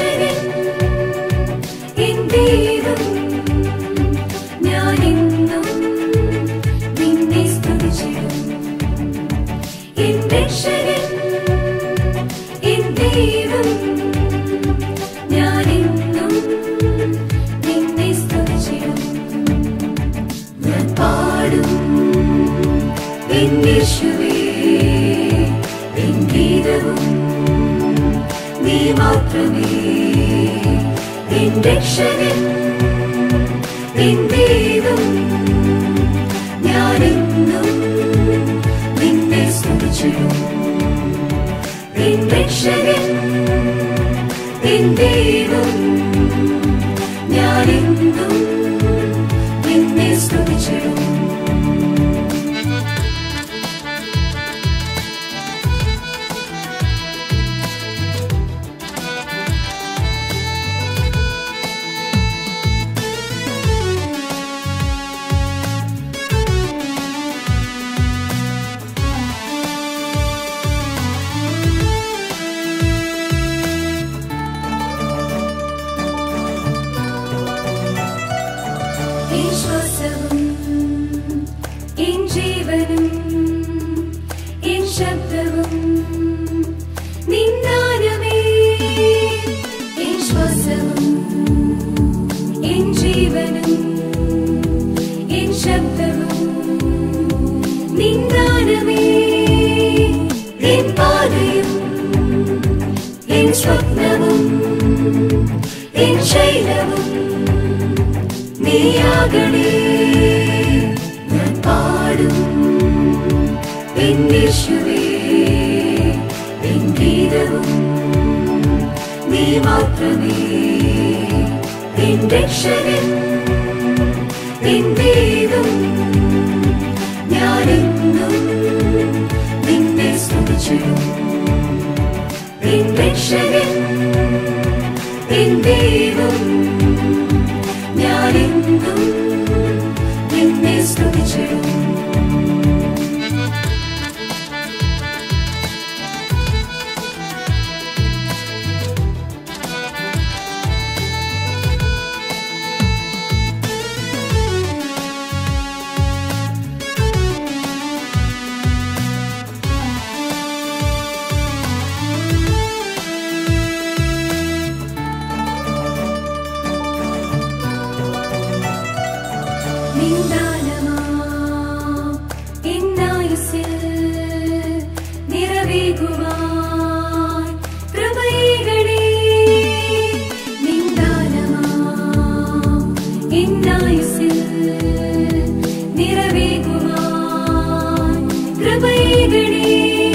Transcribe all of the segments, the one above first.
രക്ഷകൻ എൻ ദൈവം ഞാനെന്നും നിന്നെ സ്തുതിച്ചിടും എൻ രക്ഷകൻ എൻ ദൈവം ഞാനെന്നും നിന്നെ സ്തുതിച്ചിടും ഞാൻ പാടും എൻ യേശുവേ എൻ ഗീതവും നീ മാത്രമേ എൻ രക്ഷകൻ എൻ ദൈവം ഞാനെന്നും നിന്നെ സ്തുതിച്ചിടും എൻ രക്ഷകൻ എൻ ദൈവം ഞാനെന്നും നിന്നെ സ്തുതിച്ചിടും ഈശ്വസവും എൻ ജീവനും എൻ ശബ്ദവും നിന്നാനമേ ഈശ്വസവും എൻ ജീവനും എൻ ശബ്ദവും നിന്നാനമേ എൻ പാതയും എൻ സ്വപ്നവും എൻ ശൈലവും നീയാകണേ ഞാൻ പാടും എന്നേശുവേ എൻ ഗീതവും നീ മാത്രമേ എൻ രക്ഷകൻ എൻ ദൈവം ഞാനെന്നും നിന്നെ സ്തുതിച്ചിടും എൻ രക്ഷകൻ എൻ ദൈവം ഞാനെന്നും നിന്നെ സ്തുതിച്ചിടും നിന്ദാനമാം എന്നായുസ്സിൽ നിറവേകുവാൻ കൃപയേകണേ. നിന്ദാനമാം എന്നായുസ്സിൽ നിറവേകുവാൻ കൃപയേകണേ.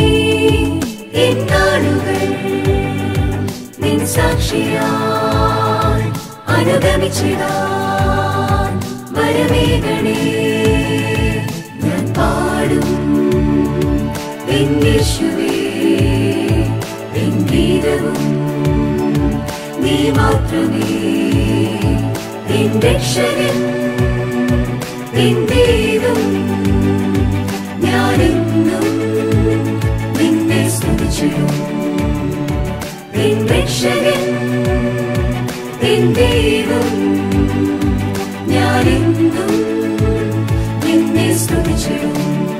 എന്നാളുകൾ നിൻ സാക്ഷിയായി അനുഗമിച്ചിടാൻ വരവേഗണേ ഞാൻ പാടും എന്നേശുവേ എൻ ഗീതവും നീ മാത്രമേ എൻ രക്ഷകൻ എൻ ദൈവം ഞാനെന്നും നിന്നെ സ്തുതിച്ചിടും എൻ രക്ഷകൻ എൻ ദൈവം ഞാനെന്നും നിന്നെ സ്തുതിച്ചിടും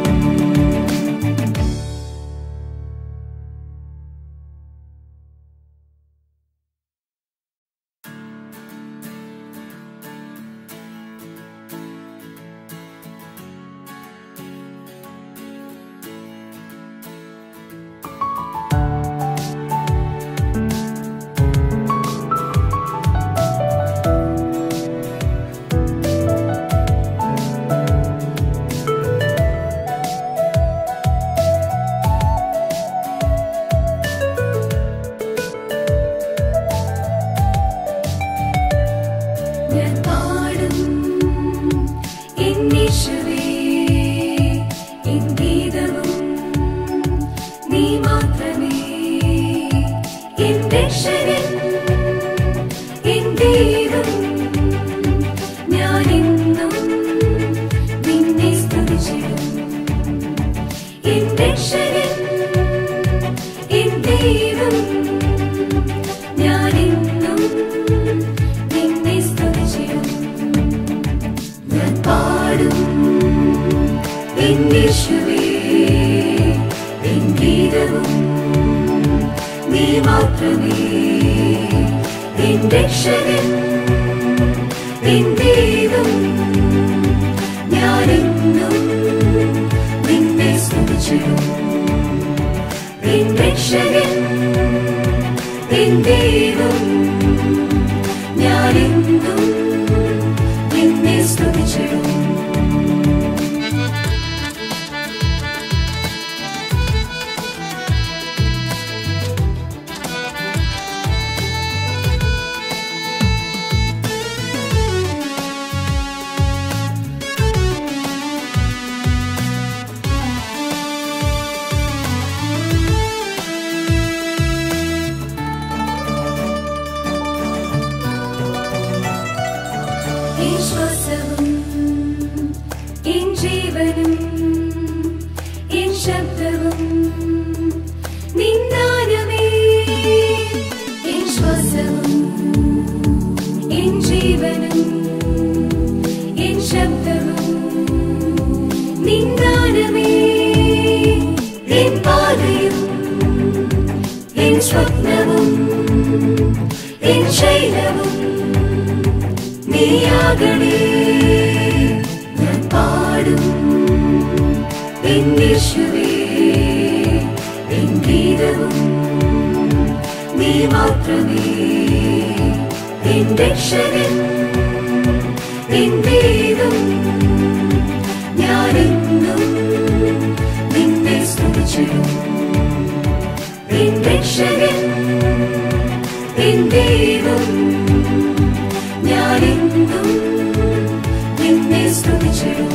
ഞാൻ പാടും എന്നീശുവേ എൻ ഗീതവും നീ മാത്രമേ എൻ രക്ഷകൻ എൻ ദൈവം ഞാനെന്നും നിന്നെ സ്തുതിച്ചിടും എൻ രക്ഷകൻ എൻ ദൈവം ഞാനെന്നും രക്ഷകൻ എൻ ദൈവം ഞാനെന്നും നിന്നെ സ്തുതിച്ചിടും എൻ രക്ഷകൻ എൻ ദൈവം ഞാനെന്നും നിന്നെ സ്തുതിച്ചിടും ഈശ്വസവും എൻ ജീവനും എൻ ശബ്ദവും നിന്നാനമേ ഈശ്വസവും എൻ ജീവനും എൻ ശബ്ദവും നിന്നാനമേ എൻ പാതയും എൻ സ്വപ്നവും എൻ ശൈലവും നീയാകണേ ഞാൻ പാടും എന്നേശുവേ എൻ ഗീതവും നീ മാത്രമേ എൻ രക്ഷകൻ എൻ ദൈവം ഞാനെന്നും നിന്നെ സ്തുതിച്ചിടും എൻ രക്ഷകൻ എൻ ദൈവം ഞാനെന്നും നിന്നെ സ്തുതിച്ചിടും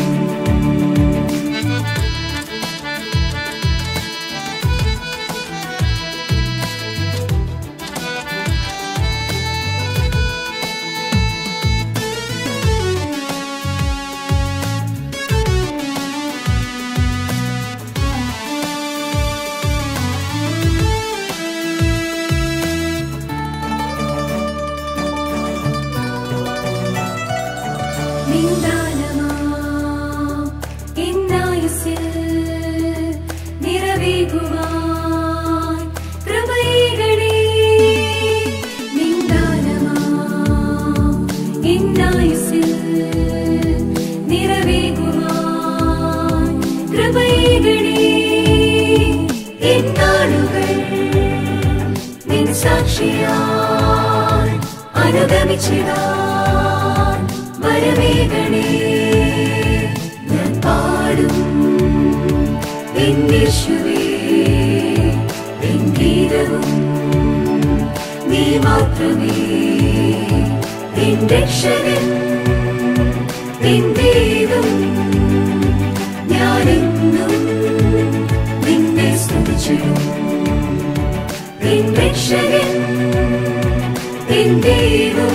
നിന്ദാനമാം എന്നായുസ്സിൽ നിറവേകുവാൻ കൃപയേകണേ. നിന്ദാനമാം എന്നായുസ്സിൽ നിറവേകുവാൻ കൃപയേകണേ. എന്നാളുകൾ നിൻ സാക്ഷിയായി അനുഗമിച്ചിടാൻ വരവേഗണേ ഞാൻ പാടും എന്നേശുവേ എൻ ഗീതവും നീ മാത്രമേ എൻ രക്ഷകൻ എൻ ദൈവം ഞാനെന്നും നിന്നെ സ്തുതിച്ചിടും എൻ രക്ഷകൻ എൻ ദൈവം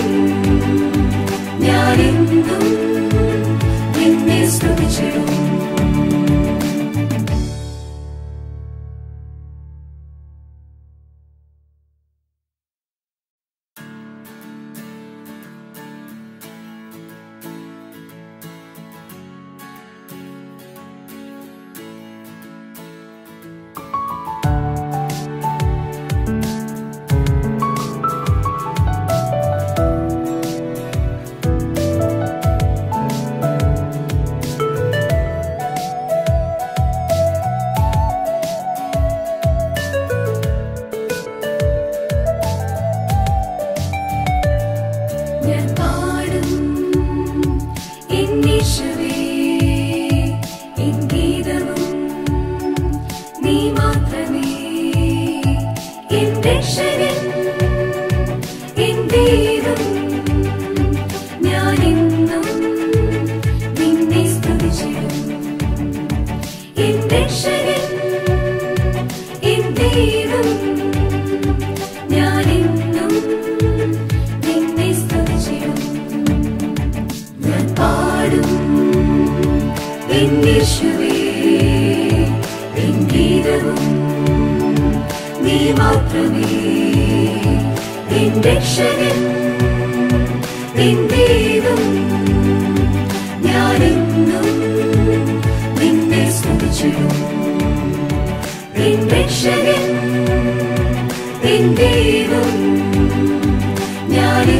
ഞാനെന്നും നിന്നെ സ്തുതിച്ചിടും ഞാൻ പാടും എന്നീശുവേ എൻ ഗീതവും നീ മാത്രമേ എൻ രക്ഷകൻ എൻ ദൈവം ഞാനെന്നും നിന്നെ സ്തുതിച്ചിടും എൻ രക്ഷകൻ എൻ ദൈവം ഞാനെന്നും നിന്നെ സ്തുതിച്ചിടും ഞാൻ പാടും എന്നേശുവേ എൻ ഗീതവും നീ മാത്രമേ എൻ രക്ഷകൻ എൻ ദൈവം ഞാനെന്നും നിന്നെ സ്തുതിച്ചിടും എൻ രക്ഷകൻ എൻ ദൈവം ഞാൻ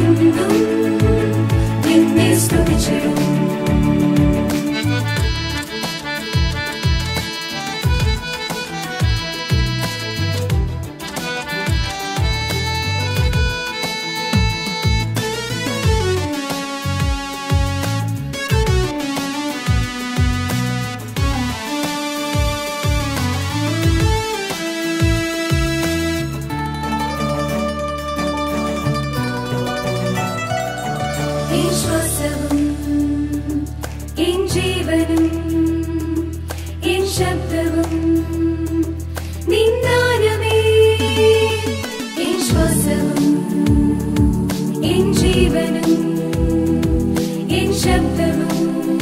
ജീവനും എൻ ശബ്ദവും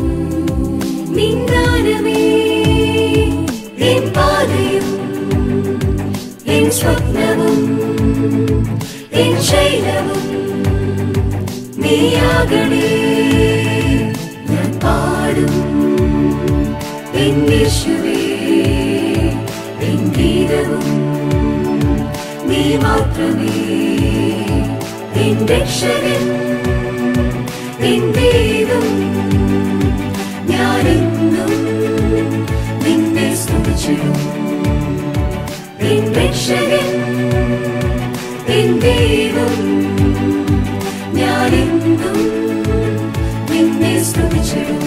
നിന്ദാനമേ എൻ പാതയും എൻ സ്വപ്നവും എൻ ശൈലവും നീയാകണേ ഞാൻ പാടും എൻ യേശുവേ എൻ ഗീതവും നീ മാത്രമേ എൻ രക്ഷകൻ എൻ ദൈവം ഞാനെന്നും നിന്നെ സ്തുതിച്ചിടും എൻ രക്ഷകൻ എൻ ദൈവം ഞാനെന്നും നിന്നെ സ്തുതിച്ചിടും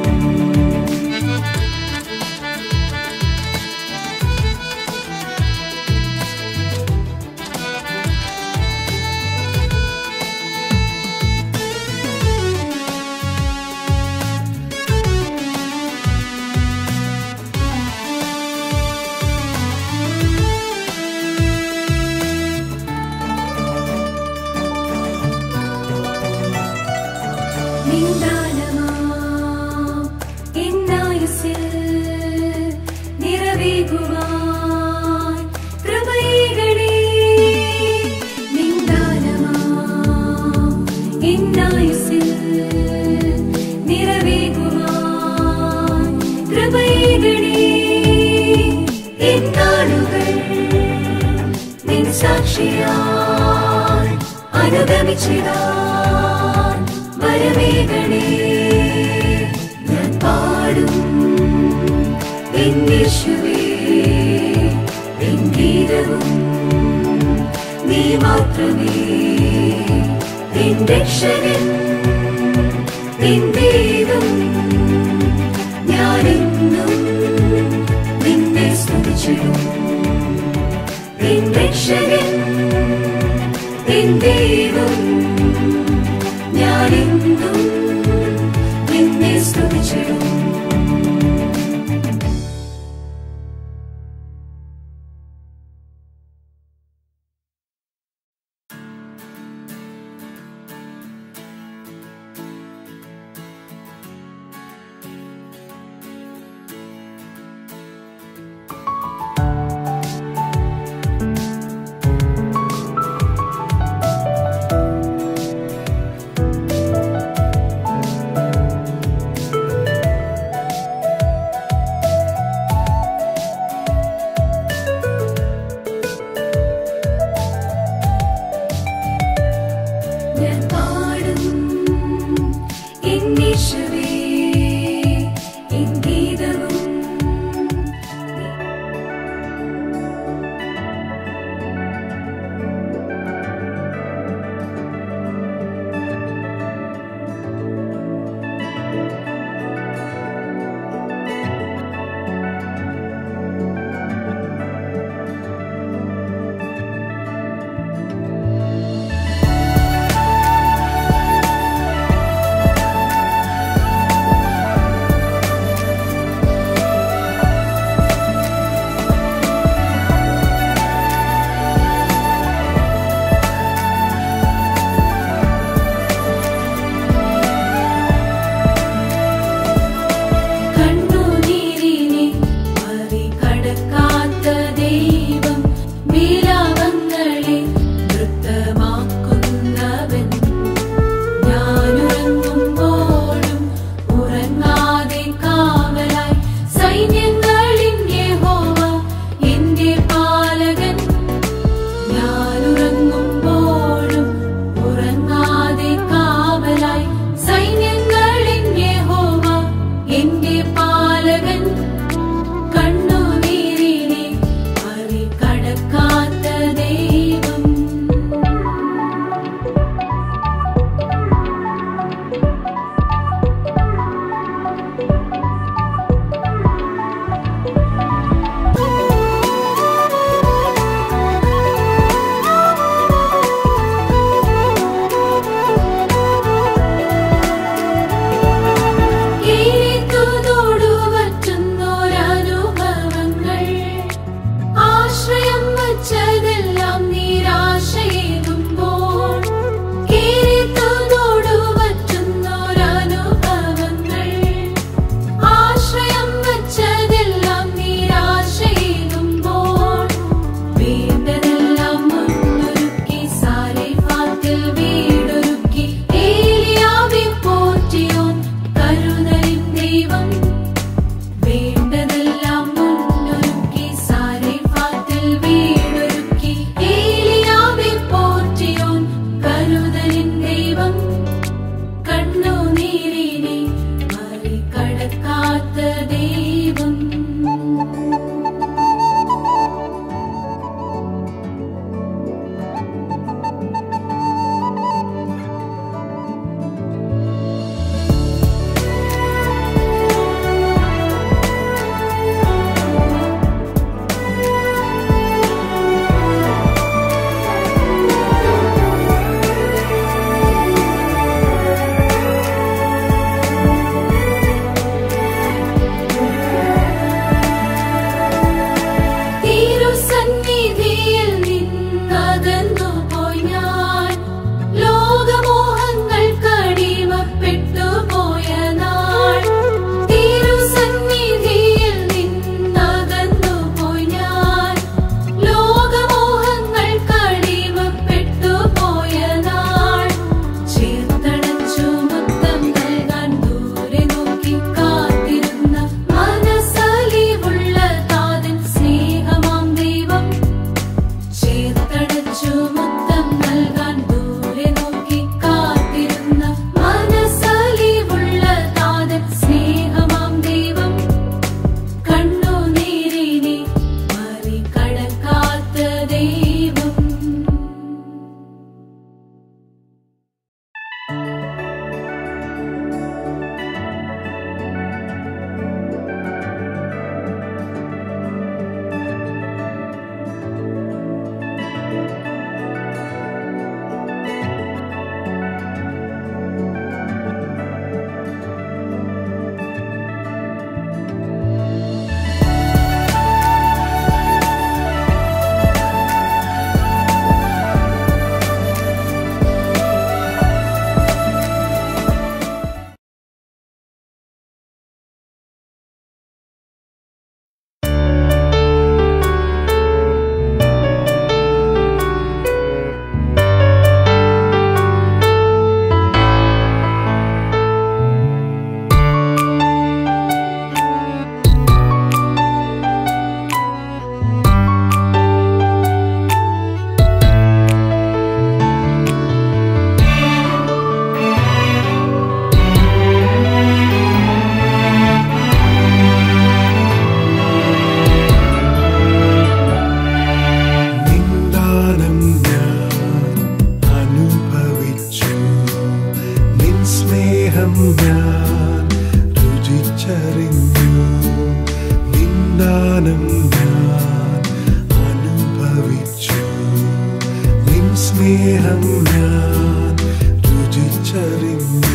നിന്ദാനമാം എന്നായുസ്സിൽ നിറവേകുവാൻ കൃപയേകണേ. നിന്ദാനമാം എന്നായുസ്സിൽ നിറവേകുവാൻ കൃപയേകണേ. എന്നാളുകൾ നിൻ സാക്ഷിയായി അനുഗമിച്ചിടാൻ വരവേഗണേ ഞാൻ പാടും എൻ യേശുവേ എൻ ഗീതവും നീ മാത്രമേ എൻ രക്ഷകൻ എൻ ദൈവം ഞാനെന്നും നിന്നെ സ്തുതിച്ചിടും എൻ രക്ഷകൻ എൻ ദൈവം ഞാനെന്നും നിന്നെ സ്തുതിച്ചിടും ഞാൻ പാടും എൻ യേശുവേ എൻ ഗീതവും സ്നേഹം ഞാൻ രുചിച്ചറിഞ്ഞു നിന്ദാനം ഞാൻ അനുഭവിച്ചു നിൻ സ്നേഹം ഞാൻ രുചിച്ചറിഞ്ഞു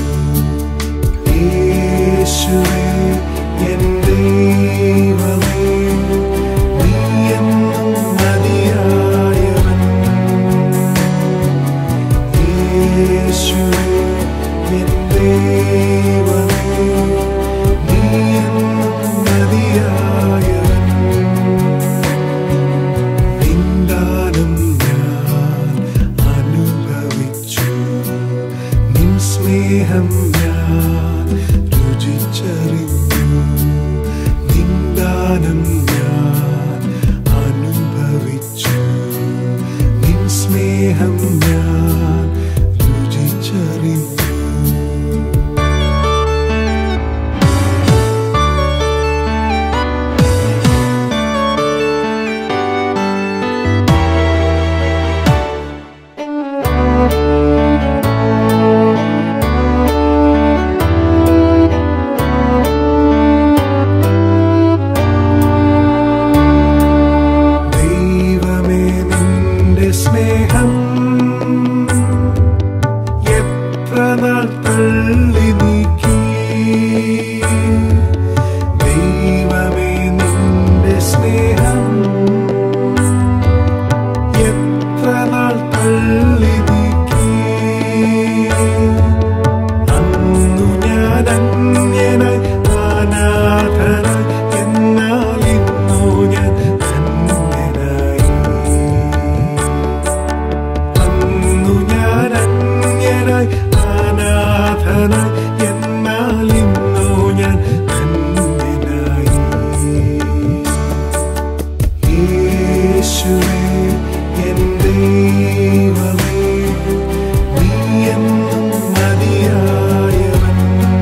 യേശുവേ എൻ ദൈവമേ നീ എന്നും മതിയായവൻ യേശുവേ എൻ ദൈവമേ നീ എന്നും മതിയായവൻ നിന്ദാനം ഞാൻ അനുഭവിച്ചു നിൻ സ്നേഹം ഞാൻ രുചിച്ചറിഞ്ഞു നിന്ദാനം ഞാൻ അനുഭവിച്ചു നിൻ സ്നേഹം ഞാൻ രുചിച്ചറിഞ്ഞു ദൈവമേ നിന്റെ സ്നേഹം എത്ര നാൾ തള്ളി നീക്കി ദൈവമേ നിന്റെ സ്നേഹം എത്ര നാൾ തള്ളി നീക്കി അന്നു ഞാൻ അന്യനായി അനാഥനായി എന്നാൽ ഇന്നു ഞാൻ ധന്യനായി അന്നു ഞാൻ അന്യനായി അനാഥനായി എന്നാൽ ഇന്നു ഞാൻ ധന്യനായി യേശുവേ എൻ ദൈവമേ നീ എന്നും മതിയായവൻ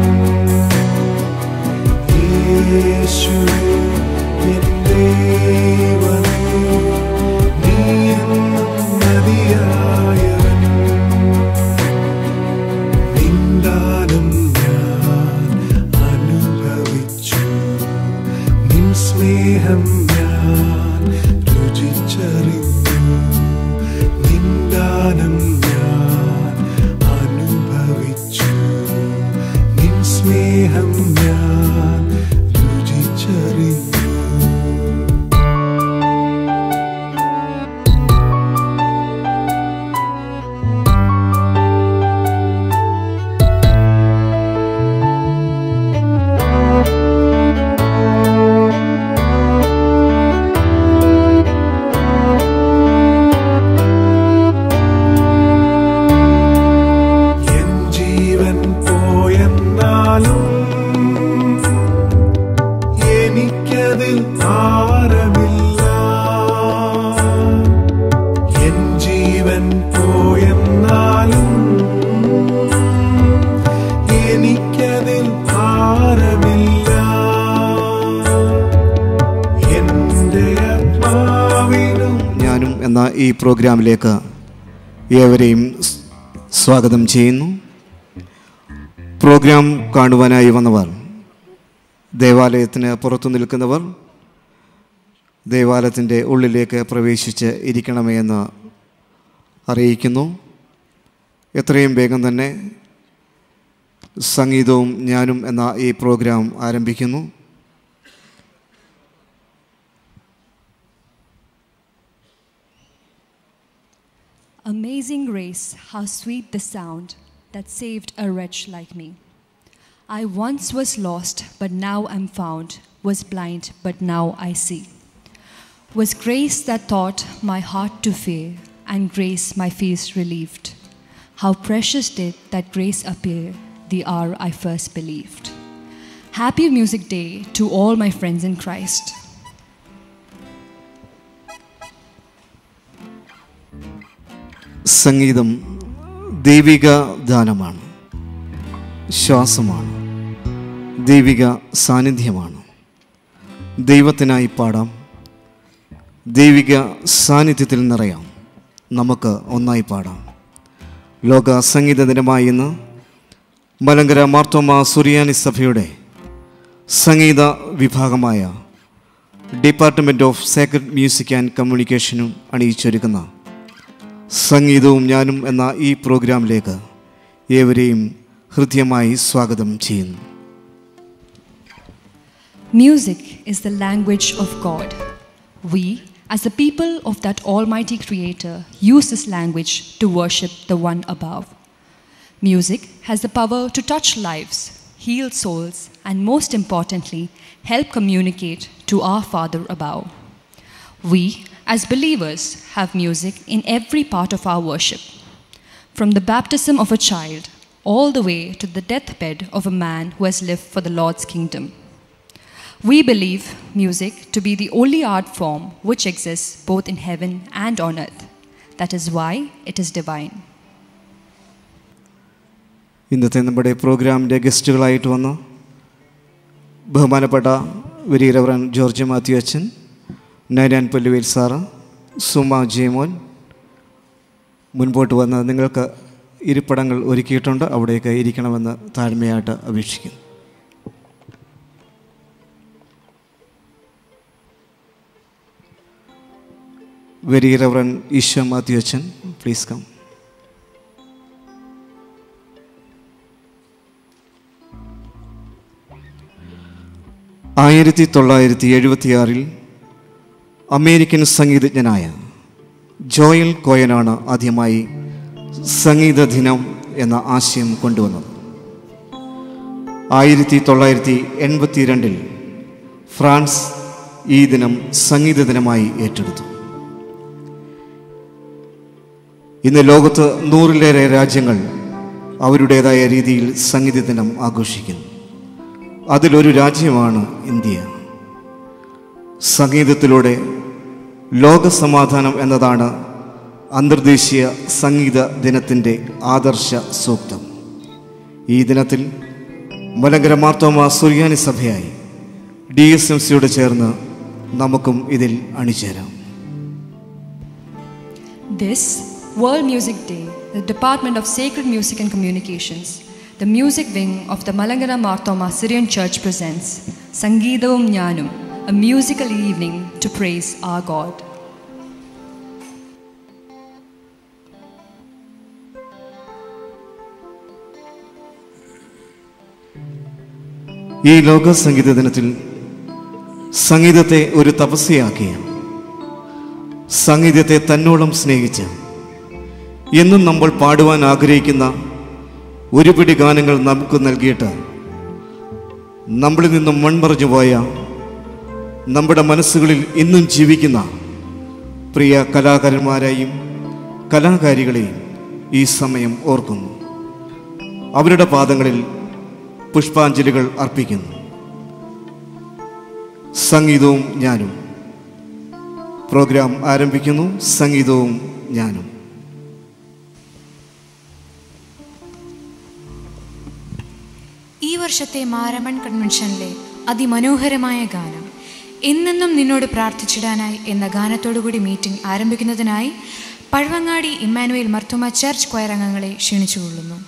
യേശുവേ എൻ ദൈവമേ നീ എന്നും മതിയായവൻ നിന്ദാനം ഞാൻ അനുഭവിച്ചു നിൻ സ്നേഹം ഞാൻ രുചിച്ചറിഞ്ഞു നിന്ദാനം ഞാൻ അനുഭവിച്ചു നിൻ സ്നേഹം ഞാൻ രുചിച്ചറിഞ്ഞു എൻ ജീവൻ പോയെന്നാലും എനിക്കതിൽ ഭാരമില്ല എൻ ജീവൻ പോയെന്നാലും എനിക്കതിൽ ഭാരമില്ല എന്റെ ആത്മാവിനും ഞാനും എന്ന ഈ പ്രോഗ്രാമിലേക്ക് ഏവരെയും സ് സ്വാഗതം ചെയ്യുന്നു പ്രോഗ്രാം കാണുവാനായി വന്നവർ ദേവാലയത്തിന് പുറത്തു നിൽക്കുന്നവർ ദേവാലയത്തിൻ്റെ ഉള്ളിലേക്ക് പ്രവേശിച്ച് ഇരിക്കണമേ എന്ന് അറിയിക്കുന്നു എത്രയും വേഗം തന്നെ സംഗീതവും ഞാനും എന്ന ഈ പ്രോഗ്രാം ആരംഭിക്കുന്നു Amazing grace, how sweet the sound that saved a wretch like me. I once was lost, but now am found, was blind, but now I see. Was grace that taught my heart to fear, and grace my fears relieved. How precious did that grace appear the hour I first believed. Happy Music Day to all my friends in Christ. സംഗീതം ദൈവിക ദാനമാണ് ശ്വാസമാണ് ദൈവിക സാന്നിധ്യമാണ് ദൈവത്തിനായി പാടാം ദൈവിക സാന്നിധ്യത്തിൽ നിറയാം നമുക്ക് ഒന്നായി പാടാം ലോക സംഗീത ദിനമായി ഇന്ന് മലങ്കര മാർത്തോമ സുറിയാനി സഭയുടെ സംഗീത വിഭാഗമായ department of sacred music and കമ്മ്യൂണിക്കേഷനും അണിയിച്ചൊരുക്കുന്ന സംഗീതവും ഞാനും എന്ന ഈ പ്രോഗ്രാമിലേക്ക് ഏവരെയും ഹൃദ്യമായി സ്വാഗതം ചെയ്യുന്നു Music is the language of God. We, as the people of that Almighty Creator, use this language to worship the one above. Music has the power to touch lives, heal souls, and most importantly, help communicate to our Father above. We, as believers, have music in every part of our worship. From the baptism of a child all the way to the deathbed of a man who has lived for the Lord's kingdom. We believe music to be the only art form which exists both in heaven and on earth. That is why it is divine. ഇന്നത്തെ നമ്മുടെ പ്രോഗ്രാമിൻ്റെ ഗസ്റ്റുകളായിട്ട് വന്ന ബഹുമാനപ്പെട്ട വരീരവറൻ ജോർജ് മാത്യു അച്ഛൻ നൈനാൻ പല്ലുവേൽ sir Suma Jayamon മുൻപോട്ട് വന്ന് നിങ്ങൾക്ക് ഇരിപ്പിടങ്ങൾ ഒരുക്കിയിട്ടുണ്ട് അവിടേക്ക് ഇരിക്കണമെന്ന് താഴ്മയായിട്ട് അപേക്ഷിക്കുന്നു വെരി റവറൻ ഈശോ മാത്യു അച്ഛൻ പ്ലീസ് കം ആയിരത്തി തൊള്ളായിരത്തി എഴുപത്തിയാറിൽ അമേരിക്കൻ സംഗീതജ്ഞനായ ജോയൽ കോയനാണ് ആദ്യമായി സംഗീത ദിനം എന്ന ആശയം കൊണ്ടുവന്നത് ആയിരത്തി തൊള്ളായിരത്തി എൺപത്തി രണ്ടിൽ ഫ്രാൻസ് ഈ ദിനം സംഗീത ദിനമായി ഏറ്റെടുത്തു ഇന്ന് ലോകത്ത് നൂറിലേറെ രാജ്യങ്ങൾ അവരുടേതായ രീതിയിൽ സംഗീത ദിനം ആഘോഷിക്കുന്നു അതിലൊരു രാജ്യമാണ് ഇന്ത്യ സംഗീതത്തിലൂടെ ലോകസമാധാനം എന്നതാണ് അന്തർദേശീയ സംഗീത ദിനത്തിൻ്റെ ആദർശ സൂക്തം ഈ ദിനത്തിൽ മലങ്കര മാർത്തോമ സുറിയാനി സഭയായി ഡി എസ് എം സിയോട് ചേർന്ന് നമുക്കും ഇതിൽ അണിചേരാം This World Music Day, the Department of Sacred Music and Communications, the music wing of the Malangana Marthoma Syrian Church presents Sangeetavum Jnanam, a musical evening to praise our God. ഈ ലോക സംഗീത ദിനത്തിൽ സംഗീതത്തെ ഒരു തപസ്യയാക്കിയ സംഗീതത്തെ തന്നോളം സ്നേഹിച്ച് എന്നും നമ്മൾ പാടുവാൻ ആഗ്രഹിക്കുന്ന ഒരു പിടി ഗാനങ്ങൾ നമുക്ക് നൽകിയിട്ട് നമ്മളിൽ നിന്നും മൺമറഞ്ഞു പോയ നമ്മുടെ മനസ്സുകളിൽ ഇന്നും ജീവിക്കുന്ന പ്രിയ കലാകാരന്മാരെയും കലാകാരികളെയും ഈ സമയം ഓർക്കുന്നു അവരുടെ പാദങ്ങളിൽ പുഷ്പാഞ്ജലികൾ അർപ്പിക്കുന്നു സംഗീതവും ഞാനും പ്രോഗ്രാം ആരംഭിക്കുന്നു സംഗീതവും ഞാനും ഈ വർഷത്തെ മാരമൺ കൺവെൻഷനിലെ അതിമനോഹരമായ ഗാനം എന്നെന്നും നിന്നോട് പ്രാർത്ഥിച്ചിടാനായി എന്ന ഗാനത്തോടുകൂടി മീറ്റിംഗ് ആരംഭിക്കുന്നതിനായി പഴവങ്ങാടി ഇമ്മാനുവേൽ മർത്തുമ ചർച്ച് ക്വയർ അംഗങ്ങളെ ക്ഷണിച്ചുകൊള്ളുന്നു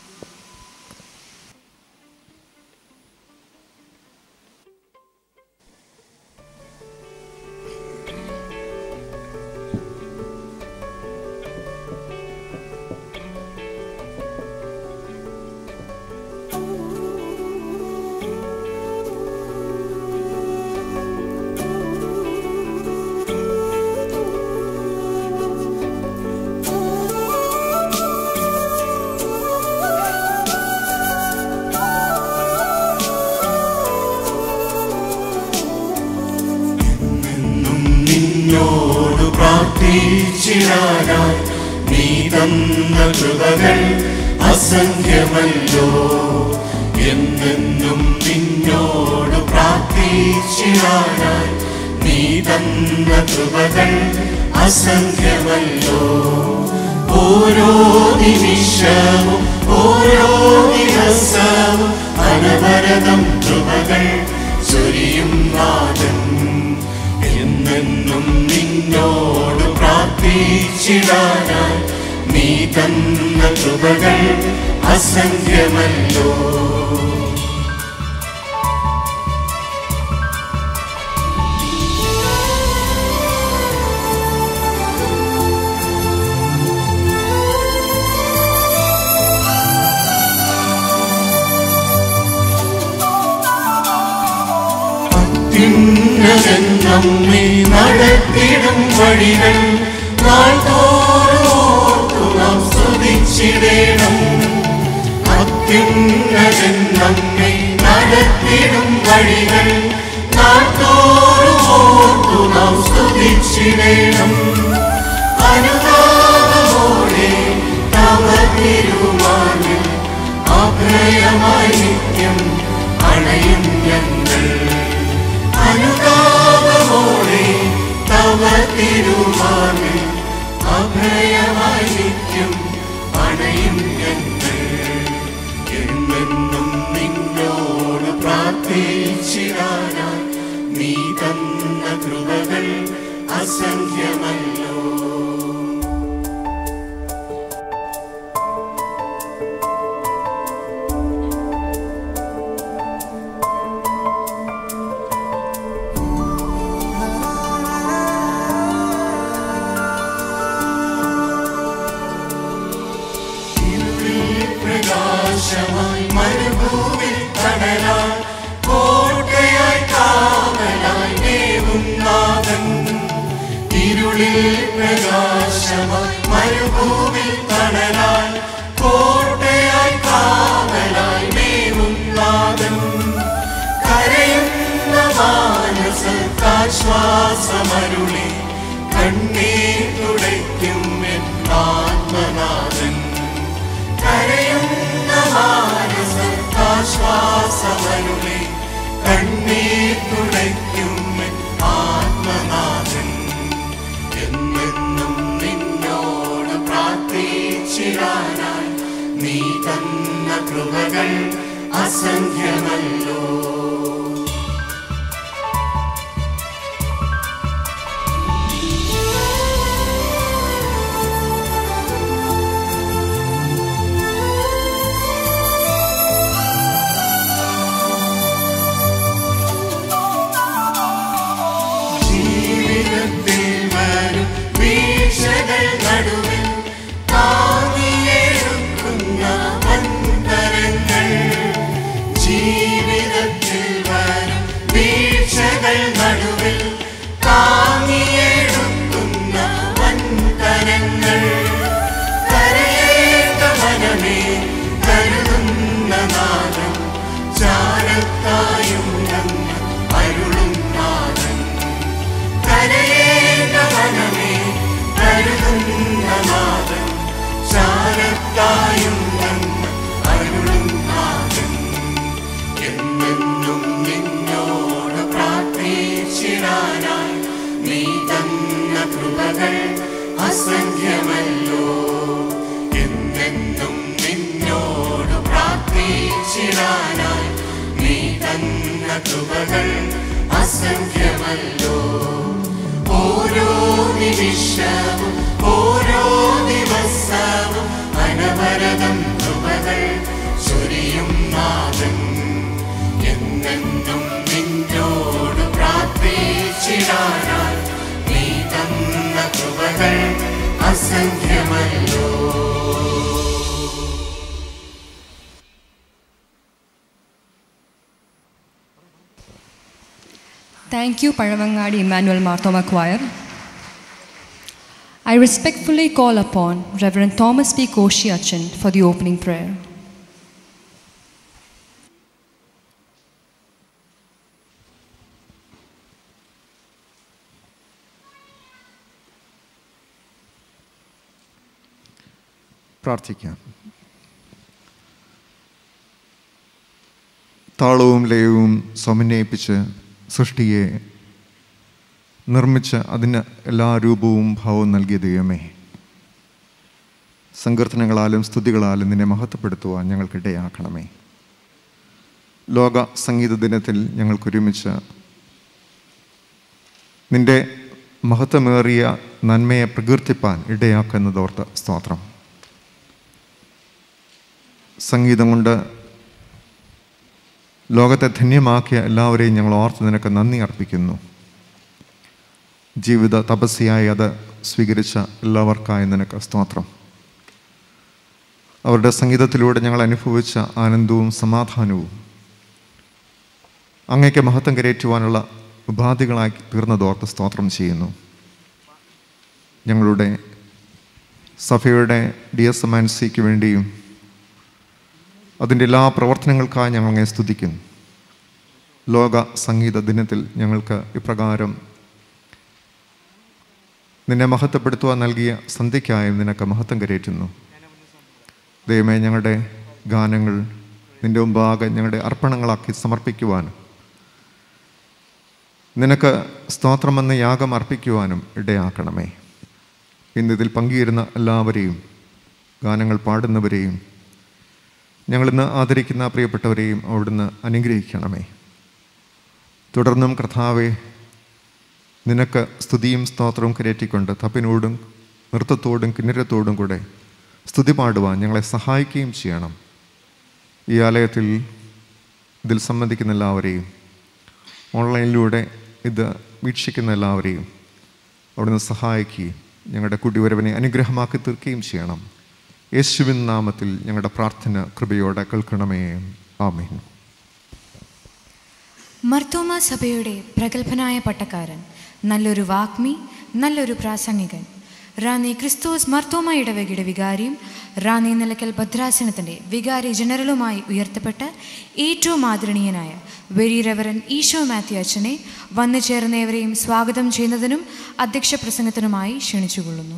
നിന്നോട് പ്രാർത്ഥിച്ചിടാനായി നീ തന്ന കൃപകൾ അസംഖ്യമല്ലോ എന്നെന്നും നിന്നോട് പ്രാർത്ഥിച്ചിടാനായി നീ തന്ന കൃപകൾ അസംഖ്യമല്ലോ ഓരോ നിമിഷവും ഓരോ ദിവസവും അനവരതം കൃപകൾ ചൊരിയും നാഥൻ എന്നെന്നും നിന്നോട് പ്രാർത്ഥിച്ചിടാനായി നീ തന്ന കൃപകൾ അസംഖ്യമല്ലോ അത്യുന്നതൻ നമ്മെ നടത്തിടും വഴികൾ നാൾതോറും ഓർത്തു നാം സ്തുതിച്ചിടേണം അത്യുന്നതൻ നമ്മെ നടത്തിടും വഴികൾ നാൾതോറും ഓർത്തു നാം സ്തുതിച്ചിടേണം അനുതാപമോടെ തവ തിരുമാനിൽ അഭയമായി നിത്യം അണയും ഞങ്ങൾ അനുതാപമോടെ തവ തിരുമാനിൽ അഭയമായി നിത്യം അണയും ഞങ്ങൾ എന്നെന്നും നിന്നോട് പ്രാർത്ഥിച്ചിടാനായി നീ തന്ന കൃപകൾ അസംഖ്യമല്ലോ പ്രകാശമായി മരുഭൂവിൽ തണലായി കോട്ടയായി കാവലായി ദേവും നാഥൻ ഇരുളിൽ പ്രകാശമായി മരുഭൂവിൽ തണലായി കോട്ടയായി കാവലായി ദേവും നാഥൻ കരയുന്ന മാനസത്താശ്വാസമരുളി കണ്ണീർ തുടയ്ക്കും എൻ ആത്മനാഥൻ കരയുന്ന മാനസത്താശ്വാസമരുളി കണ്ണീർ തുടയ്ക്കും എൻ ആത്മനാഥൻ എന്നെന്നും നിന്നോട് പ്രാർത്ഥിച്ചിടാനായി നീ തന്ന കൃപകൾ അസംഖ്യമല്ലോ ജീവിതത്തിൽ വരും വീഴ്ചകൾ നടുവിൽ താങ്ങിയെടുക്കുന്ന വൻകരങ്ങൾ ജീവിതത്തിൽ വരും വീഴ്ചകൾ നടുവിൽ താങ്ങിയെടുക്കുന്ന വൻകരങ്ങൾ കരയേണ്ട മനമേ കരുതുന്ന നാദം ചാരത്തായും ഞങ്ങൾ അരുളും നാദൻ കരയേണ്ട മനമേ കരുതുന്ന നാദൻ ചാരത്തായും ഞങ്ങൾ അരുളും നാദൻ എന്നെന്നും നിന്നോട് പ്രാർത്ഥിച്ചിടാനായി നീ തന്ന കൃപകൾ അസംഖ്യമല്ലോ എന്നെന്നും നിന്നോട് പ്രാർത്ഥിച്ചിടാനായി നീ തന്ന കൃപകൾ അസംഖ്യമല്ലോ ഓരോ നിമിഷവും ഓരോ ദിവസവും അനവരതം കൃപകൾ ചൊരിയും നാഥൻ എന്നെന്നും നിന്നോട് പ്രാർത്ഥിച്ചിടാനായി നീ തന്ന കൃപകൾ അസംഖ്യമല്ലോ Thank you, Paravangadi Emmanuel Marthoma Choir. I respectfully call upon Reverend Thomas P. Koshiachan for the opening prayer. പ്രാർത്ഥിക്കാം താളവും ലയവും സമന്വയിപ്പിച്ച് സൃഷ്ടിയെ നിർമ്മിച്ച് അതിന് എല്ലാ രൂപവും ഭാവവും നൽകിയ ദൈവമേ സങ്കീർത്തനങ്ങളാലും സ്തുതികളാലും നിന്നെ മഹത്വപ്പെടുത്തുവാൻ ഞങ്ങൾക്കിടയാക്കണമേ ലോക സംഗീത ദിനത്തിൽ ഞങ്ങൾക്കൊരുമിച്ച് നിന്റെ മഹത്വമേറിയ നന്മയെ പ്രകീർത്തിപ്പാൻ ഇടയാക്കുന്നതോർത്ത് സ്തോത്രം സംഗീതം കൊണ്ട് ലോകത്തെ ധന്യമാക്കിയ എല്ലാവരെയും ഞങ്ങൾ ഓർത്ത് നിനക്ക് നന്ദി അർപ്പിക്കുന്നു ജീവിത തപസ്യയായി അത് സ്വീകരിച്ച എല്ലാവർക്കായി നിനക്ക് സ്തോത്രം അവരുടെ സംഗീതത്തിലൂടെ ഞങ്ങൾ അനുഭവിച്ച ആനന്ദവും സമാധാനവും അങ്ങേക്ക് മഹത്വം കരയേറ്റുവാനുള്ള ഉപാധികളായി തീർന്നതോർത്ത് സ്തോത്രം ചെയ്യുന്നു ഞങ്ങളുടെ സഭയുടെ ഡി എസ് എം ആൻഡ് സിക്ക് വേണ്ടിയും അതിൻ്റെ എല്ലാ പ്രവർത്തനങ്ങൾക്കായി ഞങ്ങൾ അങ്ങനെ സ്തുതിക്കുന്നു ലോക സംഗീത ദിനത്തിൽ ഞങ്ങൾക്ക് ഇപ്രകാരം നിന്നെ മഹത്വപ്പെടുത്തുവാൻ നൽകിയ സന്ധ്യയ്ക്കായും നിനക്ക് മഹത്വം കരയേറ്റുന്നു ദൈവമേ ഞങ്ങളുടെ ഗാനങ്ങൾ നിന്റെ മുമ്പാകെ ഞങ്ങളുടെ അർപ്പണങ്ങളാക്കി സമർപ്പിക്കുവാനും നിനക്ക് സ്തോത്രമെന്ന യാഗം അർപ്പിക്കുവാനും ഇടയാക്കണമേ ഇന്നിതിൽ പങ്കുചേരുന്ന എല്ലാവരെയും ഗാനങ്ങൾ പാടുന്നവരെയും ഞങ്ങളിന്ന് ആദരിക്കുന്ന പ്രിയപ്പെട്ടവരെയും അവിടുന്ന് അനുഗ്രഹിക്കണമേ തുടർന്നും കർത്താവെ നിനക്ക് സ്തുതിയും സ്തോത്രവും കരേറ്റിക്കൊണ്ട് തപ്പിനോടും നൃത്തത്തോടും കിന്നരത്തോടും കൂടെ സ്തുതി പാടുവാൻ ഞങ്ങളെ സഹായിക്കുകയും ചെയ്യണം ഈ ആലയത്തിൽ ഇതിൽ സംബന്ധിക്കുന്ന എല്ലാവരെയും ഓൺലൈനിലൂടെ ഇത് വീക്ഷിക്കുന്ന എല്ലാവരെയും അവിടുന്ന് സഹായിക്കുകയും ഞങ്ങളുടെ കുടിവരവിനെ അനുഗ്രഹമാക്കി തീർക്കുകയും ചെയ്യണം യേശുവിൻ നാമത്തിൽ ഞങ്ങളുടെ പ്രാർത്ഥന കൃപയോടെ കേൾക്കണമേ ആമേൻ മർത്തോമ സഭയുടെ പ്രഗത്ഭനായ പട്ടക്കാരൻ നല്ലൊരു വാഗ്മി നല്ലൊരു പ്രാസംഗികൻ റാന്നി ക്രിസ്തോസ് മർത്തോമ ഇടവകയുടെ വികാരിയും റാന്നി നിലയ്ക്കൽ ഭദ്രാസനത്തിൻ്റെ വികാരി ജനറലുമായി ഉയർത്തപ്പെട്ട ഏറ്റവും ആദരണീയനായ വെരി റെവറൻ ഈശോ മാത്യു അച്ഛനെ വന്നു ചേർന്നവരെയും സ്വാഗതം ചെയ്യുന്നതിനും അധ്യക്ഷ പ്രസംഗത്തിനുമായി ക്ഷണിച്ചുകൊള്ളുന്നു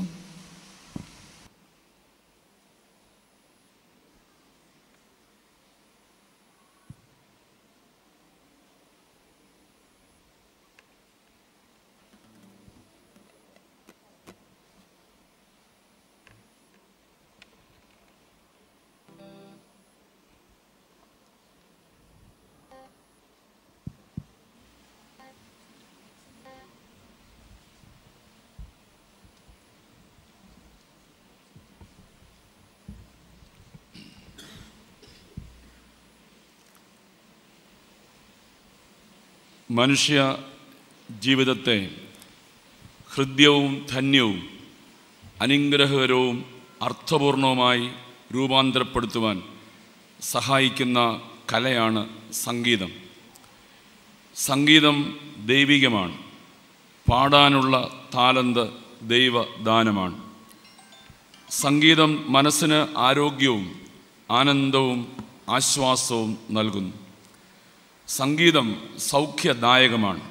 മനുഷ്യ ജീവിതത്തെ ഹൃദ്യവും ധന്യവും അനുഗ്രഹകരവും അർത്ഥപൂർണവുമായി രൂപാന്തരപ്പെടുത്തുവാൻ സഹായിക്കുന്ന കലയാണ് സംഗീതം സംഗീതം ദൈവികമാണ് പാടാനുള്ള താലന്ത് ദൈവദാനമാണ് സംഗീതം മനസ്സിന് ആരോഗ്യവും ആനന്ദവും ആശ്വാസവും നൽകുന്നു സംഗീതം സൗഖ്യദായകമാണ്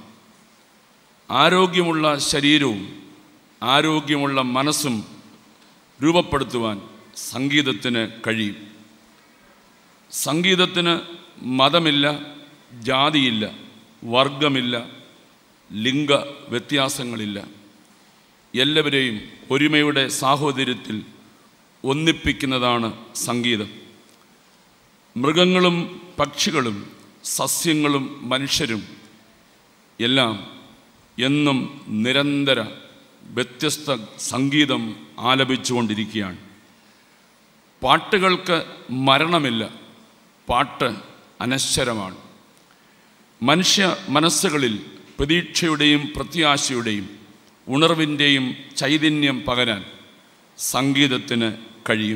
ആരോഗ്യമുള്ള ശരീരവും ആരോഗ്യമുള്ള മനസ്സും രൂപപ്പെടുത്തുവാൻ സംഗീതത്തിന് കഴിയും സംഗീതത്തിന് മതമില്ല ജാതിയില്ല വർഗമില്ല ലിംഗ വ്യത്യാസങ്ങളില്ല എല്ലാവരെയും ഒരുമയുടെ സാഹോദര്യത്തിൽ ഒന്നിപ്പിക്കുന്നതാണ് സംഗീതം മൃഗങ്ങളും പക്ഷികളും സസ്യങ്ങളും മനുഷ്യരും എല്ലാം എന്നും നിരന്തര വ്യത്യസ്ത സംഗീതം ആലപിച്ചുകൊണ്ടിരിക്കുകയാണ് പാട്ടുകൾക്ക് മരണമില്ല പാട്ട് അനശ്വരമാണ് മനുഷ്യ മനസ്സുകളിൽ പ്രതീക്ഷയുടെയും പ്രത്യാശയുടെയും ഉണർവിൻ്റെയും ചൈതന്യം പകരാൻ സംഗീതത്തിന് കഴിയും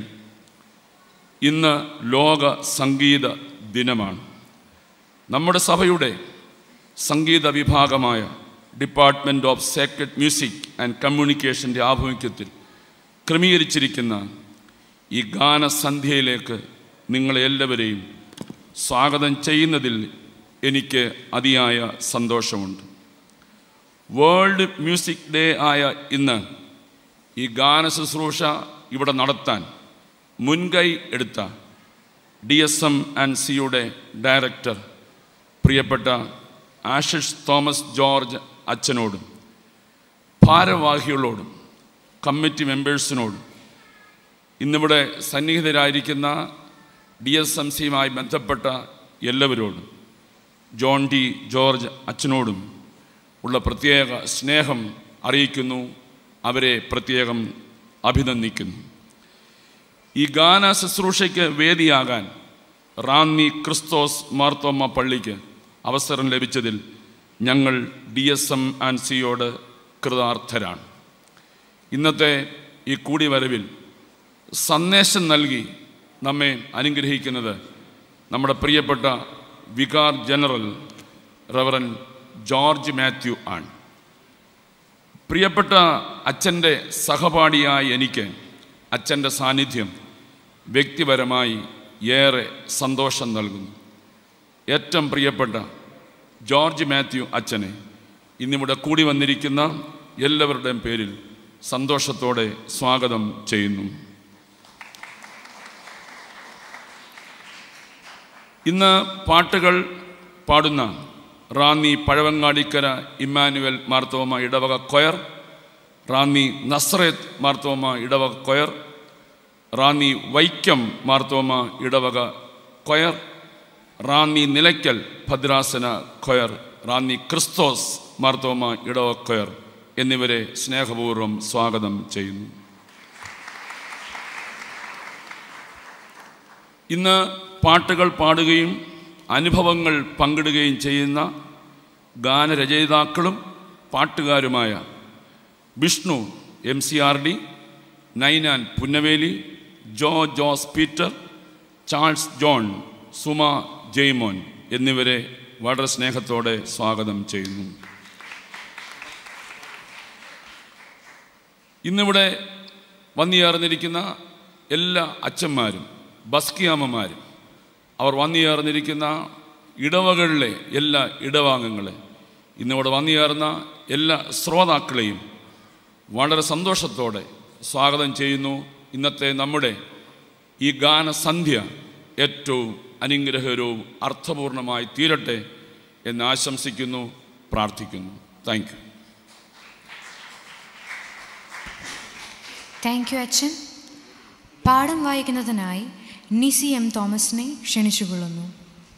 ഇന്ന് ലോക സംഗീത ദിനമാണ് നമ്മുടെ സഭയുടെ സംഗീത വിഭാഗമായ department of sacred music and കമ്മ്യൂണിക്കേഷൻ്റെ ആഭിമുഖ്യത്തിൽ ക്രമീകരിച്ചിരിക്കുന്ന ഈ ഗാനസന്ധ്യയിലേക്ക് നിങ്ങളെ എല്ലാവരെയും സ്വാഗതം ചെയ്യുന്നതിൽ എനിക്ക് അതിയായ സന്തോഷമുണ്ട് വേൾഡ് മ്യൂസിക് ഡേ ആയ ഇന്ന് ഈ ഗാന ശുശ്രൂഷ ഇവിടെ നടത്താൻ മുൻകൈ എടുത്ത ഡി എസ് എം ആൻഡ് സിയുടെ ഡയറക്ടർ പ്രിയപ്പെട്ട ആഷിഷ് തോമസ് ജോർജ് അച്ഛനോടും ഭാരവാഹികളോടും കമ്മിറ്റി മെമ്പേഴ്സിനോടും ഇന്നിവിടെ സന്നിഹിതരായിരിക്കുന്ന ഡി എസ് എം സിയുമായി ബന്ധപ്പെട്ട എല്ലാവരോടും ജോൺ ഡി ജോർജ് അച്ഛനോടും ഉള്ള പ്രത്യേക സ്നേഹം അറിയിക്കുന്നു അവരെ പ്രത്യേകം അഭിനന്ദിക്കുന്നു ഈ ഗാന ശുശ്രൂഷയ്ക്ക് വേദിയാകാൻ റാന്നി ക്രിസ്തോസ് മാർത്തോമ്മ പള്ളിക്ക് അവസരം ലഭിച്ചതിൽ ഞങ്ങൾ ഡി എസ് എം ആൻഡ് സിയോട് കൃതാർത്ഥരാണ് ഇന്നത്തെ ഈ കൂടിവരവിൽ സന്ദേശം നൽകി നമ്മെ അനുഗ്രഹിക്കുന്നത് നമ്മുടെ പ്രിയപ്പെട്ട vicar general reverend George Mathew ആണ് പ്രിയപ്പെട്ട അച്ഛൻ്റെ സഹപാഠിയായ എനിക്ക് അച്ഛൻ്റെ സാന്നിധ്യം വ്യക്തിപരമായി ഏറെ സന്തോഷം നൽകുന്നു ഏറ്റവും പ്രിയപ്പെട്ട ജോർജ് മാത്യു അച്ഛനെ ഇന്നിവിടെ കൂടി വന്നിരിക്കുന്ന എല്ലാവരുടെയും പേരിൽ സന്തോഷത്തോടെ സ്വാഗതം ചെയ്യുന്നു ഇന്ന് പാട്ടുകൾ പാടുന്ന റാന്നി പഴവങ്ങാടിക്കര ഇമ്മാനുവൽ മാർത്തോമ ഇടവക കൊയർ റാന്നി നസ്രത്ത് മാർത്തോമ ഇടവക കൊയർ റാന്നി വൈക്കം മാർത്തോമ ഇടവക കൊയർ റാന്നി നിലയ്ക്കൽ ഭദ്രാസന കൊയർ റാന്നി ക്രിസ്തോസ് മാർത്തോമ ഇടവക കൊയർ എന്നിവരെ സ്നേഹപൂർവ്വം സ്വാഗതം ചെയ്യുന്നു ഇന്ന് പാട്ടുകൾ പാടുകയും അനുഭവങ്ങൾ പങ്കിടുകയും ചെയ്യുന്ന ഗാനരചയിതാക്കളും പാട്ടുകാരുമായ Vishnu M C R D Ninan Punnaveli Jo Jose Peter Charles John Suma Jaimon എന്നിവരെ വളരെ സ്നേഹത്തോടെ സ്വാഗതം ചെയ്യുന്നു ഇന്നിവിടെ വന്നുചേർന്നിരിക്കുന്ന എല്ലാ അച്ഛന്മാരും ബസ്കിയാമ്മമാരും അവർ വന്നുചേർന്നിരിക്കുന്ന ഇടവകളിലെ എല്ലാ ഇടവാംഗങ്ങളെ ഇന്നിവിടെ വന്നുചേർന്ന എല്ലാ ശ്രോതാക്കളെയും വളരെ സന്തോഷത്തോടെ സ്വാഗതം ചെയ്യുന്നു ഇന്നത്തെ നമ്മുടെ ഈ ഗാനസന്ധ്യ ഏറ്റവും അനുഗ്രഹകരവും അർത്ഥപൂർണമായി തീരട്ടെ എന്ന് ആശംസിക്കുന്നു പ്രാർത്ഥിക്കുന്നു താങ്ക് യു താങ്ക് യു അച്ഛൻ പാഠം വായിക്കുന്നതിനായി നിസി എം തോമസിനെ ക്ഷണിച്ചുകൊള്ളുന്നു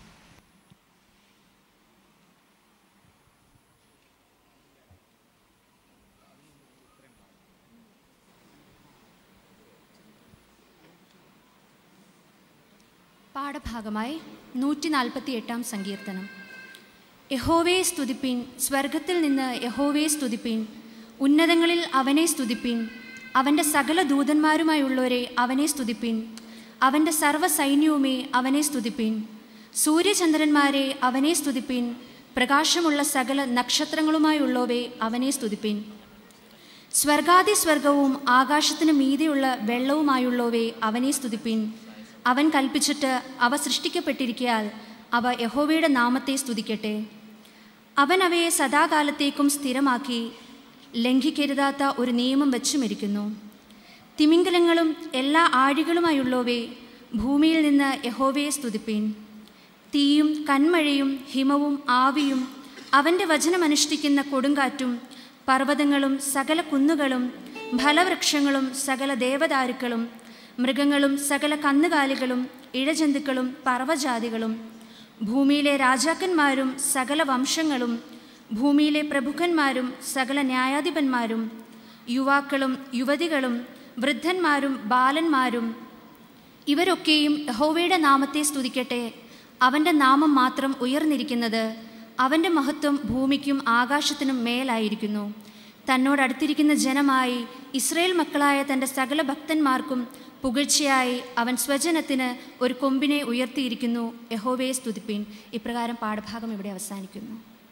പാഠഭാഗമായി നൂറ്റി നാൽപ്പത്തി എട്ടാം സങ്കീർത്തനം യഹോവയെ സ്തുതിപ്പിൻ സ്വർഗത്തിൽ നിന്ന് യഹോവയെ സ്തുതിപ്പിൻ ഉന്നതങ്ങളിൽ അവനെ സ്തുതിപ്പിൻ അവൻ്റെ സകല ദൂതന്മാരുമായുള്ളവരെ അവനെ സ്തുതിപ്പിൻ അവൻ്റെ സർവ്വ സൈന്യവുമേ അവനെ സ്തുതിപ്പിൻ സൂര്യചന്ദ്രന്മാരെ അവനെ സ്തുതിപ്പിൻ പ്രകാശമുള്ള സകല നക്ഷത്രങ്ങളുമായുള്ളവേ അവനെ സ്തുതിപ്പിൻ സ്വർഗാദി സ്വർഗവും ആകാശത്തിന് മീതെയുള്ള വെള്ളവുമായുള്ളവേ അവനെ സ്തുതിപ്പിൻ അവൻ കൽപ്പിച്ചിട്ട് അവ സൃഷ്ടിക്കപ്പെട്ടിരിക്കയാൽ അവ യഹോവയുടെ നാമത്തെ സ്തുതിക്കട്ടെ അവൻ അവയെ സദാകാലത്തേക്കും സ്ഥിരമാക്കി ലംഘിക്കരുതാത്ത ഒരു നിയമം വച്ചുമിരിക്കുന്നു തിമിംഗലങ്ങളും എല്ലാ ആഴികളുമായുള്ളവേ ഭൂമിയിൽ നിന്ന് യഹോവയെ സ്തുതിപ്പിൻ തീയും കന്മഴയും ഹിമവും ആവിയും അവൻ്റെ വചനമനുഷ്ഠിക്കുന്ന കൊടുങ്കാറ്റും പർവ്വതങ്ങളും സകല കുന്നുകളും ഫലവൃക്ഷങ്ങളും സകല ദേവദാരുക്കളും മൃഗങ്ങളും സകല കന്നുകാലികളും ഇഴജന്തുക്കളും പർവ്വജാതികളും ഭൂമിയിലെ രാജാക്കന്മാരും സകല വംശങ്ങളും ഭൂമിയിലെ പ്രഭുക്കന്മാരും സകല ന്യായാധിപന്മാരും യുവാക്കളും യുവതികളും വൃദ്ധന്മാരും ബാലന്മാരും ഇവരൊക്കെയും യഹോവയുടെ നാമത്തെ സ്തുതിക്കട്ടെ അവൻ്റെ നാമം മാത്രം ഉയർന്നിരിക്കുന്നത് അവൻ്റെ മഹത്വം ഭൂമിക്കും ആകാശത്തിനും മേലായിരിക്കുന്നു തന്നോടടുത്തിരിക്കുന്ന ജനമായി ഇസ്രയേൽ മക്കളായ തൻ്റെ സകല ഭക്തന്മാർക്കും പുകഴ്ചയായി അവൻ സ്വജനത്തിന് ഒരു കൊമ്പിനെ ഉയർത്തിയിരിക്കുന്നു യഹോവയെ സ്തുതിപ്പിൻ ഇപ്രകാരം പാഠഭാഗം ഇവിടെ അവസാനിക്കുന്നു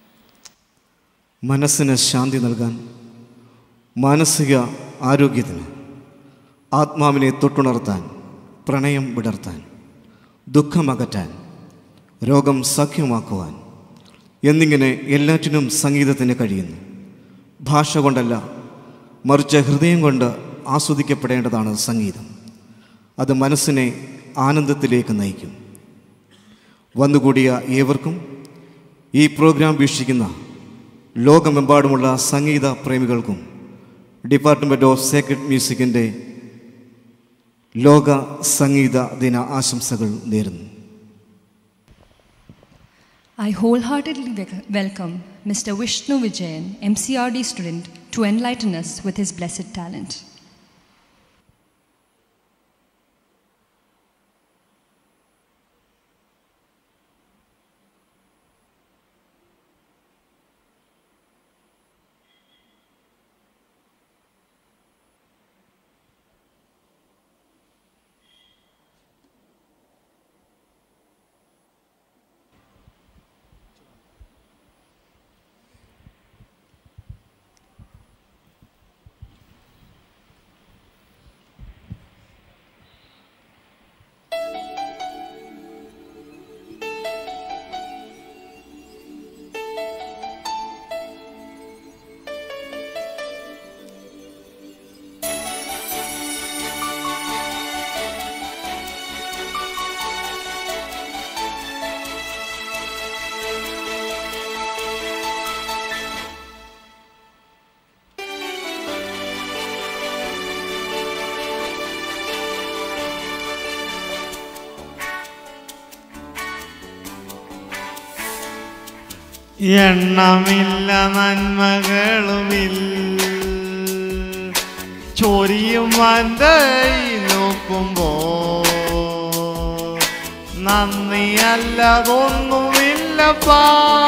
മനസ്സിന് ശാന്തി നൽകാൻ മാനസിക ആരോഗ്യത്തിന് ആത്മാവിനെ തൊട്ടുണർത്താൻ പ്രണയം വിടർത്താൻ ദുഃഖമകറ്റാൻ രോഗം സഖ്യമാക്കുവാൻ എന്നിങ്ങനെ എല്ലാറ്റിനും സംഗീതത്തിന് കഴിയുന്നു ഭാഷ കൊണ്ടല്ല മറിച്ച് ഹൃദയം കൊണ്ട് ആസ്വദിക്കപ്പെടേണ്ടതാണ് സംഗീതം അത് മനസ്സിനെ ആനന്ദത്തിലേക്ക് നയിക്കും വന്നുകൂടിയ ഏവർക്കും ഈ പ്രോഗ്രാം വീക്ഷിക്കുന്ന ലോകമെമ്പാടുമുള്ള സംഗീത പ്രേമികൾക്കും ഡിപ്പാർട്ട്മെൻറ്റ് ഓഫ് സേക്രഡ് മ്യൂസിക്കിൻ്റെ ലോക സംഗീത ദിന ആശംസകൾ നേരുന്നു I wholeheartedly wel- welcome Mr. Vishnu Vijayan, MCRD student, to enlighten us with his blessed talent. എണ്ണമില്ല നന്മകളുമിൽ ചൊരിയും വന്തൈ നോക്കുമ്പോ നന്ദിയല്ലതൊന്നുമില്ലപ്പാ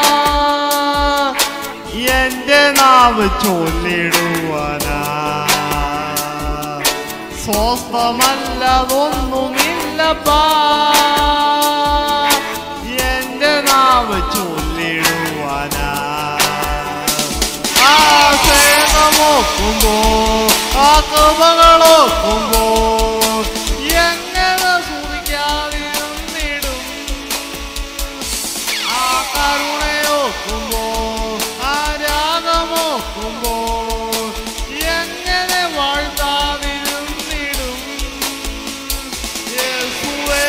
എന്റെ നാവ് ചൊല്ലിടുവാനാ സ്വസ്ഥമല്ലതൊന്നുമില്ലപ്പാ എന്റെ നാവ് ചൊല്ലിടുവാനാ ആ സേനമോക്കുമ്പോ ആ കൃപകളോക്കുമ്പോ എങ്ങനെ സൂചിക്കാതിരുന്നിടും ആ കരുണയോക്കുമ്പോ ആ രാഗമോക്കുമ്പോ എങ്ങനെ വാഴ്ത്താതിരുന്നിടും യേശുവേ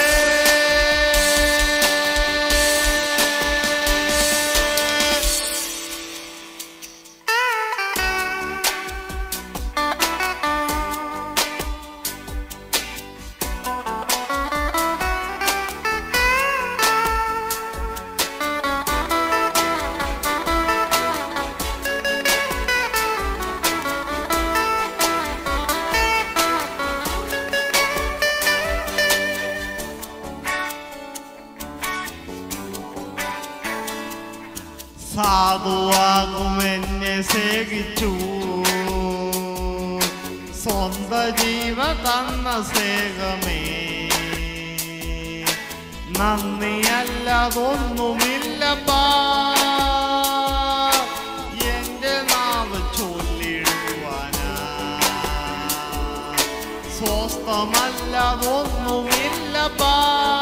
സാധുവാകും എന്നെ സേവിച്ചു സ്വന്ത ജീവ തന്ന സേകമേ നന്ദിയല്ലതൊന്നുമില്ലപ്പാ എന്റെ നാവ് ചൊല്ലിടുവാനാ സ്വസ്ഥമല്ലതൊന്നുമില്ലപ്പാ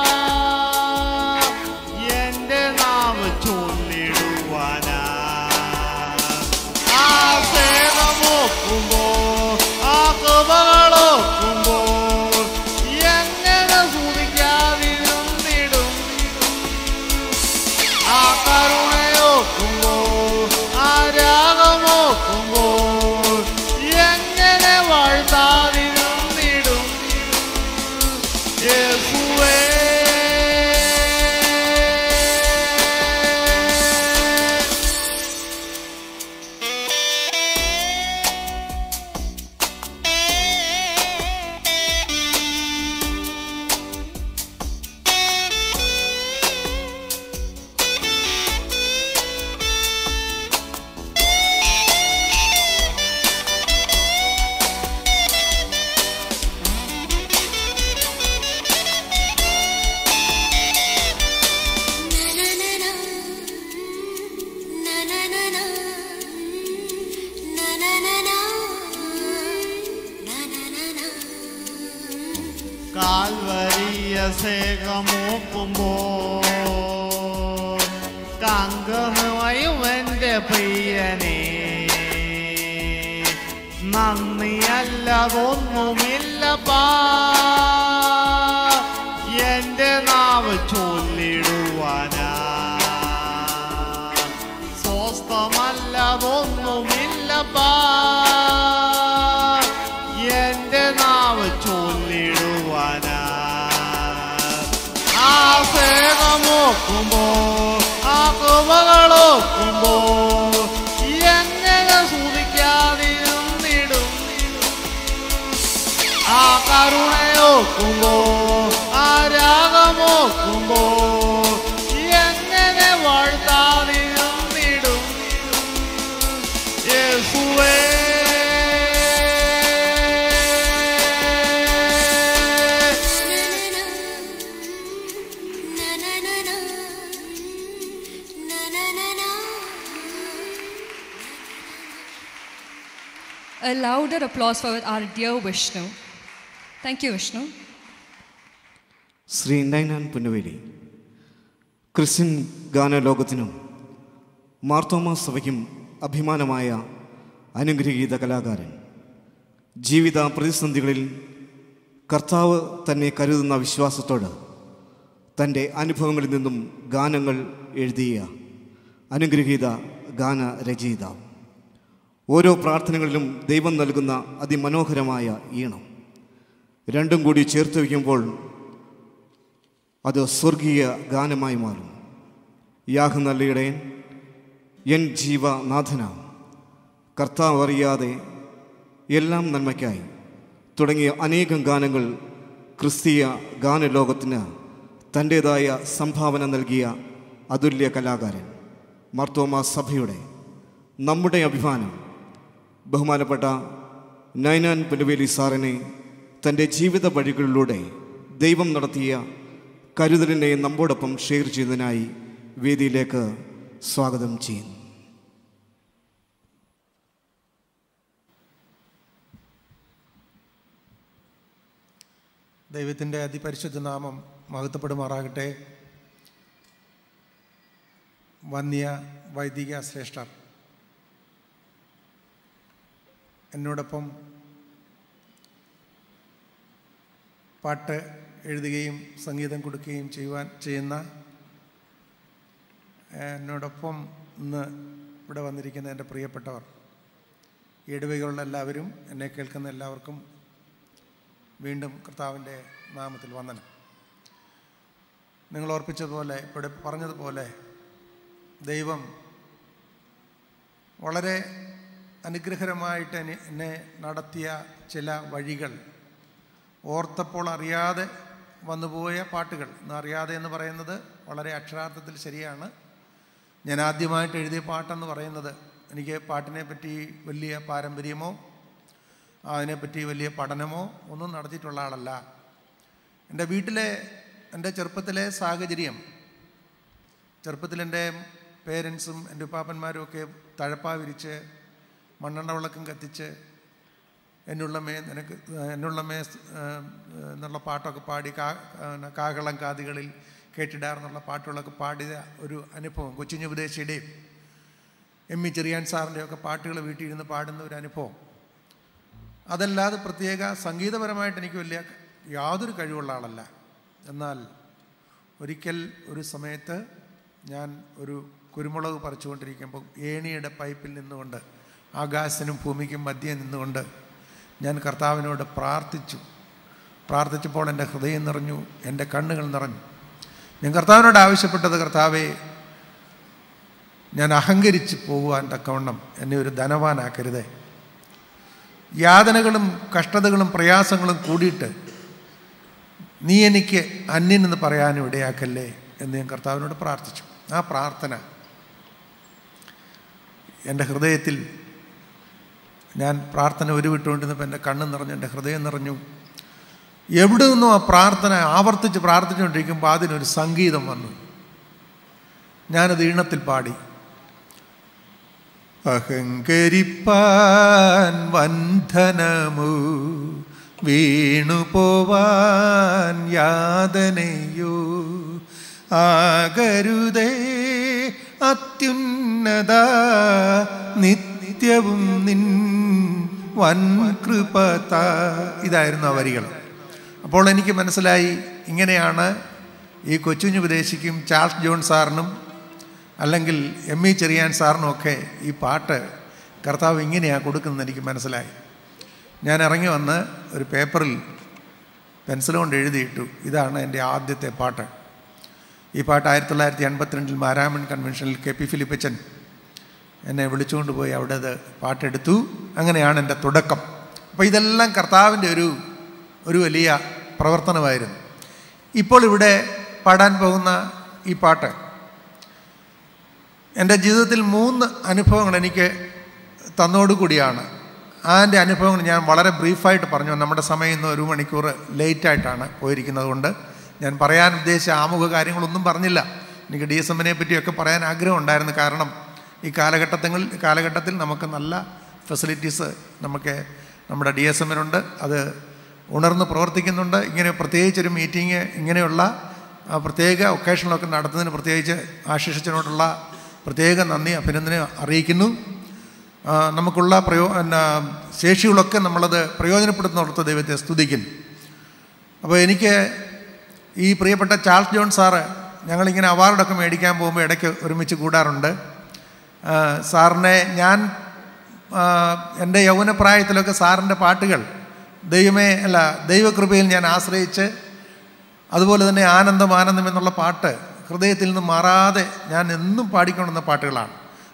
എന്റെ നാവ് ചൊല്ലിടുവാനാ ആ സേനമോക്കുമ്പോ ആ കൃപകളോക്കുമ്പോ എങ്ങനെ സൂചിക്കാതിരുന്നിടും ആ കരുണയോക്കുമ്പോ ആ രാഗമോക്കുമ്പോ എങ്ങനെ വാഴ്ത്താതിരുന്നിടും യേശുവേ കാൽവരിയ സേകമോക്കുമ്പോ കങ്കണമയും എൻ്റെ പ്രിയനെ നന്ദിയല്ലതൊന്നുമില്ലപ്പാ എൻ്റെ നാവ് ചൊല്ലിടുവാനാ സ്വസ്ഥമല്ലതൊന്നുമില്ലപ്പാ എന്റെ നാവ് ചൊല്ലിടുവാനാ ആ സേനമോക്കുമ്പോ ആ കൃപകളോക്കുമ്പോ എങ്ങനെ സൂചിക്കാതിരുന്നിടും ആ കരുണയോക്കുമ്പോ ആ രാഗമോക്കുമ്പോ എങ്ങനെ വാഴ്ത്താതിരുന്നിടും യേശുവേ A louder applause for our dear Vishnu. Thank you, Vishnu. Shri Ninan Punnaveli Christian ഗാനലോകത്തിനും മാർത്തോമ സഭയ്ക്കും അഭിമാനമായ അനുഗ്രഹീത കലാകാരൻ ജീവിത പ്രതിസന്ധികളിൽ കർത്താവ് തന്നെ കരുതുന്ന വിശ്വാസത്തോട് തൻ്റെ അനുഭവങ്ങളിൽ നിന്നും ഗാനങ്ങൾ എഴുതിയ അനുഗ്രഹീത ഗാന രചയിതാവ് ഓരോ പ്രാർത്ഥനകളിലും ദൈവം നൽകുന്ന അതിമനോഹരമായ ഈണം രണ്ടും കൂടി ചേർത്ത് വയ്ക്കുമ്പോൾ അത് സ്വർഗീയ ഗാനമായി മാറും യാഹ് നല്ലയിടയൻ എൻ ജീവനാഥന കർത്താവ് അറിയാതെ എല്ലാം നന്മയ്ക്കായി തുടങ്ങിയ അനേകം ഗാനങ്ങൾ ക്രിസ്തീയ ഗാനലോകത്തിന് തൻ്റേതായ സംഭാവന നൽകിയ അതുല്യ കലാകാരൻ മർത്തോമ സഭയുടെ നമ്മുടെ അഭിമാനം ബഹുമാനപ്പെട്ട നൈനാൻ പുലവേലി സാറിനെ തൻ്റെ ജീവിത വഴികളിലൂടെ ദൈവം നടത്തിയ കരുതലിനെ നമ്മോടൊപ്പം ഷെയർ ചെയ്തതിനായി വേദിയിലേക്ക് സ്വാഗതം ചെയ്യുന്നു ദൈവത്തിൻ്റെ അതിപരിശുദ്ധ നാമം മഹത്വപ്പെടുമാറാകട്ടെ വന്യ വൈദിക ശ്രേഷ്ഠർ എന്നോടൊപ്പം പാട്ട് എഴുതുകയും സംഗീതം കൊടുക്കുകയും ചെയ്യുവാൻ ചെയ്യുന്ന എന്നോടൊപ്പം ഇന്ന് ഇവിടെ വന്നിരിക്കുന്ന എൻ്റെ പ്രിയപ്പെട്ടവർ ഈ ഇടവകകളുള്ള എല്ലാവരും എന്നെ കേൾക്കുന്ന എല്ലാവർക്കും വീണ്ടും കർത്താവിൻ്റെ നാമത്തിൽ വന്ദനം നിങ്ങൾ ഓർപ്പിച്ചതുപോലെ ഇവിടെ പറഞ്ഞതുപോലെ ദൈവം വളരെ അനുഗ്രഹരമായിട്ട് എന്നെ എന്നെ നടത്തിയ ചില വഴികൾ ഓർത്തപ്പോൾ അറിയാതെ വന്നുപോയ പാട്ടുകൾ ഇന്ന് അറിയാതെ എന്ന് പറയുന്നത് വളരെ അക്ഷരാർത്ഥത്തിൽ ശരിയാണ് ഞാൻ ആദ്യമായിട്ട് എഴുതിയ പാട്ടെന്ന് പറയുന്നത് എനിക്ക് പാട്ടിനെ പറ്റി വലിയ പാരമ്പര്യമോ അതിനെപ്പറ്റി വലിയ പഠനമോ ഒന്നും നടത്തിയിട്ടുള്ള ആളല്ല എൻ്റെ വീട്ടിലെ എൻ്റെ ചെറുപ്പത്തിലെ സാഹചര്യം ചെറുപ്പത്തിൽ എൻ്റെ പേരൻസും എൻ്റെ ഉപ്പാപ്പന്മാരും ഒക്കെ തഴപ്പ വിരിച്ച് മണ്ണെണ്ണ വിളക്കും കത്തിച്ച് എന്നുള്ളമേ നിനക്ക് എന്നുള്ളമേ എന്നുള്ള പാട്ടൊക്കെ പാടി കാ കാകളം കാതികളിൽ കേട്ടിടാറെന്നുള്ള പാട്ടുകളൊക്കെ പാടിയ ഒരു അനുഭവം കൊച്ചിഞ്ഞുപദേശിയുടെയും എം ഇ ചെറിയാൻ സാറിൻ്റെയൊക്കെ പാട്ടുകൾ വീട്ടിൽ ഇരുന്ന് പാടുന്ന ഒരു അനുഭവം അതല്ലാതെ പ്രത്യേക സംഗീതപരമായിട്ട് എനിക്ക് വലിയ യാതൊരു കഴിവുള്ള ആളല്ല എന്നാൽ ഒരിക്കൽ ഒരു സമയത്ത് ഞാൻ ഒരു കുരുമുളക് പറിച്ചുകൊണ്ടിരിക്കുമ്പോൾ ഏണിയുടെ പൈപ്പിൽ നിന്നുകൊണ്ട് ആകാശനും ഭൂമിക്കും മധ്യേ നിന്നുകൊണ്ട് ഞാൻ കർത്താവിനോട് പ്രാർത്ഥിച്ചു പ്രാർത്ഥിച്ചപ്പോൾ എൻ്റെ ഹൃദയം നിറഞ്ഞു എൻ്റെ കണ്ണുകൾ നിറഞ്ഞു ഞാൻ കർത്താവിനോട് ആവശ്യപ്പെട്ടത് കർത്താവെ ഞാൻ അഹങ്കരിച്ച് പോകുവാൻ തക്കവണ്ണം എന്നെ ഒരു ധനവാനാക്കരുതേ യാതനകളും കഷ്ടതകളും പ്രയാസങ്ങളും കൂടിയിട്ട് നീ എനിക്ക് അന്യനെന്ന് പറയാനും ഇടയാക്കല്ലേ എന്ന് ഞാൻ കർത്താവിനോട് പ്രാർത്ഥിച്ചു ആ പ്രാർത്ഥന എൻ്റെ ഹൃദയത്തിൽ ഞാൻ പ്രാർത്ഥന ഉരുവിട്ടുകൊണ്ടിരുന്നപ്പോൾ എൻ്റെ കണ്ണ് നിറഞ്ഞു എൻ്റെ ഹൃദയം നിറഞ്ഞു എവിടെ നിന്നും ആ പ്രാർത്ഥന ആവർത്തിച്ച് പ്രാർത്ഥിച്ചുകൊണ്ടിരിക്കുമ്പോൾ അതിനൊരു സംഗീതം വന്നു ഞാനത് ഈണത്തിൽ പാടി അഹങ്കരിപ്പാൻ വന്ധനമു വീണുപോവാൻ യാതനയോ ആകരുതേ അത്യുന്നത നിത്യവും നിൻ വൻ കൃപത ഇതായിരുന്നു ആ വരികൾ അപ്പോൾ എനിക്ക് മനസ്സിലായി ഇങ്ങനെയാണ് ഈ കൊച്ചുഞ്ഞുപദേശിക്കും ചാൾസ് ജോൺ സാറിനും അല്ലെങ്കിൽ എം ഇ ചെറിയാൻ സാറിനും ഒക്കെ ഈ പാട്ട് കർത്താവ് ഇങ്ങനെയാണ് കൊടുക്കുന്നത് എനിക്ക് മനസ്സിലായി ഞാൻ ഇറങ്ങി വന്ന് ഒരു പേപ്പറിൽ പെൻസിൽ കൊണ്ട് എഴുതിയിട്ടു ഇതാണ് എൻ്റെ ആദ്യത്തെ പാട്ട് ഈ പാട്ട് ആയിരത്തി തൊള്ളായിരത്തി എൺപത്തിരണ്ടിൽ മാരാമൺ കൺവെൻഷനിൽ കെ പി ഫിലിപ്പച്ചൻ എന്നെ വിളിച്ചുകൊണ്ട് പോയി അവിടെ അത് പാട്ടെടുത്തു അങ്ങനെയാണ് എൻ്റെ തുടക്കം അപ്പോൾ ഇതെല്ലാം കർത്താവിൻ്റെ ഒരു ഒരു വലിയ പ്രവർത്തനമായിരുന്നു ഇപ്പോൾ ഇവിടെ പാടാൻ പോകുന്ന ഈ പാട്ട് എൻ്റെ ജീവിതത്തിൽ മൂന്ന് അനുഭവങ്ങൾ എനിക്ക് തന്നോടുകൂടിയാണ് അതിൻ്റെ അനുഭവങ്ങൾ ഞാൻ വളരെ ബ്രീഫായിട്ട് പറഞ്ഞു നമ്മുടെ സമയം ഇന്ന് ഒരു മണിക്കൂർ ലേറ്റായിട്ടാണ് പോയിരിക്കുന്നത് കൊണ്ട് ഞാൻ പറയാൻ ഉദ്ദേശിച്ച ആമുഖ കാര്യങ്ങളൊന്നും പറഞ്ഞില്ല എനിക്ക് ഡി എസ് എമ്മിനെ പറ്റിയൊക്കെ പറയാൻ ആഗ്രഹം ഉണ്ടായിരുന്നു കാരണം ഈ കാലഘട്ടത്തിൽ കാലഘട്ടത്തിൽ നമുക്ക് നല്ല ഫെസിലിറ്റീസ് നമുക്ക് നമ്മുടെ ഡി എസ് എമ്മിനുണ്ട് അത് ഉണർന്ന് പ്രവർത്തിക്കുന്നുണ്ട് ഇങ്ങനെ പ്രത്യേകിച്ചൊരു മീറ്റിംഗ് ഇങ്ങനെയുള്ള പ്രത്യേക ഒക്കേഷനിലൊക്കെ നടത്തുന്നതിന് പ്രത്യേകിച്ച് ആശിഷത്തിനോടുള്ള പ്രത്യേക നന്ദി അഭിനന്ദനം അറിയിക്കുന്നു നമുക്കുള്ള പ്രയോ എന്നാ ശേഷികളൊക്കെ നമ്മളത് പ്രയോജനപ്പെടുത്തുന്നിടത്ത് ദൈവത്തെ സ്തുതിക്കുന്നു അപ്പോൾ എനിക്ക് ഈ പ്രിയപ്പെട്ട ചാൾസ് ജോൺ സാറ് ഞങ്ങളിങ്ങനെ അവാർഡൊക്കെ മേടിക്കാൻ പോകുമ്പോൾ ഇടയ്ക്ക് ഒരുമിച്ച് കൂടാറുണ്ട് സാറിനെ ഞാൻ എൻ്റെ യൗവനപ്രായത്തിലൊക്കെ സാറിൻ്റെ പാട്ടുകൾ ദൈവമേ അല്ല ദൈവകൃപയിൽ ഞാൻ ആശ്രയിച്ച് അതുപോലെ തന്നെ ആനന്ദം ആനന്ദം എന്നുള്ള പാട്ട് ഹൃദയത്തിൽ നിന്ന് മാറാതെ ഞാൻ എന്നും പാടിക്കൊണ്ടുവന്ന പാട്ടുകളാണ്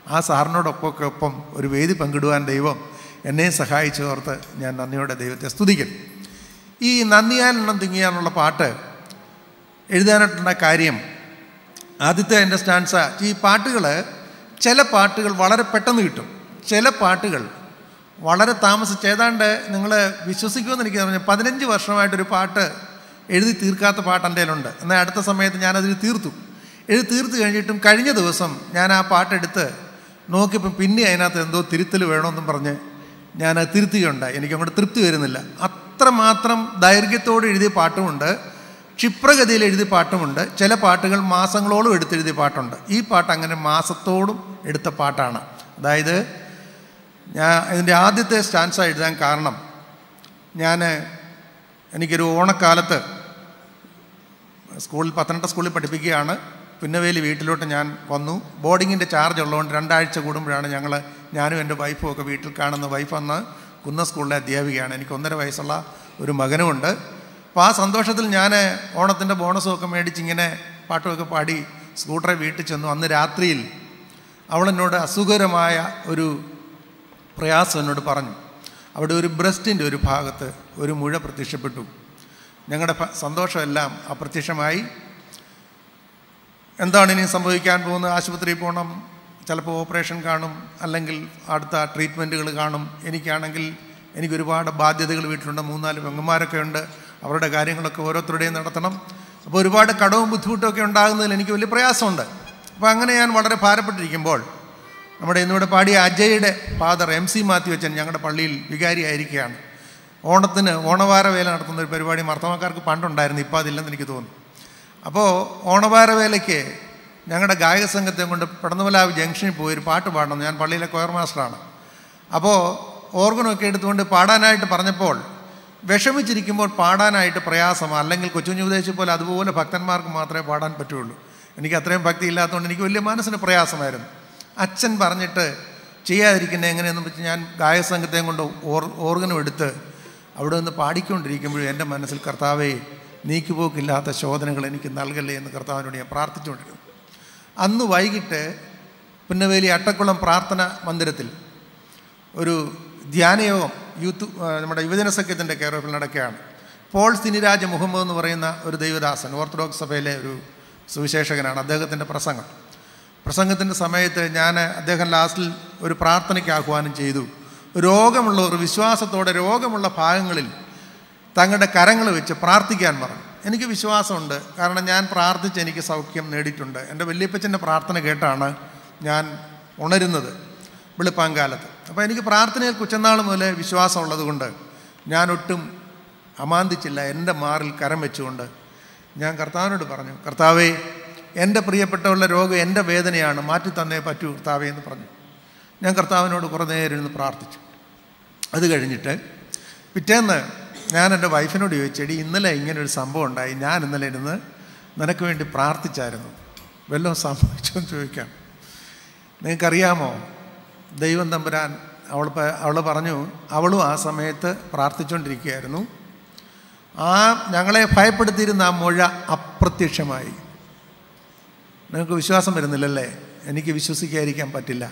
ആ സാറിനോടൊപ്പമൊക്കെ ഒപ്പം ഒരു വേദി പങ്കിടുവാൻ ദൈവം എന്നെ സഹായിച്ചോർത്ത് ഞാൻ നന്ദിയോടെ ദൈവത്തെ സ്തുതിക്കുന്നു ഈ നന്ദിയാലെണ്ണം തിങ്ങിയാനുള്ള പാട്ട് എഴുതാനായിട്ടുള്ള കാര്യം ആദ്യത്തെ എൻ്റെ സ്റ്റാൻസ ഈ പാട്ടുകൾ ചില പാട്ടുകൾ വളരെ പെട്ടെന്ന് കിട്ടും ചില പാട്ടുകൾ വളരെ താമസിച്ച് ഏതാണ്ട് നിങ്ങൾ വിശ്വസിക്കുമെന്ന് എനിക്ക് പറഞ്ഞു പതിനഞ്ച് വർഷമായിട്ടൊരു പാട്ട് എഴുതി തീർക്കാത്ത പാട്ട് എൻ്റെ കയ്യിലുണ്ട് എന്നാൽ അടുത്ത സമയത്ത് ഞാനതിൽ തീർത്തു എഴുതി തീർത്ത് കഴിഞ്ഞിട്ടും കഴിഞ്ഞ ദിവസം ഞാൻ ആ പാട്ടെടുത്ത് നോക്കിയപ്പോൾ പിന്നെ അതിനകത്ത് എന്തോ തിരുത്തൽ വേണമെന്നും പറഞ്ഞ് ഞാൻ അത് തിരുത്തുകയുണ്ടായി എനിക്ക് അങ്ങോട്ട് തൃപ്തി വരുന്നില്ല അത്രമാത്രം ദൈർഘ്യത്തോടെ എഴുതിയ പാട്ടുമുണ്ട് ക്ഷിപ്രഗതിയിൽ എഴുതിയ പാട്ടുമുണ്ട് ചില പാട്ടുകൾ മാസങ്ങളോളം എടുത്തെഴുതിയ പാട്ടുണ്ട് ഈ പാട്ട് അങ്ങനെ മാസത്തോടും എടുത്ത പാട്ടാണ് അതായത് ഞാൻ ഇതിൻ്റെ ആദ്യത്തെ സ്റ്റാൻസ എഴുതാൻ കാരണം ഞാൻ എനിക്കൊരു ഓണക്കാലത്ത് സ്കൂളിൽ പത്തനംതിട്ട സ്കൂളിൽ പഠിപ്പിക്കുകയാണ് പുന്നവേലി വീട്ടിലോട്ട് ഞാൻ വന്നു ബോർഡിങ്ങിൻ്റെ ചാർജ് ഉള്ളതുകൊണ്ട് രണ്ടാഴ്ച കൂടുമ്പോഴാണ് ഞങ്ങൾ ഞാനും എൻ്റെ വൈഫും ഒക്കെ വീട്ടിൽ കാണുന്ന വൈഫ് അന്ന് കുന്ന സ്കൂളിലെ അധ്യാപികയാണ് എനിക്ക് ഒന്നര വയസ്സുള്ള ഒരു മകനുമുണ്ട് അപ്പോൾ ആ സന്തോഷത്തിൽ ഞാൻ ഓണത്തിൻ്റെ ബോണസും ഒക്കെ മേടിച്ച് ഇങ്ങനെ പാട്ടുമൊക്കെ പാടി സ്കൂട്ടറെ വീട്ടിൽ ചെന്നു അന്ന് രാത്രിയിൽ അവളെന്നോട് അസുഖകരമായ ഒരു പ്രയാസം എന്നോട് പറഞ്ഞു അവിടെ ഒരു ബ്രസ്റ്റിൻ്റെ ഒരു ഭാഗത്ത് ഒരു മുഴ പ്രത്യക്ഷപ്പെട്ടു ഞങ്ങളുടെ ഭ- സന്തോഷമെല്ലാം അപ്രത്യക്ഷമായി എന്താണ് ഇനി സംഭവിക്കാൻ പോകുന്നത് ആശുപത്രിയിൽ പോകണം ചിലപ്പോൾ ഓപ്പറേഷൻ കാണും അല്ലെങ്കിൽ അടുത്ത ട്രീറ്റ്മെൻറ്റുകൾ കാണും എനിക്കാണെങ്കിൽ എനിക്ക് ഒരുപാട് ബാധ്യതകൾ വീട്ടിലുണ്ട് മൂന്നാല് പെങ്ങന്മാരൊക്കെ ഉണ്ട് അവരുടെ കാര്യങ്ങളൊക്കെ ഓരോരുത്തരുടെയും നടത്തണം അപ്പോൾ ഒരുപാട് കടവും ബുദ്ധിമുട്ടും ഒക്കെ ഉണ്ടാകുന്നതിൽ എനിക്ക് വലിയ പ്രയാസമുണ്ട് അപ്പോൾ അങ്ങനെ ഞാൻ വളരെ ഭാരപ്പെട്ടിരിക്കുമ്പോൾ നമ്മുടെ ഇന്നിവിടെ പാടിയ അജയുടെ ഫാദർ എം സി മാത്യു അച്ഛൻ ഞങ്ങളുടെ പള്ളിയിൽ വികാരിയായിരിക്കുകയാണ് ഓണത്തിന് ഓണവാര വേല നടത്തുന്ന ഒരു പരിപാടി മർത്തമാക്കാർക്ക് പണ്ടുണ്ടായിരുന്നു ഇപ്പോൾ അതില്ലെന്ന് എനിക്ക് തോന്നുന്നു അപ്പോൾ ഓണവാര വേലയ്ക്ക് ഞങ്ങളുടെ ഗായക സംഘത്തെ കൊണ്ട് പടന്നുമലാവ് ജംഗ്ഷനിൽ പോയി ഒരു പാട്ട് പാടണം ഞാൻ പള്ളിയിലെ കൊയർ മാസ്റ്ററാണ് അപ്പോൾ ഓർഗനൊക്കെ എടുത്തുകൊണ്ട് പാടാനായിട്ട് പറഞ്ഞപ്പോൾ വിഷമിച്ചിരിക്കുമ്പോൾ പാടാനായിട്ട് പ്രയാസമാണ് അല്ലെങ്കിൽ കൊച്ചുകുഞ്ഞു ഉപദേശിച്ച പോലെ അതുപോലെ ഭക്തന്മാർക്ക് മാത്രമേ പാടാൻ പറ്റുള്ളൂ എനിക്ക് അത്രയും ഭക്തി ഇല്ലാത്തതുകൊണ്ട് എനിക്ക് വലിയ മനസ്സിന് പ്രയാസമായിരുന്നു അച്ഛൻ പറഞ്ഞിട്ട് ചെയ്യാതിരിക്കുന്നത് എങ്ങനെയെന്ന് വെച്ച് ഞാൻ ഗായക സംഘത്തെയും കൊണ്ട് ഓർ ഓർഗനും എടുത്ത് അവിടെ നിന്ന് പാടിക്കൊണ്ടിരിക്കുമ്പോഴും എൻ്റെ മനസ്സിൽ കർത്താവേ നീക്കുപോക്കില്ലാത്ത ശോധനകൾ എനിക്ക് നൽകല്ലേ എന്ന് കർത്താവിനോട് ഞാൻ പ്രാർത്ഥിച്ചുകൊണ്ടിരുന്നു അന്ന് വൈകിട്ട് പുന്നവേലി അട്ടക്കുളം പ്രാർത്ഥന മന്ദിരത്തിൽ ഒരു ധ്യാനയോഗം യൂത്ത് ആ, നമ്മുടെ യുവജന സഖ്യത്തിൻ്റെ കെയർ ഓഫിൽ നടക്കുകയാണ് പോൾ സിനിരാജ് മുഹമ്മദ് എന്ന് പറയുന്ന ഒരു ദൈവദാസൻ ഓർത്തഡോക്സ് സഭയിലെ ഒരു സുവിശേഷകനാണ് അദ്ദേഹത്തിൻ്റെ പ്രസംഗം പ്രസംഗത്തിൻ്റെ സമയത്ത് ഞാൻ അദ്ദേഹം ലാസ്റ്റിൽ ഒരു പ്രാർത്ഥനയ്ക്ക് ആഹ്വാനം ചെയ്തു രോഗമുള്ളവർ വിശ്വാസത്തോടെ രോഗമുള്ള ഭാഗങ്ങളിൽ തങ്ങളുടെ കരങ്ങൾ വെച്ച് പ്രാർത്ഥിക്കാൻ പറഞ്ഞു എനിക്ക് വിശ്വാസമുണ്ട് കാരണം ഞാൻ പ്രാർത്ഥിച്ച് എനിക്ക് സൗഖ്യം നേടിയിട്ടുണ്ട് എൻ്റെ വല്യപ്പച്ചൻ്റെ പ്രാർത്ഥന കേട്ടാണ് ഞാൻ ഉണരുന്നത് വെളുപ്പാങ്കാലത്ത് അപ്പോൾ എനിക്ക് പ്രാർത്ഥനയിൽ കുച്ചനാൾ മുതൽ വിശ്വാസമുള്ളത് കൊണ്ട് ഞാനൊട്ടും അമാന്തിച്ചില്ല എൻ്റെ മാറിൽ കരം വെച്ചുകൊണ്ട് ഞാൻ കർത്താവിനോട് പറഞ്ഞു കർത്താവേ എൻ്റെ പ്രിയപ്പെട്ടവരുടെ രോഗം എൻ്റെ വേദനയാണ് മാറ്റി തന്നേ പറ്റൂ കർത്താവേ എന്ന് പറഞ്ഞു ഞാൻ കർത്താവിനോട് കുറേ നേരം ഇരുന്ന് പ്രാർത്ഥിച്ചു അത് കഴിഞ്ഞിട്ട് പിറ്റേന്ന് ഞാൻ എൻ്റെ വൈഫിനോട് ചോദിച്ചെടി ഇന്നലെ ഇങ്ങനെ ഒരു സംഭവം ഉണ്ടായി ഞാൻ ഇന്നലെ ഇരുന്ന് നിനക്ക് വേണ്ടി പ്രാർത്ഥിച്ചായിരുന്നു വല്ലതും സംഭവിച്ചോ എന്ന് ചോദിക്കാം നിങ്ങൾക്കറിയാമോ ദൈവം തമ്പുരാൻ അവൾ പ- അവൾ പറഞ്ഞു അവളും ആ സമയത്ത് പ്രാർത്ഥിച്ചുകൊണ്ടിരിക്കുകയായിരുന്നു ആ ഞങ്ങളെ ഭയപ്പെടുത്തിയിരുന്ന ആ മുഴ അപ്രത്യക്ഷമായി നിങ്ങൾക്ക് വിശ്വാസം വരുന്നില്ലല്ലേ എനിക്ക് വിശ്വസിക്കാതിരിക്കാൻ പറ്റില്ല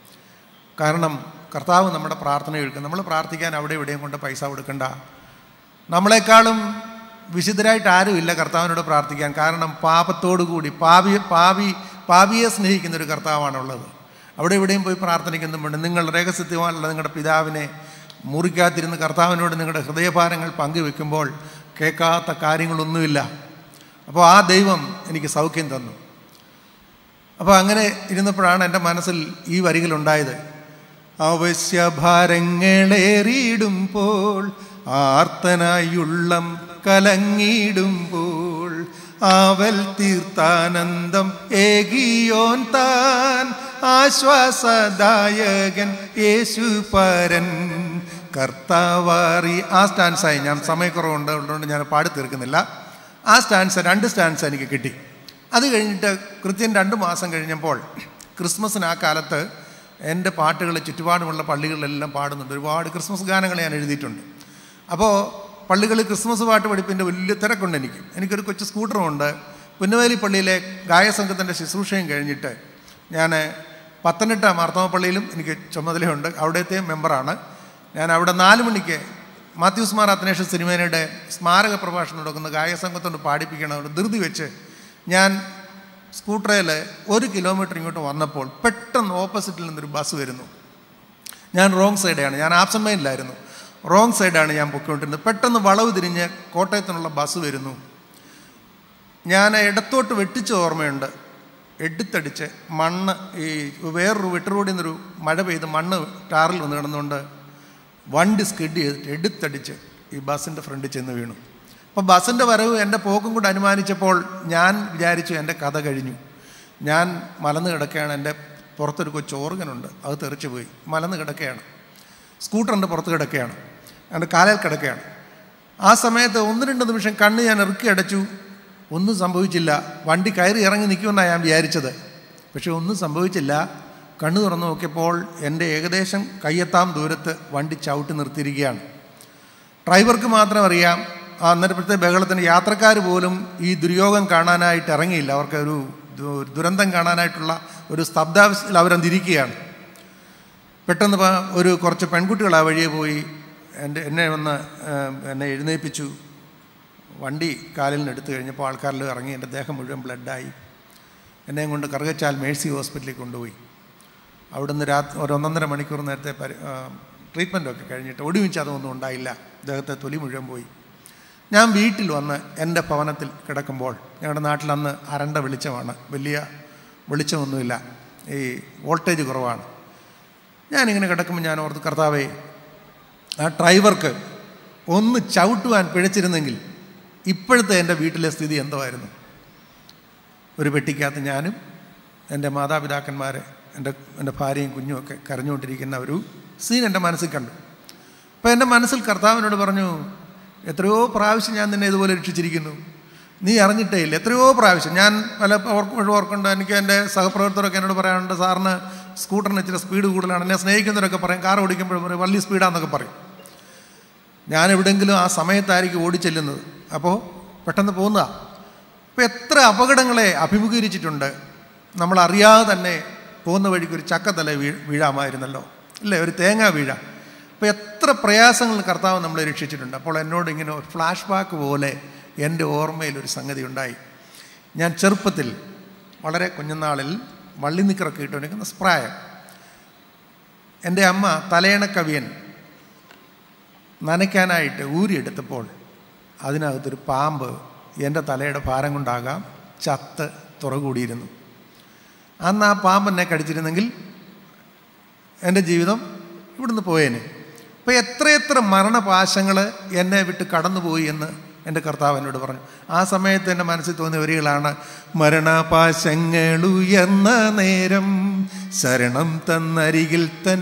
കാരണം കർത്താവ് നമ്മുടെ പ്രാർത്ഥന കേൾക്കും നമ്മൾ പ്രാർത്ഥിക്കാൻ അവിടെ ഇവിടെയും കൊണ്ട് പൈസ കൊടുക്കണ്ട നമ്മളെക്കാളും വിശുദ്ധരായിട്ട് ആരുമില്ല കർത്താവിനോട് പ്രാർത്ഥിക്കാൻ കാരണം പാപത്തോടു കൂടി പാപി പാപി പാപിയെ സ്നേഹിക്കുന്ന ഒരു കർത്താവാണുള്ളത് അവിടെ ഇവിടെയും പോയി പ്രാർത്ഥിക്കുന്നുമുണ്ട് നിങ്ങൾ രഹസ്യത്യമായുള്ള നിങ്ങളുടെ പിതാവിനെ മുറിക്കാത്തിരുന്ന് കർത്താവിനോട് നിങ്ങളുടെ ഹൃദയഭാരങ്ങൾ പങ്കുവെക്കുമ്പോൾ കേൾക്കാത്ത കാര്യങ്ങളൊന്നുമില്ല അപ്പോൾ ആ ദൈവം എനിക്ക് സൗഖ്യം തന്നു അപ്പോൾ അങ്ങനെ ഇരുന്നപ്പോഴാണ് എൻ്റെ മനസ്സിൽ ഈ വരികളുണ്ടായത് അവശ്യഭാരങ്ങളേറിയിടുമ്പോൾ ആർത്തനായുള്ളം കലങ്ങിടുമ്പോൾ ആവൽ തീർത്ഥാനന്ദം ഏകിയോൻ താൻ ആശ്വാസദായകൻ യേശു പരൻ കർത്താവാറി ആ സ്റ്റാൻസായി ഞാൻ സമയക്കുറവുണ്ട് ഉള്ളതുകൊണ്ട് ഞാൻ പാടി തീർക്കുന്നില്ല ആ സ്റ്റാൻസ് രണ്ട് സ്റ്റാൻസ് എനിക്ക് കിട്ടി അത് കഴിഞ്ഞിട്ട് കൃത്യം രണ്ട് മാസം കഴിഞ്ഞപ്പോൾ ക്രിസ്മസിന് ആ കാലത്ത് എൻ്റെ പാട്ടുകൾ ചുറ്റുപാടുമുള്ള പള്ളികളിലെല്ലാം പാടുന്നുണ്ട് ഒരുപാട് ക്രിസ്മസ് ഗാനങ്ങൾ ഞാൻ എഴുതിയിട്ടുണ്ട് അപ്പോൾ പള്ളികളിൽ ക്രിസ്മസ് പാട്ട് പഠിപ്പിൻ്റെ വലിയ തിരക്കുണ്ട് എനിക്ക് എനിക്കൊരു കൊച്ചു സ്കൂട്ടറുമുണ്ട് പുന്നവേലി പള്ളിയിലെ ഗായസംഘത്തിൻ്റെ ശുശ്രൂഷയും കഴിഞ്ഞിട്ട് ഞാൻ പത്തനംതിട്ട മാർത്തോമപ്പള്ളിയിലും എനിക്ക് ചുമതലയുണ്ട് അവിടുത്തെ മെമ്പറാണ് ഞാൻ അവിടെ നാല് മണിക്ക് മാത്യൂസ് മാർ അത്തനേഷ് സിനിമേനയുടെ സ്മാരക പ്രഭാഷണം നടക്കുന്ന ഗായക സംഘത്തോട് പാടിപ്പിക്കണം ധൃതി വെച്ച് ഞാൻ സ്കൂട്ടറിൽ ഒരു കിലോമീറ്റർ ഇങ്ങോട്ട് വന്നപ്പോൾ പെട്ടെന്ന് ഓപ്പോസിറ്റിൽ നിന്നൊരു ബസ് വരുന്നു ഞാൻ റോങ് സൈഡാണ് ഞാൻ ആബ്സെൻ്റ് മൈൻഡിലായിരുന്നു റോങ് സൈഡാണ് ഞാൻ പൊയ്ക്കൊണ്ടിരുന്നത് പെട്ടെന്ന് വളവ് തിരിഞ്ഞ് കോട്ടയത്തിനുള്ള ബസ് വരുന്നു ഞാൻ ഇടത്തോട്ട് വെട്ടിച്ച ഓർമ്മയുണ്ട് എടുത്തടിച്ച് മണ്ണ് ഈ വേറൊരു വെട്ടുറോഡിൽ നിന്നൊരു മഴ പെയ്ത് മണ്ണ് ടാറിൽ വന്ന് കിടന്നുകൊണ്ട് വണ്ടി സ്കിഡ് ചെയ്തിട്ട് എടുത്തടിച്ച് ഈ ബസ്സിൻ്റെ ഫ്രണ്ടിൽ ചെന്ന് വീണു അപ്പോൾ ബസ്സിൻ്റെ വരവ് എൻ്റെ പോക്കും കൂടെ അനുമാനിച്ചപ്പോൾ ഞാൻ വിചാരിച്ചു എൻ്റെ കഥ കഴിഞ്ഞു ഞാൻ മലന്ന് കിടക്കുകയാണ് എൻ്റെ പുറത്തൊരു കൊച്ചു ഓർഗനുണ്ട് അത് തെറിച്ച് പോയി മലന്ന് കിടക്കുകയാണ് സ്കൂട്ടറിൻ്റെ പുറത്ത് കിടക്കുകയാണ് എൻ്റെ കാലിൽ കിടക്കുകയാണ് ആ സമയത്ത് ഒന്ന് രണ്ട് നിമിഷം കണ്ണ് ഞാൻ ഇറുക്കി അടച്ചു ഒന്നും സംഭവിച്ചില്ല വണ്ടി കയറി ഇറങ്ങി നിൽക്കുമെന്നാണ് ഞാൻ വിചാരിച്ചത് പക്ഷെ ഒന്നും സംഭവിച്ചില്ല കണ്ണു തുറന്നു നോക്കിയപ്പോൾ എൻ്റെ ഏകദേശം കയ്യെത്താം ദൂരത്ത് വണ്ടി ചവിട്ടി നിർത്തിയിരിക്കുകയാണ് ഡ്രൈവർക്ക് മാത്രം അറിയാം ആ അന്നേരത്തെ ബഹളത്തിന് യാത്രക്കാർ പോലും ഈ ദുര്യോഗം കാണാനായിട്ട് ഇറങ്ങിയില്ല അവർക്ക് ഒരു ദു- ദുരന്തം കാണാനായിട്ടുള്ള ഒരു സ്തബ്ധാവസ്ഥയിൽ അവരന്നിരിക്കുകയാണ് പെട്ടെന്ന് പ- ഒരു കുറച്ച് പെൺകുട്ടികൾ ആ വഴിയെ പോയി എൻ്റെ എന്നെ വന്ന് ഏം, എന്നെ എഴുന്നേൽപ്പിച്ചു വണ്ടി കാലിൽ നിന്ന് എടുത്തു കഴിഞ്ഞപ്പോൾ ആൾക്കാരിൽ ഇറങ്ങി എൻ്റെ ദേഹം മുഴുവൻ ബ്ലഡായി എന്നെയും കൊണ്ട് കറുകച്ചാൽ മേഴ്സി ഹോസ്പിറ്റലിൽ കൊണ്ടുപോയി അവിടുന്ന് രാത്രി ഒരു ഒന്നൊന്നര മണിക്കൂർ നേരത്തെ പരി ട്രീറ്റ്മെൻറ്റൊക്കെ കഴിഞ്ഞിട്ട് ഒടുമിച്ച് അതൊന്നും ഉണ്ടായില്ല ദേഹത്തെ തൊലി മുഴുവൻ പോയി ഞാൻ വീട്ടിൽ വന്ന് എൻ്റെ ഭവനത്തിൽ കിടക്കുമ്പോൾ ഞങ്ങളുടെ നാട്ടിൽ അന്ന് അരണ്ട വെളിച്ചമാണ് വലിയ വെളിച്ചമൊന്നുമില്ല ഈ വോൾട്ടേജ് കുറവാണ് ഞാനിങ്ങനെ കിടക്കുമ്പോൾ ഞാൻ ഓർത്ത് കർത്താവേ ആ ഡ്രൈവർക്ക് ഒന്ന് ചവിട്ടുവാൻ പിഴച്ചിരുന്നെങ്കിൽ ഇപ്പോഴത്തെ എൻ്റെ വീട്ടിലെ സ്ഥിതി എന്തോ ആയിരുന്നു ഒരു പെട്ടിക്കകത്ത് ഞാനും എൻ്റെ മാതാപിതാക്കന്മാർ എൻ്റെ എൻ്റെ ഭാര്യയും കുഞ്ഞും ഒക്കെ കരഞ്ഞുകൊണ്ടിരിക്കുന്ന ഒരു സീൻ എൻ്റെ മനസ്സിൽ കണ്ടു അപ്പോൾ എൻ്റെ മനസ്സിൽ കർത്താവിനോട് പറഞ്ഞു എത്രയോ പ്രാവശ്യം ഞാൻ നിന്നെ ഇതുപോലെ രക്ഷിച്ചിരിക്കുന്നു നീ അറിഞ്ഞിട്ടേ ഇല്ല എത്രയോ പ്രാവശ്യം ഞാൻ പല ഓർക്കുമ്പോഴും ഓർക്കുന്നുണ്ട് എനിക്ക് എൻ്റെ സഹപ്രവർത്തകരൊക്കെ എന്നോട് പറയാറുണ്ട് സാറിന് സ്കൂട്ടറിന് ഇച്ചിരി സ്പീഡ് കൂടുതലാണ് എന്നെ സ്നേഹിക്കുന്നവരൊക്കെ പറയും കാർ ഓടിക്കുമ്പോഴും പറയും വലിയ സ്പീഡാന്നൊക്കെ പറയും ഞാൻ എവിടെയെങ്കിലും ആ സമയത്തായിരിക്കും ഓടിച്ചെല്ലുന്നത് അപ്പോൾ പെട്ടെന്ന് പോകുന്നതാണ് അപ്പോൾ എത്ര അപകടങ്ങളെ അഭിമുഖീകരിച്ചിട്ടുണ്ട് നമ്മൾ അറിയാതെ തന്നെ പോകുന്ന വഴിക്ക് ഒരു ചക്കത്തല വീ വീഴാമായിരുന്നല്ലോ അല്ലേ ഒരു തേങ്ങ വീഴാം അപ്പോൾ എത്ര പ്രയാസങ്ങൾ കർത്താവ് നമ്മളെ രക്ഷിച്ചിട്ടുണ്ട് അപ്പോൾ എന്നോട് ഇങ്ങനെ ഒരു ഫ്ലാഷ് ബാക്ക് പോലെ എൻ്റെ ഓർമ്മയിൽ ഒരു സംഗതി ഉണ്ടായി ഞാൻ ചെറുപ്പത്തിൽ വളരെ കുഞ്ഞുനാളിൽ വള്ളിനിക്കറൊക്കെ ഇട്ടുകൊണ്ടിരിക്കുന്ന സ്പ്രായം എൻ്റെ അമ്മ തലയണക്കവിയൻ നനയ്ക്കാനായിട്ട് ഊരിയെടുത്തപ്പോൾ അതിനകത്തൊരു പാമ്പ് എൻ്റെ തലയുടെ ഭാരം കൊണ്ടാകാം ചത്ത് തുറകൂടിയിരുന്നു അന്ന് ആ പാമ്പ് എന്നെ കടിച്ചിരുന്നെങ്കിൽ എൻ്റെ ജീവിതം ഇവിടുന്ന് പോയേനെ അപ്പോൾ എത്രയെത്ര മരണപാശങ്ങൾ എന്നെ വിട്ട് കടന്നുപോയി എന്ന് എൻ്റെ കർത്താവ് എന്നോട് പറഞ്ഞു ആ സമയത്ത് എൻ്റെ മനസ്സിൽ തോന്നിയ വരികളാണ് മരണപാശങ്ങളുയർന്ന നേരം ശരണം തന്നരികിൽ തൻ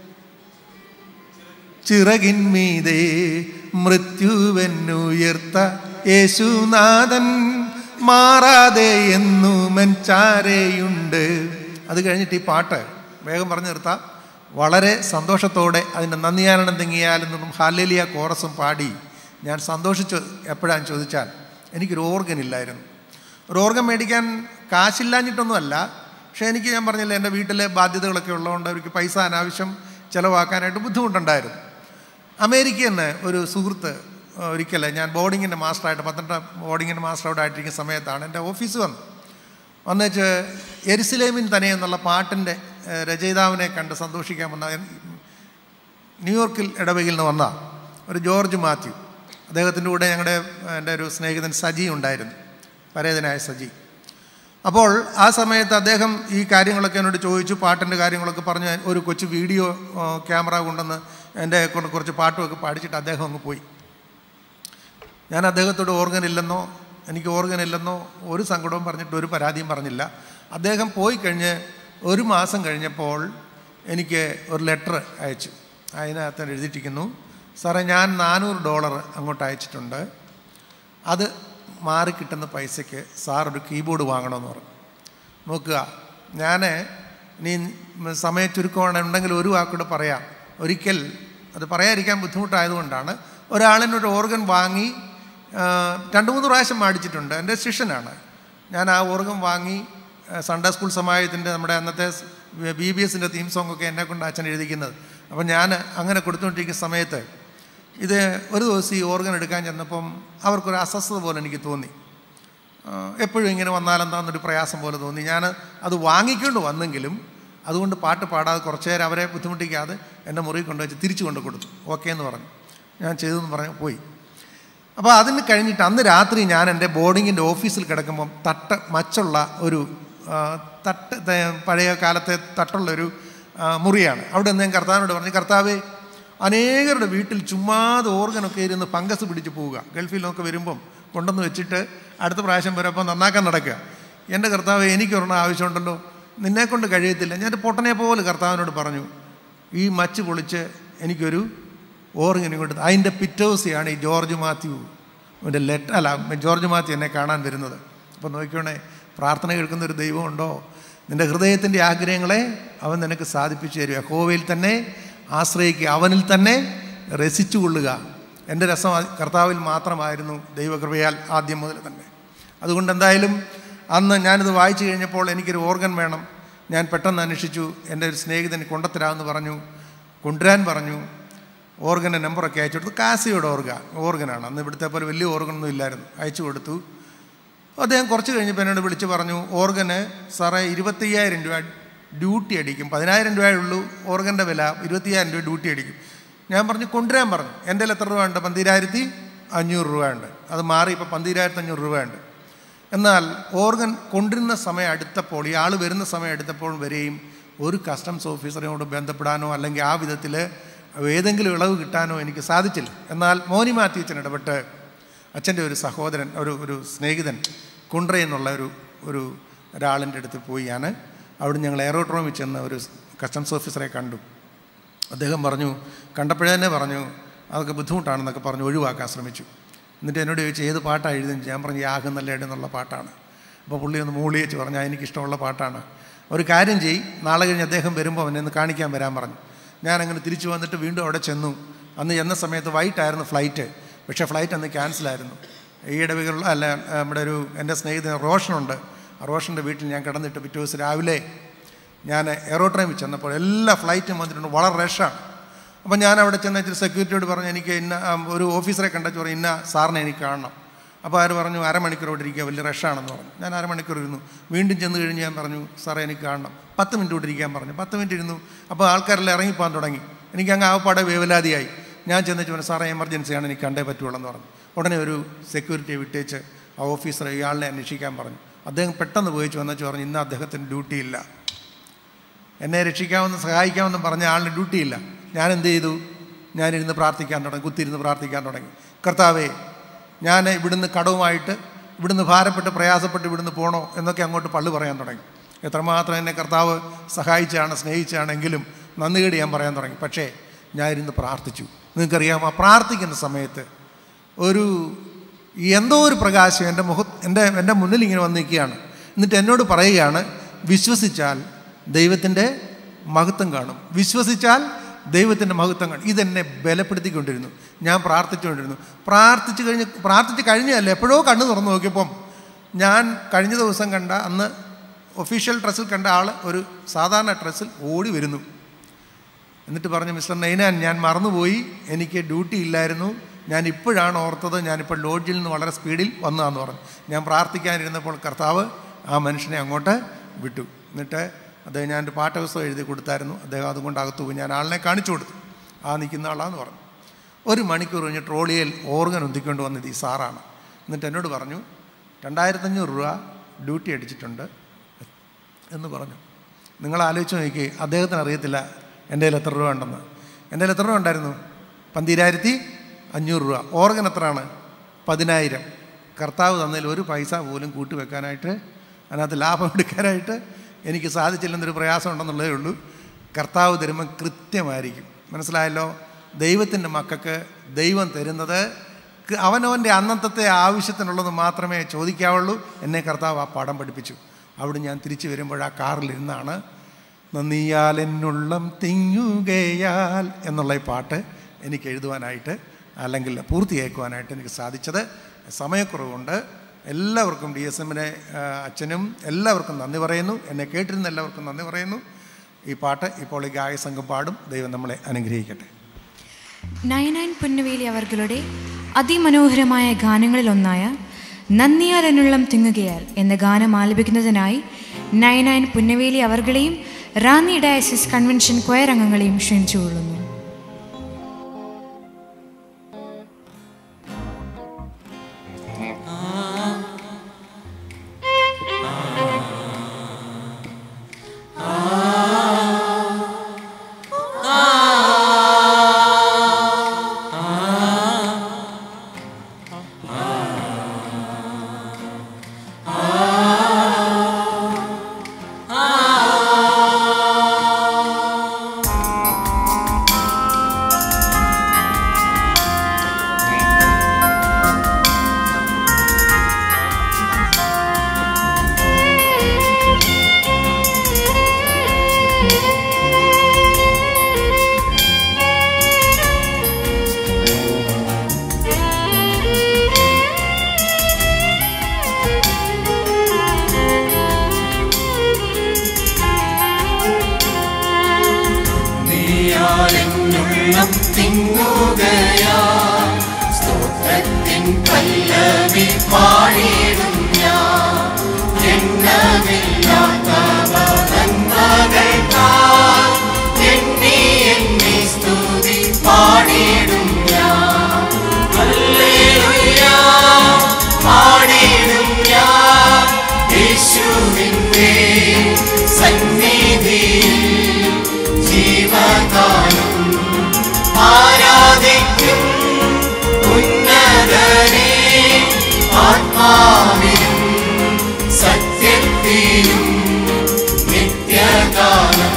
ചിറകിന്മീതേ മൃത്യുവെന്നുയർത്ത യേശുനാഥൻ മാറാതെ എന്നുമൻ ചാരയുണ്ട് അത് കഴിഞ്ഞിട്ട് ഈ പാട്ട് വേഗം പറഞ്ഞു നിർത്താം വളരെ സന്തോഷത്തോടെ അതിൻ്റെ നന്ദിയാനണം തെങ്ങിയാലെന്നും ഹാലേലിയ കോറസും പാടി ഞാൻ സന്തോഷിച്ചു എപ്പോഴാന്ന് ചോദിച്ചാൽ എനിക്കൊരു ഓർഗൻ ഇല്ലായിരുന്നു ഒരു ഓർഗൻ മേടിക്കാൻ കാശില്ലാഞ്ഞിട്ടൊന്നുമല്ല പക്ഷേ എനിക്ക് ഞാൻ പറഞ്ഞില്ല എൻ്റെ വീട്ടിലെ ബാധ്യതകളൊക്കെ ഉള്ളതുകൊണ്ട് അവർക്ക് പൈസ അനാവശ്യം ചിലവാക്കാനായിട്ട് ബുദ്ധിമുട്ടുണ്ടായിരുന്നു അമേരിക്കയിൽ നിന്ന് ഒരു സുഹൃത്ത് ഒരിക്കൽ ഞാൻ ബോർഡിങ്ങിൻ്റെ മാസ്റ്ററായിട്ട് പത്തനംതിട്ട ബോർഡിങ്ങിൻ്റെ മാസ്റ്ററോട് ആയിട്ടിരിക്കുന്ന സമയത്താണ് എൻ്റെ ഓഫീസ് വന്നു വന്നേച്ച് എരിസിലേമിൻ തന്നെ എന്നുള്ള പാട്ടിൻ്റെ ഏഹ്, രചയിതാവിനെ കണ്ട് സന്തോഷിക്കാൻ വന്ന ന്യൂയോർക്കിൽ ഇടവകയിൽ നിന്ന് വന്ന ഒരു ജോർജ് മാത്യു അദ്ദേഹത്തിൻ്റെ കൂടെ ഞങ്ങളുടെ എൻ്റെ ഒരു സ്നേഹിതൻ സജി ഉണ്ടായിരുന്നു പരേതനായ സജി അപ്പോൾ ആ സമയത്ത് അദ്ദേഹം ഈ കാര്യങ്ങളൊക്കെ എന്നോട് ചോദിച്ചു പാട്ടിൻ്റെ കാര്യങ്ങളൊക്കെ പറഞ്ഞ് ഒരു കൊച്ചു വീഡിയോ ആ, ക്യാമറ കൊണ്ടുവന്ന് എൻ്റെ കൊണ്ട് കുറച്ച് പാട്ടുമൊക്കെ പാടിച്ചിട്ട് അദ്ദേഹം അങ്ങ് പോയി ഞാൻ അദ്ദേഹത്തോട് ഓർഗൻ ഇല്ലെന്നോ എനിക്ക് ഓർഗൻ ഇല്ലെന്നോ ഒരു സങ്കടവും പറഞ്ഞിട്ട് ഒരു പരാതിയും പറഞ്ഞില്ല അദ്ദേഹം പോയി കഴിഞ്ഞ് ഒരു മാസം കഴിഞ്ഞപ്പോൾ എനിക്ക് ഒരു ലെറ്റർ അയച്ചു അതിനകത്ത് എഴുതിയിട്ടിരിക്കുന്നു സാറേ ഞാൻ നാനൂറ് ഡോളർ അങ്ങോട്ട് അയച്ചിട്ടുണ്ട് അത് മാറി കിട്ടുന്ന പൈസയ്ക്ക് സാർ ഒരു കീബോർഡ് വാങ്ങണമെന്ന് പറഞ്ഞു നോക്കുക ഞാൻ ഇനി സമയ ചുരുക്കമാണ് ഉണ്ടെങ്കിൽ ഒരു വാക്കൂടെ പറയാം ഒരിക്കൽ അത് പറയാതിരിക്കാൻ ബുദ്ധിമുട്ടായതുകൊണ്ടാണ് ഒരാളിനൊരു ഓർഗൻ വാങ്ങി ആ, രണ്ട് മൂന്ന് പ്രാവശ്യം മേടിച്ചിട്ടുണ്ട് എൻ്റെ ശിഷ്യനാണ് ഞാൻ ആ ഓർഗൻ വാങ്ങി ആ, സൺഡേ സ്കൂൾ സമാജത്തിൻ്റെ നമ്മുടെ അന്നത്തെ ബി ബി എസിൻ്റെ തീം സോങ്ങൊക്കെ എന്നെ കൊണ്ട് അച്ഛൻ എഴുതിക്കുന്നത് അപ്പം ഞാൻ അങ്ങനെ കൊടുത്തുകൊണ്ടിരിക്കുന്ന സമയത്ത് ഇത് ഒരു ദിവസം ഈ ഓർഗൻ എടുക്കാൻ ചെന്നപ്പം അവർക്കൊരു അസ്വസ്ഥത പോലെ എനിക്ക് തോന്നി ആ, എപ്പോഴും ഇങ്ങനെ വന്നാലെന്താന്നൊരു പ്രയാസം പോലെ തോന്നി ഞാൻ അത് വാങ്ങിക്കൊണ്ട് വന്നെങ്കിലും അതുകൊണ്ട് പാട്ട് പാടാതെ കുറച്ച് നേരം അവരെ ബുദ്ധിമുട്ടിക്കാതെ എൻ്റെ മുറി കൊണ്ടുവച്ച് തിരിച്ചു കൊണ്ട് കൊടുത്തു ഓക്കെ എന്ന് പറഞ്ഞു ഞാൻ ചെയ്തെന്ന് പറഞ്ഞ് പോയി അപ്പോൾ അതിന് കഴിഞ്ഞിട്ട് അന്ന് രാത്രി ഞാൻ എൻ്റെ ബോർഡിങ്ങിൻ്റെ ഓഫീസിൽ കിടക്കുമ്പം തട്ട് മച്ചുള്ള ഒരു ആ, തട്ട് ത- പഴയ കാലത്തെ തട്ടുള്ളൊരു ആ, മുറിയാണ് അവിടെ നിന്ന് ഞാൻ കർത്താവിനോട് പറഞ്ഞു കർത്താവേ അനേകരുടെ വീട്ടിൽ ചുമ്മാതെ ഓർഗനൊക്കെ ഇരുന്ന് ഫംഗസ് പിടിച്ച് പോവുക ഗൾഫിൽ നിന്നൊക്കെ വരുമ്പം കൊണ്ടുവന്ന് വെച്ചിട്ട് അടുത്ത പ്രാവശ്യം വരുമ്പോൾ നന്നാക്കാൻ നടക്കുക എൻ്റെ കർത്താവ് എനിക്കൊരെണ്ണം ആവശ്യമുണ്ടല്ലോ നിന്നെക്കൊണ്ട് കഴിയത്തില്ല ഞാൻ പൊട്ടനെ പോലെ കർത്താവിനോട് പറഞ്ഞു ഈ മച്ച് പൊളിച്ച് എനിക്കൊരു ഓർഗനും കൊണ്ട് അതിൻ്റെ പിറ്റോസിയാണ് ഈ ജോർജ് മാത്യു അവൻ്റെ ലെറ്റർ അല്ല ജോർജ് മാത്യു എന്നെ കാണാൻ വരുന്നത് അപ്പോൾ നോക്കിക്കോണേ പ്രാർത്ഥന കേൾക്കുന്ന ഒരു ദൈവമുണ്ടോ നിൻ്റെ ഹൃദയത്തിൻ്റെ ആഗ്രഹങ്ങളെ അവൻ നിനക്ക് സാധിപ്പിച്ചു തരും യഹോവയിൽ തന്നെ ആശ്രയിക്കുക അവനിൽ തന്നെ രസിച്ചു കൊള്ളുക എൻ്റെ രസം അത് കർത്താവിൽ മാത്രമായിരുന്നു ദൈവകൃപയാൽ ആദ്യം മുതൽ തന്നെ അതുകൊണ്ട് എന്തായാലും അന്ന് ഞാനിത് വായിച്ചു കഴിഞ്ഞപ്പോൾ എനിക്കൊരു ഓർഗൻ വേണം ഞാൻ പെട്ടെന്ന് അന്വേഷിച്ചു എൻ്റെ ഒരു സ്നേഹിതൻ കൊണ്ടത്തരാമെന്ന് പറഞ്ഞു കൊണ്ടുവരാൻ പറഞ്ഞു ഓർഗൻ്റെ നമ്പറൊക്കെ അയച്ചു കൊടുത്തു കാസിയുടെ ഓർഗ ഓർഗനാണ് അന്ന് ഇവിടുത്തെ പോലെ വലിയ ഓർഗനൊന്നും ഇല്ലായിരുന്നു അയച്ചു കൊടുത്തു അദ്ദേഹം കുറച്ച് കഴിഞ്ഞപ്പോൾ എന്നോട് വിളിച്ച് പറഞ്ഞു ഓർഗന് സാറേ ഇരുപത്തയ്യായിരം രൂപ ഡ്യൂട്ടി അടിക്കും പതിനായിരം രൂപയേ ഉള്ളൂ ഓർഗൻ്റെ വില ഇരുപത്തയ്യായിരം രൂപ ഡ്യൂട്ടി അടിക്കും ഞാൻ പറഞ്ഞു കൊണ്ടുവരാൻ പറഞ്ഞു എൻ്റെ കയ്യിൽ എത്ര രൂപ ഉണ്ട് പന്തിരായിരത്തി അഞ്ഞൂറ് രൂപ ഉണ്ട് അത് മാറി ഇപ്പോൾ പന്തിരായിരത്തി അഞ്ഞൂറ് രൂപ ഉണ്ട് എന്നാൽ ഓർഗൻ കൊണ്ടിരുന്ന സമയം അടുത്തപ്പോൾ ഈ ആൾ വരുന്ന സമയം അടുത്തപ്പോൾ വരെയും ഒരു കസ്റ്റംസ് ഓഫീസറിനോട് ബന്ധപ്പെടാനോ അല്ലെങ്കിൽ ആ വിധത്തിൽ ഏതെങ്കിലും ഇളവ് കിട്ടാനോ എനിക്ക് സാധിച്ചില്ല എന്നാൽ മോനി മാത്യുച്ചൻ ഇടപെട്ട് അച്ഛൻ്റെ ഒരു സഹോദരൻ ഒരു ഒരു സ്നേഹിതൻ കുണ്ട്ര എന്നുള്ള ഒരു ഒരു ഒരാളിൻ്റെ അടുത്ത് പോയി ഞാൻ അവിടെ ഞങ്ങൾ എയറോഡ്രോമിൽ ചെന്ന് ഒരു കസ്റ്റംസ് ഓഫീസറെ കണ്ടു അദ്ദേഹം പറഞ്ഞു കണ്ടപ്പോഴേ തന്നെ പറഞ്ഞു അതൊക്കെ ബുദ്ധിമുട്ടാണെന്നൊക്കെ പറഞ്ഞ് ഒഴിവാക്കാൻ ശ്രമിച്ചു എന്നിട്ട് എന്നോട് ചോദിച്ചു ഏത് പാട്ടാണ് എഴുതുന്നത് ഞാൻ പറഞ്ഞു യാഗം നല്ല എന്നുള്ള പാട്ടാണ് അപ്പോൾ പുള്ളി ഒന്ന് മൂളി വെച്ച് പറഞ്ഞു "ആ, എനിക്കിഷ്ടമുള്ള പാട്ടാണ് ഒരു കാര്യം ചെയ് നാളെ കഴിഞ്ഞ് അദ്ദേഹം വരുമ്പോൾ അവനെ ഒന്ന് കാണിക്കാൻ വരാൻ പറഞ്ഞു ഞാനങ്ങനെ തിരിച്ചു വന്നിട്ട് വീണ്ടും അവിടെ ചെന്നു അന്ന് ചെന്ന സമയത്ത് വൈകിട്ടായിരുന്നു ഫ്ലൈറ്റ് പക്ഷേ ഫ്ലൈറ്റ് അന്ന് ക്യാൻസലായിരുന്നു ഈ ഇടവകളുള്ള അല്ല നമ്മുടെ ഒരു എൻ്റെ സ്നേഹിതൻ റോഷനുണ്ട് ആ റോഷൻ്റെ വീട്ടിൽ ഞാൻ കിടന്നിട്ട് പിറ്റേ ദിവസം രാവിലെ ഞാൻ എയറോട്രെയിനിൽ ചെന്നപ്പോൾ എല്ലാ ഫ്ലൈറ്റും വന്നിട്ടുണ്ട് വളരെ റഷാണ് അപ്പം ഞാൻ അവിടെ ചെന്ന് ഇച്ചിരി സെക്യൂരിറ്റിയോട് പറഞ്ഞു എനിക്ക് ഇന്ന ആ, ഒരു ഓഫീസറെ കണ്ടു പറഞ്ഞു ഇന്ന സാറിനെ എനിക്ക് കാണണം അപ്പോൾ ആര് പറഞ്ഞു അരമണിക്കൂർ ഇവിടെ ഇരിക്കുക വലിയ റഷാണെന്ന് പറഞ്ഞു ഞാൻ അരമണിക്കൂർ ഇരുന്നു വീണ്ടും ചെന്ന് കഴിഞ്ഞ് ഞാൻ പറഞ്ഞു സാറേ എനിക്ക് കാണണം പത്ത് മിനിറ്റ് ഇവിടെ ഇരിക്കാൻ പറഞ്ഞു പത്ത് മിനിറ്റ് ഇരുന്നു അപ്പോൾ ആൾക്കാരെല്ലാം ഇറങ്ങിപ്പോകാൻ തുടങ്ങി എനിക്ക് അങ്ങ് ആവപ്പാടെ വേവലാതിയായി ഞാൻ ചെന്ന് പറഞ്ഞു സാറേ എമർജൻസിയാണ് എനിക്ക് കണ്ടേ പറ്റുള്ളൂ എന്ന് പറഞ്ഞു ഉടനെ ഒരു സെക്യൂരിറ്റിയെ വിട്ടേച്ച് ആ ഓഫീസറെ ഇയാളിനെ അന്വേഷിക്കാൻ പറഞ്ഞു അദ്ദേഹം പെട്ടെന്ന് പോയിച്ച് വന്നു പറഞ്ഞു ഇന്ന് അദ്ദേഹത്തിന് ഡ്യൂട്ടി ഇല്ല എന്നെ രക്ഷിക്കാമെന്ന് സഹായിക്കാമെന്ന് പറഞ്ഞ ആളിന് ഡ്യൂട്ടിയില്ല ഞാൻ എന്ത് ചെയ്തു ഞാനിരുന്ന് പ്രാർത്ഥിക്കാൻ തുടങ്ങി കുത്തിയിരുന്ന് പ്രാർത്ഥിക്കാൻ തുടങ്ങി കർത്താവേ ഞാൻ ഇവിടുന്ന് കടവുമായിട്ട് ഇവിടുന്ന് ഭാരപ്പെട്ട് പ്രയാസപ്പെട്ട് ഇവിടുന്ന് പോണോ എന്നൊക്കെ അങ്ങോട്ട് പള്ളു പറയാൻ തുടങ്ങി എത്രമാത്രം എന്നെ കർത്താവ് സഹായിച്ചാണ് സ്നേഹിച്ചാണെങ്കിലും നന്ദി കേട് ഞാൻ പറയാൻ തുടങ്ങി പക്ഷേ ഞാൻ ഇരുന്ന് പ്രാർത്ഥിച്ചു നിങ്ങൾക്കറിയാമോ ആ പ്രാർത്ഥിക്കുന്ന സമയത്ത് ഒരു എന്തോ ഒരു പ്രകാശം എൻ്റെ മുഖ എൻ്റെ എൻ്റെ മുന്നിൽ ഇങ്ങനെ വന്ന് നിൽക്കുകയാണ് എന്നിട്ട് എന്നോട് പറയുകയാണ് വിശ്വസിച്ചാൽ ദൈവത്തിൻ്റെ മഹത്വം കാണും വിശ്വസിച്ചാൽ ദൈവത്തിൻ്റെ മഹത്വം കാണും ഇതെന്നെ ബലപ്പെടുത്തിക്കൊണ്ടിരുന്നു ഞാൻ പ്രാർത്ഥിച്ചുകൊണ്ടിരുന്നു പ്രാർത്ഥിച്ചു കഴിഞ്ഞ് പ്രാർത്ഥിച്ച് കഴിഞ്ഞല്ല എപ്പോഴോ കണ്ണു തുറന്നു നോക്കിയപ്പം ഞാൻ കഴിഞ്ഞ ദിവസം കണ്ട അന്ന് ഒഫീഷ്യൽ ഡ്രസ്സിൽ കണ്ട ആൾ ഒരു സാധാരണ ഡ്രസ്സിൽ ഓടി വരുന്നു എന്നിട്ട് പറഞ്ഞു മിസ്റ്റർ നൈനാൻ ഞാൻ മറന്നുപോയി എനിക്ക് ഡ്യൂട്ടി ഇല്ലായിരുന്നു ഞാൻ ഇപ്പോഴാണ് ഓർത്തത് ഞാനിപ്പോൾ ലോഡ്ജിൽ നിന്ന് വളരെ സ്പീഡിൽ വന്നതാന്ന് പറഞ്ഞു ഞാൻ പ്രാർത്ഥിക്കാനിരുന്നപ്പോൾ കർത്താവ് ആ മനുഷ്യനെ അങ്ങോട്ട് വിട്ടു എന്നിട്ട് അദ്ദേഹം ഞാൻ ഒരു പാഠപുസ്തകം എഴുതി കൊടുത്തായിരുന്നു അദ്ദേഹം അതുകൊണ്ട് അകത്തു പോയി ഞാൻ ആളിനെ കാണിച്ചു കൊടുത്തു ആ നിൽക്കുന്ന ആളാന്ന് പറഞ്ഞു ഒരു മണിക്കൂർ കഴിഞ്ഞ് ട്രോളിയിൽ ഓർഗൻ ഒന്തിക്കൊണ്ട് വന്നത് ഈ സാറാണ് എന്നിട്ട് എന്നോട് പറഞ്ഞു രണ്ടായിരത്തഞ്ഞൂറ് രൂപ ഡ്യൂട്ടി അടിച്ചിട്ടുണ്ട് എന്ന് പറഞ്ഞു നിങ്ങൾ ആലോചിച്ച് നോക്കി അദ്ദേഹത്തിന് അറിയത്തില്ല എൻ്റെ കയ്യിൽ എത്ര രൂപ ഉണ്ടെന്ന് എൻ്റെ കയ്യിൽ എത്ര രൂപ ഉണ്ടായിരുന്നു പന്തിരായിരത്തി അഞ്ഞൂറ് രൂപ ഓർഗൻ എത്രയാണ് പതിനായിരം കർത്താവ് തന്നതിൽ ഒരു പൈസ പോലും കൂട്ടി വെക്കാനായിട്ട് അതിനകത്ത് ലാഭം എടുക്കാനായിട്ട് എനിക്ക് സാധിച്ചില്ലെന്നൊരു പ്രയാസം ഉണ്ടെന്നുള്ളതേ ഉള്ളൂ കർത്താവ് തരുമ്പം കൃത്യമായിരിക്കും മനസ്സിലായല്ലോ ദൈവത്തിൻ്റെ മക്കൾക്ക് ദൈവം തരുന്നത് ക- അവനവൻ്റെ അന്നത്തെ ആവശ്യത്തിനുള്ളത് മാത്രമേ ചോദിക്കാവുള്ളൂ എന്നെ കർത്താവ് ആ പാഠം പഠിപ്പിച്ചു അവിടെ ഞാൻ തിരിച്ചു വരുമ്പോൾ ആ കാറിലിരുന്നാണ് നന്ദിയാൽ എന്നുള്ളം തിങ്ങുകയാൽ എന്നുള്ള ഈ പാട്ട് എനിക്ക് എഴുതുവാനായിട്ട് അല്ലെങ്കിൽ പൂർത്തിയാക്കുവാനായിട്ട് എനിക്ക് സാധിച്ചത് സമയക്കുറവുണ്ട് എല്ലാവർക്കും ഡി എസ് എമ്മിനെ അച്ഛനും എല്ലാവർക്കും നന്ദി പറയുന്നു എന്നെ കേട്ടിരുന്ന എല്ലാവർക്കും നന്ദി പറയുന്നു ഈ പാട്ട് ഇപ്പോൾ ഈ ഗായ സംഘം പാടും ദൈവം നമ്മളെ അനുഗ്രഹിക്കട്ടെ നയനയൻ പുന്നവേലി അവർകളുടെ അതിമനോഹരമായ ഗാനങ്ങളിലൊന്നായ നന്ദിയാൽ എന്നുള്ളം തിങ്ങുകയാൽ എന്ന ഗാനം ആലപിക്കുന്നതിനായി നയനയൻ പുന്നവേലി അവർകളെയും റാന്നി ഡയസിസ് കൺവെൻഷൻ ക്വയർ അംഗങ്ങളെയും ക്ഷണിച്ചുകൊള്ളുന്നു നീയാലെന്നുള്ളം തിങ്ങുകയാ സ്തോത്രത്തിൻ പല്ലവി പാടിയിടും ഞാൻ എണ്ണമില്ലാത്തവ നന്മകൾക്കാൽ എണ്ണി എണ്ണി സ്തുതി പാടിയിടും ഞാൻ ഹല്ലേലൂയ പാടിയിടും ഞാൻ യേശുവിൻ്റെ സന്നിധിയിൽ ജീവകാലം ആരാധിക്കും ഉന്നതനെ ആത്മാവിലും സത്യത്തിലും നിത്യകാലം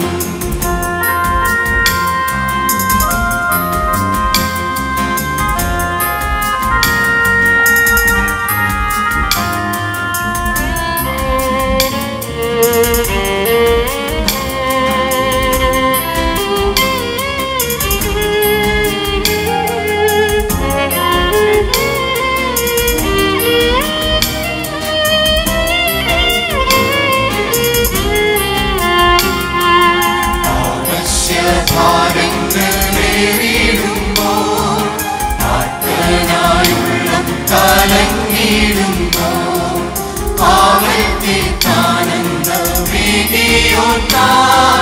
ആവശ്യഭാരങ്ങളേറിടുമ്പോൾ ആർത്തനായുള്ളം കലങ്ങിടുമ്പോൾ ആവർത്തിക്കാനന്ദ വിധിയൊന്നാൻ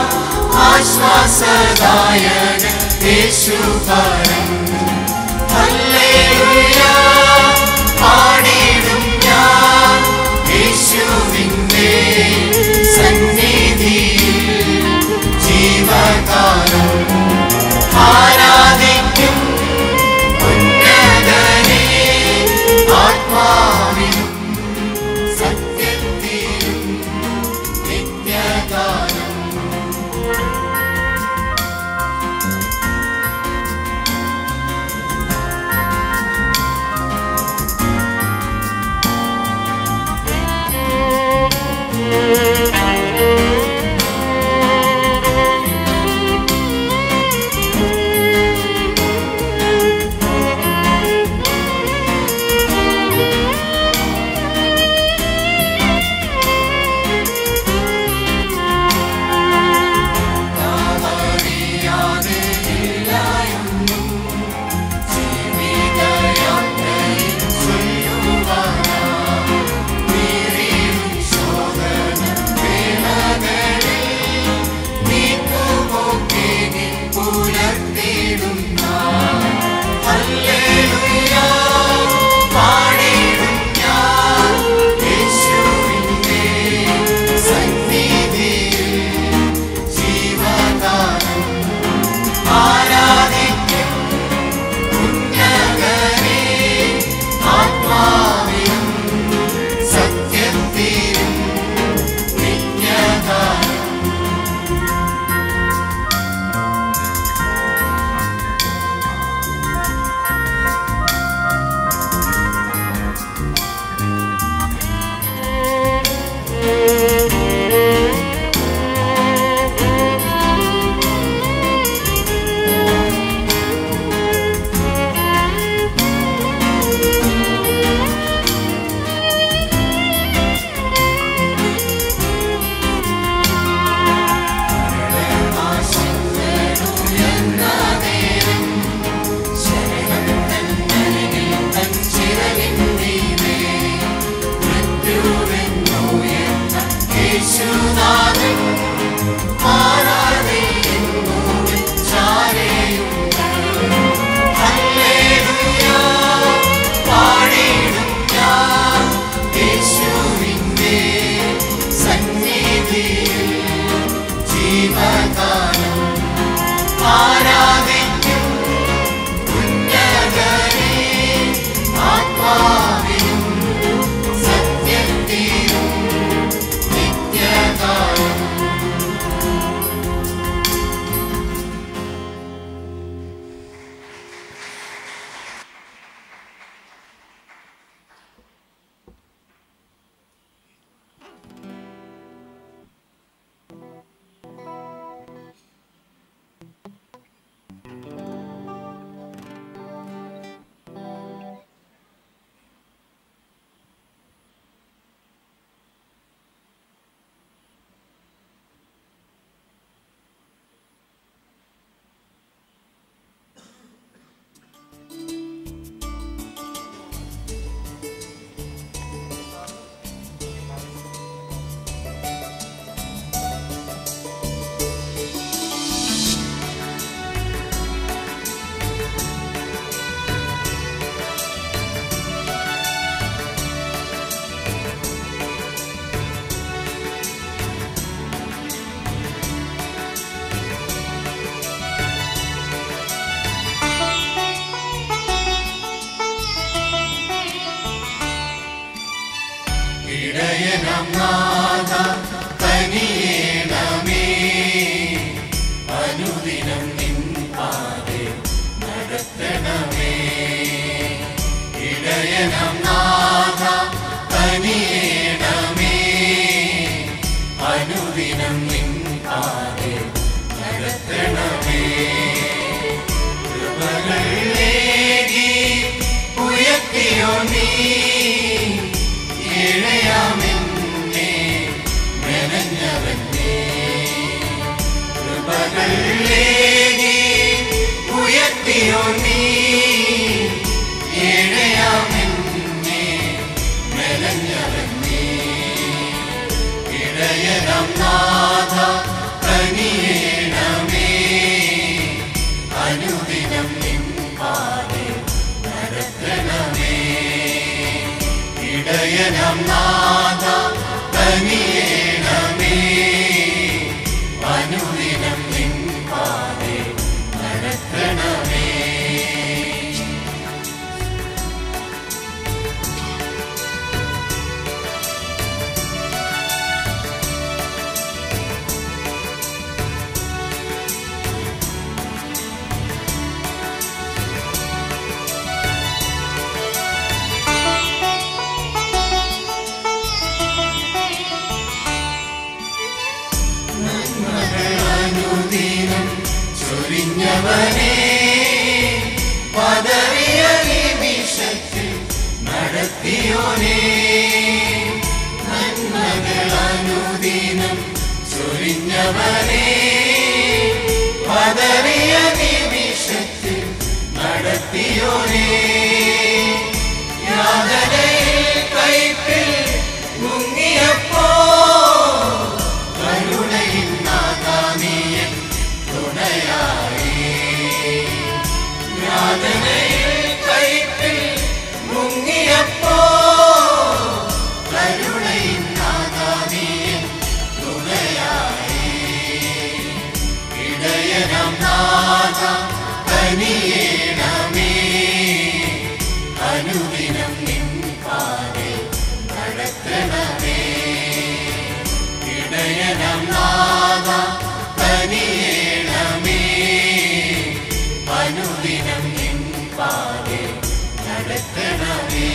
ആശ്വാസദായക യേശുപരം ഹല്ലേലൂയ പാടിടും ഞാൻ യേശുവിൻ്റെ സന്നിധിയിൽ ജീവകാലം ആരാധിക്കും ഉന്നതനെ ആത്മാവിലും സത്യത്തിലും നിത്യകാലം Thank യേശുനാഥൻ മാറാതെ എന്നും ചാരയുണ്ട് ഹല്ലേലൂയ പാടിടും ഞാൻ യേശുവിന്റെ സന്നിധിയിൽ ജീവകാലം ആരാധിക്കും ഉന്നതനെ ആത്മാവിനും സത്യത്തിനും നിത്യകാലം ഇടയനം നാഥ തനിയേണമേ അനുദിനം നിൻ പാതെ നടത്തണമേ ഇടയനം നാഥ തനിയേണമേ അനുദിനം നിൻ പാതെ നടത്തണമേ കൃപകളിലേകി ഉയർത്തിയോ നീ ഇഴയാമെന്നെ മെനഞ്ഞവന്നെ കൃപകളിലേകി ഉയർത്തിയോ നീ ഇഴയാമെന്നെ മെനഞ്ഞവന്നെ ഇടയനം നാഥ കനിയേണമേ അനുദിനം നിൻ പാതെ നടത്തണമേ ഇടയനം നാഥ തനിയേണമേ അനുദിനം നിൻ പാതെ നടത്തണമേ അനുദിനം ചൊരിഞ്ഞവനെ പദവിയ നിമിഷത്തിൽ നടത്തിയോനെ നന്മകൾ അനുദിനം ചൊരിഞ്ഞവനെ പദവിയ നിമിഷത്തിൽ നടത്തിയോനെ യാതനയിൽ കൈപ്പിൽ മുങ്ങിയപ്പോ കരുണയിൽ നാദാനീയൻ തുണയായി യാതനയിൽ കൈപ്പിൽ മുങ്ങിയപ്പോ കരുണയിൽ നാദാനീയൻ തുണയായി ഇടയനം നാദ തനിയേണമേ അനുദിനം നിൻ പാതെ നടത്തണമേ ഇടയനം നാദ തനിയേണമേ അനുദിനം നിൻ പാതെ നടത്തണമേ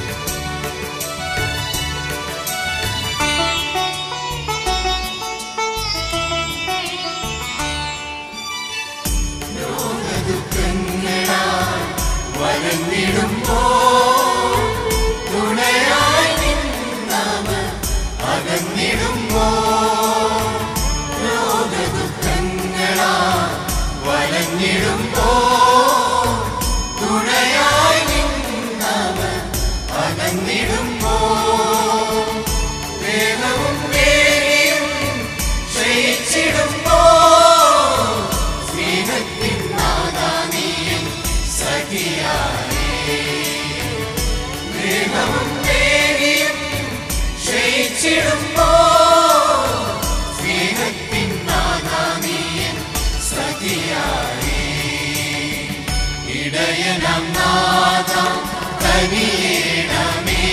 Thank അകന്നിടുമ്പോ തുണയായി നിന്നവൻ അകന്നിടുമ്പോ വേഗവും വേഗിയും ക്ഷയിച്ചിടുമ്പോ സ്നേഹത്തിൻ നാദാനീയൻ സഖിയായേ വേഗവും വേഗിയും ക്ഷയിച്ചിടുമ്പോ സ്നേഹത്തിൻ നാദാനീയൻ സഖിയായേ ഇടയനം നാദ കനിയേണമേ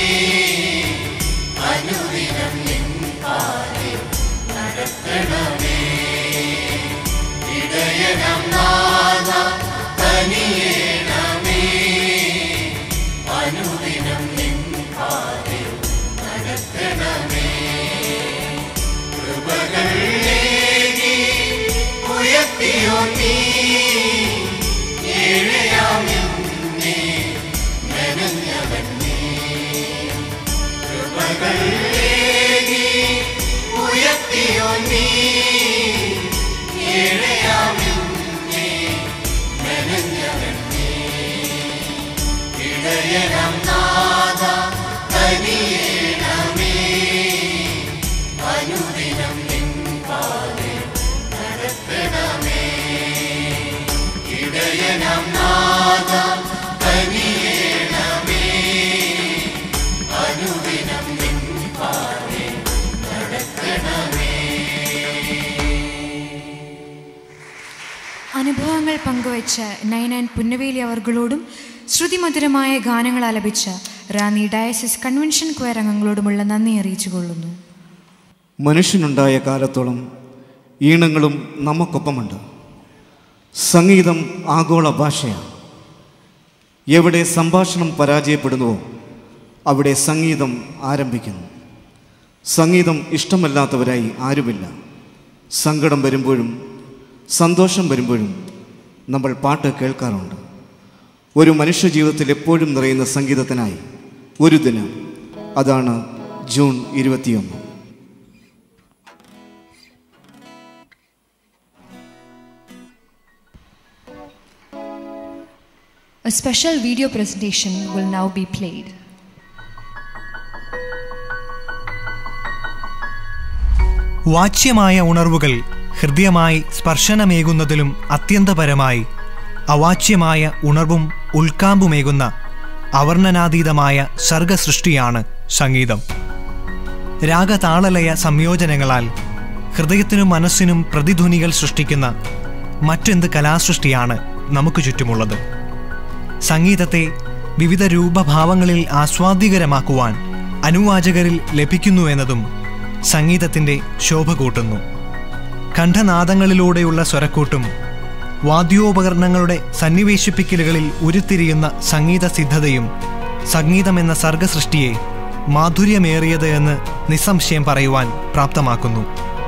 അനുദിനം നിൻ പാതെ നടക്കണമേ ഇടയനം നാദ കനിയേണമേ അനുദിനം നിൻ പാതെ നടക്കണമേ കൃപകൾ ഏകി ഉയർത്തിയോ നീ ഏഴയാമെന്നേ മെനഞ്ഞവൻ നീ കൃപകൾ ഏകി ഉയർത്തിയോ നീ ഏഴയാമെന്നേ മെനഞ്ഞവൻ നീ ഇടയനം നാദ കനിയേണമേ അനുദിനം നിൻ പാതെ നടത്തണമേ ഇടയനം നാദ കനിയേണമേ അനുദിനം നിൻ പാതെ നടത്തണമേ അനുഭവങ്ങൾ പങ്കുവച്ച നയനൻ പുന്നവേലി അവർകളോടും ശ്രുതിമധുരമായ ഗാനങ്ങൾ ആലപിച്ച റാന്നി ഡയസിസ് കൺവെൻഷൻ ക്വയർ അംഗങ്ങളോടുമുള്ള നന്ദി അറിയിച്ചുകൊള്ളുന്നു മനുഷ്യനുണ്ടായ കാലത്തോളം ഈണങ്ങളും നമുക്കൊപ്പമുണ്ട് സംഗീതം ആഗോള ഭാഷയാണ് എവിടെ സംഭാഷണം പരാജയപ്പെടുന്നുവോ അവിടെ സംഗീതം ആരംഭിക്കുന്നു സംഗീതം ഇഷ്ടമല്ലാത്തവരായി ആരുമില്ല സങ്കടം വരുമ്പോഴും സന്തോഷം വരുമ്പോഴും നമ്മൾ പാട്ട് കേൾക്കാറുണ്ട് ഒരു മനുഷ്യ ജീവിതത്തിൽ എപ്പോഴും നിറയുന്ന സംഗീതത്തിനായി ഒരു ദിനം അതാണ് ജൂൺ ഇരുപത്തിയൊന്ന് A special video presentation will now be played. വാച്യമായ ഉണർവുകൾ ഹൃദയമായി സ്പർശനമേകുന്നതിലും അത്യന്തപരമായി അവാച്യമായ ഉണർവും ഉൾക്കാമ്പുമേകുന്ന അവർണ്ണനാതീതമായ സർഗസൃഷ്ടിയാണ് സംഗീതം രാഗതാളലയ സംയോജനങ്ങളാൽ ഹൃദയത്തിനും മനസ്സിനും പ്രതിധ്വനികൾ സൃഷ്ടിക്കുന്ന മറ്റെന്ത് കലാസൃഷ്ടിയാണ് നമുക്ക് ചുറ്റുമുള്ളത് സംഗീതത്തെ വിവിധ രൂപഭാവങ്ങളിൽ ആസ്വാദ്യകരമാക്കുവാൻ അനുവാചകരിൽ ലഭിക്കുന്നു എന്നതും സംഗീതത്തിൻ്റെ ശോഭ കൂട്ടുന്നു കണ്ഠനാദങ്ങളിലൂടെയുള്ള സ്വരക്കൂട്ടും വാദ്യോപകരണങ്ങളുടെ സന്നിവേശിപ്പിക്കലുകളിൽ ഉരുത്തിരിയുന്ന സംഗീത സിദ്ധതയും സംഗീതമെന്ന സർഗസൃഷ്ടിയെ മാധുര്യമേറിയത് എന്ന് നിസ്സംശയം പറയുവാൻ പ്രാപ്തമാക്കുന്നു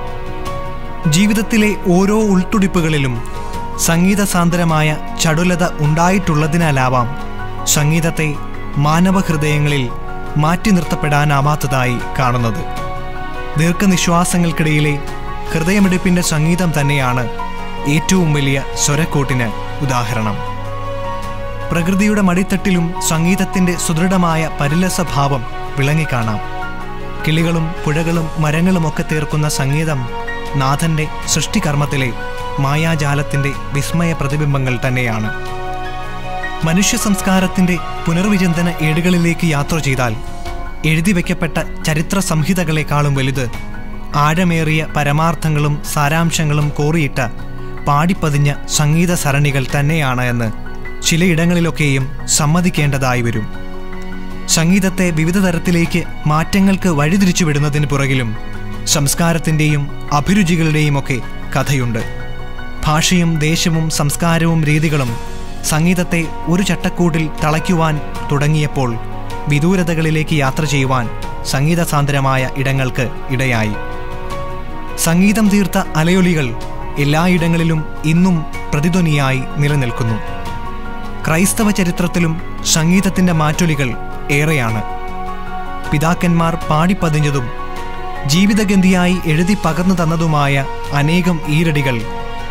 ജീവിതത്തിലെ ഓരോ ഉൾത്തുടിപ്പുകളിലും സംഗീതസാന്ദ്രമായ ചടുലത ഉണ്ടായിട്ടുള്ളതിനാലാവാം സംഗീതത്തെ മാനവഹൃദയങ്ങളിൽ മാറ്റി നിർത്തപ്പെടാനാവാത്തതായി കാണുന്നത് ദീർഘനിശ്വാസങ്ങൾക്കിടയിലെ ഹൃദയമിടിപ്പിന്റെ സംഗീതം തന്നെയാണ് ഏറ്റവും വലിയ സ്വരക്കോട്ടിന് ഉദാഹരണം പ്രകൃതിയുടെ മടിത്തട്ടിലും സംഗീതത്തിന്റെ സുദൃഢമായ പരിലസഭാവം വിളങ്ങിക്കാണാം കിളികളും പുഴകളും മരങ്ങളുമൊക്കെ തീർക്കുന്ന സംഗീതം നാഥന്റെ സൃഷ്ടികർമ്മത്തിലെ മായാജാലത്തിന്റെ വിസ്മയ പ്രതിബിംബങ്ങൾ തന്നെയാണ് മനുഷ്യ സംസ്കാരത്തിന്റെ പുനർവിചിന്തന ഏടുകളിലേക്ക് യാത്ര ചെയ്താൽ എഴുതി വയ്ക്കപ്പെട്ട ചരിത്ര സംഹിതകളെക്കാളും വലുത് ആഴമേറിയ പരമാർത്ഥങ്ങളും സാരാംശങ്ങളും കോറിയിട്ട പാടിപ്പതിഞ്ഞ സംഗീത സരണികൾ തന്നെയാണ് എന്ന് ചിലയിടങ്ങളിലൊക്കെയും സമ്മതിക്കേണ്ടതായി വരും സംഗീതത്തെ വിവിധ തരത്തിലേക്ക് മാറ്റങ്ങൾക്ക് വഴിതിരിച്ചുവിടുന്നതിന് പുറകിലും സംസ്കാരത്തിൻ്റെയും അഭിരുചികളുടെയും ഒക്കെ കഥയുണ്ട് ഭാഷയും ദേശവും സംസ്കാരവും രീതികളും സംഗീതത്തെ ഒരു ചട്ടക്കൂട്ടിൽ തളയ്ക്കുവാൻ തുടങ്ങിയപ്പോൾ വിദൂരതകളിലേക്ക് യാത്ര ചെയ്യുവാൻ സംഗീതസാന്ദ്രമായ ഇടങ്ങൾക്ക് ഇടയായി സംഗീതം തീർത്ത അലയൊലികൾ എല്ലായിടങ്ങളിലും ഇന്നും പ്രതിധ്വനിയായി നിലനിൽക്കുന്നു ക്രൈസ്തവ ചരിത്രത്തിലും സംഗീതത്തിന്റെ മാറ്റൊലികൾ ഏറെയാണ് പിതാക്കന്മാർ പാടിപ്പതിഞ്ഞതും ജീവിതഗന്ധിയായി എഴുതി പകർന്നു തന്നതുമായ അനേകം ഈരടികൾ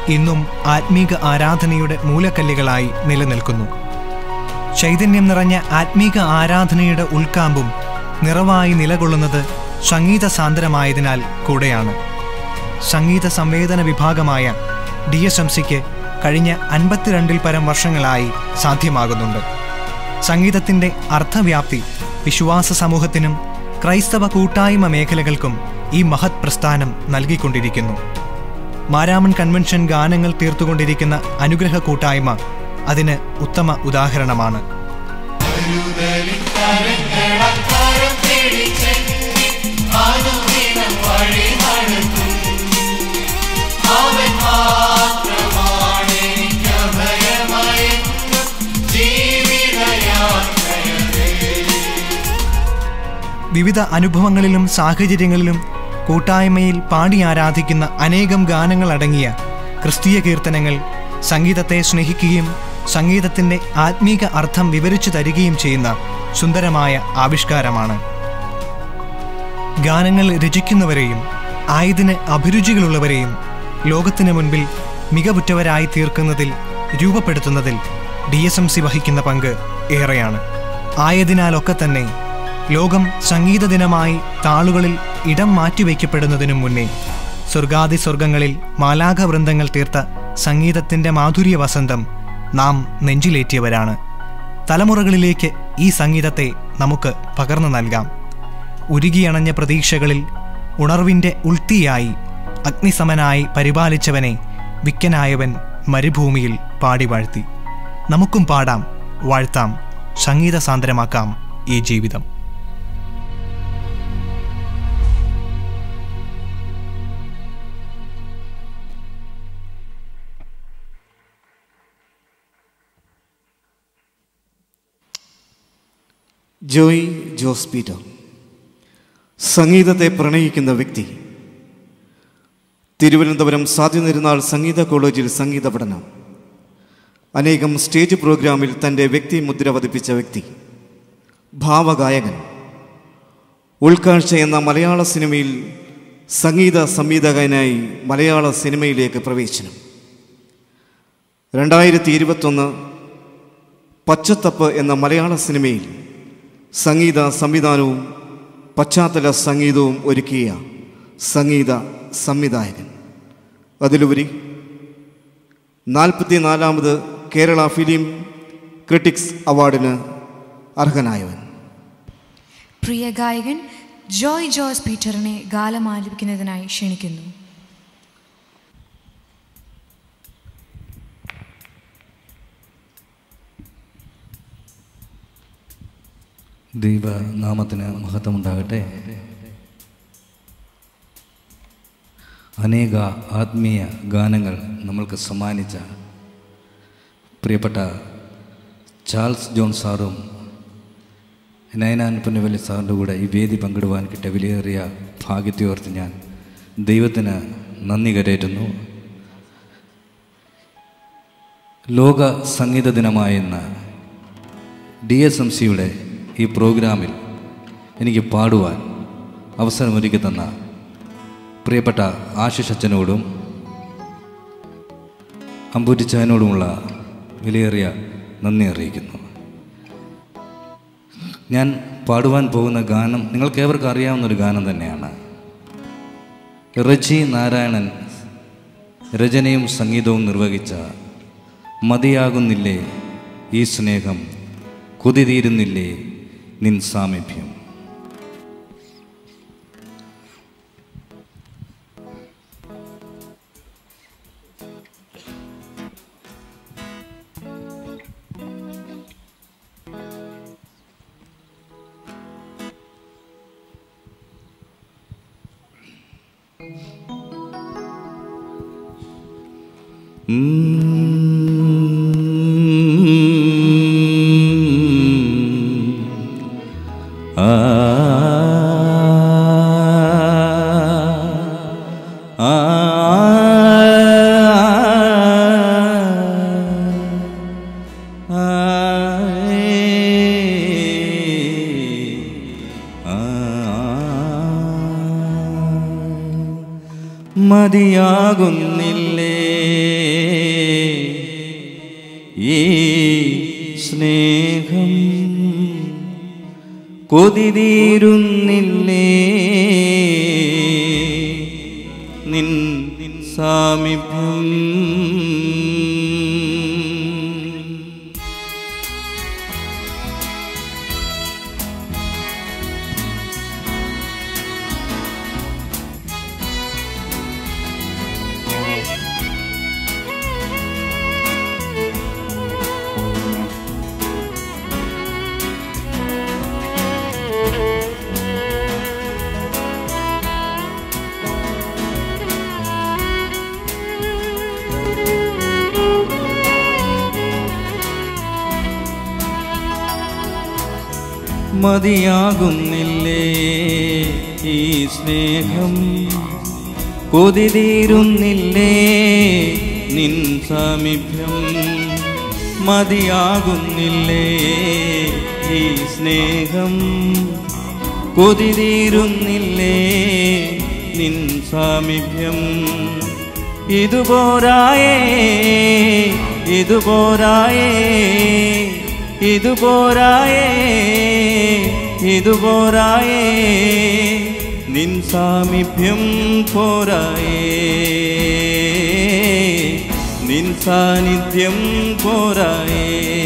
ഇന്നും ആത്മീക ആരാധനയുടെ മൂലക്കല്ലുകളായി നിലനിൽക്കുന്നു ചൈതന്യം നിറഞ്ഞ ആത്മീക ആരാധനയുടെ ഉൾക്കാമ്പും നിറവായി നിലകൊള്ളുന്നത് സംഗീത സാന്ദ്രമായതിനാൽ കൂടെയാണ് സംഗീത സംവേദന വിഭാഗമായ ഡി എസ് എം സിക്ക് കഴിഞ്ഞ അൻപത്തിരണ്ടിൽ പരം വർഷങ്ങളായി സാധ്യമാകുന്നുണ്ട് സംഗീതത്തിൻ്റെ അർത്ഥവ്യാപ്തി വിശ്വാസ സമൂഹത്തിനും ക്രൈസ്തവ കൂട്ടായ്മ മേഖലകൾക്കും ഈ മഹത് പ്രസ്ഥാനം നൽകിക്കൊണ്ടിരിക്കുന്നു മാരാമൺ കൺവെൻഷൻ ഗാനങ്ങൾ തീർത്തുകൊണ്ടിരിക്കുന്ന അനുഗ്രഹ കൂട്ടായ്മ അതിന് ഉത്തമ ഉദാഹരണമാണ് വിവിധ അനുഭവങ്ങളിലും സാഹചര്യങ്ങളിലും കൂട്ടായ്മയിൽ പാടി ആരാധിക്കുന്ന അനേകം ഗാനങ്ങൾ അടങ്ങിയ ക്രിസ്തീയ കീർത്തനങ്ങൾ സംഗീതത്തെ സ്നേഹിക്കുകയും സംഗീതത്തിൻ്റെ ആത്മീക അർത്ഥം വിവരിച്ചു തരികയും ചെയ്യുന്ന സുന്ദരമായ ആവിഷ്കാരമാണ് ഗാനങ്ങൾ രചിക്കുന്നവരെയും ആയതിന് അഭിരുചികളുള്ളവരെയും ലോകത്തിന് മുൻപിൽ മികവുറ്റവരായി തീർക്കുന്നതിൽ രൂപപ്പെടുത്തുന്നതിൽ ഡി എസ് എം സി വഹിക്കുന്ന പങ്ക് ഏറെയാണ് ആയതിനാലൊക്കെ തന്നെ ലോകം സംഗീത ദിനമായി താളുകളിൽ ഇടം മാറ്റിവെക്കപ്പെടുന്നതിനു മുന്നേ സ്വർഗാദി സ്വർഗങ്ങളിൽ മാലാഘ വൃന്ദങ്ങൾ തീർത്ത സംഗീതത്തിൻ്റെ മാധുര്യ വസന്തം നാം നെഞ്ചിലേറ്റിയവരാണ് തലമുറകളിലേക്ക് ഈ സംഗീതത്തെ നമുക്ക് പകർന്നു നൽകാം ഉരുകിയണഞ്ഞ പ്രതീക്ഷകളിൽ ഉണർവിൻ്റെ ഉൾത്തിയായി അഗ്നിസമനായി പരിപാലിച്ചവനെ വിക്കനായവൻ മരുഭൂമിയിൽ പാടി വാഴ്ത്തി നമുക്കും പാടാം വാഴ്ത്താം സംഗീത സാന്ദ്രമാക്കാം ഈ ജീവിതം ജോയ് ജോസ് പീറ്റർ സംഗീതത്തെ പ്രണയിക്കുന്ന വ്യക്തി തിരുവനന്തപുരം സാധ്യനിരുന്നാൾ സംഗീത കോളേജിൽ സംഗീത പഠനം അനേകം സ്റ്റേജ് പ്രോഗ്രാമിൽ തൻ്റെ വ്യക്തിമുദ്ര പതിപ്പിച്ച വ്യക്തി ഭാവഗായകൻ ഉൾക്കാഴ്ച എന്ന മലയാള സിനിമയിൽ സംഗീത സംവിധായകനായി മലയാള സിനിമയിലേക്ക് പ്രവേശനം രണ്ടായിരത്തി ഇരുപത്തൊന്ന് പച്ചത്തപ്പ് എന്ന മലയാള സിനിമയിൽ സംഗീത സംവിധാനവും പശ്ചാത്തല സംഗീതവും ഒരുക്കിയ സംഗീത സംവിധായകൻ അതിലുപരി നാൽപ്പത്തിനാലാമത് കേരള ഫിലിം ക്രിട്ടിക്സ് അവാർഡിന് അർഹനായവൻ പ്രിയ ഗായകൻ ജോയ് ജോസ് പീറ്ററിനെ ഗാനം ആലപിക്കുന്നതിനായി ക്ഷണിക്കുന്നു ദൈവനാമത്തിന് മഹത്വമുണ്ടാകട്ടെ അനേക ആത്മീയ ഗാനങ്ങൾ നമ്മൾക്ക് സമ്മാനിച്ച പ്രിയപ്പെട്ട ചാൾസ് ജോൺ സാറും നയനാൻ പുന്നവല്ലി സാറിൻ്റെ കൂടെ ഈ വേദി പങ്കിടുവാൻ കിട്ടിയ വിലയേറിയ ഭാഗ്യത്തെ ഓർത്ത് ഞാൻ ദൈവത്തിന് നന്ദി കരേറ്റുന്നു ലോക സംഗീത ദിനമായെന്ന് ഡി എസ് എം സിയുടെ ഈ പ്രോഗ്രാമിൽ എനിക്ക് പാടുവാൻ അവസരമൊരുക്കി തന്ന പ്രിയപ്പെട്ട ആശിഷ് അച്ഛനോടും അമ്പൂറ്റിച്ചായനോടുമുള്ള വിലയേറിയ നന്ദി അറിയിക്കുന്നു ഞാൻ പാടുവാൻ പോകുന്ന ഗാനം നിങ്ങൾക്ക് ഏവർക്കും അറിയാവുന്ന ഒരു ഗാനം തന്നെയാണ് റജി നാരായണൻ രചനയും സംഗീതവും നിർവഹിച്ച മതിയാകുന്നില്ലേ ഈ സ്നേഹം കുതിതീരുന്നില്ലേ നിൻ സാമീപ്യം മതിയാകുന്നില്ലേ ഈ സ്നേഹം കൊതിതീരുന്നില്ലേ നിൻ സാമീപ്യം മതിയാകുന്നില്ലേ ഈ സ്നേഹം കൊതിതീരുന്നില്ലേ നിൻ സാമീപ്യം മതിയാകുന്നില്ലേ ഈ സ്നേഹം കൊതിതീരുന്നില്ലേ നിൻ സാമീപ്യം ഇതുപോരായേ ഇതുപോരായേ ഇതുപോരായേ ഇതുപോരായേ നിൻ സാമീപ്യം പോരായേ നിൻ സാന്നിധ്യം പോരായേ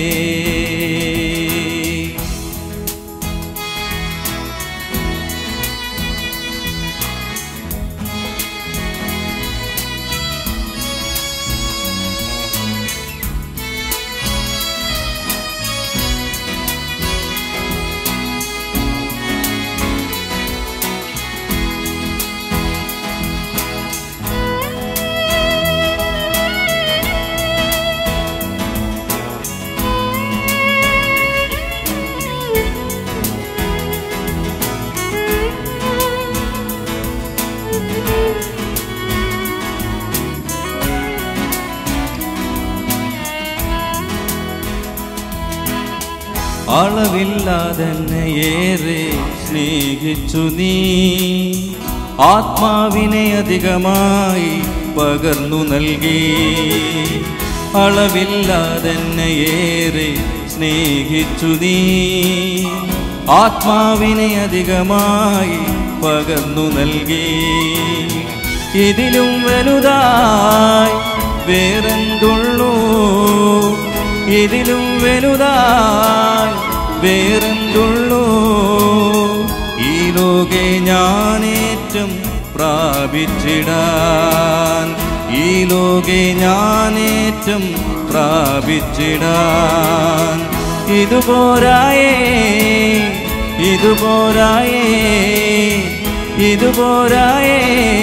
അളവില്ലാതെന്നെ ഏറെ സ്നേഹിച്ചു നീ ആത്മാവിനെ അധികമായി പകർന്നു നൽകി അളവില്ലാതെന്നെ ഏറെ സ്നേഹിച്ചു നീ ആത്മാവിനെ അധികമായി പകർന്നു നൽകി ഇതിലും വലുതായി വേറെന്തുള്ളൂ ഇതിലും വലുതായി വേറെന്തുള്ളൂ ഈ ലോകെ ഞാനേറ്റം പ്രാപിച്ചിടാൻ ഈ ലോകെ ഞാനേറ്റം പ്രാപിച്ചിടാൻ ഇതുപോരായേ ഇതുപോരായേ ഇതുപോരായേ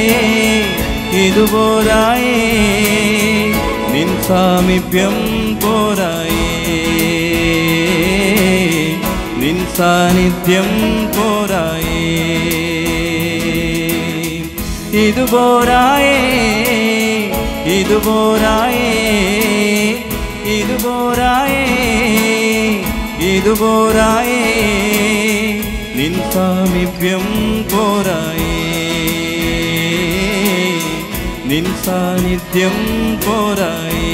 ഇതുപോരായേ നിൻ സാമീപ്യം പോരായേ നിൻ സാന്നിധ്യം പോരായേ ഇതുപോരായേ ഇതുപോരായേ ഇതുപോരായേ ഇതുപോരായേ നിൻ സാമീപ്യം പോരായേ നിൻ സാന്നിധ്യം പോരായേ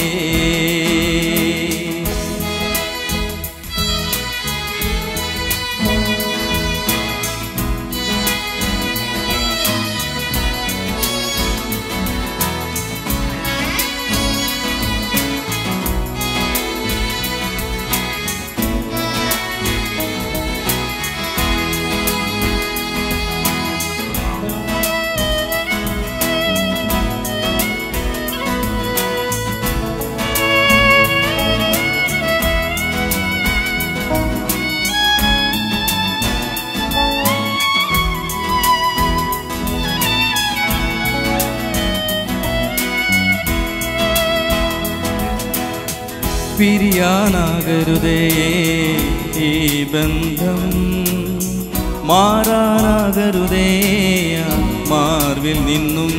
പിരിയാനാകരുതേ ഈ ബന്ധം മാറാനാകരുതേ ആ മാർവിൽ നിന്നും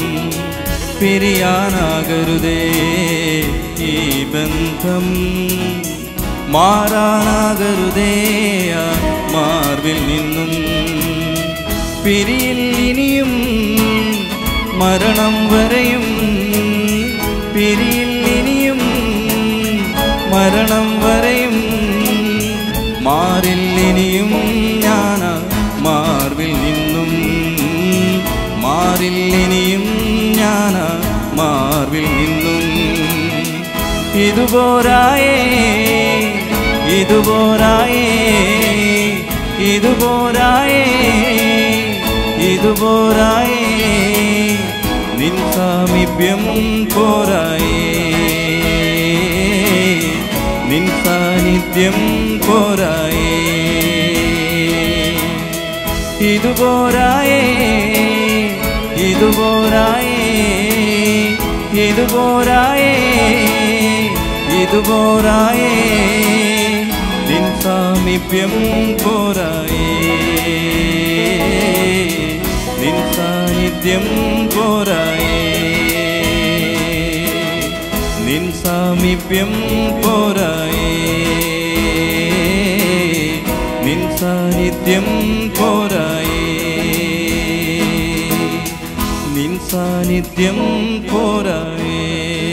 പിരിയാനാകരുതേ ഈ ബന്ധം മാറാനാകരുതേ ആ മാർവിൽ നിന്നും പിരിയിൽ ഇനിയും മരണം വരെയും പിരിയിൽ ഇനിയും മരണം വരെയും മാറിൽ ഇനിയും ഞാൻ മാർവിൽ നിന്നും മാറിൽ ഇനിയും ഞാൻ മാർവിൽ നിന്നും ഇതുപോരായേ ഇതുപോരായേ ഇതുപോരായേ ഇതുപോരായേ നിൻ സാമീപ്യം പോരായേ നിൻ സാന്നിധ്യം പോരായേ ഇതുപോരായേ ഇതുപോരായേ ഇതുപോരായേ ഇതുപോരായേ നിൻ സാമീപ്യം പോരായേ നിൻ സാന്നിധ്യം പോരായേ നിൻ സാമീപ്യം പോരായേ നിൻ സാന്നിധ്യം പോരായേ നിൻ സാന്നിധ്യം പോരായേ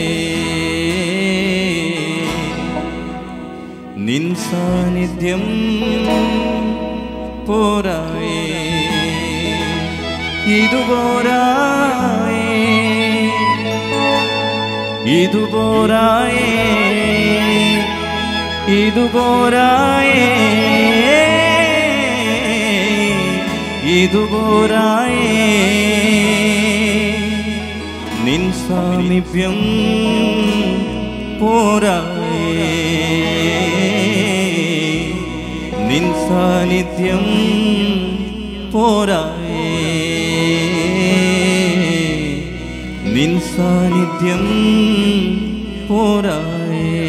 നിൻ സാന്നിധ്യം പോരായേ ഇതുപോരായേ ഇതുപോരായേ ഇതുപോരായേ ഇതുപോരായേ നിൻ സാമീപ്യം പോരായേ നിൻ സാന്നിധ്യം പോരായേ നിൻ സാന്നിധ്യം പോരായേ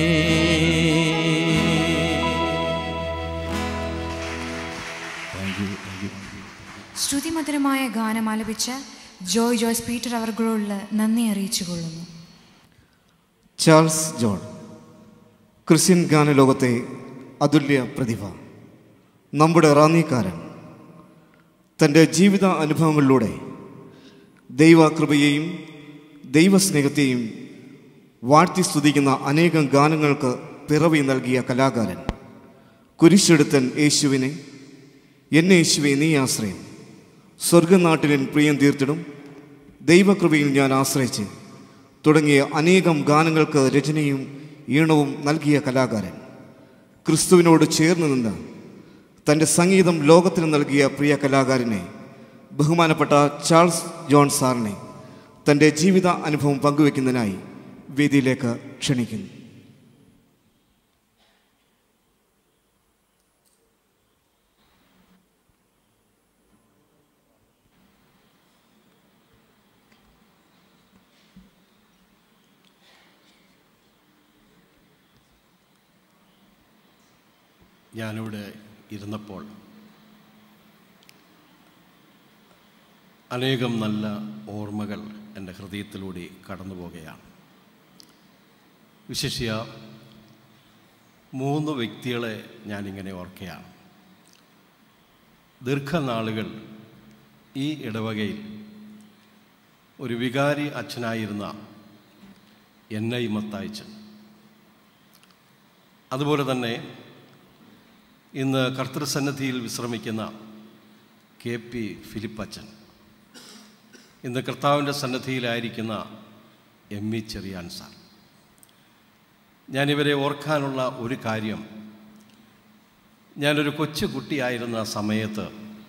ശ്രുതിമധുരമായ ഗാനം ആലപിച്ച ജോയ് ജോയ്സ് പീറ്റർ അവർകളോടുള്ള നന്ദി അറിയിച്ചു കൊള്ളുന്നു ചാൾസ് ജോൺ ക്രിസ്ത്യൻ ഗാനലോകത്തെ അതുല്യ പ്രതിഭ നമ്മുടെ റാന്നിക്കാരൻ തൻ്റെ ജീവിത അനുഭവങ്ങളിലൂടെ ദൈവകൃപയെയും ദൈവസ്നേഹത്തെയും വാഴ്ത്തി സ്തുതിക്കുന്ന അനേകം ഗാനങ്ങൾക്ക് പിറവി നൽകിയ കലാകാരൻ കുരിശെടുത്തൻ യേശുവിനെ എന്നെ യേശുവെ നീ ആശ്രയം സ്വർഗനാട്ടിലിൻ പ്രിയം തീർത്തിടും ദൈവകൃപയിൽ ഞാൻ ആശ്രയിച്ച് തുടങ്ങിയ അനേകം ഗാനങ്ങൾക്ക് രചനയും ഈണവും നൽകിയ കലാകാരൻ ക്രിസ്തുവിനോട് ചേർന്ന് നിന്ന് തൻ്റെ സംഗീതം ലോകത്തിന് നൽകിയ പ്രിയ കലാകാരനെ ബഹുമാനപ്പെട്ട ചാൾസ് ജോൺ സാറിനെ തൻ്റെ ജീവിത അനുഭവം പങ്കുവെക്കുന്നതിനായി വേദിയിലേക്ക് ക്ഷണിക്കുന്നു ഞാനിവിടെ ഇരുന്നപ്പോൾ അനേകം നല്ല ഓർമ്മകൾ എൻ്റെ ഹൃദയത്തിലൂടെ കടന്നു പോകുകയാണ് വിശേഷ്യ മൂന്ന് വ്യക്തികളെ ഞാനിങ്ങനെ ഓർക്കുകയാണ് ദീർഘനാളുകൾ ഈ ഇടവകയിൽ ഒരു വികാരി അച്ഛനായിരുന്ന എൻ ഐ മത്തായിച്ചൻ അതുപോലെ തന്നെ ഇന്ന് കർത്തൃസന്നദ്ധിയിൽ വിശ്രമിക്കുന്ന കെ പി ഫിലിപ്പച്ചൻ ഇന്ന് കർത്താവിൻ്റെ സന്നദ്ധിയിലായിരിക്കുന്ന എം ഇ ചെറിയാൻ സാർ ഞാനിവരെ ഓർക്കാനുള്ള ഒരു കാര്യം ഞാനൊരു കൊച്ചു കുട്ടിയായിരുന്ന സമയത്ത്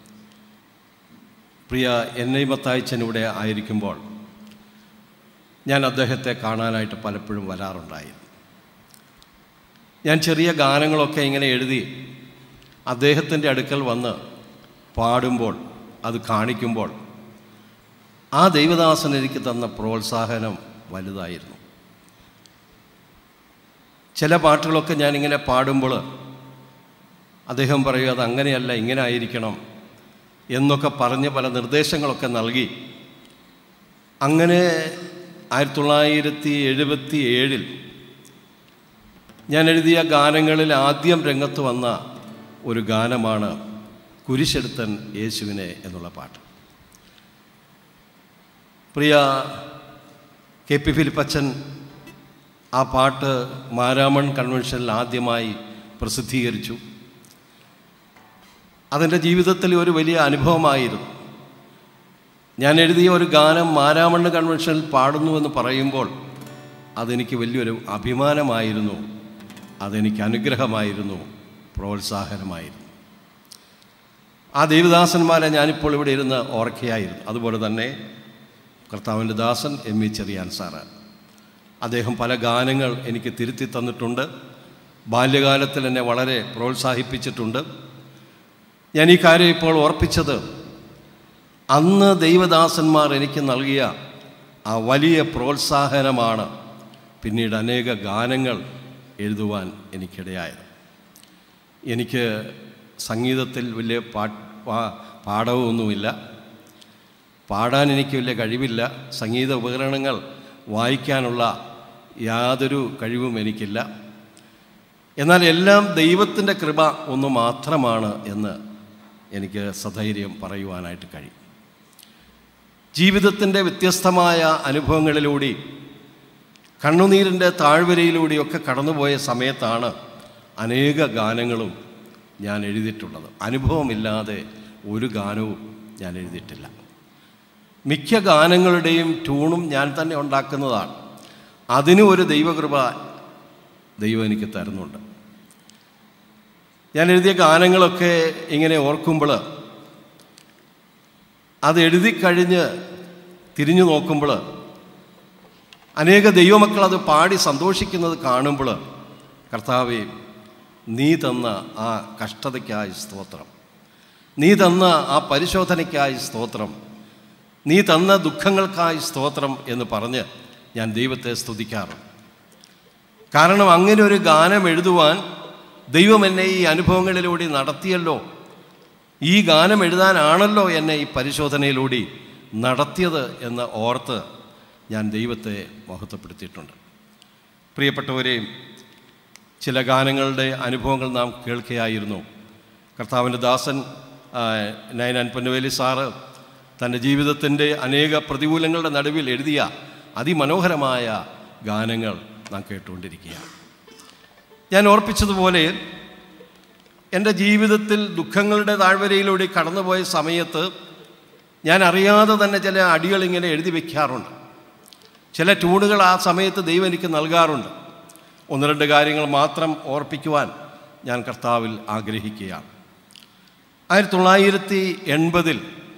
പ്രിയ എൻ ഐ മത്തായിച്ചൻ ഇവിടെ ആയിരിക്കുമ്പോൾ ഞാൻ അദ്ദേഹത്തെ കാണാനായിട്ട് പലപ്പോഴും വരാറുണ്ടായിരുന്നു ഞാൻ ചെറിയ ഗാനങ്ങളൊക്കെ ഇങ്ങനെ എഴുതി അദ്ദേഹത്തിൻ്റെ അടുക്കൽ വന്ന് പാടുമ്പോൾ അത് കാണിക്കുമ്പോൾ ആ ദൈവദാസൻ എനിക്ക് തന്ന പ്രോത്സാഹനം വലുതായിരുന്നു ചില പാട്ടുകളൊക്കെ ഞാനിങ്ങനെ പാടുമ്പോൾ അദ്ദേഹം പറയും അത് അങ്ങനെയല്ല ഇങ്ങനെ ആയിരിക്കണം എന്നൊക്കെ പറഞ്ഞ് പല നിർദ്ദേശങ്ങളൊക്കെ നൽകി അങ്ങനെ ആയിരത്തി തൊള്ളായിരത്തി എഴുപത്തി ഏഴിൽ ഞാൻ എഴുതിയ ഗാനങ്ങളിൽ ആദ്യം രംഗത്ത് വന്ന ഒരു ഗാനമാണ് കുരിശെടുത്തൻ യേശുവിനെ എന്നുള്ള പാട്ട് പ്രിയ കെ പി ഫിലിപ്പച്ചൻ ആ പാട്ട് മാരാമൺ കൺവെൻഷനിൽ ആദ്യമായി പ്രസിദ്ധീകരിച്ചു അതെൻ്റെ ജീവിതത്തിൽ ഒരു വലിയ അനുഭവമായിരുന്നു ഞാൻ എഴുതിയ ഒരു ഗാനം മാരാമണ്ണ് കൺവെൻഷനിൽ പാടുന്നുവെന്ന് പറയുമ്പോൾ അതെനിക്ക് വലിയൊരു അഭിമാനമായിരുന്നു അതെനിക്ക് അനുഗ്രഹമായിരുന്നു പ്രോത്സാഹനമായിരുന്നു ആ ദേവദാസന്മാരെ ഞാനിപ്പോൾ ഇവിടെ ഇരുന്ന് ഓർക്കുകയായിരുന്നു അതുപോലെ തന്നെ കർത്താവിൻ്റെ ദാസൻ എം ഇ ചെറിയാൻ സാറ് അദ്ദേഹം പല ഗാനങ്ങൾ എനിക്ക് തിരുത്തി തന്നിട്ടുണ്ട് ബാല്യകാലത്തിൽ എന്നെ വളരെ പ്രോത്സാഹിപ്പിച്ചിട്ടുണ്ട് ഞാൻ ഈ കാര്യം ഇപ്പോൾ ഓർപ്പിച്ചത് അന്ന് ദൈവദാസന്മാർ എനിക്ക് നൽകിയ ആ വലിയ പ്രോത്സാഹനമാണ് പിന്നീട് അനേക ഗാനങ്ങൾ എഴുതുവാൻ എനിക്കിടയായത് എനിക്ക് സംഗീതത്തിൽ വലിയ പാ പാ- പാഠമൊന്നുമില്ല പാടാൻ എനിക്ക് വലിയ കഴിവില്ല സംഗീത ഉപകരണങ്ങൾ വായിക്കാനുള്ള യാതൊരു കഴിവും എനിക്കില്ല എന്നാൽ എല്ലാം ദൈവത്തിൻ്റെ കൃപ ഒന്ന് മാത്രമാണ് എന്ന് എനിക്ക് സധൈര്യം പറയുവാനായിട്ട് കഴിയും ജീവിതത്തിൻ്റെ വ്യത്യസ്തമായ അനുഭവങ്ങളിലൂടെ കണ്ണുനീരിൻ്റെ താഴ്വരയിലൂടെയൊക്കെ കടന്നുപോയ സമയത്താണ് അനേക ഗാനങ്ങളും ഞാൻ എഴുതിയിട്ടുള്ളത് അനുഭവമില്ലാതെ ഒരു ഗാനവും ഞാൻ എഴുതിയിട്ടില്ല മിക്ക ഗാനങ്ങളുടെയും ട്യൂണും ഞാൻ തന്നെ ഉണ്ടാക്കുന്നതാണ് അതിനും ഒരു ദൈവകൃപ ദൈവം എനിക്ക് തരുന്നുണ്ട് ഞാൻ എഴുതിയ ഗാനങ്ങളൊക്കെ ഇങ്ങനെ ഓർക്കുമ്പോൾ അത് എഴുതി കഴിഞ്ഞ് തിരിഞ്ഞു നോക്കുമ്പോൾ അനേക ദൈവമക്കൾ അത് പാടി സന്തോഷിക്കുന്നത് കാണുമ്പോൾ കർത്താവെ നീ തന്ന ആ കഷ്ടതയ്ക്കായി സ്തോത്രം നീ തന്ന ആ പരിശോധനയ്ക്കായി സ്തോത്രം നീ തന്ന ദുഃഖങ്ങൾക്കായി സ്തോത്രം എന്ന് പറഞ്ഞ് ഞാൻ ദൈവത്തെ സ്തുതിക്കാറുണ്ട് കാരണം അങ്ങനെ ഒരു ഗാനം എഴുതുവാൻ ദൈവം എന്നെ ഈ അനുഭവങ്ങളിലൂടെ നടത്തിയല്ലോ ഈ ഗാനം എഴുതാനാണല്ലോ എന്നെ ഈ പരിശോധനയിലൂടെ നടത്തിയത് എന്ന് ഓർത്ത് ഞാൻ ദൈവത്തെ മഹത്വപ്പെടുത്തിയിട്ടുണ്ട് പ്രിയപ്പെട്ടവരെ ചില ഗാനങ്ങളുടെ അനുഭവങ്ങൾ നാം കേൾക്കുകയായിരുന്നു കർത്താവിൻ്റെ ദാസൻ ആ, നയനാൻ പൊന്നുവേലി സാറ് തൻ്റെ ജീവിതത്തിൻ്റെ അനേക പ്രതികൂലങ്ങളുടെ നടുവിൽ എഴുതിയ അതിമനോഹരമായ ഗാനങ്ങൾ നാം കേട്ടുകൊണ്ടിരിക്കുകയാണ് ഞാൻ ഓർപ്പിച്ചതുപോലെ എൻ്റെ ജീവിതത്തിൽ ദുഃഖങ്ങളുടെ താഴ്വരയിലൂടെ കടന്നുപോയ സമയത്ത് ഞാൻ അറിയാതെ തന്നെ ചില അടികൾ ഇങ്ങനെ എഴുതി വയ്ക്കാറുണ്ട് ചില ട്യൂണുകൾ ആ സമയത്ത് ദൈവം എനിക്ക് നൽകാറുണ്ട് ഒന്ന് രണ്ട് കാര്യങ്ങൾ മാത്രം ഓർപ്പിക്കുവാൻ ഞാൻ കർത്താവിൽ ആഗ്രഹിക്കുകയാണ് ആയിരത്തി തൊള്ളായിരത്തി എൺപതിൽ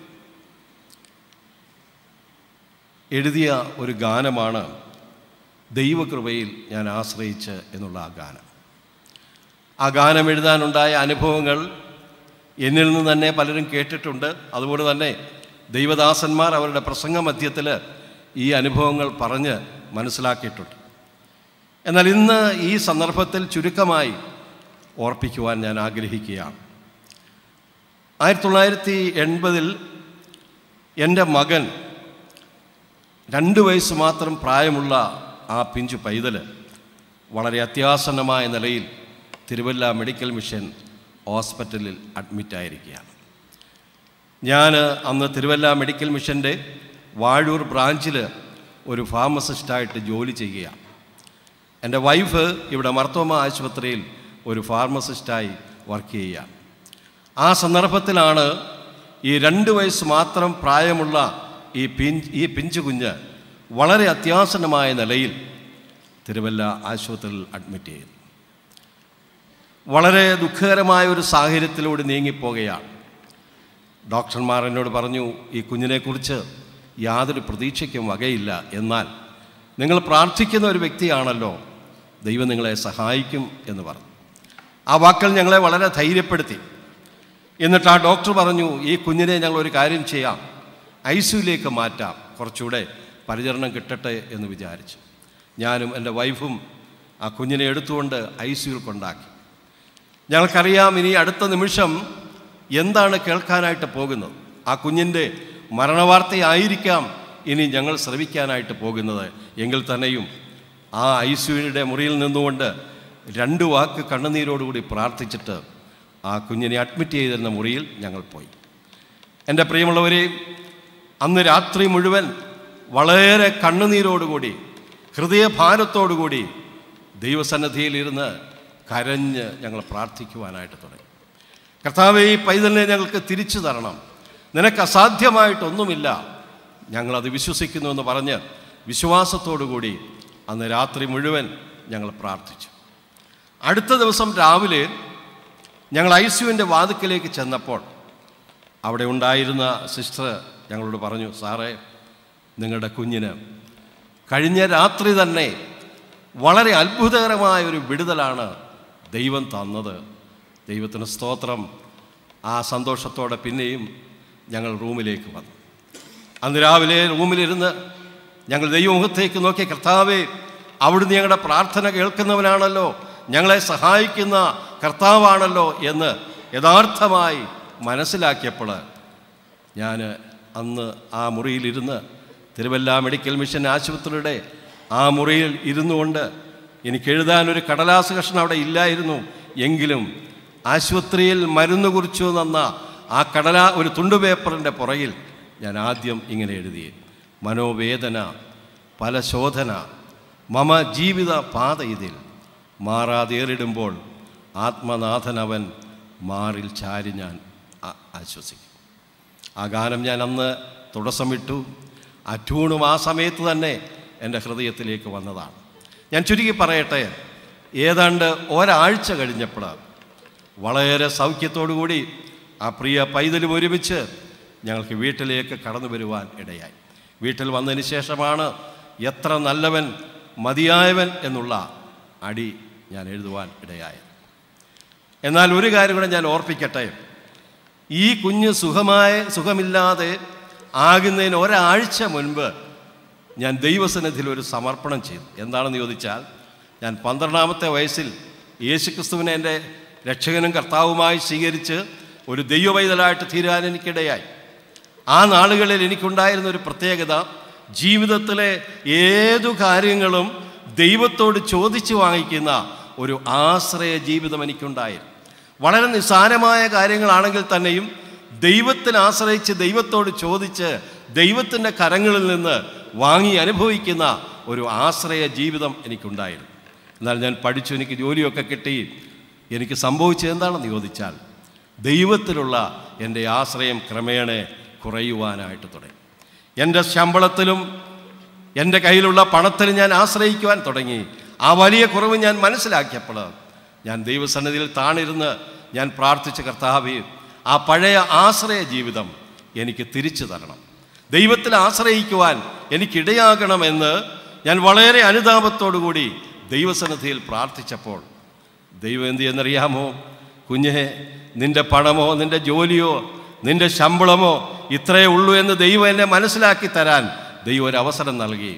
എഴുതിയ ഒരു ഗാനമാണ് ദൈവകൃപയിൽ ഞാൻ ആശ്രയിച്ച് എന്നുള്ള ആ ഗാനം ആ ഗാനം എഴുതാനുണ്ടായ അനുഭവങ്ങൾ എന്നിൽ നിന്ന് തന്നെ പലരും കേട്ടിട്ടുണ്ട് അതുപോലെ തന്നെ ദൈവദാസന്മാർ അവരുടെ പ്രസംഗ മധ്യത്തിൽ ഈ അനുഭവങ്ങൾ പറഞ്ഞ് മനസ്സിലാക്കിയിട്ടുണ്ട് എന്നാൽ ഇന്ന് ഈ സന്ദർഭത്തിൽ ചുരുക്കമായി ഓർപ്പിക്കുവാൻ ഞാൻ ആഗ്രഹിക്കുകയാണ് ആയിരത്തി തൊള്ളായിരത്തി എൺപതിൽ എൻ്റെ മകൻ രണ്ട് വയസ്സ് മാത്രം പ്രായമുള്ള ആ പിഞ്ചു പൈതൽ വളരെ അത്യാസന്നമായ നിലയിൽ തിരുവല്ല മെഡിക്കൽ മിഷൻ ഹോസ്പിറ്റലിൽ അഡ്മിറ്റായിരിക്കുകയാണ് ഞാൻ അന്ന് തിരുവല്ല മെഡിക്കൽ മിഷൻ്റെ വാഴൂർ ബ്രാഞ്ചിൽ ഒരു ഫാർമസിസ്റ്റായിട്ട് ജോലി ചെയ്യുകയാണ് എൻ്റെ വൈഫ് ഇവിടെ മർത്തോമ ആശുപത്രിയിൽ ഒരു ഫാർമസിസ്റ്റായി വർക്ക് ചെയ്യുകയാണ് ആ സന്ദർഭത്തിലാണ് ഈ രണ്ട് വയസ്സ് മാത്രം പ്രായമുള്ള ഈ പിഞ്ച് ഈ പിഞ്ചു കുഞ്ഞ് വളരെ അത്യാസന്നമായ നിലയിൽ തിരുവല്ല ആശുപത്രിയിൽ അഡ്മിറ്റ് ചെയ്തു വളരെ ദുഃഖകരമായ ഒരു സാഹചര്യത്തിലൂടെ നീങ്ങിപ്പോകുകയാണ് ഡോക്ടർമാർ എന്നോട് പറഞ്ഞു ഈ കുഞ്ഞിനെക്കുറിച്ച് യാതൊരു പ്രതീക്ഷയ്ക്കും വകയില്ല എന്നാൽ നിങ്ങൾ പ്രാർത്ഥിക്കുന്ന ഒരു വ്യക്തിയാണല്ലോ ദൈവം നിങ്ങളെ സഹായിക്കും എന്ന് പറഞ്ഞു ആ വാക്കൾ ഞങ്ങളെ വളരെ ധൈര്യപ്പെടുത്തി എന്നിട്ട് ആ ഡോക്ടർ പറഞ്ഞു ഈ കുഞ്ഞിനെ ഞങ്ങൾ ഒരു കാര്യം ചെയ്യാം ഐ സിയുലേക്ക് മാറ്റാം കുറച്ചുകൂടെ പരിചരണം കിട്ടട്ടെ എന്ന് വിചാരിച്ചു ഞാനും എൻ്റെ വൈഫും ആ കുഞ്ഞിനെ എടുത്തുകൊണ്ട് ഐ സിയുൽ കൊണ്ടാക്കി ഞങ്ങൾക്കറിയാം ഇനി അടുത്ത നിമിഷം എന്താണ് കേൾക്കാനായിട്ട് പോകുന്നത് ആ കുഞ്ഞിൻ്റെ മരണവാർത്തയായിരിക്കാം ഇനി ഞങ്ങൾ ശ്രവിക്കാനായിട്ട് പോകുന്നത് എങ്കിൽ തന്നെയും ആ ഐ സിയുടെ മുറിയിൽ നിന്നുകൊണ്ട് രണ്ട് വാക്ക് കണ്ണുനീരോടുകൂടി പ്രാർത്ഥിച്ചിട്ട് ആ കുഞ്ഞിനെ അഡ്മിറ്റ് ചെയ്തിരുന്ന മുറിയിൽ ഞങ്ങൾ പോയി എൻ്റെ പ്രിയമുള്ളവരെ അന്ന് രാത്രി മുഴുവൻ വളരെ കണ്ണുനീരോടുകൂടി ഹൃദയഭാരത്തോടുകൂടി ദൈവസന്നദ്ധിയിലിരുന്ന് കരഞ്ഞ് ഞങ്ങൾ പ്രാർത്ഥിക്കുവാനായിട്ട് തുടങ്ങി കർത്താവെ ഈ പൈതലിനെ ഞങ്ങൾക്ക് തിരിച്ചു തരണം നിനക്ക് അസാധ്യമായിട്ടൊന്നുമില്ല ഞങ്ങളത് വിശ്വസിക്കുന്നു എന്ന് പറഞ്ഞ് വിശ്വാസത്തോടു കൂടി അന്ന് രാത്രി മുഴുവൻ ഞങ്ങൾ പ്രാർത്ഥിച്ചു അടുത്ത ദിവസം രാവിലെ ഞങ്ങൾ ഐ സിയുവിൻ്റെ വാതുക്കലേക്ക് ചെന്നപ്പോൾ അവിടെ ഉണ്ടായിരുന്ന സിസ്റ്റർ ഞങ്ങളോട് പറഞ്ഞു സാറേ നിങ്ങളുടെ കുഞ്ഞിന് കഴിഞ്ഞ രാത്രി തന്നെ വളരെ അത്ഭുതകരമായ ഒരു വിടുതലാണ് ദൈവം തന്നത് ദൈവത്തിന് സ്തോത്രം ആ സന്തോഷത്തോടെ പിന്നെയും ഞങ്ങൾ റൂമിലേക്ക് വന്നു അന്ന് രാവിലെ റൂമിലിരുന്ന് ഞങ്ങൾ ദൈവമുഖത്തേക്ക് നോക്കിയ കർത്താവെ അവിടുന്ന് ഞങ്ങളുടെ പ്രാർത്ഥന കേൾക്കുന്നവനാണല്ലോ ഞങ്ങളെ സഹായിക്കുന്ന കർത്താവാണല്ലോ എന്ന് യഥാർത്ഥമായി മനസ്സിലാക്കിയപ്പോൾ ഞാൻ അന്ന് ആ മുറിയിലിരുന്ന് തിരുവല്ല മെഡിക്കൽ മിഷൻ ആശുപത്രിയുടെ ആ മുറിയിൽ ഇരുന്നു കൊണ്ട് എനിക്ക് എഴുതാനൊരു കടലാസ് കഷ്ണം അവിടെ ഇല്ലായിരുന്നു എങ്കിലും ആശുപത്രിയിൽ മരുന്ന് കുറിച്ചു തന്ന ആ കടലാ ഒരു തുണ്ടു പേപ്പറിൻ്റെ പുറകിൽ ഞാൻ ആദ്യം ഇങ്ങനെ എഴുതി മനോവേദന പല ശോധന മമ ജീവിത പാത ഇതിൽ മാറാതേറിടുമ്പോൾ ആത്മനാഥനവൻ മാറിൽ ചാരി ഞാൻ ആ- ആശ്വസിക്കും ആ ഗാനം ഞാൻ അന്ന് തുടസമിട്ടു ആ ട്യൂണും ആ സമയത്ത് തന്നെ എൻ്റെ ഹൃദയത്തിലേക്ക് വന്നതാണ് ഞാൻ ചുരുക്കി പറയട്ടെ ഏതാണ്ട് ഒരാഴ്ച കഴിഞ്ഞപ്പോൾ വളരെ സൗഖ്യത്തോടു കൂടി ആ പ്രിയ പൈതലും ഒരുമിച്ച് ഞങ്ങൾക്ക് വീട്ടിലേക്ക് കടന്നു വരുവാൻ ഇടയായി വീട്ടിൽ വന്നതിന് ശേഷമാണ് എത്ര നല്ലവൻ മതിയായവൻ എന്നുള്ള അടി ഞാൻ എഴുതുവാൻ ഇടയായത് എന്നാൽ ഒരു കാര്യം കൂടെ ഞാൻ ഓർപ്പിക്കട്ടെ ഈ കുഞ്ഞ് സുഖമായ സുഖമില്ലാതെ ആകുന്നതിന് ഒരാഴ്ച മുൻപ് ഞാൻ ദൈവസന്നിധിയിൽ ഒരു സമർപ്പണം ചെയ്തു എന്താണെന്ന് ചോദിച്ചാൽ ഞാൻ പന്ത്രണ്ടാമത്തെ വയസ്സിൽ യേശുക്രിസ്തുവിനെ എൻ്റെ രക്ഷകനും കർത്താവുമായി സ്വീകരിച്ച് ഒരു ദൈവവൈതലായിട്ട് തീരാൻ എനിക്കിടയായി ആ നാളുകളിൽ എനിക്കുണ്ടായിരുന്ന ഒരു പ്രത്യേകത ജീവിതത്തിലെ ഏതു കാര്യങ്ങളും ദൈവത്തോട് ചോദിച്ചു വാങ്ങിക്കുന്ന ഒരു ആശ്രയ ജീവിതം എനിക്കുണ്ടായിരുന്നു വളരെ നിസ്സാരമായ കാര്യങ്ങളാണെങ്കിൽ തന്നെയും ദൈവത്തിന് ആശ്രയിച്ച് ദൈവത്തോട് ചോദിച്ച് ദൈവത്തിൻ്റെ കരങ്ങളിൽ നിന്ന് വാങ്ങി അനുഭവിക്കുന്ന ഒരു ആശ്രയ ജീവിതം എനിക്കുണ്ടായിരുന്നു എന്നാൽ ഞാൻ പഠിച്ചു എനിക്ക് ജോലിയൊക്കെ കിട്ടി എനിക്ക് സംഭവിച്ചത് എന്താണെന്ന് ചോദിച്ചാൽ ദൈവത്തിലുള്ള എൻ്റെ ആശ്രയം ക്രമേണ കുറയുവാനായിട്ട് തുടങ്ങി എൻ്റെ ശമ്പളത്തിലും എൻ്റെ കയ്യിലുള്ള പണത്തിലും ഞാൻ ആശ്രയിക്കുവാൻ തുടങ്ങി ആ വലിയ കുറവ് ഞാൻ മനസ്സിലാക്കിയപ്പോൾ ഞാൻ ദൈവസന്നിധിയിൽ താണിരുന്ന് ഞാൻ പ്രാർത്ഥിച്ച കർത്താവേ ആ പഴയ ആശ്രയ ജീവിതം എനിക്ക് തിരിച്ചു തരണം ദൈവത്തിൽ ആശ്രയിക്കുവാൻ എനിക്കിടയാകണമെന്ന് ഞാൻ വളരെ അനുതാപത്തോടുകൂടി ദൈവസന്നിധിയിൽ പ്രാർത്ഥിച്ചപ്പോൾ ദൈവം എന്ത് ചെയ്യുന്നറിയാമോ കുഞ്ഞെ നിന്റെ പണമോ നിന്റെ ജോലിയോ നിന്റെ ശമ്പളമോ ഇത്രയേ ഉള്ളൂ എന്ന് ദൈവം എന്നെ മനസ്സിലാക്കി തരാൻ ദൈവം ഒരു അവസരം നൽകി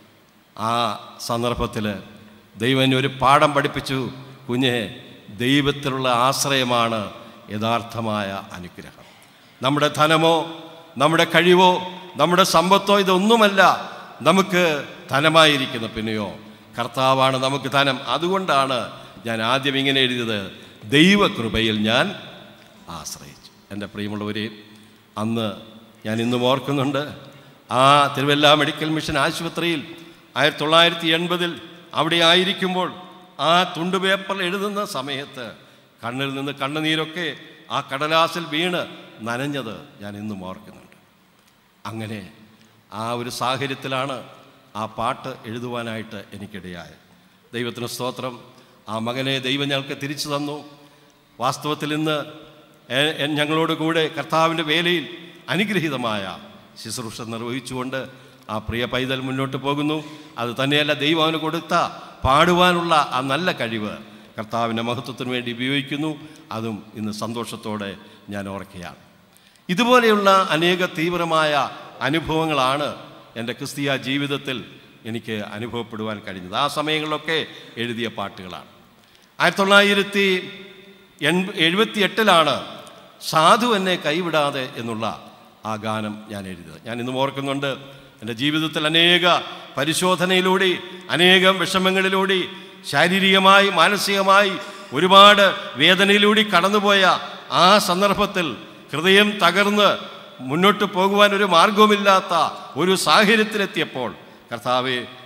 ആ സന്ദർഭത്തിൽ ദൈവം എന്നെ ഒരു പാഠം പഠിപ്പിച്ചു കുഞ്ഞെ ദൈവത്തിലുള്ള ആശ്രയമാണ് യഥാർത്ഥമായ അനുഗ്രഹം നമ്മുടെ ധനമോ നമ്മുടെ കഴിവോ നമ്മുടെ സമ്പത്തോ ഇതൊന്നുമല്ല നമുക്ക് ധനമായിരിക്കുന്നു പിന്നെയോ കർത്താവാണ് നമുക്ക് ധനം അതുകൊണ്ടാണ് ഞാൻ ആദ്യം ഇങ്ങനെ എഴുതിയത് ദൈവകൃപയിൽ ഞാൻ ആശ്രയിച്ചു എൻ്റെ പ്രിയമുള്ളവരെ അന്ന് ഞാൻ ഇന്നും ഓർക്കുന്നുണ്ട് ആ തിരുവല്ല മെഡിക്കൽ മിഷൻ ആശുപത്രിയിൽ ആയിരത്തി തൊള്ളായിരത്തി എൺപതിൽ അവിടെ ആയിരിക്കുമ്പോൾ ആ തുണ്ട് പേപ്പറിൽ എഴുതുന്ന സമയത്ത് കണ്ണിൽ നിന്ന് കണ്ണുനീരൊക്കെ ആ കടലാസിൽ വീണ് നനഞ്ഞത് ഞാൻ ഇന്നും ഓർക്കുന്നുണ്ട് അങ്ങനെ ആ ഒരു സാഹചര്യത്തിലാണ് ആ പാട്ട് എഴുതുവാനായിട്ട് എനിക്കിടയായത് ദൈവത്തിന് സ്തോത്രം ആ മകനെ ദൈവം ഞങ്ങൾക്ക് തിരിച്ചു തന്നു വാസ്തവത്തിൽ ഇന്ന് എ- എ- ഞങ്ങളോട് കൂടെ കർത്താവിൻ്റെ വേലയിൽ അനുഗ്രഹീതമായ ശുശ്രൂഷ നിർവഹിച്ചുകൊണ്ട് ആ പ്രിയ പൈതൽ മുന്നോട്ട് പോകുന്നു അത് തന്നെയല്ല ദൈവം അവന് കൊടുത്ത പാടുവാനുള്ള ആ നല്ല കഴിവ് കർത്താവിൻ്റെ മഹത്വത്തിന് വേണ്ടി ഉപയോഗിക്കുന്നു അതും ഇന്ന് സന്തോഷത്തോടെ ഞാൻ ഓർക്കുകയാണ് ഇതുപോലെയുള്ള അനേക തീവ്രമായ അനുഭവങ്ങളാണ് എൻ്റെ ക്രിസ്തീയ ജീവിതത്തിൽ എനിക്ക് അനുഭവപ്പെടുവാൻ കഴിഞ്ഞത് ആ സമയങ്ങളിലൊക്കെ എഴുതിയ പാട്ടുകളാണ് ആയിരത്തി തൊള്ളായിരത്തി എൺപ എഴുപത്തി എട്ടിലാണ് സാധു എന്നെ കൈവിടാതെ എന്നുള്ള ആ ഗാനം ഞാൻ എഴുതിയത് ഞാൻ ഇന്നും ഓർക്കുന്നുണ്ട് എൻ്റെ ജീവിതത്തിൽ അനേക പരിശോധനയിലൂടെ അനേകം വിഷമങ്ങളിലൂടെ ശാരീരികമായി മാനസികമായി ഒരുപാട് വേദനയിലൂടെ കടന്നുപോയ ആ സന്ദർഭത്തിൽ ഹൃദയം തകർന്ന് മുന്നോട്ട് പോകുവാൻ ഒരു മാർഗവുമില്ലാത്ത ഒരു സാഹചര്യത്തിലെത്തിയപ്പോൾ കർത്താവെ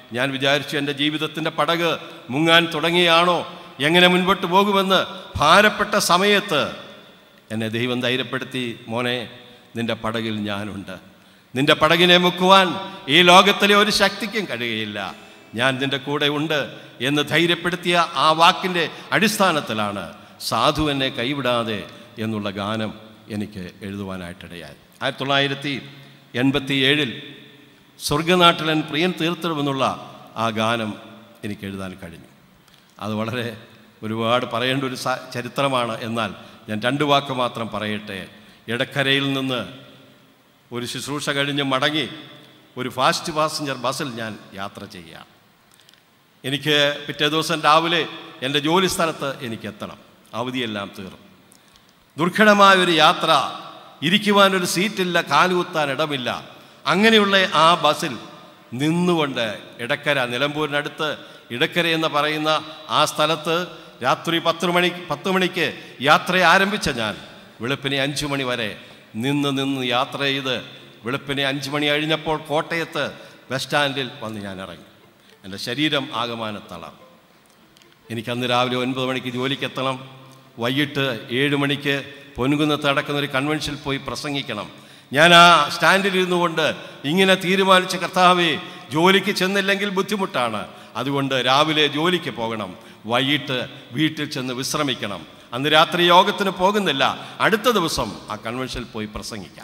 ഞാൻ വിചാരിച്ചു എൻ്റെ ജീവിതത്തിൻ്റെ പടക് മുങ്ങാൻ തുടങ്ങിയാണോ എങ്ങനെ മുൻപോട്ട് പോകുമെന്ന് ഭാരപ്പെട്ട സമയത്ത് എന്നെ ദൈവം ധൈര്യപ്പെടുത്തി മോനെ നിന്റെ പടകിൽ ഞാനുണ്ട് നിന്റെ പടകിനെ മുക്കുവാൻ ഈ ലോകത്തിലെ ഒരു ശക്തിക്കും കഴിയുകയില്ല ഞാൻ നിന്റെ കൂടെ ഉണ്ട് എന്ന് ധൈര്യപ്പെടുത്തിയ ആ വാക്കിൻ്റെ അടിസ്ഥാനത്തിലാണ് സാധു എന്നെ കൈവിടാതെ എന്നുള്ള ഗാനം എനിക്ക് എഴുതുവാനായിട്ടിടയായി ആയിരത്തി തൊള്ളായിരത്തി എൺപത്തി ഏഴിൽ സ്വർഗനാട്ടിലൻ പ്രിയൻ തീർത്തിടുമെന്നുള്ള ആ ഗാനം എനിക്ക് എഴുതാൻ കഴിഞ്ഞു അത് വളരെ ഒരുപാട് പറയേണ്ട ഒരു സ- ചരിത്രമാണ് എന്നാൽ ഞാൻ രണ്ട് വാക്ക് മാത്രം പറയട്ടെ എടക്കരയിൽ നിന്ന് ഒരു ശുശ്രൂഷ കഴിഞ്ഞ് മടങ്ങി ഒരു ഫാസ്റ്റ് പാസഞ്ചർ ബസ്സിൽ ഞാൻ യാത്ര ചെയ്യുകയാണ് എനിക്ക് പിറ്റേ ദിവസം രാവിലെ എൻ്റെ ജോലി സ്ഥലത്ത് എനിക്ക് എത്തണം അവധിയെല്ലാം തീർന്നു ദുർഘടമായ ഒരു യാത്ര ഇരിക്കുവാനൊരു സീറ്റില്ല കാലുകുത്താൻ ഇടമില്ല അങ്ങനെയുള്ള ആ ബസ്സിൽ നിന്നുകൊണ്ട് ഇടക്കര നിലമ്പൂരിനടുത്ത് ഇടക്കര എന്ന് പറയുന്ന ആ സ്ഥലത്ത് രാത്രി പത്ത് മണി പത്ത് മണിക്ക് യാത്ര ആരംഭിച്ച ഞാൻ വെളുപ്പിനെ അഞ്ചു മണി വരെ നിന്ന് നിന്ന് യാത്ര ചെയ്ത് വെളുപ്പിനെ അഞ്ച് മണി കഴിഞ്ഞപ്പോൾ കോട്ടയത്ത് ബസ് സ്റ്റാൻഡിൽ വന്ന് ഞാൻ ഇറങ്ങി എൻ്റെ ശരീരം ആകമാനം തളർന്നു എനിക്ക് അന്ന് രാവിലെ ഒൻപത് മണിക്ക് ജോലിക്ക് എത്തണം വൈകിട്ട് ഏഴ് മണിക്ക് പൊൻകുന്നത്ത് നടക്കുന്ന ഒരു കൺവെൻഷനിൽ പോയി പ്രസംഗിക്കണം ഞാൻ ആ സ്റ്റാൻഡിൽ ഇരുന്നു കൊണ്ട് ഇങ്ങനെ തീരുമാനിച്ച കർത്താവെ ജോലിക്ക് ചെന്നില്ലെങ്കിൽ ബുദ്ധിമുട്ടാണ് അതുകൊണ്ട് രാവിലെ ജോലിക്ക് പോകണം വൈകിട്ട് വീട്ടിൽ ചെന്ന് വിശ്രമിക്കണം അന്ന് രാത്രി യോഗത്തിന് പോകുന്നില്ല അടുത്ത ദിവസം ആ കൺവെൻഷനിൽ പോയി പ്രസംഗിക്കാം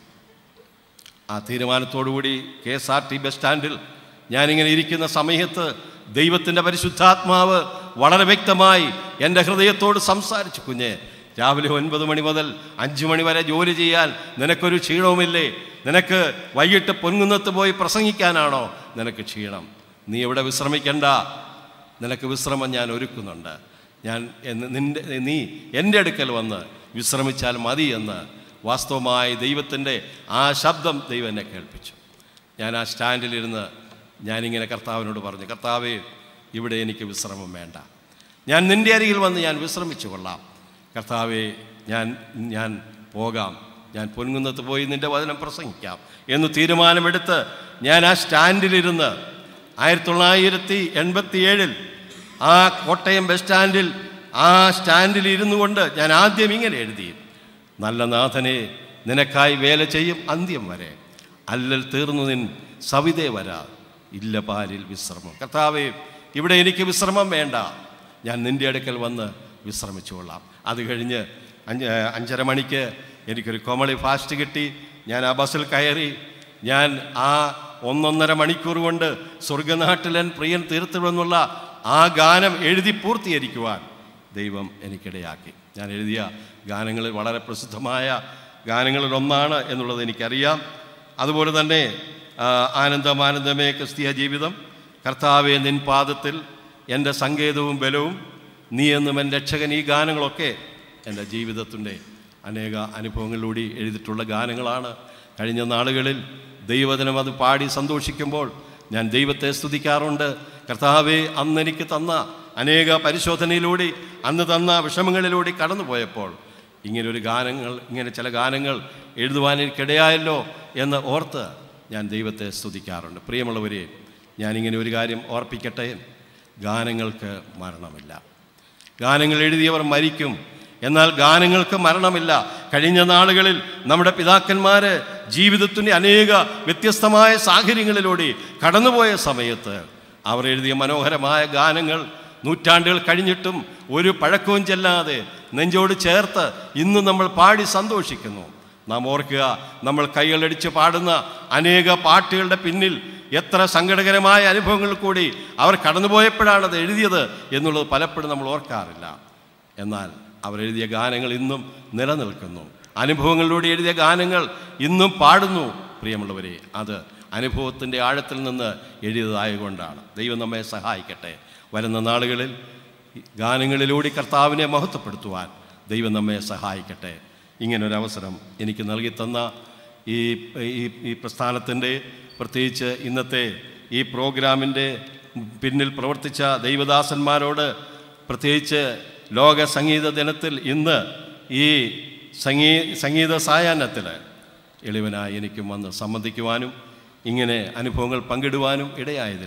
ആ തീരുമാനത്തോടുകൂടി K S R T bus സ്റ്റാൻഡിൽ ഞാനിങ്ങനെ ഇരിക്കുന്ന സമയത്ത് ദൈവത്തിൻ്റെ പരിശുദ്ധാത്മാവ് വളരെ വ്യക്തമായി എൻ്റെ ഹൃദയത്തോട് സംസാരിച്ചു കുഞ്ഞെ രാവിലെ ഒൻപത് മണി മുതൽ അഞ്ച് മണി വരെ ജോലി ചെയ്യാൻ നിനക്കൊരു ക്ഷീണവുമില്ലേ നിനക്ക് വൈകിട്ട് പൊൻകുന്നത്ത് പോയി പ്രസംഗിക്കാനാണോ നിനക്ക് ക്ഷീണം നീ ഇവിടെ വിശ്രമിക്കണ്ട നിനക്ക് വിശ്രമം ഞാൻ ഒരുക്കുന്നുണ്ട് ഞാൻ എന്ന് നിൻ്റെ നീ എൻ്റെ അടുക്കൽ വന്ന് വിശ്രമിച്ചാൽ മതി എന്ന് വാസ്തവമായി ദൈവത്തിൻ്റെ ആ ശബ്ദം ദൈവം എന്നെ കേൾപ്പിച്ചു ഞാൻ ആ സ്റ്റാൻഡിലിരുന്ന് ഞാനിങ്ങനെ കർത്താവിനോട് പറഞ്ഞു കർത്താവേ ഇവിടെ എനിക്ക് വിശ്രമം വേണ്ട ഞാൻ നിൻ്റെ അരികിൽ വന്ന് ഞാൻ വിശ്രമിച്ചു കൊള്ളാം കർത്താവേ ഞാൻ ഞാൻ പോകാം ഞാൻ പൊൻകുന്നത്ത് പോയി നിൻ്റെ വചനം പ്രസംഗിക്കാം എന്ന് തീരുമാനമെടുത്ത് ഞാൻ ആ സ്റ്റാൻഡിലിരുന്ന് ആയിരത്തി തൊള്ളായിരത്തി എൺപത്തി ഏഴിൽ ആ കോട്ടയം ബസ് സ്റ്റാൻഡിൽ ആ സ്റ്റാൻഡിൽ ഇരുന്നു കൊണ്ട് ഞാൻ ആദ്യം ഇങ്ങനെ എഴുതി നല്ല നാഥനെ നിനക്കായി വേല ചെയ്യും അന്ത്യം വരെ അല്ലൽ തീർന്നു നിൻ സവിതേ വരാ ഇല്ല പാലിൽ വിശ്രമം കർത്താവേ ഇവിടെ എനിക്ക് വിശ്രമം വേണ്ട ഞാൻ നിൻ്റെ അടുക്കൽ വന്ന് വിശ്രമിച്ചുകൊള്ളാം അത് കഴിഞ്ഞ് അഞ്ച് അഞ്ചര മണിക്ക് എനിക്കൊരു കോമളി ഫാസ്റ്റ് കിട്ടി ഞാൻ ആ ബസ്സിൽ കയറി ഞാൻ ആ ഒന്നൊന്നര മണിക്കൂർ കൊണ്ട് സ്വർഗനാട്ടിലൻ പ്രിയൻ തീർത്തുവെന്നുള്ള ആ ഗാനം എഴുതി പൂർത്തീകരിക്കുവാൻ ദൈവം എനിക്കിടയാക്കി ഞാൻ എഴുതിയ ഗാനങ്ങളിൽ വളരെ പ്രസിദ്ധമായ ഗാനങ്ങളിൽ ഒന്നാണ് എന്നുള്ളത് എനിക്കറിയാം അതുപോലെ തന്നെ ആ, ആനന്ദം ആനന്ദമേ ക്രിസ്തീയ ജീവിതം കർത്താവെ നിൻ പാദത്തിൽ എൻ്റെ സങ്കേതവും ബലവും നീ എന്നും എൻ്റെ രക്ഷകൻ ഈ ഗാനങ്ങളൊക്കെ എൻ്റെ ജീവിതത്തിൻ്റെ അനേക അനുഭവങ്ങളിലൂടെ എഴുതിയിട്ടുള്ള ഗാനങ്ങളാണ് കഴിഞ്ഞ നാളുകളിൽ ദൈവദിനം അത് പാടി സന്തോഷിക്കുമ്പോൾ ഞാൻ ദൈവത്തെ സ്തുതിക്കാറുണ്ട് കർത്താവെ അന്ന് എനിക്ക് തന്ന അനേക പരിശോധനയിലൂടെ അന്ന് തന്ന വിഷമങ്ങളിലൂടെ കടന്നുപോയപ്പോൾ ഇങ്ങനൊരു ഗാനങ്ങൾ ഇങ്ങനെ ചില ഗാനങ്ങൾ എഴുതുവാൻ എനിക്കിടയായല്ലോ എന്ന് ഓർത്ത് ഞാൻ ദൈവത്തെ സ്തുതിക്കാറുണ്ട് പ്രിയമുള്ളവരെ ഞാനിങ്ങനെ ഒരു കാര്യം ഓർപ്പിക്കട്ടെ ഗാനങ്ങൾക്ക് മരണമില്ല ഗാനങ്ങൾ എഴുതിയവർ മരിക്കും എന്നാൽ ഗാനങ്ങൾക്ക് മരണമില്ല കഴിഞ്ഞ നാളുകളിൽ നമ്മുടെ പിതാക്കന്മാർ ജീവിതത്തിൻ്റെ അനേക വ്യത്യസ്തമായ സാഹചര്യങ്ങളിലൂടെ കടന്നുപോയ സമയത്ത് അവർ എഴുതിയ മനോഹരമായ ഗാനങ്ങൾ നൂറ്റാണ്ടുകൾ കഴിഞ്ഞിട്ടും ഒരു പഴക്കവും ചെല്ലാതെ നെഞ്ചോട് ചേർത്ത് ഇന്ന് നമ്മൾ പാടി സന്തോഷിക്കുന്നു നാം ഓർക്കുക നമ്മൾ കൈകളടിച്ച് പാടുന്ന അനേക പാട്ടുകളുടെ പിന്നിൽ എത്ര സങ്കടകരമായ അനുഭവങ്ങൾ കൂടി അവർ കടന്നുപോയപ്പോഴാണ് അത് എഴുതിയത് എന്നുള്ളത് പലപ്പോഴും നമ്മൾ ഓർക്കാറില്ല എന്നാൽ അവരെഴുതിയ ഗാനങ്ങൾ ഇന്നും നിലനിൽക്കുന്നു അനുഭവങ്ങളിലൂടെ എഴുതിയ ഗാനങ്ങൾ ഇന്നും പാടുന്നു പ്രിയമുള്ളവരെ അത് അനുഭവത്തിൻ്റെ ആഴത്തിൽ നിന്ന് എഴുതിയതായതുകൊണ്ടാണ് ദൈവം നമ്മെ സഹായിക്കട്ടെ വരുന്ന നാളുകളിൽ ഗാനങ്ങളിലൂടെ കർത്താവിനെ മഹത്വപ്പെടുത്തുവാൻ ദൈവം നമ്മെ സഹായിക്കട്ടെ ഇങ്ങനൊരവസരം എനിക്ക് നൽകി തന്ന ഈ ഈ ഈ പ്രസ്ഥാനത്തിൻ്റെ പ്രത്യേകിച്ച് ഇന്നത്തെ ഈ പ്രോഗ്രാമിൻ്റെ പിന്നിൽ പ്രവർത്തിച്ച ദൈവദാസന്മാരോട് പ്രത്യേകിച്ച് ലോക സംഗീത ദിനത്തിൽ ഇന്ന് ഈ സംഗീ സംഗീത സായാഹ്നത്തിൽ എളിവനായി എനിക്കും വന്ന് സംബന്ധിക്കുവാനും ഇങ്ങനെ അനുഭവങ്ങൾ പങ്കിടുവാനും ഇടയായതിൽ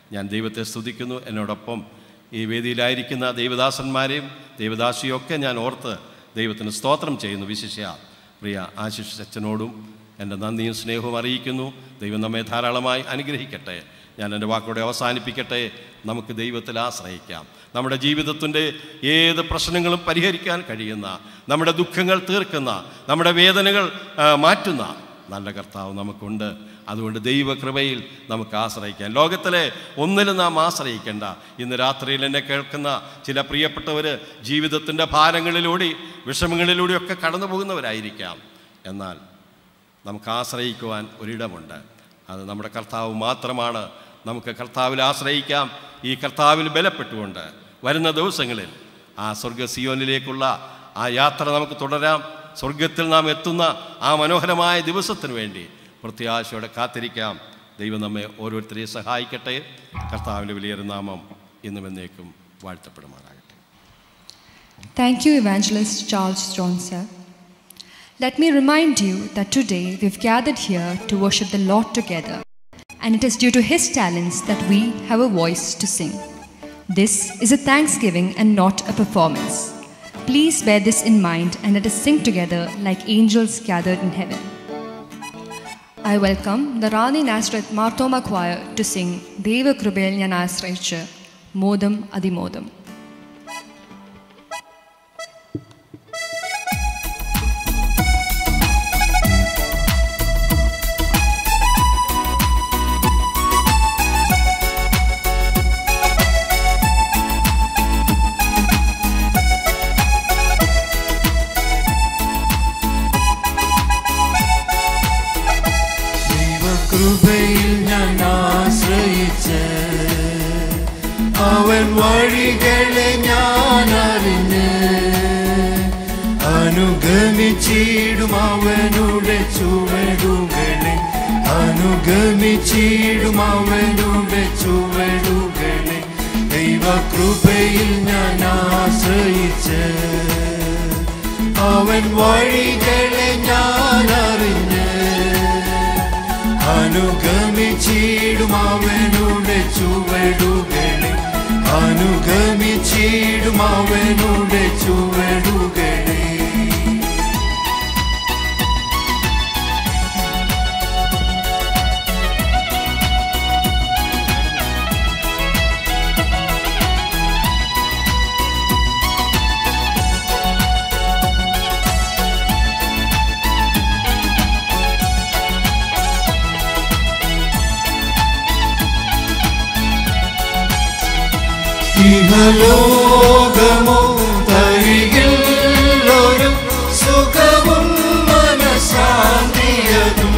ഞാൻ ദൈവത്തെ സ്തുതിക്കുന്നു എന്നോടൊപ്പം ഈ വേദിയിലായിരിക്കുന്ന ദൈവദാസന്മാരെയും ദൈവദാസിയും ഒക്കെ ഞാൻ ഓർത്ത് ദൈവത്തിന് സ്തോത്രം ചെയ്യുന്നു വിശിഷ്യ പ്രിയ ആശിഷ് അച്ഛനോടും എൻ്റെ നന്ദിയും സ്നേഹവും അറിയിക്കുന്നു ദൈവം നമ്മെ ധാരാളമായി അനുഗ്രഹിക്കട്ടെ ഞാൻ എൻ്റെ വാക്കോടെ അവസാനിപ്പിക്കട്ടെ നമുക്ക് ദൈവത്തിൽ ആശ്രയിക്കാം നമ്മുടെ ജീവിതത്തിൻ്റെ ഏത് പ്രശ്നങ്ങളും പരിഹരിക്കാൻ കഴിയുന്ന നമ്മുടെ ദുഃഖങ്ങൾ തീർക്കുന്ന നമ്മുടെ വേദനകൾ ആ, മാറ്റുന്ന നല്ല കർത്താവ് നമുക്കുണ്ട് അതുകൊണ്ട് ദൈവകൃപയിൽ നമുക്ക് ആശ്രയിക്കാം ലോകത്തിലെ ഒന്നിലും നാം ആശ്രയിക്കേണ്ട ഇന്ന് രാത്രിയിൽ എന്നെ കേൾക്കുന്ന ചില പ്രിയപ്പെട്ടവർ ജീവിതത്തിൻ്റെ ഭാരങ്ങളിലൂടെ വിഷമങ്ങളിലൂടെയൊക്കെ കടന്നു പോകുന്നവരായിരിക്കാം എന്നാൽ നമുക്ക് ആശ്രയിക്കുവാൻ ഒരിടമുണ്ട് അത് നമ്മുടെ കർത്താവ് മാത്രമാണ് നമുക്ക് കർത്താവിൽ ആശ്രയിക്കാം ഈ കർത്താവിൽ ബലപ്പെട്ടുകൊണ്ട് വരുന്ന ദിവസങ്ങളിൽ ആ സ്വർഗ സിയോനിലേക്കുള്ള ആ യാത്ര നമുക്ക് തുടരാം സ്വർഗത്തിൽ നാം എത്തുന്ന ആ മനോഹരമായ ദിവസത്തിന് വേണ്ടി പ്രത്യാശയോടെ കാത്തിരിക്കാം ദൈവം നമ്മെ ഓരോരുത്തരെയും സഹായിക്കട്ടെ കർത്താവിൻ്റെ വലിയൊരു നാമം ഇന്നും എന്നേക്കും വാഴ്ത്തപ്പെടുമാറാകട്ടെ Thank you, Evangelist Charles John, sir. Let me remind you that today we've gathered here to worship the Lord together, and it is due to His talents that we have a voice to sing. This is a thanksgiving and not a performance. Please bear this in mind and let us sing together like angels gathered in heaven. I welcome the Rani Nazareth Martoma Choir to sing Deva Krubel Nyanasraicha, Modam Adimodam. ദൈവകൃപയിൽ ഞാൻ ആശ്രയിച്ച് അവൻ വഴികളെ ഞാൻ അറിഞ്ഞ് അനുഗമിച്ചിടും അവനുടെ ചുവടുകളെ അനുഗമിച്ചിടും അവനുടെ ചുവടുകളെ ദൈവകൃപയിൽ ഞാൻ ആശ്രയിച്ച് അവൻ വഴികളെ ഞാൻ അറിഞ്ഞ് അനുഗമിച്ചിടും അവനുടെ ചുവടുകളെ അനുഗമിച്ചിടും അവനുടെ ചുവടുകളെ ഇഹലോകമോ തരികിൽ ഒരു സുഖവും മനശാന്തിയതും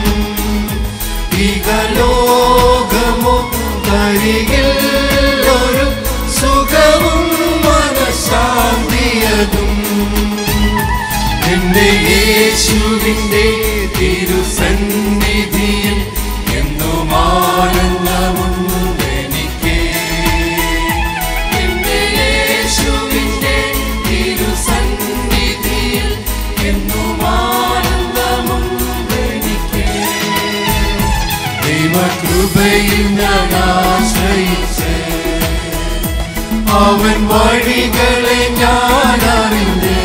ഇഹലോകമോ തരികിൽ ഒരു സുഖവും മനശാന്തിയതും എന്റെ യേശുവിൻ്റെ തിരുസന്നിധിയിൽ എന്നും ആനന്ദമുണ്ട് എനിക്ക് എന്റെ യേശുവിൻ്റെ തിരുസന്നിധിയിൽ എന്നും ആനന്ദമുണ്ട് എനിക്ക് ദൈവകൃപയിൽ ഞാൻ ആശ്രയിച്ച് അവൻ വഴികളെ ഞാൻ അറിഞ്ഞ്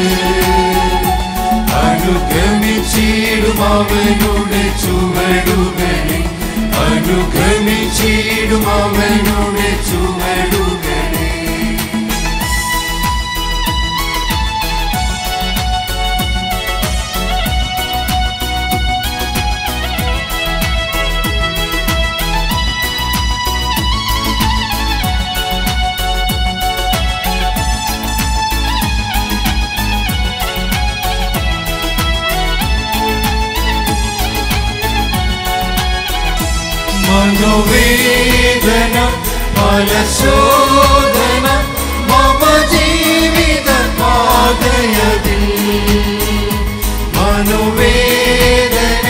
അനുഗമിച്ചിടും അവനുടെ ചുവടുകളെ അനുഗമിച്ചിടും അവനുടെ ചുവടുകളെ മനോവേദന ഫലശോധന മമ ജീവിത പാതയതിൽ മനോവേദന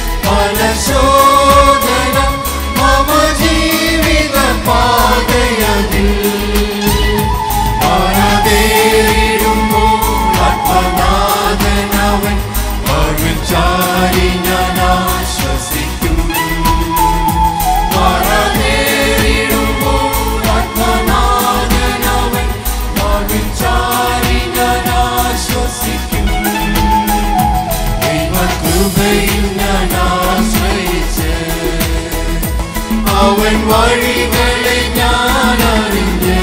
ഫലശോധന മമ ജീവിത പാതയതിൽ മനതേടുമ്പോൾ ആത്മനാഥനവൻ ചാരി ഞാൻ ആശ്വസിക്കും മറനേറിടുമ്പോൾ വഴികളെ ഞാൻ അറിഞ്ഞ്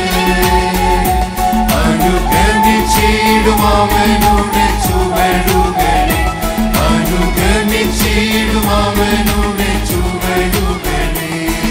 അനുഗമിച്ചിടും അവനുടെ ചുവടുകളെ അനുഗമിച്ചിടും അവനുടെ ചുവടുകളെ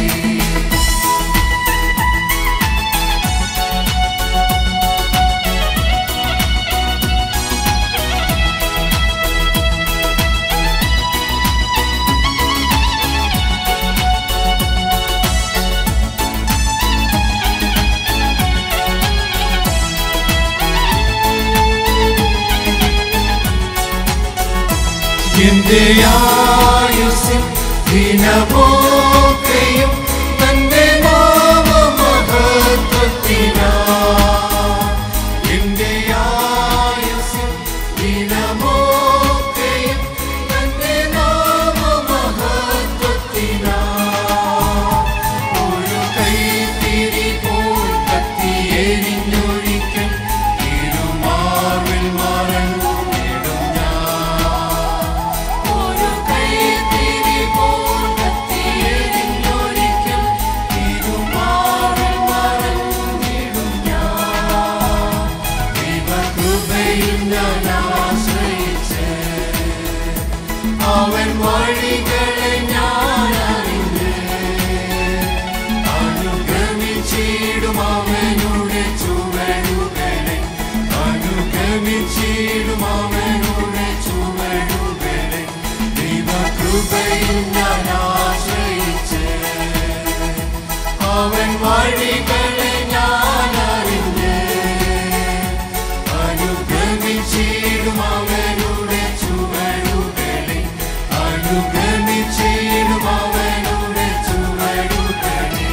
എന്റെ ആയുസിൻ ദിനമോക്കെയും തന്റെ നാമമഹത്വത്തിനാ എന്റെ ആയുസിൻ ദിനമോക്കെയും തന്റെ നാമമഹത്വത്തിനാ ഒരു കൈത്തിരി പോൽ കത്തിയെരിഞ്ഞൊഴിക്കൽ തിരുമാറിൽ മറഞ്ഞിടും ഞാൻ ഒരു കൈത്തിരി പോൽ കത്തിയെരിഞ്ഞൊഴിക്കൽ തിരുമാറിൽ മറഞ്ഞിടും ഞാൻ ദൈവകൃപയിൽ ഞാൻ ആശ്രയിച്ച് അവൻ വഴികളെ ഞാൻ അറിഞ്ഞ് അനുഗമിച്ചിടും അവനുടെ ചുവടുകളെ അനുഗമിച്ചിടും അവനുടെ ചുവടുകളെ ദൈവകൃപയിൽ ഞാൻ ആശ്രയിച്ച് അവൻ വഴികളെ ഞാൻ അറിഞ്ഞ് അനുഗമിച്ചിടും അവനുടെ ചുവടുകളെ അനുഗമിച്ചിടും അവനുടെ ചുവടുകളെ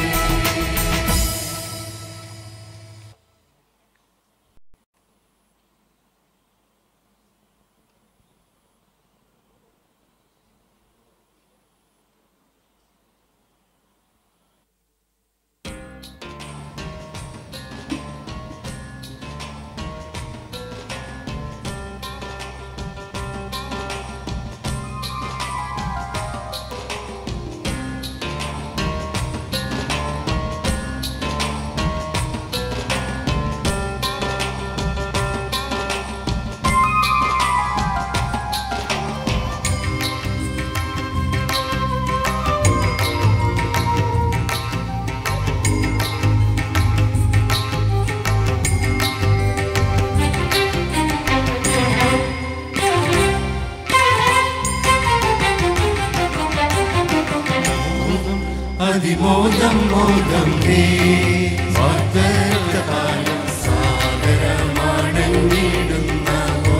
അതിമോദം മോദം ഹേ വാഗ്ദത്തകാലം സാഗരമാണങ്ങിടുന്ന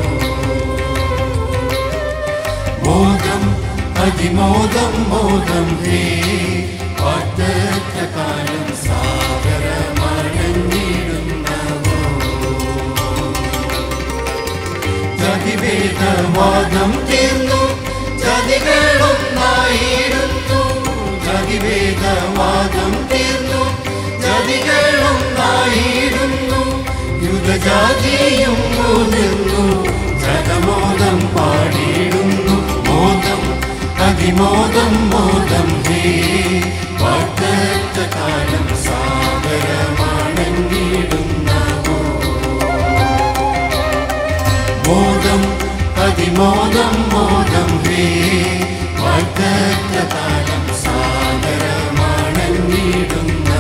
മോദം അതിമോദം മോദം ഹേ വാഗ്ദത്തകാലം സാഗരമാണങ്ങിടുന്ന ജതിവേദവാദം തീർന്നു ജതികളൊന്നായിരുന്നു ജതിവേദവാദം തീർന്നു ജതികളൊന്നായിരുന്നു യുഗജാതിയും മുതിർന്നു ജഗമോദം പാടിയിടുന്നു മോദം അതിമോദം മോദം ഹേ വാഗ്ദത്ത കാലം സാഗരമാണെന്നിടുന്ന മോദം അതിമോദം മോദം ഹേ വാഗ്ദത്ത കാലം സാഗരമാണെന്നിടുന്ന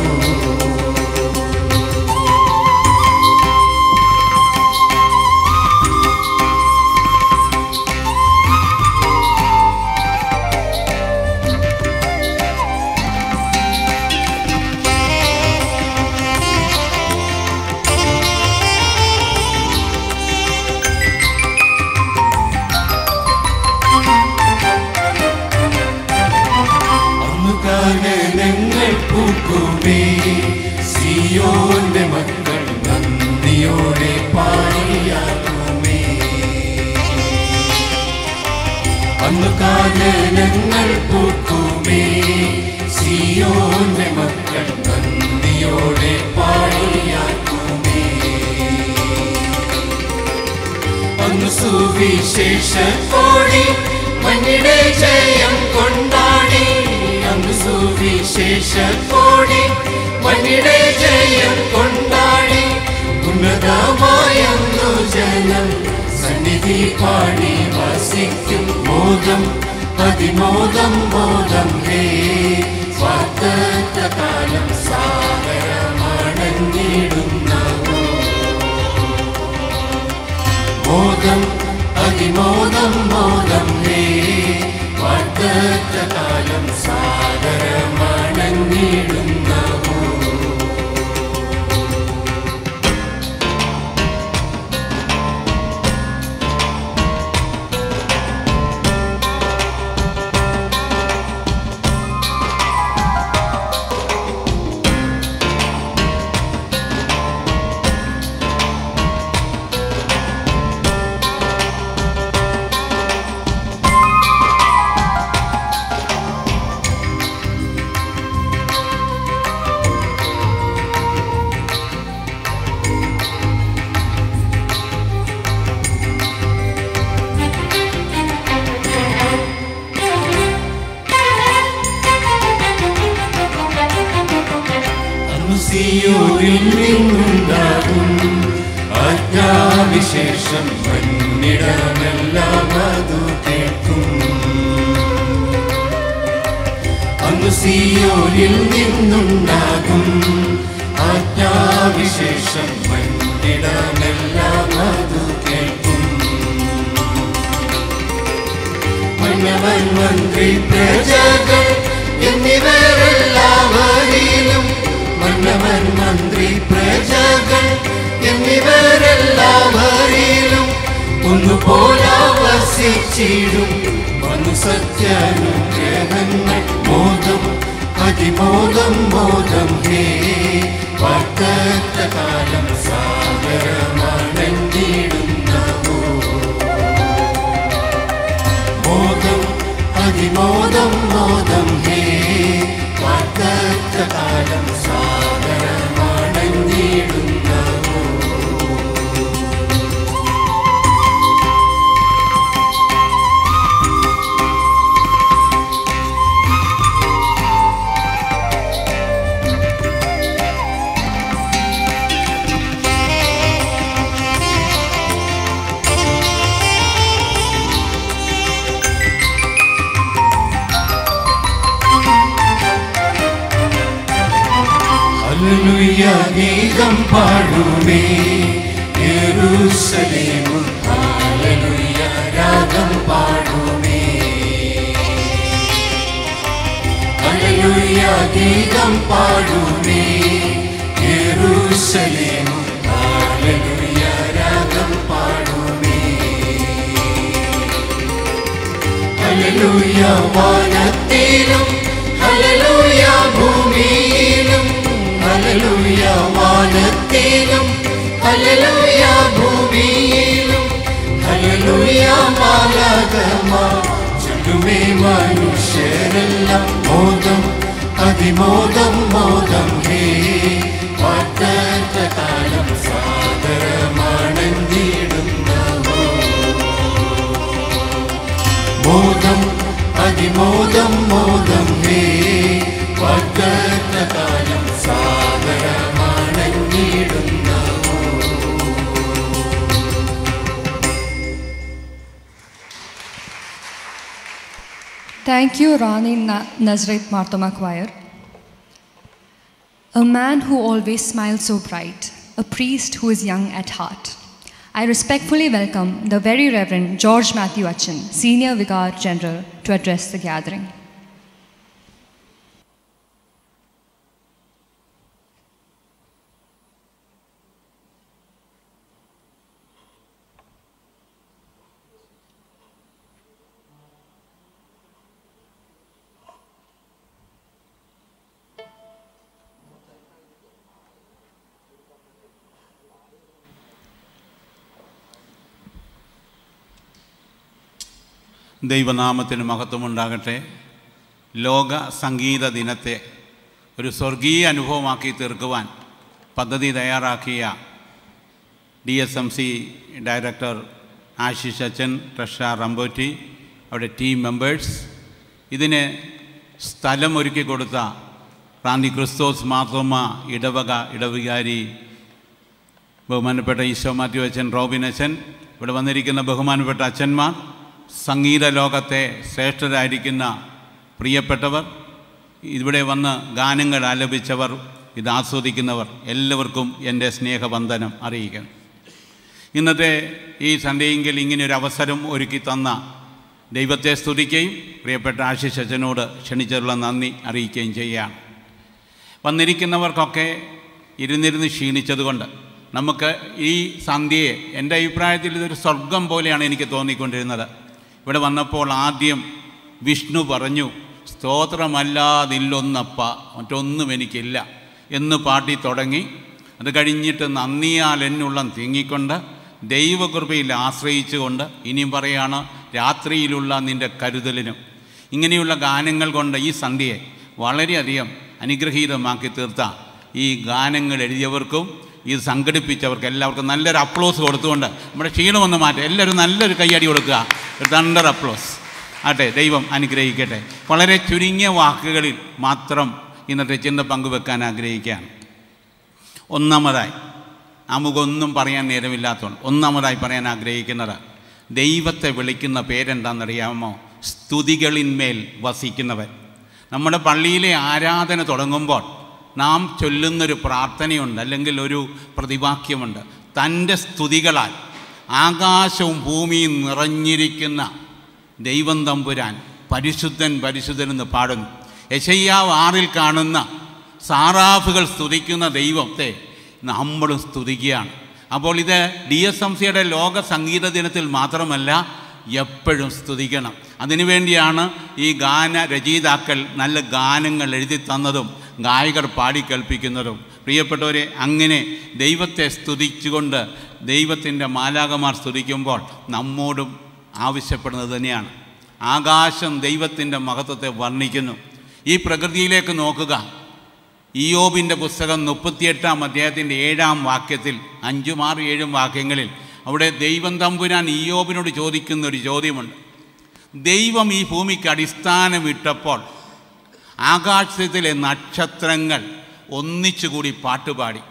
അന്നു കാലങ്ങൾ പൂക്കുമേ സിയോന്റെ മക്കൾ നന്ദിയോടെ പാടിയാക്കുമേ അന്നു കാലങ്ങൾ പൂക്കുമേ സിയോന്റെ മക്കൾ നന്ദിയോടെ പാടിയാക്കുമേ അന്ന് സുവിശേഷ കോടി മണ്ണിടെ ജയം കൊണ്ടാടി അന്ന് സുവി സുവിശേഷ കോടി മണ്ണിടെ ജയം കൊണ്ടാടി ഉന്നതമായൊന്നു ജനം സന്നിധി പാടി വസിക്കും മോദം അതിമോദം മോദം ഹേ വാർത്തത്ത കാലം സാഗരമടങ്ങിടുന്ന മോദം അതിമോദം മോദം ഹേ വാർത്തത്ത കാലം സാഗരമടങ്ങിടുന്ന സിയോരിൽ നിന്നുണ്ടാകും ആജ്ഞാവിശേഷം മന്നിടമെല്ലാം അതു കേൾക്കും അന്ന് സിയോരിൽ നിന്നുണ്ടാകും ആജ്ഞാവിശേഷം മന്നിടമെല്ലാം അതു കേൾക്കും മന്നവൻ മന്ത്രി പ്രജകൾ എന്നിവരെല്ലാവരിലും മന്നവൻ മന്ത്രി പ്രജകൾ എന്നിവരെല്ലാവരിലും ഒന്നുപോലെ വസിച്ചിടും വന്നു സത്യാനുഗ്രഹങ്ങൾ മോദം അതിമോദം മോദം ഹേ വാർത്തത്ത കാലം സാഗരമാണെങ്കിടുന്നവോ മോദം അതിമോദം മോദം ഹേ വാർത്തത്ത കാലം സാഗരമാണെങ്കിടുന്നവോ ഹല്ലേലൂയ ഗീതം പാടുമേ യെരൂശലേമും ഹല്ലേലൂയ രാഗം പാടുമേ ഹല്ലേലൂയ ഗീതം പാടുമേ യെരൂശലേമും ഹല്ലേലൂയ രാഗം പാടുമേ ഹല്ലേലൂയ വാനത്തിലും ഹല്ലേലൂയ ഭൂമിയിലും ഹല്ലേലൂയ വാനത്തിലും ഹല്ലേലൂയ ഭൂമിയിലും ഹല്ലേലൂയ മാലകമാ ചൊല്ലുമേ മനുഷ്യരെല്ലാം മോദം അതിമോദം മോദം ഹേ വാർത്തത്ത കാലം സാദരമാണെങ്കിടുന്നവോ മോദം അതിമോദം മോദം ഹേ വാഗ്ദത്ത കാലം സാഗരമാണെങ്കിടുന്നവോ Thank you, Rani Na- Nazareth Marthoma Choir. A man who always smiles so bright, a priest who is young at heart. I respectfully welcome the Very Reverend George Matthew Achin, Senior Vicar General, to address the gathering. ദൈവനാമത്തിന് മഹത്വമുണ്ടാകട്ടെ ലോക സംഗീത ദിനത്തെ ഒരു സ്വർഗീയ അനുഭവമാക്കി തീർക്കുവാൻ പദ്ധതി തയ്യാറാക്കിയ D S M C director Ashish അച്ചൻ treasurer റംബോറ്റി അവിടെ ടീം മെമ്പേഴ്സ് ഇതിന് സ്ഥലം ഒരുക്കി കൊടുത്ത റാന്നി ക്രിസ്തോസ് മാർത്തോമ ഇടവക ഇടവികാരി ബഹുമാനപ്പെട്ട ഈശോ മാത്യു അച്ഛൻ റോബിൻ അച്ഛൻ ഇവിടെ വന്നിരിക്കുന്ന ബഹുമാനപ്പെട്ട അച്ഛന്മാർ സംഗീത ലോകത്തെ ശ്രേഷ്ഠരായിരിക്കുന്ന പ്രിയപ്പെട്ടവർ ഇവിടെ വന്ന് ഗാനങ്ങൾ ആലപിച്ചവർ ഇത് ആസ്വദിക്കുന്നവർ എല്ലാവർക്കും എൻ്റെ സ്നേഹവന്ദനം അറിയിക്കണം ഇന്നത്തെ ഈ സൺഡേയെങ്കിൽ ഇങ്ങനെ ഒരു അവസരം ഒരുക്കി തന്ന ദൈവത്തെ സ്തുതിക്കുകയും പ്രിയപ്പെട്ട ആശിഷ് അച്ഛനോട് ക്ഷണിച്ചുള്ള നന്ദി അറിയിക്കുകയും ചെയ്യുകയാണ് വന്നിരിക്കുന്നവർക്കൊക്കെ ഇരുന്നിരുന്ന് ക്ഷീണിച്ചതുകൊണ്ട് നമുക്ക് ഈ സന്ധ്യയെ എൻ്റെ അഭിപ്രായത്തിൽ ഇതൊരു സ്വർഗം പോലെയാണ് എനിക്ക് തോന്നിക്കൊണ്ടിരുന്നത് ഇവിടെ വന്നപ്പോൾ ആദ്യം വിഷ്ണു പറഞ്ഞു സ്തോത്രമല്ലാതില്ലൊന്നപ്പ മറ്റൊന്നും എനിക്കില്ല എന്ന് പാട്ടി തുടങ്ങി അത് കഴിഞ്ഞിട്ട് നന്ദിയാൽ എന്നുള്ളം തിങ്ങിക്കൊണ്ട് ദൈവകൃപയിൽ ആശ്രയിച്ചുകൊണ്ട് ഇനിയും പറയാണ് രാത്രിയിലുള്ള നിൻ്റെ കരുതലിനും ഇങ്ങനെയുള്ള ഗാനങ്ങൾ കൊണ്ട് ഈ സന്ധ്യയെ വളരെയധികം അനുഗ്രഹീതമാക്കി തീർത്ത ഈ ഗാനങ്ങൾ എഴുതിയവർക്കും ഇത് സംഘടിപ്പിച്ചവർക്ക് എല്ലാവർക്കും നല്ലൊരു അപ്ലോസ് കൊടുത്തുകൊണ്ട് നമ്മുടെ ക്ഷീണമൊന്ന് മാറ്റുക എല്ലാവരും നല്ലൊരു കൈയടി കൊടുക്കുക ഒരു തണ്ടർ അപ്ലോസ് ആട്ടെ ദൈവം അനുഗ്രഹിക്കട്ടെ വളരെ ചുരുങ്ങിയ വാക്കുകളിൽ മാത്രം ഇന്നത്തെ ചിന്ത പങ്കുവെക്കാൻ ആഗ്രഹിക്കുകയാണ് ഒന്നാമതായി നമുക്കൊന്നും പറയാൻ നേരമില്ലാത്തതുകൊണ്ട് ഒന്നാമതായി പറയാൻ ആഗ്രഹിക്കുന്നത് ദൈവത്തെ വിളിക്കുന്ന പേരെന്താണെന്നറിയാമോ സ്തുതികളിന്മേൽ വസിക്കുന്നവൻ നമ്മുടെ പള്ളിയിലെ ആരാധന തുടങ്ങുമ്പോൾ നാം ചൊല്ലുന്നൊരു പ്രാർത്ഥനയുണ്ട് അല്ലെങ്കിൽ ഒരു പ്രതിവാക്യമുണ്ട് തൻ്റെ സ്തുതികളാൽ ആകാശവും ഭൂമിയും നിറഞ്ഞിരിക്കുന്ന ദൈവം തമ്പുരാൻ പരിശുദ്ധൻ പരിശുദ്ധൻ എന്ന് പാടുന്നു യശയ്യാവ് ആറിൽ കാണുന്ന സാറാഫുകൾ സ്തുതിക്കുന്ന ദൈവത്തെ നമ്മളും സ്തുതിക്കുകയാണ് അപ്പോൾ ഇത് ഡി എസ് എം സിയുടെ ലോക സംഗീത ദിനത്തിൽ മാത്രമല്ല എപ്പോഴും സ്തുതിക്കണം അതിനുവേണ്ടിയാണ് ഈ ഗാന രചയിതാക്കൾ നല്ല ഗാനങ്ങൾ എഴുതി തന്നതും ഗായകർ പാടിക്കേൾപ്പിക്കുന്നതും പ്രിയപ്പെട്ടവരെ അങ്ങനെ ദൈവത്തെ സ്തുതിച്ചുകൊണ്ട് ദൈവത്തിൻ്റെ മാലാകമാർ സ്തുതിക്കുമ്പോൾ നമ്മോടും ആവശ്യപ്പെടുന്നത് തന്നെയാണ് ആകാശം ദൈവത്തിൻ്റെ മഹത്വത്തെ വർണ്ണിക്കുന്നു ഈ പ്രകൃതിയിലേക്ക് നോക്കുക ഇയോബിൻ്റെ പുസ്തകം മുപ്പത്തിയെട്ടാം അധ്യായത്തിൻ്റെ ഏഴാം വാക്യത്തിൽ അഞ്ചും ആറ് ഏഴും വാക്യങ്ങളിൽ അവിടെ ദൈവം തമ്പുരാൻ ഇയോബിനോട് ചോദിക്കുന്ന ഒരു ചോദ്യമുണ്ട് ദൈവം ഈ ഭൂമിക്ക് അടിസ്ഥാനമിട്ടപ്പോൾ ആകാശത്തിലെ നക്ഷത്രങ്ങൾ ഒന്നിച്ചുകൂടി പാട്ടുപാടി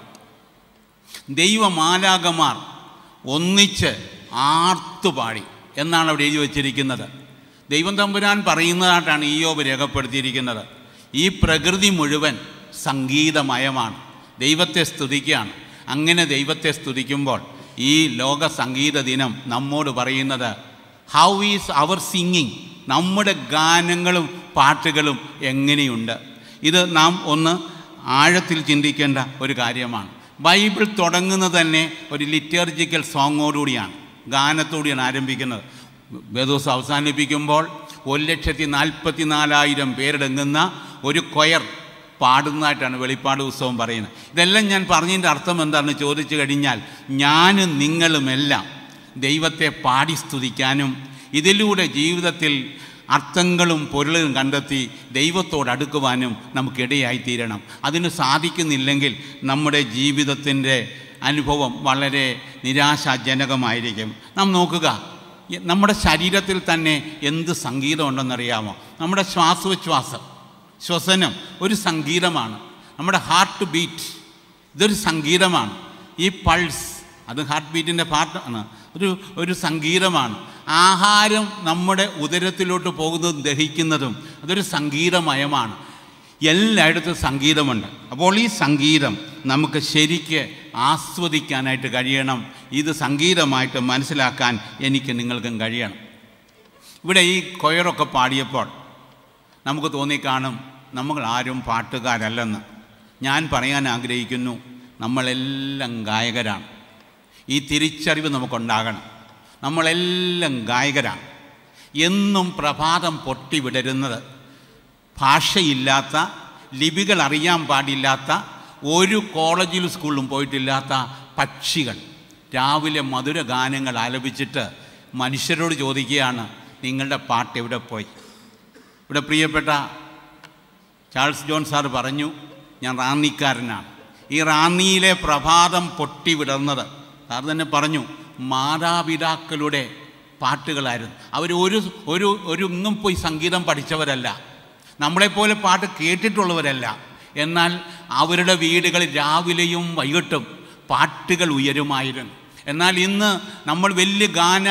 ദൈവമാലാകമാർ ഒന്നിച്ച് ആർത്തുപാടി എന്നാണ് അവിടെ എഴുതി വച്ചിരിക്കുന്നത് ദൈവം തമ്പുരാൻ പറയുന്നതായിട്ടാണ് ഈയോബ് രേഖപ്പെടുത്തിയിരിക്കുന്നത് ഈ പ്രകൃതി മുഴുവൻ സംഗീതമയമാണ് ദൈവത്തെ സ്തുതിക്കുകയാണ് അങ്ങനെ ദൈവത്തെ സ്തുതിക്കുമ്പോൾ ഈ ലോക സംഗീത ദിനം നമ്മോട് പറയുന്നത് ഹൗ ഈസ് അവർ സിംഗിങ് നമ്മുടെ ഗാനങ്ങളും പാട്ടുകളും എങ്ങനെയുണ്ട് ഇത് നാം ഒന്ന് ആഴത്തിൽ ചിന്തിക്കേണ്ട ഒരു കാര്യമാണ് ബൈബിൾ തുടങ്ങുന്നത് തന്നെ ഒരു ലിറ്റർജിക്കൽ സോങ്ങോടുകൂടിയാണ് ഗാനത്തോടെയാണ് ആരംഭിക്കുന്നത് വേദോസ് അവസാനിപ്പിക്കുമ്പോൾ ഒരു ലക്ഷത്തി നാൽപ്പത്തി നാലായിരം പേരടങ്ങുന്ന ഒരു കൊയർ പാടുന്നതായിട്ടാണ് വെളിപ്പാട് ഉത്സവം പറയുന്നത് ഇതെല്ലാം ഞാൻ പറഞ്ഞതിൻ്റെ അർത്ഥം എന്താണെന്ന് ചോദിച്ചു കഴിഞ്ഞാൽ ഞാനും നിങ്ങളുമെല്ലാം ദൈവത്തെ പാടി സ്തുതിക്കാനും ഇതിലൂടെ ജീവിതത്തിൽ അർത്ഥങ്ങളും പൊരുളും കണ്ടെത്തി ദൈവത്തോട് അടുക്കുവാനും നമുക്കിടയായി തീരണം അതിന് സാധിക്കുന്നില്ലെങ്കിൽ നമ്മുടെ ജീവിതത്തിൻ്റെ അനുഭവം വളരെ നിരാശാജനകമായിരിക്കും നാം നോക്കുക ഈ- നമ്മുടെ ശരീരത്തിൽ തന്നെ എന്ത് സംഗീതം ഉണ്ടെന്നറിയാമോ നമ്മുടെ ശ്വാസോച്ഛ്വാസം ശ്വസനം ഒരു സംഗീതമാണ് നമ്മുടെ ഹാർട്ട് ബീറ്റ് ഇതൊരു സംഗീതമാണ് ഈ പൾസ് അത് ഹാർട്ട് ബീറ്റിൻ്റെ പാർട്ടാണ് ഒരു ഒരു സംഗീതമാണ് ആഹാരം നമ്മുടെ ഉദരത്തിലോട്ട് പോകുന്നതും ദഹിക്കുന്നതും അതൊരു സംഗീതമയമാണ് എല്ലായിടത്തും സംഗീതമുണ്ട് അപ്പോൾ ഈ സംഗീതം നമുക്ക് ശരിക്ക് ആസ്വദിക്കാനായിട്ട് കഴിയണം ഇത് സംഗീതമായിട്ട് മനസ്സിലാക്കാൻ എനിക്ക് നിങ്ങൾക്കും കഴിയണം ഇവിടെ ഈ കൊയറൊക്കെ പാടിയപ്പോൾ നമുക്ക് തോന്നിക്കാണും നമ്മൾ ആരും പാട്ടുകാരല്ലെന്ന് ഞാൻ പറയാൻ ആഗ്രഹിക്കുന്നു നമ്മളെല്ലാം ഗായകരാണ് ഈ തിരിച്ചറിവ് നമുക്കുണ്ടാകണം നമ്മളെല്ലാം ഗായകരാണ് എന്നും പ്രഭാതം പൊട്ടി വിടരുന്നത് ഭാഷയില്ലാത്ത ലിപികൾ അറിയാൻ പാടില്ലാത്ത ഒരു കോളേജിലും സ്കൂളിലും പോയിട്ടില്ലാത്ത പക്ഷികൾ രാവിലെ മധുര ഗാനങ്ങൾ ആലപിച്ചിട്ട് മനുഷ്യരോട് ചോദിക്കുകയാണ് നിങ്ങളുടെ പാട്ട് എവിടെ പോയി ഇവിടെ പ്രിയപ്പെട്ട ചാൾസ് ജോൺ സാർ പറഞ്ഞു ഞാൻ റാന്നിക്കാരനാണ് ഈ റാന്നിയിലെ പ്രഭാതം പൊട്ടി വിടർന്നത് സാർ തന്നെ പറഞ്ഞു മാതാപിതാക്കളുടെ പാട്ടുകളായിരുന്നു അവർ ഒരു ഒരു ഒരു ഇങ്ങും പോയി സംഗീതം പഠിച്ചവരല്ല നമ്മളെപ്പോലെ പാട്ട് കേട്ടിട്ടുള്ളവരല്ല എന്നാൽ അവരുടെ വീടുകളിൽ രാവിലെയും വൈകിട്ടും പാട്ടുകൾ ഉയരുമായിരുന്നു എന്നാൽ ഇന്ന് നമ്മൾ വലിയ ഗാന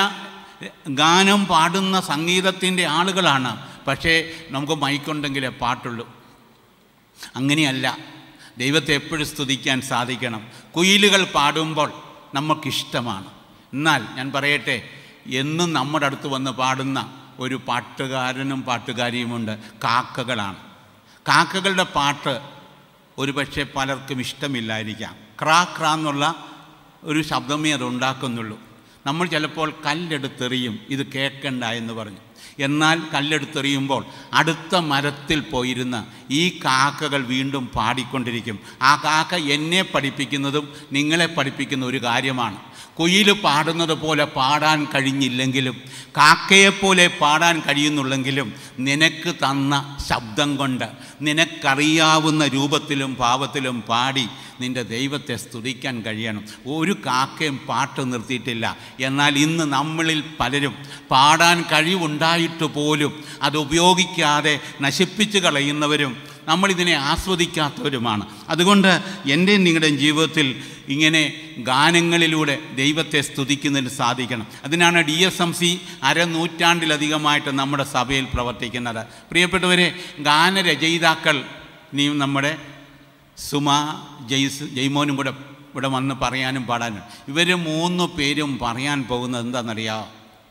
ഗാനം പാടുന്ന സംഗീതത്തിൻ്റെ ആളുകളാണ് പക്ഷേ നമുക്ക് മൈക്കുണ്ടെങ്കിലേ പാട്ടുള്ളൂ അങ്ങനെയല്ല ദൈവത്തെ എപ്പോഴും സ്തുതിക്കാൻ സാധിക്കണം കുയിലുകൾ പാടുമ്പോൾ നമുക്കിഷ്ടമാണ് എന്നാൽ ഞാൻ പറയട്ടെ എന്നും നമ്മുടെ അടുത്ത് വന്ന് പാടുന്ന ഒരു പാട്ടുകാരനും പാട്ടുകാരിയുമുണ്ട് കാക്കകളാണ് കാക്കകളുടെ പാട്ട് ഒരു പക്ഷേ പലർക്കും ഇഷ്ടമില്ലായിരിക്കാം ക്രാ ക്രാ എന്നുള്ള ഒരു ശബ്ദമേ അത് ഉണ്ടാക്കുന്നുള്ളൂ നമ്മൾ ചിലപ്പോൾ കല്ലെടുത്തെറിയും ഇത് കേൾക്കണ്ട എന്ന് പറഞ്ഞു എന്നാൽ കല്ലെടുത്തെറിയുമ്പോൾ അടുത്ത മരത്തിൽ പോയിരുന്ന് ഈ കാക്കകൾ വീണ്ടും പാടിക്കൊണ്ടിരിക്കും ആ കാക്ക എന്നെ പഠിപ്പിക്കുന്നതും നിങ്ങളെ പഠിപ്പിക്കുന്ന ഒരു കാര്യമാണ് കുയിൽ പാടുന്നത് പോലെ പാടാൻ കഴിഞ്ഞില്ലെങ്കിലും കാക്കയെപ്പോലെ പാടാൻ കഴിയുന്നുള്ളെങ്കിലും നിനക്ക് തന്ന ശബ്ദം കൊണ്ട് നിനക്കറിയാവുന്ന രൂപത്തിലും ഭാവത്തിലും പാടി നിൻ്റെ ദൈവത്തെ സ്തുതിക്കാൻ കഴിയണം ഒരു കാക്കയും പാട്ട് നിർത്തിയിട്ടില്ല എന്നാൽ ഇന്ന് നമ്മളിൽ പലരും പാടാൻ കഴിവുണ്ടായിട്ട് പോലും അത് ഉപയോഗിക്കാതെ നശിപ്പിച്ച് കളയുന്നവരും നമ്മളിതിനെ ആസ്വദിക്കാത്തവരുമാണ് അതുകൊണ്ട് എൻ്റെയും നിങ്ങളുടെയും ജീവിതത്തിൽ ഇങ്ങനെ ഗാനങ്ങളിലൂടെ ദൈവത്തെ സ്തുതിക്കുന്നതിന് സാധിക്കണം അതിനാണ് ഡി എസ് എം സി അരനൂറ്റാണ്ടിലധികമായിട്ട് നമ്മുടെ സഭയിൽ പ്രവർത്തിക്കുന്നത് പ്രിയപ്പെട്ടവരെ ഗാനരചയിതാക്കൾ ഇനിയും നമ്മുടെ സുമ ജയ്സ് ജയ്മോനും കൂടെ ഇവിടെ വന്ന് പറയാനും പാടാനും ഇവർ മൂന്ന് പേരും പറയാൻ പോകുന്നത് എന്താണെന്നറിയാമോ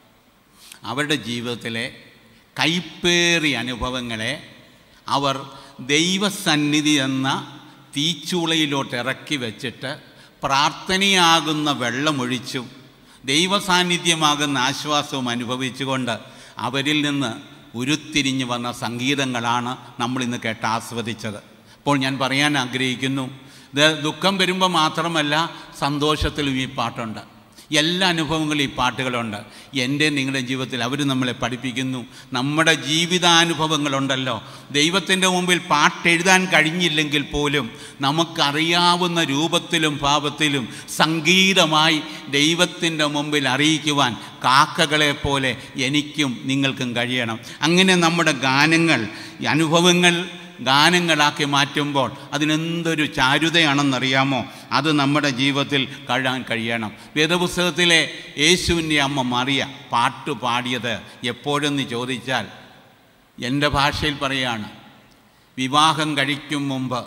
അവരുടെ ജീവിതത്തിലെ കൈപ്പേറിയ അനുഭവങ്ങളെ അവർ ദൈവസന്നിധി എന്ന തീച്ചൂളയിലോട്ട് ഇറക്കി വെച്ചിട്ട് പ്രാർത്ഥനയാകുന്ന വെള്ളമൊഴിച്ചും ദൈവസാന്നിധ്യമാകുന്ന ആശ്വാസവും അനുഭവിച്ചുകൊണ്ട് അവരിൽ നിന്ന് ഉരുത്തിരിഞ്ഞു വന്ന സംഗീതങ്ങളാണ് നമ്മളിന്ന് കേട്ട് ആസ്വദിച്ചത് അപ്പോൾ ഞാൻ പറയാൻ ആഗ്രഹിക്കുന്നു ഇത് ദുഃഖം വരുമ്പോൾ മാത്രമല്ല സന്തോഷത്തിലും ഈ പാട്ടുണ്ട് എല്ലാ അനുഭവങ്ങളും ഈ പാട്ടുകളുണ്ട് എൻ്റെ നിങ്ങളുടെ ജീവിതത്തിൽ അവർ നമ്മളെ പഠിപ്പിക്കുന്നു നമ്മുടെ ജീവിതാനുഭവങ്ങളുണ്ടല്ലോ ദൈവത്തിൻ്റെ മുമ്പിൽ പാട്ടെഴുതാൻ കഴിഞ്ഞില്ലെങ്കിൽ പോലും നമുക്കറിയാവുന്ന രൂപത്തിലും ഭാവത്തിലും സംഗീതമായി ദൈവത്തിൻ്റെ മുമ്പിൽ അറിയിക്കുവാൻ കാക്കകളെ പോലെ എനിക്കും നിങ്ങൾക്കും കഴിയണം അങ്ങനെ നമ്മുടെ ഗാനങ്ങൾ ഈ അനുഭവങ്ങൾ ഗാനങ്ങളാക്കി മാറ്റുമ്പോൾ അതിനെന്തൊരു ചാരുതയാണെന്നറിയാമോ അത് നമ്മുടെ ജീവിതത്തിൽ കഴിയാൻ കഴിയണം വേദപുസ്തകത്തിലെ യേശുവിൻ്റെ അമ്മ മറിയ പാട്ട് പാടിയത് എപ്പോഴെന്ന് ചോദിച്ചാൽ എൻ്റെ ഭാഷയിൽ പറയുകയാണ് വിവാഹം കഴിക്കും മുമ്പ്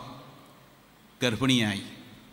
ഗർഭിണിയായി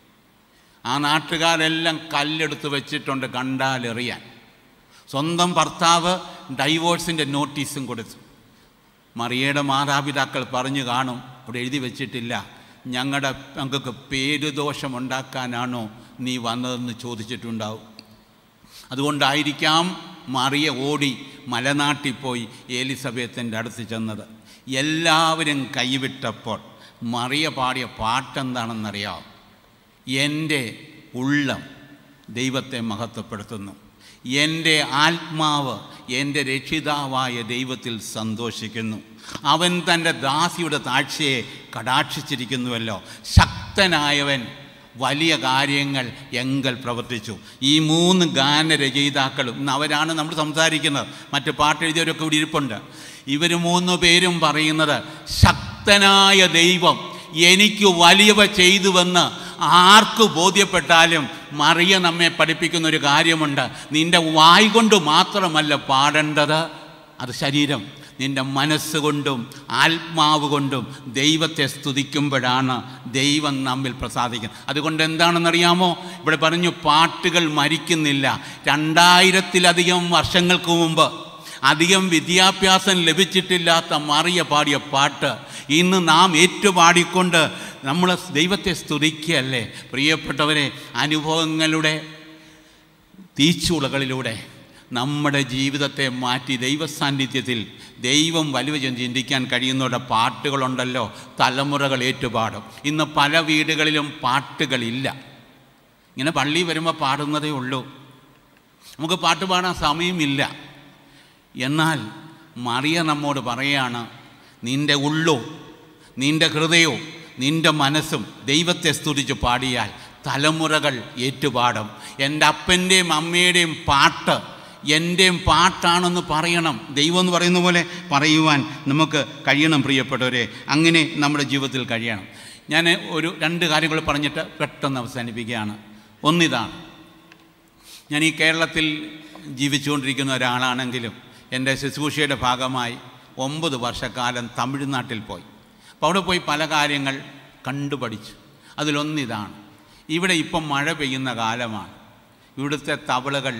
ആ നാട്ടുകാരെല്ലാം കല്ലെടുത്ത് വെച്ചിട്ടുണ്ട് കണ്ടാലെറിയാൻ സ്വന്തം ഭർത്താവ് ഡൈവോഴ്സിൻ്റെ നോട്ടീസും കൊടുത്തു മറിയയുടെ മാതാപിതാക്കൾ പറഞ്ഞു കാണും അവിടെ എഴുതി വെച്ചിട്ടില്ല ഞങ്ങളുടെ ഞങ്ങൾക്ക് പേരുദോഷമുണ്ടാക്കാനാണോ നീ വന്നതെന്ന് ചോദിച്ചിട്ടുണ്ടാവും അതുകൊണ്ടായിരിക്കാം മറിയ ഓടി മലനാട്ടിൽ പോയി ഏലിസബേത്തിൻ്റെ അടുത്ത് ചെന്നത് എല്ലാവരും കൈവിട്ടപ്പോൾ മറിയ പാടിയ പാട്ടെന്താണെന്നറിയാം എൻ്റെ ഉള്ളം ദൈവത്തെ മഹത്വപ്പെടുത്തുന്നു എൻ്റെ ആത്മാവ് എൻ്റെ രക്ഷിതാവായ ദൈവത്തിൽ സന്തോഷിക്കുന്നു അവൻ തൻ്റെ ദാസിയുടെ താഴ്ചയെ കടാക്ഷിച്ചിരിക്കുന്നുവല്ലോ ശക്തനായവൻ വലിയ കാര്യങ്ങൾ എങ്കൽ പ്രവർത്തിച്ചു ഈ മൂന്ന് ഗാനരചയിതാക്കളും ഇന്ന് അവരാണ് നമ്മൾ സംസാരിക്കുന്നത് മറ്റ് പാട്ടെഴുതിയവരൊക്കെ ഇവിടെ ഇരിപ്പുണ്ട് ഇവർ മൂന്ന് പേരും പറയുന്നത് ശക്തനായ ദൈവം എനിക്ക് വലിയവ ചെയ്തുവെന്ന് ആർക്ക് ബോധ്യപ്പെട്ടാലും മറിയ നമ്മെ പഠിപ്പിക്കുന്ന ഒരു കാര്യമുണ്ട് നിൻ്റെ വായ് കൊണ്ട് മാത്രമല്ല പാടേണ്ടത് അത് ശരീരം നിൻ്റെ മനസ്സുകൊണ്ടും ആത്മാവ് കൊണ്ടും ദൈവത്തെ സ്തുതിക്കുമ്പോഴാണ് ദൈവം നമ്മിൽ പ്രസാദിക്കുന്നത് അതുകൊണ്ട് എന്താണെന്നറിയാമോ ഇവിടെ പറഞ്ഞു പാട്ടുകൾ മരിക്കുന്നില്ല രണ്ടായിരത്തിലധികം വർഷങ്ങൾക്ക് മുമ്പ് അധികം വിദ്യാഭ്യാസം ലഭിച്ചിട്ടില്ലാത്ത മറിയ പാടിയ പാട്ട് ഇന്ന് നാം ഏറ്റുപാടിക്കൊണ്ട് നമ്മൾ ദൈവത്തെ സ്തുതിക്കുകയല്ലേ പ്രിയപ്പെട്ടവരെ അനുഭവങ്ങളുടെ തീച്ചുളകളിലൂടെ നമ്മുടെ ജീവിതത്തെ മാറ്റി ദൈവസാന്നിധ്യത്തിൽ ദൈവം വലുവ ചിന്തിക്കാൻ കഴിയുന്നവരുടെ പാട്ടുകളുണ്ടല്ലോ തലമുറകൾ ഏറ്റുപാടും ഇന്ന് പല വീടുകളിലും പാട്ടുകളില്ല ഇങ്ങനെ പള്ളി വരുമ്പോൾ പാടുന്നതേ ഉള്ളൂ നമുക്ക് പാട്ട് പാടാൻ സമയമില്ല എന്നാൽ മറിയ നമ്മോട് പറയാണ് നിൻ്റെ ഉള്ളോ നിൻ്റെ ഹൃദയവും നിൻ്റെ മനസ്സും ദൈവത്തെ സ്തുതിച്ച് പാടിയാൽ തലമുറകൾ ഏറ്റുപാടും എൻ്റെ അപ്പൻ്റെയും അമ്മയുടെയും പാട്ട് എൻ്റെയും പാട്ടാണെന്ന് പറയണം ദൈവം എന്ന് പറയുന്ന പോലെ പറയുവാൻ നമുക്ക് കഴിയണം പ്രിയപ്പെട്ടവരെ അങ്ങനെ നമ്മുടെ ജീവിതത്തിൽ കഴിയണം ഞാൻ ഒരു രണ്ട് കാര്യങ്ങൾ പറഞ്ഞിട്ട് പെട്ടെന്ന് അവസാനിപ്പിക്കുകയാണ് ഒന്നിതാണ് ഞാൻ ഈ കേരളത്തിൽ ജീവിച്ചുകൊണ്ടിരിക്കുന്ന ഒരാളാണെങ്കിലും എൻ്റെ ശുശ്രൂഷയുടെ ഭാഗമായി ഒമ്പത് വർഷക്കാലം തമിഴ്നാട്ടിൽ പോയി അപ്പോൾ അവിടെ പോയി പല കാര്യങ്ങൾ കണ്ടുപഠിച്ചു അതിലൊന്നിതാണ് ഇവിടെ ഇപ്പം മഴ പെയ്യുന്ന കാലമാണ് ഇവിടുത്തെ തവളകൾ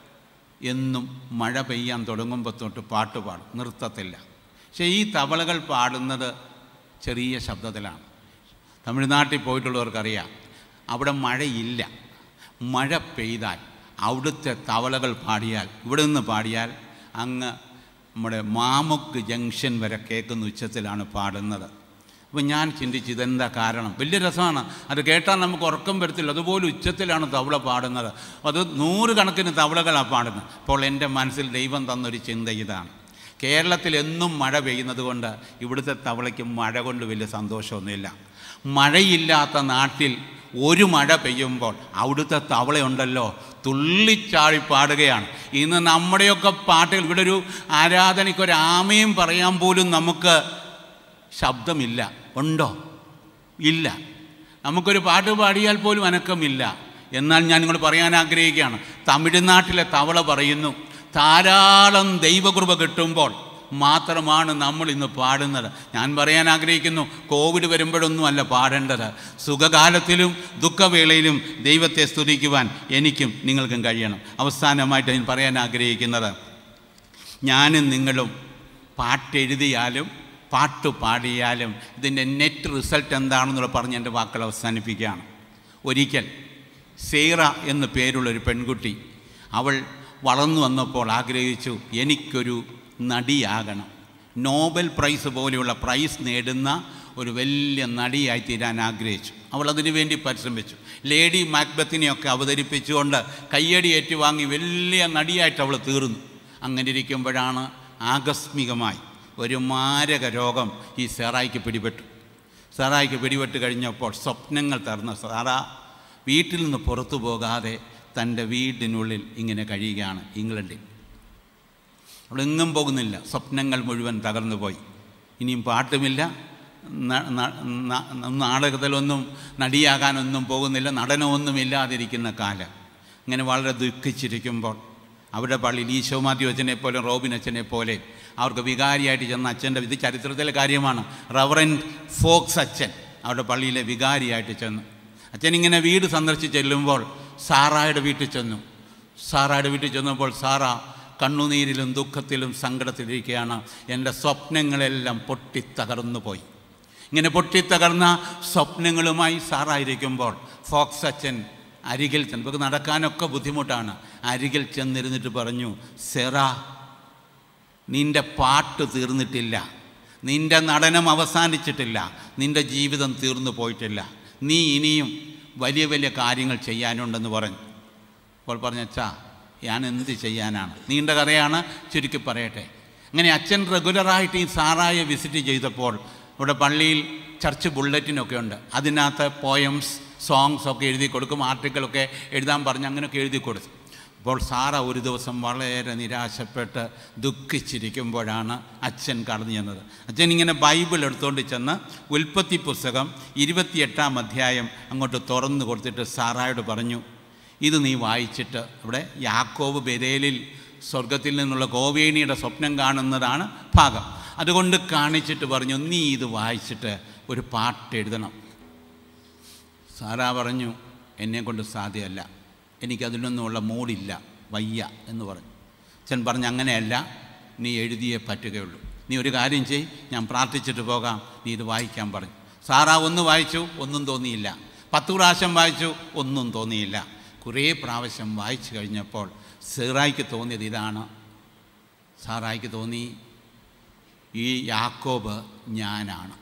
എന്നും മഴ പെയ്യാൻ തുടങ്ങുമ്പോൾ തൊട്ട് പാട്ട് പാടും നിർത്തത്തില്ല പക്ഷേ ഈ തവളകൾ പാടുന്നത് ചെറിയ ശബ്ദത്തിലാണ് തമിഴ്നാട്ടിൽ പോയിട്ടുള്ളവർക്കറിയാം അവിടെ മഴയില്ല മഴ പെയ്താൽ അവിടുത്തെ തവളകൾ പാടിയാൽ ഇവിടെ നിന്ന് പാടിയാൽ അങ്ങ് നമ്മുടെ മാമുക്ക് ജംഗ്ഷൻ വരെ കേൾക്കുന്ന ഉച്ചത്തിലാണ് പാടുന്നത് അപ്പോൾ ഞാൻ ചിന്തിച്ചു ഇതെന്താ കാരണം വലിയ രസമാണ് അത് കേട്ടാൽ നമുക്ക് ഉറക്കം വരത്തില്ല അതുപോലെ ഉച്ചത്തിലാണ് തവള പാടുന്നത് അത് നൂറുകണക്കിന് തവളകളാണ് പാടുന്നത് അപ്പോൾ എൻ്റെ മനസ്സിൽ ദൈവം തന്നൊരു ചിന്ത ഇതാണ് കേരളത്തിൽ എന്നും മഴ പെയ്യുന്നത് കൊണ്ട് ഇവിടുത്തെ തവളയ്ക്ക് മഴ കൊണ്ട് വലിയ സന്തോഷമൊന്നുമില്ല മഴയില്ലാത്ത നാട്ടിൽ ഒരു മഴ പെയ്യുമ്പോൾ അവിടുത്തെ തവളയുണ്ടല്ലോ തുള്ളിച്ചാടി പാടുകയാണ് ഇന്ന് നമ്മുടെയൊക്കെ പാട്ടുകൾ ഇവിടെ ഒരു ആരാധനയ്ക്ക് ഒരു ആമയും പറയാൻ പോലും നമുക്ക് ശബ്ദമില്ല ഉണ്ടോ ഇല്ല നമുക്കൊരു പാട്ട് പാടിയാൽ പോലും അനക്കമില്ല എന്നാൽ ഞാൻ നിങ്ങൾ പറയാൻ ആഗ്രഹിക്കുകയാണ് തമിഴ്നാട്ടിലെ തവള പറയുന്നു ധാരാളം ദൈവകൃപ കിട്ടുമ്പോൾ മാത്രമാണ് നമ്മൾ ഇന്ന് പാടുന്നത് ഞാൻ പറയാൻ ആഗ്രഹിക്കുന്നു കോവിഡ് വരുമ്പോഴൊന്നും അല്ല പാടേണ്ടത് സുഖകാലത്തിലും ദുഃഖവേളയിലും ദൈവത്തെ സ്തുതിക്കുവാൻ എനിക്കും നിങ്ങൾക്കും കഴിയണം അവസാനമായിട്ട് ഞാൻ പറയാൻ ആഗ്രഹിക്കുന്നത് ഞാനും നിങ്ങളും പാട്ടെഴുതിയാലും പാട്ട് പാടിയാലും ഇതിൻ്റെ നെറ്റ് റിസൾട്ട് എന്താണെന്നുള്ള പറഞ്ഞ് എൻ്റെ വാക്കുകൾ അവസാനിപ്പിക്കുകയാണ് ഒരിക്കൽ സീറ എന്നു പേരുള്ളൊരു പെൺകുട്ടി അവൾ വളർന്നു വന്നപ്പോൾ ആഗ്രഹിച്ചു എനിക്കൊരു നടിയാകണം നോബൽ പ്രൈസ് പോലെയുള്ള പ്രൈസ് നേടുന്ന ഒരു വലിയ നടിയായി തീരാൻ ആഗ്രഹിച്ചു അവൾ അതിനു വേണ്ടി പരിശ്രമിച്ചു ലേഡി മാക്ബത്തിനെയൊക്കെ അവതരിപ്പിച്ചുകൊണ്ട് കയ്യടി ഏറ്റുവാങ്ങി വലിയ നടിയായിട്ട് അവൾ തീർന്നു അങ്ങനെ ഇരിക്കുമ്പോഴാണ് ആകസ്മികമായി ഒരു മാരക രോഗം ഈ സെറായിക്ക് പിടിപെട്ടു സെറായിക്ക് പിടിപെട്ട് കഴിഞ്ഞപ്പോൾ സ്വപ്നങ്ങൾ തർന്ന സാറ വീട്ടിൽ നിന്ന് പുറത്തു പോകാതെ തൻ്റെ വീടിനുള്ളിൽ ഇങ്ങനെ കഴിയുകയാണ് ഇംഗ്ലണ്ടിൽ അവളെങ്ങും പോകുന്നില്ല സ്വപ്നങ്ങൾ മുഴുവൻ തകർന്നു പോയി ഇനിയും പാട്ടുമില്ല ന- ന- ന- നാടകത്തിലൊന്നും നടിയാകാനൊന്നും പോകുന്നില്ല നടനമൊന്നും ഇല്ലാതിരിക്കുന്ന കാലം ഇങ്ങനെ വളരെ ദുഃഖിച്ചിരിക്കുമ്പോൾ അവരുടെ പള്ളിയിൽ ഈശോ മാത്യു അച്ഛനെ പോലെ റോബിൻ അച്ഛനെ പോലെ അവർക്ക് വികാരിയായിട്ട് ചെന്ന അച്ഛൻ്റെ ഇത് ചരിത്രത്തിലെ കാര്യമാണ് റവറൻ ഫോക്സ് അച്ഛൻ അവരുടെ പള്ളിയിലെ വികാരിയായിട്ട് ചെന്നു അച്ഛൻ ഇങ്ങനെ വീട് സന്ദർശിച്ച് ചെല്ലുമ്പോൾ സാറായുടെ വീട്ടിൽ ചെന്നു സാറായുടെ വീട്ടിൽ ചെന്നപ്പോൾ സാറ കണ്ണുനീരിലും ദുഃഖത്തിലും സങ്കടത്തിലിരിക്കുകയാണ് എൻ്റെ സ്വപ്നങ്ങളെല്ലാം പൊട്ടിത്തകർന്നു പോയി ഇങ്ങനെ പൊട്ടിത്തകർന്ന സ്വപ്നങ്ങളുമായി സാറായിരിക്കുമ്പോൾ ഫോക്സ് അച്ഛൻ അരികിൽ ചെന്ന് നമുക്ക് നടക്കാനൊക്കെ ബുദ്ധിമുട്ടാണ് അരികിൽ ചെന്നിരുന്നിട്ട് പറഞ്ഞു സെറ നിൻ്റെ പാട്ട് തീർന്നിട്ടില്ല നിൻ്റെ നടനം അവസാനിച്ചിട്ടില്ല നിൻ്റെ ജീവിതം തീർന്നു പോയിട്ടില്ല നീ ഇനിയും വലിയ വലിയ കാര്യങ്ങൾ ചെയ്യാനുണ്ടെന്ന് പറഞ്ഞു അപ്പോൾ പറഞ്ഞച്ചാ ഞാൻ എന്ത് ചെയ്യാനാണ് നീണ്ട കഥയാണ് ചുരുക്കി പറയട്ടെ അങ്ങനെ അച്ഛൻ റെഗുലറായിട്ട് ഈ സാറായെ വിസിറ്റ് ചെയ്തപ്പോൾ ഇവിടെ പള്ളിയിൽ ചർച്ച് ബുള്ളറ്റിനൊക്കെ ഉണ്ട് അതിനകത്ത് പോയംസ് സോങ്സ് ഒക്കെ എഴുതി കൊടുക്കും ആർട്ടിക്കിളൊക്കെ എഴുതാൻ പറഞ്ഞ് അങ്ങനെയൊക്കെ എഴുതി കൊടുത്തു അപ്പോൾ സാറ ഒരു ദിവസം വളരെ നിരാശപ്പെട്ട് ദുഃഖിച്ചിരിക്കുമ്പോഴാണ് അച്ഛൻ കടന്നു ചെന്നത് അച്ഛൻ ഇങ്ങനെ ബൈബിൾ എടുത്തുകൊണ്ട് ചെന്ന് ഉൽപ്പത്തി പുസ്തകം ഇരുപത്തിയെട്ടാം അധ്യായം അങ്ങോട്ട് തുറന്നു കൊടുത്തിട്ട് സാറായോട് പറഞ്ഞു ഇത് നീ വായിച്ചിട്ട് അവിടെ യാക്കോബ് ബെരേലിൽ സ്വർഗത്തിൽ നിന്നുള്ള കോവേണിയുടെ സ്വപ്നം കാണുന്നതാണ് ഭാഗം അതുകൊണ്ട് കാണിച്ചിട്ട് പറഞ്ഞു നീ ഇത് വായിച്ചിട്ട് ഒരു പാട്ട് എഴുതണം സാറാ പറഞ്ഞു എന്നെ കൊണ്ട് സാധ്യമല്ല എനിക്കതിനൊന്നുമുള്ള മൂടില്ല വയ്യ എന്ന് പറഞ്ഞു അച്ഛൻ പറഞ്ഞു അങ്ങനെയല്ല നീ എഴുതിയേ പറ്റുകയുള്ളൂ നീ ഒരു കാര്യം ചെയ് ഞാൻ പ്രാർത്ഥിച്ചിട്ട് പോകാം നീ ഇത് വായിക്കാൻ പറഞ്ഞു സാറാ ഒന്ന് വായിച്ചു ഒന്നും തോന്നിയില്ല പത്ത് പ്രാവശ്യം വായിച്ചു ഒന്നും തോന്നിയില്ല കുറേ പ്രാവശ്യം വായിച്ചു കഴിഞ്ഞപ്പോൾ സീറായിക്ക് തോന്നിയത് ഇതാണ് സാറായിക്ക് തോന്നി ഈ യാക്കോബ് ഞാനാണ്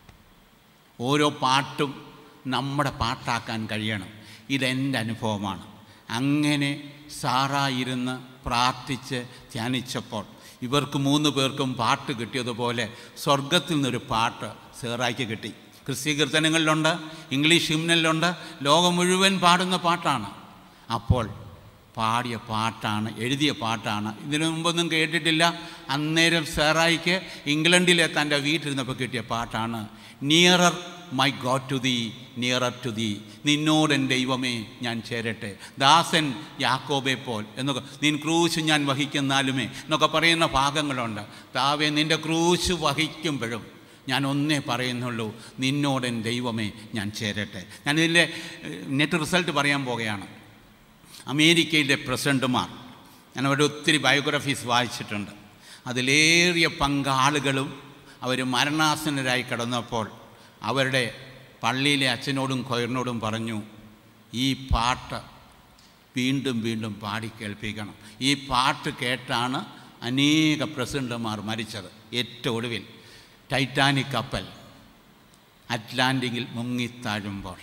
ഓരോ പാട്ടും നമ്മുടെ പാട്ടാക്കാൻ കഴിയണം ഇതെൻ്റെ അനുഭവമാണ് അങ്ങനെ സാറായിരുന്ന് പ്രാർത്ഥിച്ച് ധ്യാനിച്ചപ്പോൾ ഇവർക്ക് മൂന്ന് പേർക്കും പാട്ട് കിട്ടിയതുപോലെ സ്വർഗത്തിൽ നിന്നൊരു പാട്ട് സേറായിക്ക് കിട്ടി ക്രിസ്തീയ കീർത്തനങ്ങളിലുണ്ട് ഇംഗ്ലീഷ് ഹിംനലിലുണ്ട് ലോകം മുഴുവൻ പാടുന്ന പാട്ടാണ് അപ്പോൾ പാടിയ പാട്ടാണ് എഴുതിയ പാട്ടാണ് ഇതിനു മുമ്പൊന്നും കേട്ടിട്ടില്ല അന്നേരം സേറായിക്ക് ഇംഗ്ലണ്ടിലെ തൻ്റെ വീട്ടിലിരുന്നപ്പോൾ കിട്ടിയ പാട്ടാണ് nearer my God to thee nearer to thee നിന്നോടൻ ദൈവമേ ഞാൻ ചേരട്ടെ ദാസൻ യാക്കോബെ പോൽ എന്നൊക്കെ നിൻ ക്രൂശ് ഞാൻ വഹിക്കുന്നാലുമേ എന്നൊക്കെ പറയുന്ന ഭാഗങ്ങളുണ്ട് താവേ നിൻ്റെ ക്രൂശ് വഹിക്കുമ്പോഴും ഞാൻ ഒന്നേ പറയുന്നുള്ളൂ നിന്നോടൻ ദൈവമേ ഞാൻ ചേരട്ടെ ഞാനിതിൻ്റെ നെറ്റ് റിസൾട്ട് പറയാൻ പോകുകയാണ് അമേരിക്കയിലെ പ്രസിഡന്റുമാർ ഞാൻ അവരുടെ ഒത്തിരി ബയോഗ്രഫീസ് വായിച്ചിട്ടുണ്ട് അതിലേറിയ പങ്കാളുകളും അവർ മരണാസന്നരായി കിടന്നപ്പോൾ അവരുടെ പള്ളിയിലെ അച്ഛനോടും കൊയറിനോടും പറഞ്ഞു ഈ പാട്ട് വീണ്ടും വീണ്ടും പാടി കേൾപ്പിക്കണം ഈ പാട്ട് കേട്ടാണ് അനേക പ്രസിഡന്റുമാർ മരിച്ചത് ഏറ്റവും ഒടുവിൽ ടൈറ്റാനിക് കപ്പൽ അറ്റ്ലാന്റിക്കിൽ മുങ്ങിത്താഴുമ്പോൾ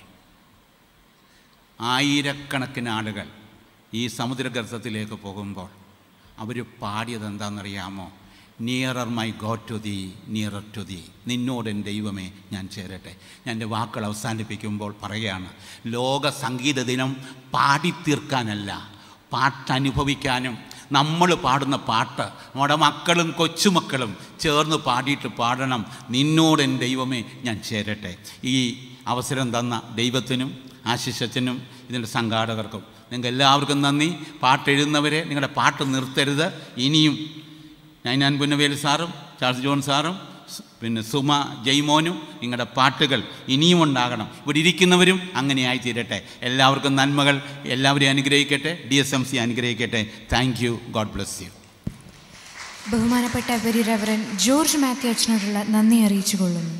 ആയിരക്കണക്കിന് ആളുകൾ ഈ സമുദ്രഗർത്തത്തിലേക്ക് പോകുമ്പോൾ അവർ പാടിയത് എന്താണെന്നറിയാമോ nearer my God to thee nearer to thee നിന്നോട് എൻ്റെ ദൈവമേ ഞാൻ ചേരട്ടെ ഞാൻ എൻ്റെ വാക്കുകൾ അവസാനിപ്പിക്കുമ്പോൾ പറയുകയാണ് ലോക സംഗീത ദിനം പാടിത്തീർക്കാനല്ല പാട്ടനുഭവിക്കാനും നമ്മൾ പാടുന്ന പാട്ട് നമ്മുടെ മക്കളും കൊച്ചുമക്കളും ചേർന്ന് പാടിയിട്ട് പാടണം നിന്നോട് എൻ്റെ ദൈവമേ ഞാൻ ചേരട്ടെ ഈ അവസരം തന്ന ദൈവത്തിനും ആശിഷത്തിനും ഇതിൻ്റെ സംഘാടകർക്കും നിങ്ങൾക്ക് എല്ലാവർക്കും നന്ദി പാട്ടെഴുതുന്നവരെ നിങ്ങളുടെ പാട്ട് നിർത്തരുത് ഇനിയും നൈനാൻ പുന്നവേൽ സാറും ചാൾസ് ജോൺ സാറും സ് പിന്നെ സുമ ജയ്മോനും നിങ്ങളുടെ പാട്ടുകൾ ഇനിയും ഉണ്ടാകണം ഇവിടെ ഇരിക്കുന്നവരും അങ്ങനെയായി തീരട്ടെ എല്ലാവർക്കും നന്മകൾ എല്ലാവരെയും അനുഗ്രഹിക്കട്ടെ ഡി എസ് എം സി അനുഗ്രഹിക്കട്ടെ thank you God bless you ബഹുമാനപ്പെട്ട വെരി റെവറൻ ജോർജ് മാത്യു അച്ഛനോടുള്ള നന്ദി അറിയിച്ചു കൊള്ളുന്നു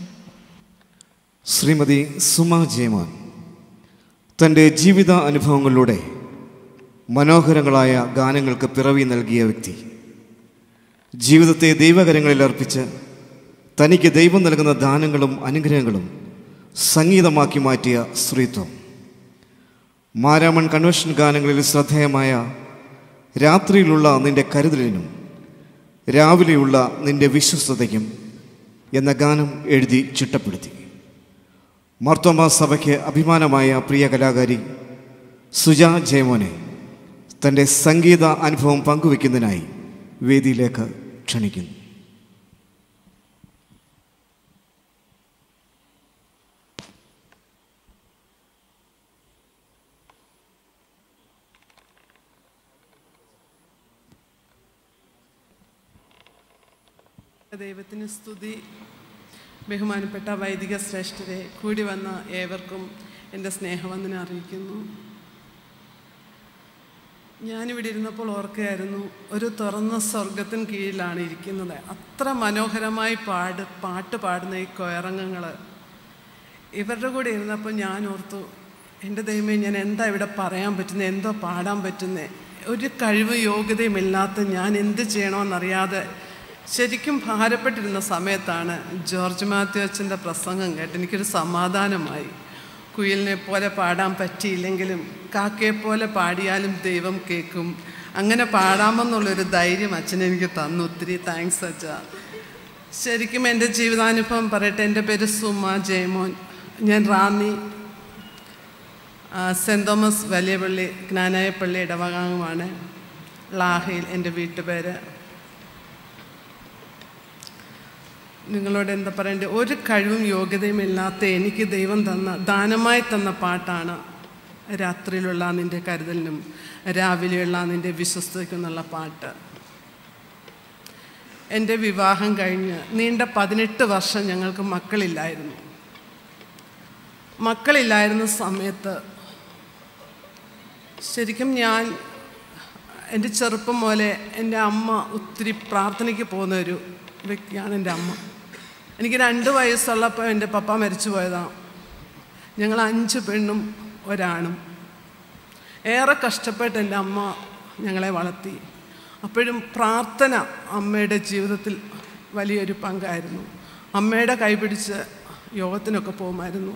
ശ്രീമതി സുമ ജയമാൻ തൻ്റെ ജീവിത അനുഭവങ്ങളിലൂടെ മനോഹരങ്ങളായ ഗാനങ്ങൾക്ക് പിറവി നൽകിയ വ്യക്തി ജീവിതത്തെ ദൈവകരങ്ങളിൽ അർപ്പിച്ച് തനിക്ക് ദൈവം നൽകുന്ന ദാനങ്ങളും അനുഗ്രഹങ്ങളും സംഗീതമാക്കി മാറ്റിയ സ്ത്രീത്വം മാരാമൺ കൺവെൻഷൻ ഗാനങ്ങളിൽ ശ്രദ്ധേയമായ രാത്രിയിലുള്ള നിന്റെ കരുതലിനും രാവിലെയുള്ള നിന്റെ വിശ്വസ്തതയ്ക്കും എന്ന ഗാനം എഴുതി ചിട്ടപ്പെടുത്തി മാർത്തോമ സഭയ്ക്ക് അഭിമാനമായ പ്രിയ കലാകാരി സുജ ജയമോനെ തൻ്റെ സംഗീത അനുഭവം പങ്കുവെക്കുന്നതിനായി വേദിയിലേക്ക് ക്ഷണിക്കുന്നു ദൈവത്തിന് സ്തുതി ബഹുമാനപ്പെട്ട വൈദിക ശ്രേഷ്ഠരെ കൂടി വന്ന ഏവർക്കും എൻ്റെ സ്നേഹവന്ദനം അറിയിക്കുന്നു ഞാനിവിടെ ഇരുന്നപ്പോൾ ഓർക്കുകയായിരുന്നു ഒരു തുറന്ന സ്വർഗത്തിന് കീഴിലാണ് ഇരിക്കുന്നത് അത്ര മനോഹരമായി പാട് പാട്ട് പാടുന്ന ഈ കൊയറങ്ങങ്ങൾ ഇവരുടെ കൂടെ ഇരുന്നപ്പോൾ ഞാൻ ഓർത്തു എൻ്റെ ദൈവമേ ഞാൻ എന്താ ഇവിടെ പറയാൻ പറ്റുന്നത് എന്തോ പാടാൻ പറ്റുന്നത് ഒരു കഴിവ് യോഗ്യതയും ഇല്ലാത്ത ഞാൻ എന്ത് ചെയ്യണമെന്നറിയാതെ ശരിക്കും ഭാരപ്പെട്ടിരുന്ന സമയത്താണ് ജോർജ് മാത്യു അച്ഛൻ്റെ പ്രസംഗം കേട്ട് എനിക്കൊരു സമാധാനമായി കുയിലിനെ പോലെ പാടാൻ പറ്റിയില്ലെങ്കിലും കാക്കയെ പോലെ പാടിയാലും ദൈവം കേൾക്കും അങ്ങനെ പാടാമെന്നുള്ളൊരു ധൈര്യം അച്ഛൻ എനിക്ക് തന്നു ഒത്തിരി താങ്ക്സ് അച്ഛ ശരിക്കും എൻ്റെ ജീവിതാനുഭവം പറയട്ടെ എൻ്റെ പേര് സുമ ജയമോൻ ഞാൻ റാന്നി ആ, സെൻറ് തോമസ് വലിയ പള്ളി ജ്ഞാനായ പള്ളി ഇടവകാംഗമാണ് ലാഹയിൽ എൻ്റെ വീട്ടുപേര് നിങ്ങളോട് എന്താ പറയണ്ടേ ഒരു കഴിവും യോഗ്യതയും ഇല്ലാത്ത എനിക്ക് ദൈവം തന്ന ദാനമായി തന്ന പാട്ടാണ് രാത്രിയിലുള്ള നിൻ്റെ കരുതലിനും രാവിലെയുള്ള നിൻ്റെ വിശ്വസ്തയ്ക്കും എന്നുള്ള പാട്ട് എൻ്റെ വിവാഹം കഴിഞ്ഞ് നീണ്ട പതിനെട്ട് വർഷം ഞങ്ങൾക്ക് മക്കളില്ലായിരുന്നു മക്കളില്ലായിരുന്ന സമയത്ത് ശരിക്കും ഞാൻ എൻ്റെ ചെറുപ്പം പോലെ എൻ്റെ അമ്മ ഒത്തിരി പ്രാർത്ഥനയ്ക്ക് പോകുന്ന ഒരു വ്യക്തിയാണ് എൻ്റെ അമ്മ എനിക്ക് രണ്ട് വയസ്സുള്ളപ്പോൾ എൻ്റെ പപ്പ മരിച്ചു പോയതാണ് ഞങ്ങൾ അഞ്ച് പെണ്ണും ഒരാണും ഏറെ കഷ്ടപ്പെട്ട് എൻ്റെ അമ്മ ഞങ്ങളെ വളർത്തി അപ്പോഴും പ്രാർത്ഥന അമ്മയുടെ ജീവിതത്തിൽ വലിയൊരു പങ്കായിരുന്നു അമ്മയുടെ കൈപിടിച്ച് യോഗത്തിനൊക്കെ പോകുമായിരുന്നു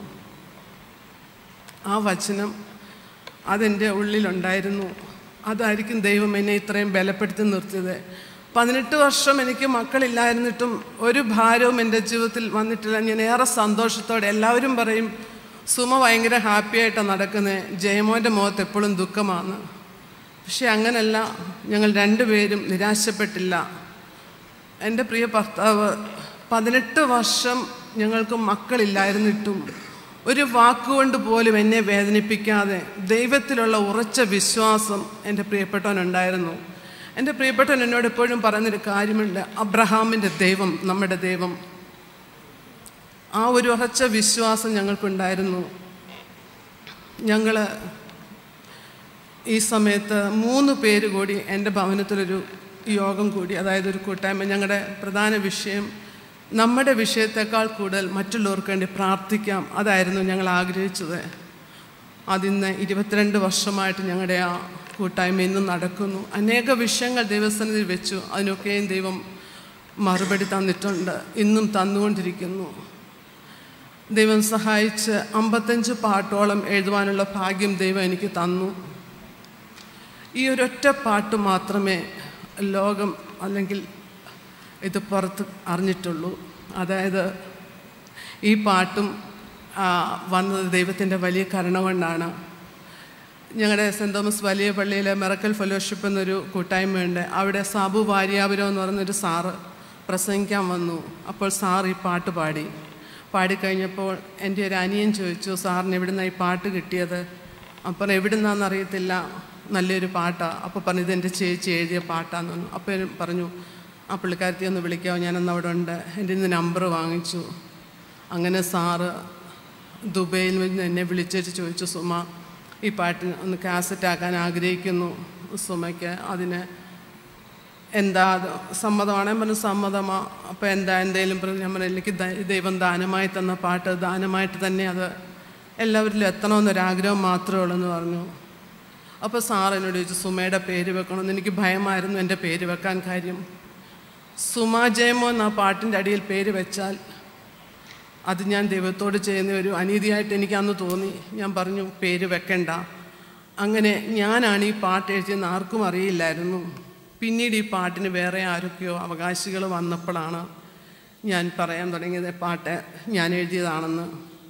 ആ വചനം അതെൻ്റെ ഉള്ളിലുണ്ടായിരുന്നു അതായിരിക്കും ദൈവം എന്നെ ഇത്രയും ബലപ്പെടുത്തി നിർത്തിയത് പതിനെട്ട് വർഷം എനിക്ക് മക്കളില്ലായിരുന്നിട്ടും ഒരു ഭാരവും എൻ്റെ ജീവിതത്തിൽ വന്നിട്ടില്ല ഞാൻ ഏറെ സന്തോഷത്തോടെ എല്ലാവരും പറയും സുമ ഭയങ്കര ഹാപ്പി ആയിട്ടാണ് നടക്കുന്നത് ജയമോൻ്റെ മുഖത്ത് എപ്പോഴും ദുഃഖമാണ് പക്ഷെ അങ്ങനല്ല ഞങ്ങൾ രണ്ടുപേരും നിരാശപ്പെട്ടില്ല എൻ്റെ പ്രിയ ഭർത്താവ് പതിനെട്ട് വർഷം ഞങ്ങൾക്ക് മക്കളില്ലായിരുന്നിട്ടും ഒരു വാക്കുകൊണ്ട് പോലും എന്നെ വേദനിപ്പിക്കാതെ ദൈവത്തിലുള്ള ഉറച്ച വിശ്വാസം എൻ്റെ പ്രിയപ്പെട്ടവനുണ്ടായിരുന്നു എൻ്റെ പ്രിയപ്പെട്ടവൻ എന്നോട് എപ്പോഴും പറയുന്നൊരു കാര്യമുണ്ട് അബ്രഹാമിൻ്റെ ദൈവം നമ്മുടെ ദൈവം ആ ഒരു ഉറച്ച വിശ്വാസം ഞങ്ങൾക്കുണ്ടായിരുന്നു ഞങ്ങൾ ഈ സമയത്ത് മൂന്ന് പേര് കൂടി എൻ്റെ ഭവനത്തിലൊരു യോഗം കൂടി അതായത് ഒരു കൂട്ടായ്മ ഞങ്ങളുടെ പ്രധാന വിഷയം നമ്മുടെ വിഷയത്തെക്കാൾ കൂടുതൽ മറ്റുള്ളവർക്ക് വേണ്ടി പ്രാർത്ഥിക്കാം അതായിരുന്നു ഞങ്ങൾ ആഗ്രഹിച്ചത് അതിന്ന് ഇരുപത്തിരണ്ട് വർഷമായിട്ട് ഞങ്ങളുടെ ആ കൂട്ടായ്മ ഇന്നും നടക്കുന്നു അനേക വിഷയങ്ങൾ ദൈവസന്നിധിയിൽ വെച്ചു അതിനൊക്കെയും ദൈവം മറുപടി തന്നിട്ടുണ്ട് ഇന്നും തന്നുകൊണ്ടിരിക്കുന്നു ദൈവം സഹായിച്ച് അമ്പത്തഞ്ച് പാട്ടോളം എഴുതുവാനുള്ള ഭാഗ്യം ദൈവം എനിക്ക് തന്നു ഈ ഒരൊറ്റ പാട്ട് മാത്രമേ ലോകം അല്ലെങ്കിൽ ഇത് പുറത്ത് അറിഞ്ഞിട്ടുള്ളൂ അതായത് ഈ പാട്ടും ആ, വന്നത് ദൈവത്തിൻ്റെ വലിയ കരുണ കൊണ്ടാണ് ഞങ്ങളുടെ സെൻറ് തോമസ് വലിയ പള്ളിയിലെ മെറക്കൽ ഫെലോഷിപ്പ് എന്നൊരു കൂട്ടായ്മയുണ്ട് അവിടെ സാബു വാര്യാപുരം എന്ന് പറയുന്നൊരു സാറ് പ്രസംഗിക്കാൻ വന്നു അപ്പോൾ സാർ ഈ പാട്ട് പാടി പാടിക്കഴിഞ്ഞപ്പോൾ എൻ്റെ ഒരു അനിയൻ ചോദിച്ചു സാറിന് എവിടുന്നാണ് ഈ പാട്ട് കിട്ടിയത് അപ്പം എവിടുന്നാന്ന് അറിയത്തില്ല നല്ലൊരു പാട്ടാണ് അപ്പോൾ പറഞ്ഞു ഇതെൻ്റെ ചേച്ചി എഴുതിയ പാട്ടാന്ന് പറഞ്ഞു അപ്പോൾ പറഞ്ഞു ആ പുള്ളിക്കാരത്തി ഒന്ന് വിളിക്കാമോ ഞാനന്ന് അവിടെ ഉണ്ട് എൻ്റെ ഇന്ന് നമ്പർ വാങ്ങിച്ചു അങ്ങനെ സാറ് ദുബൈയിൽ നിന്ന് എന്നെ വിളിച്ചിട്ട് ചോദിച്ചു സുമ ഈ പാട്ടിന് ഒന്ന് കാസറ്റ് ആക്കാൻ ആഗ്രഹിക്കുന്നു സുമയ്ക്ക് അതിന് എന്താ അത് സമ്മതമാണേ പറഞ്ഞു സമ്മതമാ അപ്പോൾ എന്താ എന്തേലും പറഞ്ഞു ഞാൻ പറഞ്ഞു എനിക്ക് ദ- ദൈവം ദാനമായി തന്ന പാട്ട് ദാനമായിട്ട് തന്നെ അത് എല്ലാവരിലും എത്തണമെന്നൊരാഗ്രഹം മാത്രമേ ഉള്ളൂ എന്ന് പറഞ്ഞു അപ്പോൾ സാർ എന്നോട് ചോദിച്ചു സുമയുടെ പേര് വെക്കണമെന്ന് എനിക്ക് ഭയമായിരുന്നു എൻ്റെ പേര് വെക്കാൻ കാര്യം സുമ ജയമോ എന്ന ആ പാട്ടിൻ്റെ അടിയിൽ പേര് വെച്ചാൽ അത് ഞാൻ ദൈവത്തോട് ചെയ്യുന്ന ഒരു അനീതിയായിട്ട് എനിക്ക് അന്ന് തോന്നി ഞാൻ പറഞ്ഞു പേര് വെക്കണ്ട അങ്ങനെ ഞാനാണ് ഈ പാട്ട് എഴുതിയെന്ന് ആർക്കും അറിയില്ലായിരുന്നു പിന്നീട് ഈ പാട്ടിന് വേറെ ആരൊക്കെയോ അവകാശികൾ വന്നപ്പോഴാണ് ഞാൻ പറയാൻ തുടങ്ങിയത് പാട്ട് ഞാൻ എഴുതിയതാണെന്ന്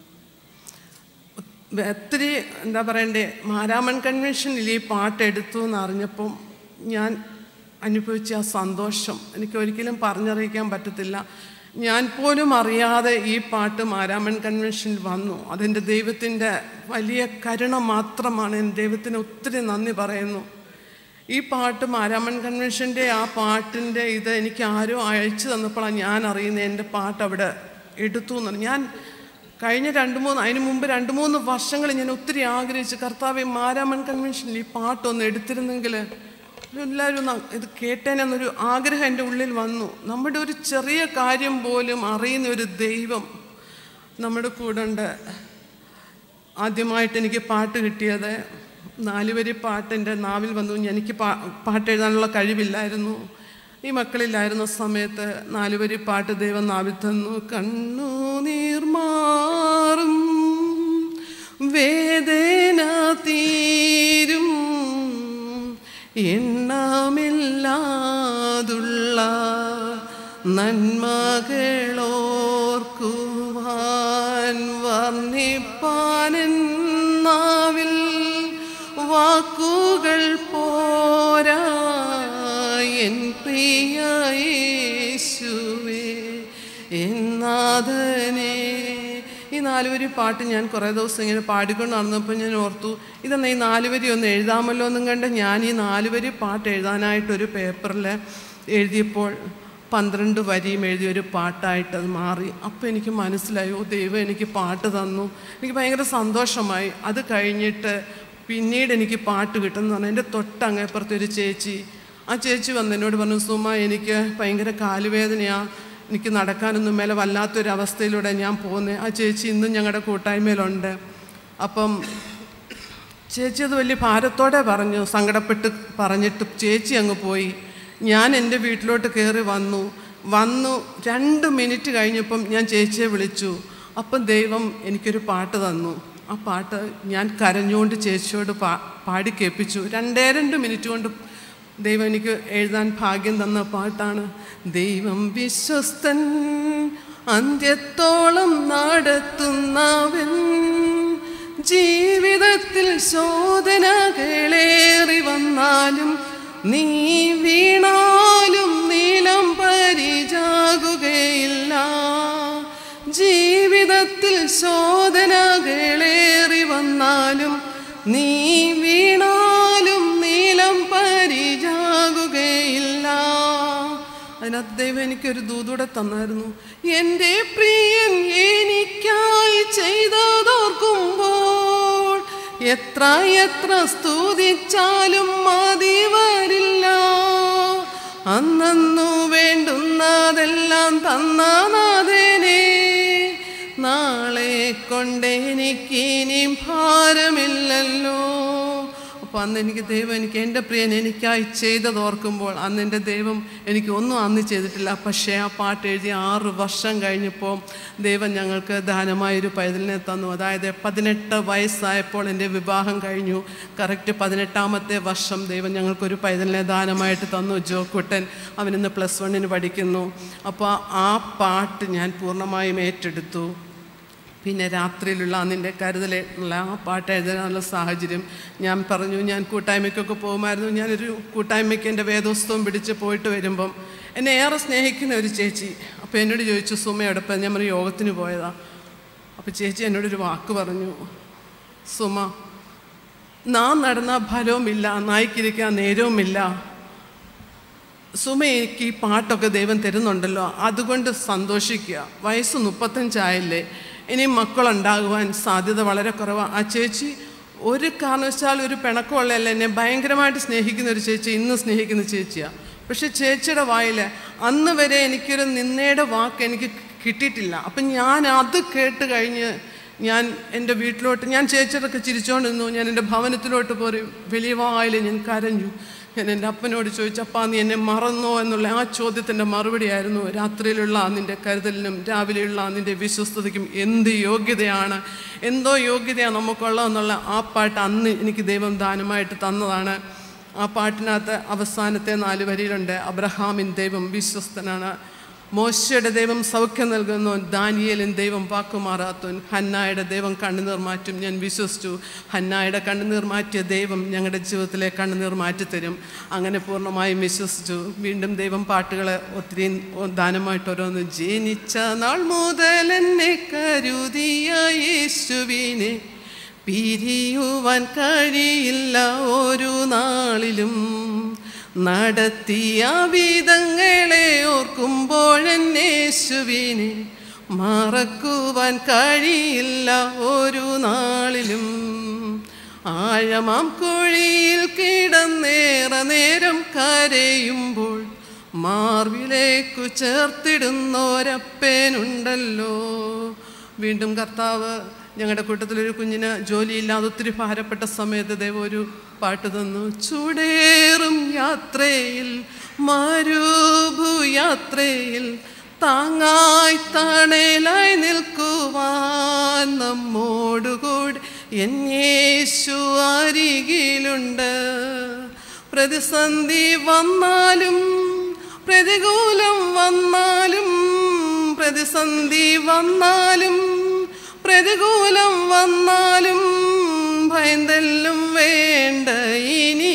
ഒത്തിരി എന്താ പറയണ്ടേ മാരാമൺ കൺവെൻഷനിൽ ഈ പാട്ട് എടുത്തു എന്ന് അറിഞ്ഞപ്പം ഞാൻ അനുഭവിച്ച ആ സന്തോഷം എനിക്ക് ഒരിക്കലും പറഞ്ഞറിയിക്കാൻ പറ്റത്തില്ല ഞാൻ പോലും അറിയാതെ ഈ പാട്ട് മാരാമൺ കൺവെൻഷനിൽ വന്നു അതെൻ്റെ ദൈവത്തിൻ്റെ വലിയ കരുണ മാത്രമാണ് എൻ്റെ ദൈവത്തിന് ഒത്തിരി നന്ദി പറയുന്നു ഈ പാട്ട് മാരാമൺ കൺവെൻഷൻ്റെ ആ പാട്ടിൻ്റെ ഇത് എനിക്ക് ആരോ അയച്ചു തന്നപ്പോഴാണ് ഞാൻ അറിയുന്നത് എൻ്റെ പാട്ട് അവിടെ എടുത്തു എന്ന് ഞാൻ കഴിഞ്ഞ രണ്ട് മൂന്ന് അതിന് മുമ്പ് രണ്ട് മൂന്ന് വർഷങ്ങൾ ഞാൻ ഒത്തിരി ആഗ്രഹിച്ചു കർത്താവ് മാരാമൺ കൺവെൻഷനിൽ ഈ പാട്ടൊന്ന് എടുത്തിരുന്നെങ്കിൽ എല്ലാവരും ഒന്ന് ഇത് കേട്ടേനെന്നൊരു ആഗ്രഹം എൻ്റെ ഉള്ളിൽ വന്നു നമ്മുടെ ഒരു ചെറിയ കാര്യം പോലും അറിയുന്ന ഒരു ദൈവം നമ്മുടെ കൂടെ ഉണ്ട് ആദ്യമായിട്ട് എനിക്ക് പാട്ട് കിട്ടിയത് നാലുവരി പാട്ട് എൻ്റെ നാവിൽ വന്നു എനിക്ക് പാ പാട്ട് എഴുതാനുള്ള കഴിവില്ലായിരുന്നു ഈ മക്കളില്ലായിരുന്ന സമയത്ത് നാലുവരി പാട്ട് ദൈവം നാവിൽ തന്നു കണ്ണു നീർമാറും വേദന തീരും എണ്ണമില്ലാതുള്ള നന്മകളോർക്കുവാൻ വർണ്ണിപ്പാനൻ നാവിൽ വാക്കുകൾ പോരാ എൻ പ്രിയ യേശുവേ എന്നാഥനെ ഈ നാലുവരി പാട്ട് ഞാൻ കുറേ ദിവസം ഇങ്ങനെ പാടിക്കൊണ്ട് നടന്നപ്പോൾ ഞാൻ ഓർത്തു ഇതെന്നാ ഈ നാലുവരി ഒന്ന് എഴുതാമല്ലോ എന്നും കണ്ട് ഞാൻ ഈ നാലുവരി പാട്ട് എഴുതാനായിട്ടൊരു പേപ്പറിൽ എഴുതിയപ്പോൾ പന്ത്രണ്ട് വരിയും എഴുതിയൊരു പാട്ടായിട്ട് അത് മാറി അപ്പോൾ എനിക്ക് മനസ്സിലായി ഓ ദൈവം എനിക്ക് പാട്ട് തന്നു എനിക്ക് ഭയങ്കര സന്തോഷമായി അത് കഴിഞ്ഞിട്ട് പിന്നീട് എനിക്ക് പാട്ട് കിട്ടുമെന്ന് പറഞ്ഞാൽ എൻ്റെ തൊട്ടങ്ങേപ്പുറത്തെ ഒരു ചേച്ചി ആ ചേച്ചി വന്ന് എന്നോട് പറഞ്ഞു സുമ എനിക്ക് ഭയങ്കര കാലുവേദനയാണ് എനിക്ക് നടക്കാനൊന്നും മേലെ വല്ലാത്തൊരവസ്ഥയിലൂടെ ഞാൻ പോകുന്നത് ആ ചേച്ചി ഇന്നും ഞങ്ങളുടെ കൂട്ടായ്മയിലുണ്ട് അപ്പം ചേച്ചി അത് വലിയ ഭാരത്തോടെ പറഞ്ഞു സങ്കടപ്പെട്ട് പറഞ്ഞിട്ട് ചേച്ചി അങ്ങ് പോയി ഞാൻ എൻ്റെ വീട്ടിലോട്ട് കയറി വന്നു വന്നു രണ്ട് മിനിറ്റ് കഴിഞ്ഞപ്പം ഞാൻ ചേച്ചിയെ വിളിച്ചു അപ്പം ദൈവം എനിക്കൊരു പാട്ട് തന്നു ആ പാട്ട് ഞാൻ കരഞ്ഞുകൊണ്ട് ചേച്ചിയോട് പാ പാടി കേൾപ്പിച്ചു രണ്ടേ രണ്ട് മിനിറ്റ് കൊണ്ട് ദൈവം എനിക്ക് എഴുതാൻ ഭാഗ്യം തന്ന പാട്ടാണ് ദൈവം വിശ്വസ്തൻ അന്ത്യത്തോളം നടത്തുന്നവൻ ജീവിതത്തിൽ ശോധനകളേറി വന്നാലും നീ വീണാലും നീലം പരിചാകുകയില്ല ജീ ശോധനകളേറി വന്നാലും നീ വീണാലും നീലം പരിചാകുകയില്ല അതിനകത്ത് ദൈവം എനിക്കൊരു ദൂതൂടെ തന്നായിരുന്നു എൻ്റെ പ്രിയൻ എനിക്കായി ചെയ്തതോർക്കുമ്പോൾ എത്ര എത്ര സ്തുതിച്ചാലും മതി വരില്ല അന്നു വേണ്ടുന്നതെല്ലാം തന്ന നാഥനെ നാളെ കൊണ്ടെനിക്കിനി ഭാരമില്ലല്ലോ അപ്പോൾ അന്ന് എനിക്ക് ദൈവം എനിക്ക് എൻ്റെ പ്രിയൻ എനിക്കായി ചെയ്തത് ഓർക്കുമ്പോൾ അന്ന് എൻ്റെ ദൈവം എനിക്ക് ഒന്നും അന്ന് ചെയ്തിട്ടില്ല പക്ഷേ ആ പാട്ട് എഴുതി ആറ് വർഷം കഴിഞ്ഞപ്പോൾ ദൈവം ഞങ്ങൾക്ക് ദാനമായൊരു പൈതലിനെ തന്നു അതായത് പതിനെട്ട് വയസ്സായപ്പോൾ എൻ്റെ വിവാഹം കഴിഞ്ഞു കറക്റ്റ് പതിനെട്ടാമത്തെ വർഷം ദൈവം ഞങ്ങൾക്കൊരു പൈതലിനെ ദാനമായിട്ട് തന്നു ജോ കുട്ടൻ അവനിന്ന് പ്ലസ് വണ്ണിന് പഠിക്കുന്നു അപ്പോൾ ആ പാട്ട് ഞാൻ പൂർണ്ണമായും ഏറ്റെടുത്തു പിന്നെ രാത്രിയിലുള്ള അന്നിൻ്റെ കരുതലുള്ള ആ പാട്ട് എഴുതാനുള്ള സാഹചര്യം ഞാൻ പറഞ്ഞു ഞാൻ കൂട്ടായ്മയ്ക്കൊക്കെ പോകുമായിരുന്നു ഞാനൊരു കൂട്ടായ്മയ്ക്ക് എൻ്റെ വേദോസ്തവം പിടിച്ച് പോയിട്ട് വരുമ്പം എന്നെ ഏറെ സ്നേഹിക്കുന്ന ഒരു ചേച്ചി അപ്പോൾ എന്നോട് ചോദിച്ചു സുമയോടൊപ്പം ഞാൻ പറഞ്ഞു യോഗത്തിന് പോയതാ അപ്പോൾ ചേച്ചി എന്നോടൊരു വാക്ക് പറഞ്ഞു സുമ നാം നടന്ന ഫലവുമില്ല നായ്ക്കിരിക്കാൻ നേരവുമില്ല സുമ എനിക്ക് ഈ പാട്ടൊക്കെ ദൈവം തരുന്നുണ്ടല്ലോ അതുകൊണ്ട് സന്തോഷിക്കുക വയസ്സ് മുപ്പത്തഞ്ചായല്ലേ ഇനി മക്കളുണ്ടാകുവാൻ സാധ്യത വളരെ കുറവാണ് ആ ചേച്ചി ഒരു കാരണവശാലും ഒരു പിണക്കമുള്ളതല്ല എന്നെ ഭയങ്കരമായിട്ട് സ്നേഹിക്കുന്ന ഒരു ചേച്ചി ഇന്ന് സ്നേഹിക്കുന്ന ചേച്ചിയാണ് പക്ഷെ ചേച്ചിയുടെ വായിൽ അന്ന് വരെ എനിക്കൊരു നിന്നയുടെ വാക്ക് എനിക്ക് കിട്ടിയിട്ടില്ല അപ്പം ഞാൻ അത് കേട്ട് കഴിഞ്ഞ് ഞാൻ എൻ്റെ വീട്ടിലോട്ട് ഞാൻ ചേച്ചിയൊക്കെ ചിരിച്ചുകൊണ്ടിരുന്നു ഞാൻ എൻ്റെ ഭവനത്തിലോട്ട് പോയി വലിയ വായിൽ ഞാൻ കരഞ്ഞു ഞാൻ എൻ്റെ അപ്പനോട് ചോദിച്ചപ്പാ നീ എന്നെ മറന്നോ എന്നുള്ള ആ ചോദ്യത്തിൻ്റെ മറുപടിയായിരുന്നു രാത്രിയിലുള്ള നിൻ്റെ കരുതലിനും രാവിലെയുള്ള നിൻ്റെ വിശ്വസ്തതയ്ക്കും എന്ത് യോഗ്യതയാണ് എന്തോ യോഗ്യതയാണ് നമുക്കുള്ളതെന്നുള്ള ആ പാട്ട് അന്ന് എനിക്ക് ദൈവം ദാനമായിട്ട് തന്നതാണ് ആ പാട്ടിനകത്ത് അവസാനത്തെ നാല് വരിയിലുണ്ട് അബ്രഹാമിൻ ദൈവം വിശ്വസ്തനാണ് മോശയുടെ ദൈവം സൗഖ്യം നൽകുന്നു ദാനിയേലിൻ ദൈവം വാക്കുമാറാത്തോൻ ഹന്നായുടെ ദൈവം കണ്ണുനീർ മാറ്റും ഞാൻ വിശ്വസിച്ചു ഹന്നായുടെ കണ്ണുനീർ മാറ്റിയ ദൈവം ഞങ്ങളുടെ ജീവിതത്തിലെ കണ്ണുനീർ മാറ്റിത്തരും അങ്ങനെ പൂർണ്ണമായും വിശ്വസിച്ചു വീണ്ടും ദൈവം പാട്ടുകൾ ഒത്തിരി ദാനമായിട്ട് ഓരോന്ന് ജനിച്ച നാൾ മുതൽ എന്നെ കരുതിയ യേശുവിനെ പിരിയുവാൻ കഴിയില്ല ഒരു നാളിലും നടത്തിയ വിധങ്ങളെ ഓർക്കുമ്പോഴേശുവിനെ മറക്കുവാൻ കഴിയില്ല ഒരു നാളിലും ആഴമാം കുഴിയിൽ കിടന്നേറെ നേരം കരയുമ്പോൾ മാർവിലേക്കു ചേർത്തിടുന്നോരപ്പനുണ്ടല്ലോ വീണ്ടും കർത്താവ് ഞങ്ങളുടെ കൂട്ടത്തിലൊരു കുഞ്ഞിന് ജോലിയില്ലാതെ ഒത്തിരി ഭാരപ്പെട്ട സമയത്ത് ദൈവം ഒരു പാട്ട് തന്നു ചൂടേറും യാത്രയിൽ മരുഭൂയാത്രയിൽ താങ്ങായി തണലായി നിൽക്കുവാൻ നമ്മോടുകൂടി എന്നേശു അരികിലുണ്ട് പ്രതിസന്ധി വന്നാലും പ്രതികൂലം വന്നാലും പ്രതിസന്ധി വന്നാലും പ്രതികൂലം വന്നാലും ഭയന്തെല്ലും വേണ്ട ഇനി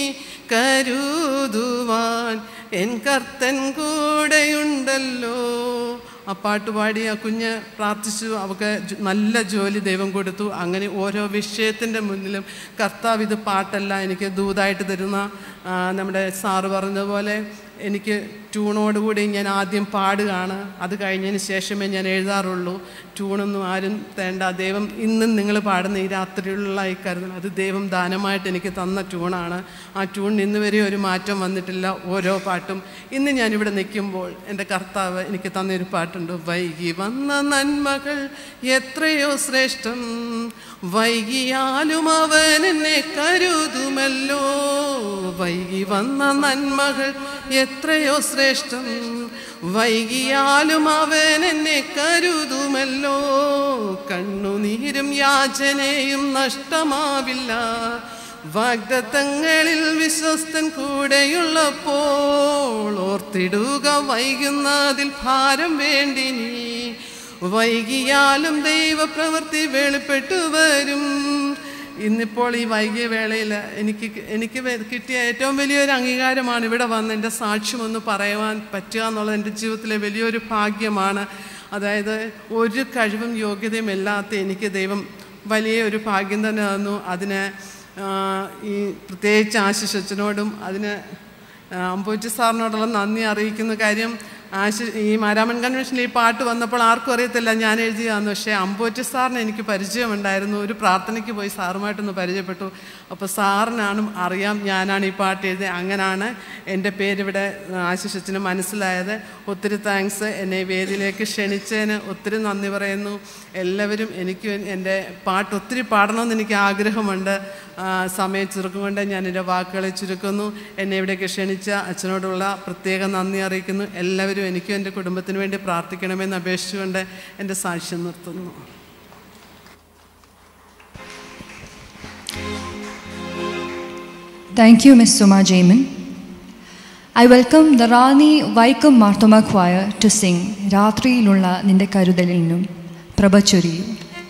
കരുതുവാൻ എൻ കർത്തൻ കൂടെയുണ്ടല്ലോ ആ പാട്ട് പാടി ആ കുഞ്ഞ് പ്രാർത്ഥിച്ചു അവൾക്ക് ജ- നല്ല ജോലി ദൈവം കൊടുത്തു അങ്ങനെ ഓരോ വിഷയത്തിൻ്റെ മുന്നിലും കർത്താവ് ഇത് പാട്ടല്ല എനിക്ക് ദൂതായിട്ട് തരുന്ന ആ, നമ്മുടെ സാറ് പറഞ്ഞതുപോലെ എനിക്ക് ട്യൂണോടുകൂടി ഞാൻ ആദ്യം പാടുകയാണ് അത് കഴിഞ്ഞതിന് ശേഷമേ ഞാൻ എഴുതാറുള്ളൂ ട്യൂണൊന്നും ആരും തേണ്ട ദൈവം ഇന്നും നിങ്ങൾ പാടുന്ന ഈ രാത്രിയിലുള്ള ഈ കരുതൽ അത് ദൈവം ദാനമായിട്ട് എനിക്ക് തന്ന ട്യൂണാണ് ആ ട്യൂണിന് ഇന്ന് വരെ ഒരു മാറ്റം വന്നിട്ടില്ല ഓരോ പാട്ടും ഇന്ന് ഞാനിവിടെ നിൽക്കുമ്പോൾ എൻ്റെ കർത്താവ് എനിക്ക് തന്നൊരു പാട്ടുണ്ട് വൈകി വന്ന നന്മകൾ എത്രയോ ശ്രേഷ്ഠം വൈകിയാലും അവൻ എന്നെ കരുതുമല്ലോ വൈകി വന്ന നന്മകൾ എത്രയോ ശ്രേഷ്ഠം വൈകിയാലും അവൻ എന്നെ കരുതുമല്ലോ കണ്ണുനീരും യാചനയും നഷ്ടമാവില്ല വാഗ്ദത്തങ്ങളിൽ വിശ്വസ്തൻ കൂടെയുള്ളപ്പോൾ ഓർത്തിടുക വൈകുന്നതിൽ ഭാരം വേണ്ടി നീ വൈകിയാലും ദൈവപ്രവൃത്തി വെളിപ്പെട്ടു വരും ഇന്നിപ്പോൾ ഈ വൈകിയ വേളയിൽ എനിക്ക് എനിക്ക് വെ- കിട്ടിയ ഏറ്റവും വലിയൊരു അംഗീകാരമാണ് ഇവിടെ വന്ന് എൻ്റെ സാക്ഷ്യം ഒന്ന് പറയുവാൻ പറ്റുക എന്നുള്ളത് എൻ്റെ ജീവിതത്തിലെ വലിയൊരു ഭാഗ്യമാണ് അതായത് ഒരു കഴിവും യോഗ്യതയും ഇല്ലാത്ത എനിക്ക് ദൈവം വലിയ ഒരു ഭാഗ്യം തന്നെ തന്നു അതിന് ആ, ഈ പ്രത്യേകിച്ച് ആശിഷച്ചനോടും അതിന് ആ, അമ്പൂറ്റി സാറിനോടുള്ള നന്ദി അറിയിക്കുന്ന കാര്യം ആശി ഈ മാരാമൻ കൺവെൻഷനിൽ ഈ പാട്ട് വന്നപ്പോൾ ആർക്കും അറിയത്തില്ല ഞാൻ എഴുതിയതാന്ന് പക്ഷേ അമ്പോറ്റി സാറിന് എനിക്ക് പരിചയമുണ്ടായിരുന്നു ഒരു പ്രാർത്ഥനയ്ക്ക് പോയി സാറുമായിട്ടൊന്ന് പരിചയപ്പെട്ടു അപ്പോൾ സാറിനാണ് അറിയാം ഞാനാണ് ഈ പാട്ട് എഴുതിയത് അങ്ങനെയാണ് എൻ്റെ പേരിവിടെ ആശിഷത്തിന് മനസ്സിലായത് ഒത്തിരി താങ്ക്സ് എന്നെ ഈ വേദിയിലേക്ക് ക്ഷണിച്ചതിന് ഒത്തിരി നന്ദി പറയുന്നു എല്ലാവരും എനിക്ക് വേ- എൻ്റെ പാട്ട് ഒത്തിരി പാടണമെന്ന് എനിക്ക് ആഗ്രഹമുണ്ട് ആ, സമയം ചുരുക്കം കൊണ്ട് ഞാൻ എൻ്റെ വാക്കുകളെ ചുരുക്കുന്നു എന്നെ ഇവിടേക്ക് ക്ഷണിച്ച അച്ഛനോടുള്ള പ്രത്യേക നന്ദി അറിയിക്കുന്നു എല്ലാവരും എനിക്കും എൻ്റെ കുടുംബത്തിന് വേണ്ടി പ്രാർത്ഥിക്കണമെന്ന് അപേക്ഷിച്ചുകൊണ്ട് എൻ്റെ സാക്ഷ്യം നിർത്തുന്നു Thank you, Ms. Suma Jamin. I welcome the Rani Vaikam Marthoma Choir to sing രാത്രിയിലുള്ള നിന്റെ കരുതലിൽ നിന്നും പ്രഭ ചൊരിയൂ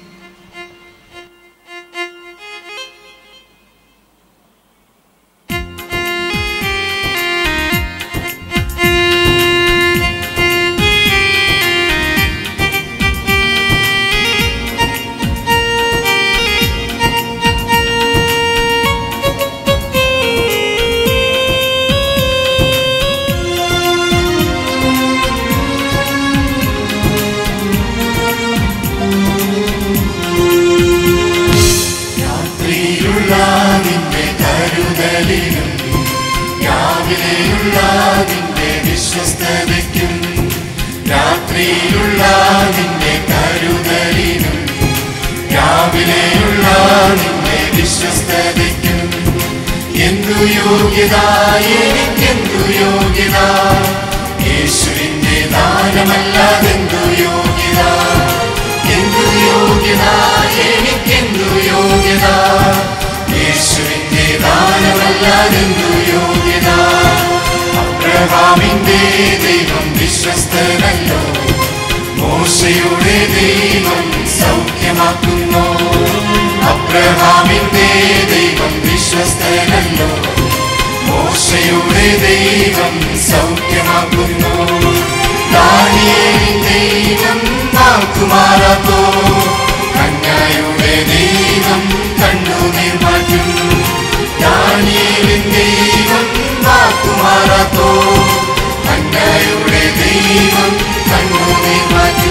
രാത്രിയിലുള്ള നിന്റെ കരുതലിനും രാവിലെയുള്ള നിന്റെ വിശ്വസ്തതയ്ക്കും രാത്രിയിലുള്ള നിന്റെ കരുതലിനും രാവിലെയുള്ള നിന്റെ വിശ്വസ്തതയ്ക്കും എന്തു യോഗ്യത എനിക്കെന്തു യോഗ്യത യേശുവിന്റെ ദാനമല്ലാതെന്തു യോഗ്യത എന്തു യോഗ്യത എനിക്കെന്തു യോഗ്യത യേശുവിന്റെ ദാനമല്ലാതെന്തു യോഗ്യത അബ്രഹാമിന്റെ ദൈവം വിശ്വസ്തനല്ലോ മോശയുടെ ദൈവം സൗഖ്യമാക്കുന്നു അബ്രഹാമിന്റെ ദൈവം വിശ്വസ്തനല്ലോ മോശയുടെ ദൈവം സൗഖ്യമാക്കുന്നു ദാനിയേലിൻ ദൈവം വാക്കുമാറാത്തോ കന്യായുടെ ദൈവം കണ്ണുനീർ മാറ്റും ദാനിയേലിൻ ദൈവം വാക്കുമാറാത്തോ കന്യായുടെ ദൈവം കണ്ണുനീർ മാറ്റും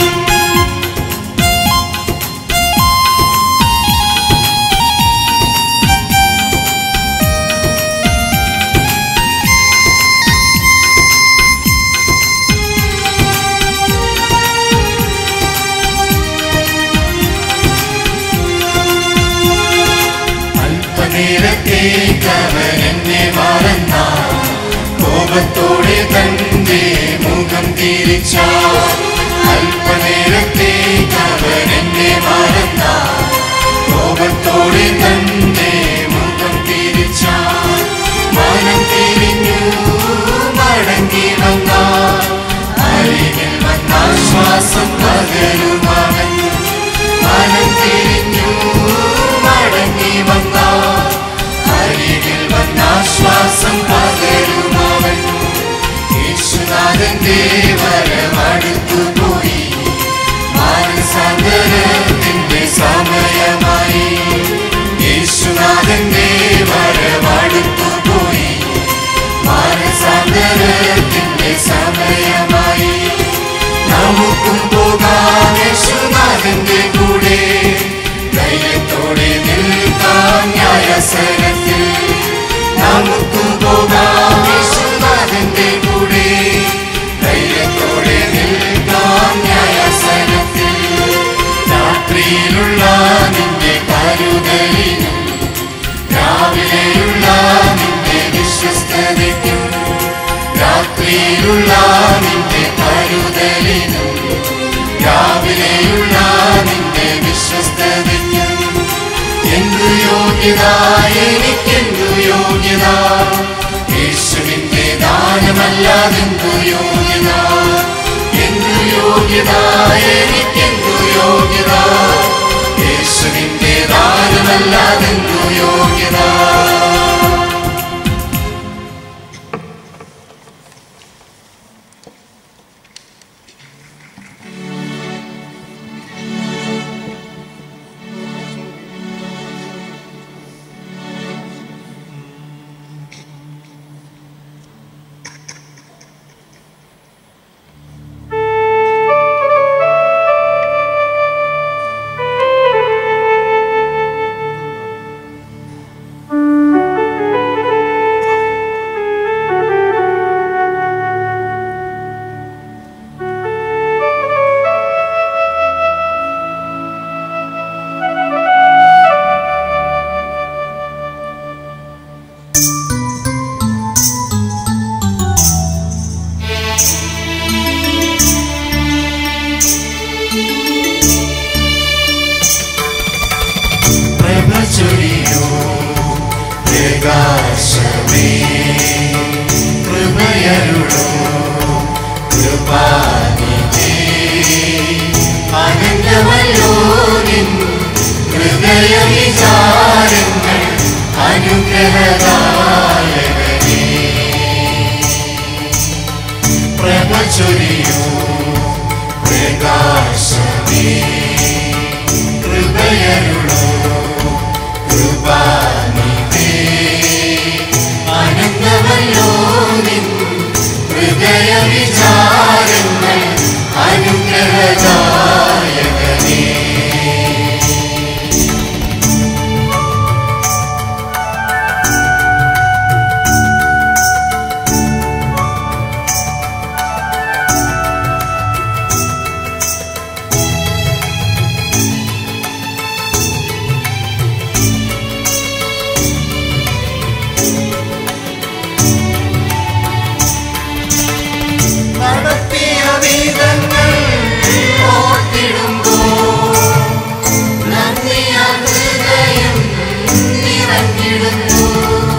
അല്പനേരത്തേക്കവൻ എന്നെ മറന്ന കോപത്തോടെ തന്റെ മുഖം തിരിച്ച അല്പനേരത്തേക്കവൻ എന്നെ മറന്ന കോപത്തോടെ തന്റെ മുഖം തിരിച്ച മനം തിരിഞ്ഞു മടങ്ങി വന്ന അരികിൽ വന്ന ശ്വാസം പകരുമവൻ മനം തിരിഞ്ഞു മടങ്ങി വന്ന അരികിൽ വന്ന ശ്വാസം പകരുമവൻ യേശുനാഥന്റെ വരമടുത്തു പോയി മാനസാന്തരത്തിന്റെ സമയമായി യേശുനാഥന്റെ വരമടുത്തു പോയി മാനസാന്തരത്തിന്റെ സമയമായി നമുക്കും പോകാം യേശുനാഥന്റെ കൂടെ ധൈര്യത്തോടെ നിൽക്കാം ന്യായസനത്തിൽ നമുക്കും പോകാം യേശുനാഥന്റെ കൂടെ ധൈര്യത്തോടെ നിൽക്കാം ന്യായസനത്തിൽ രാത്രിയിലുള്ള നിന്റെ കരുതലിനും രാവിലെയുള്ള നിന്റെ വിശ്വസ്തതയ്ക്കും രാത്രിയിലുള്ള നിന്റെ കരുതലിനും രാവിലെയുള്ള നിന്റെ വിശ്വസ്തതയ്ക്കും എന്തു യോഗ്യത എനിക്കെന്തു യോഗ്യത യേശുവിന്റെ ദാനമല്ലാതെന്തു യോഗ്യത എന്തു യോഗ്യത എനിക്കെന്തു യോഗ്യത യേശുവിന്റെ ദാനമല്ലാതെന്തു യോഗ്യത യേശുവിൻ ഹൃദയവിചാരങ്ങൾ അനുഗ്രഹദായകനേ പ്രഭ ചൊരിയൂ പ്രകാശമേ കൃപയരുളോ കൃപാനിധേ ആനന്ദമല്ലോ നിൻ ഹൃദയവിചാരങ്ങൾ അനുഗ്രഹദായകനേ നടത്തിയ വിധങ്ങൾ ഓർത്തിടുമ്പോൾ നന്ദിയ ഹൃദയം നിറഞ്ഞിടുന്നു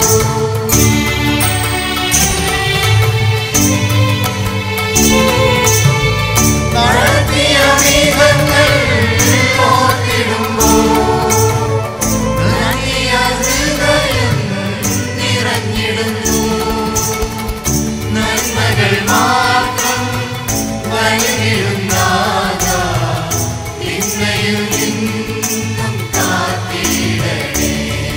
നടത്തിയ വിധങ്ങൾ ഓർത്തിടുമ്പോൾ നന്ദിയ ഹൃദയം നിറഞ്ഞിടുന്നു നന്മകൾ മാത്രം നൽകിടുന്നാഥ ഇന്നയിൽ നിന്നും കാത്തിടണേ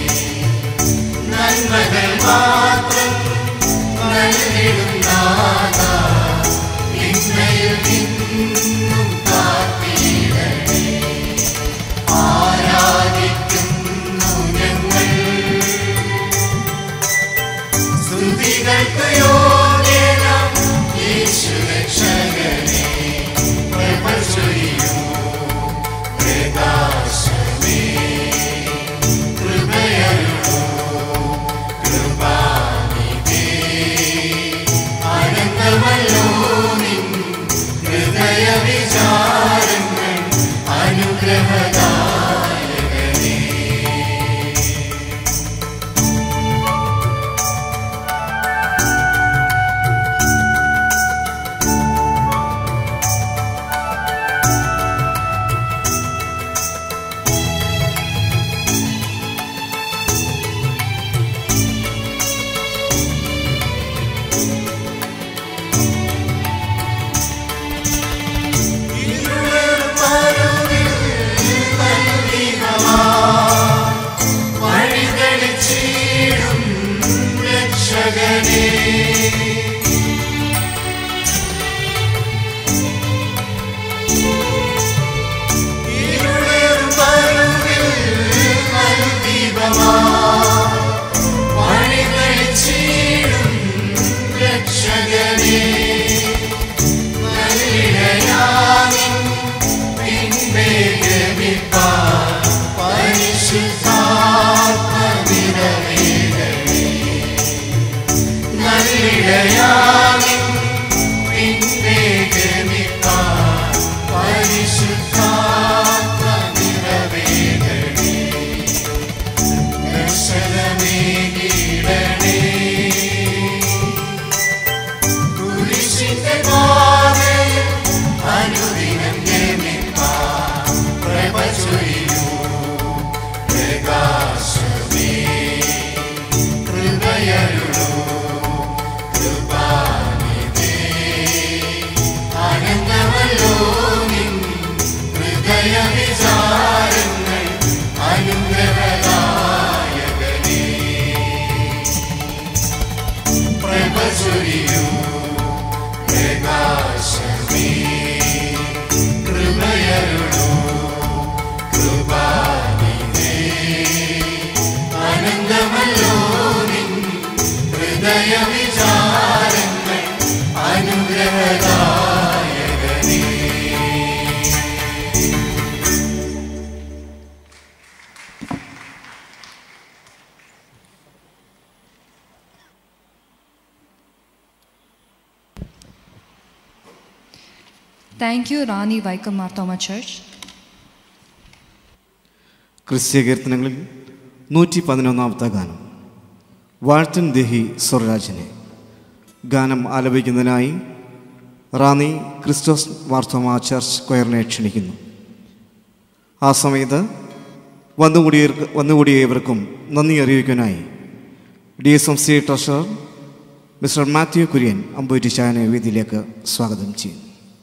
നന്മകൾ മാത്രം നൽകിടുന്നാഥ ഇന്നയിൽ നിന്നും കാത്തിടണേ ആരാധിക്കുന്നു ഞങ്ങൾ സ്തുതികൾക്ക് യോഗ്യനാം യേശു രക്ഷകനെ പ്രഭ ചൊരിയൂ പ്രകാശമേ കൃപയരുളൂ കൃപാനിധേ ആനന്ദമല്ലോ നിൻ ഹൃദയ വിചാരങ്ങൾ അനുഗ്രഹദായകനേ വഴികളിച്ചീടും രക്ഷകനേ ഇരുളേറും മരുവിൽ നൽദീപമാ വഴികളിച്ചീടും രക്ഷകനേ നല്ലിടയാമിൻ പിൻപേ ഗമിപ്പാൻ പരിശുദ്ധാത്മനിറവേകണേ നല്ലിടയാമിൻ പിൻപേ ഗമിപ്പാൻ പരിശുദ്ധാത്മനിറവേകണേ ദർശനമേകിടണേ കുരിശിന്റെ പാതയിൽ അനുദിനം ഗമിപ്പാൻ പ്രഭ ചൊരിയൂ പ്രകാശമേ കൃപയരുളൂ കൃപാനിധേ ആനന്ദമല്ലോ നിൻ ഹൃദയ വിചാരങ്ങൾ അനുഗ്രഹദായകനേ പ്രഭ ചൊരിയൂ പ്രകാശമേ കൃപയരുളൂ കൃപാനിധേ ആനന്ദമല്ലോ നിൻ ഹൃദയ വിചാരങ്ങൾ അനുഗ്രഹദായകനേ Thank you, Rani Vaikam Marthoma Church. ക്രിസ്ത്യ കീർത്തനങ്ങളിൽ നൂറ്റി പതിനൊന്നാമത്തെ ഗാനം വാഴ്ത്തൻ ദേഹി സ്വരരാജനെ ഗാനം ആലപിക്കുന്നതിനായി റാന്നി ക്രിസ്റ്റോസ് മാർത്തോമ ചർച്ച് കൊയറിനെ ക്ഷണിക്കുന്നു ആ സമയത്ത് വന്നുകൂടിയ വന്നുകൂടിയ ഇവർക്കും നന്ദി അറിയിക്കാനായി D S M C treasurer mister Mathew Kurian അമ്പൂറ്റി ചായനെ വേദിയിലേക്ക് സ്വാഗതം ചെയ്യും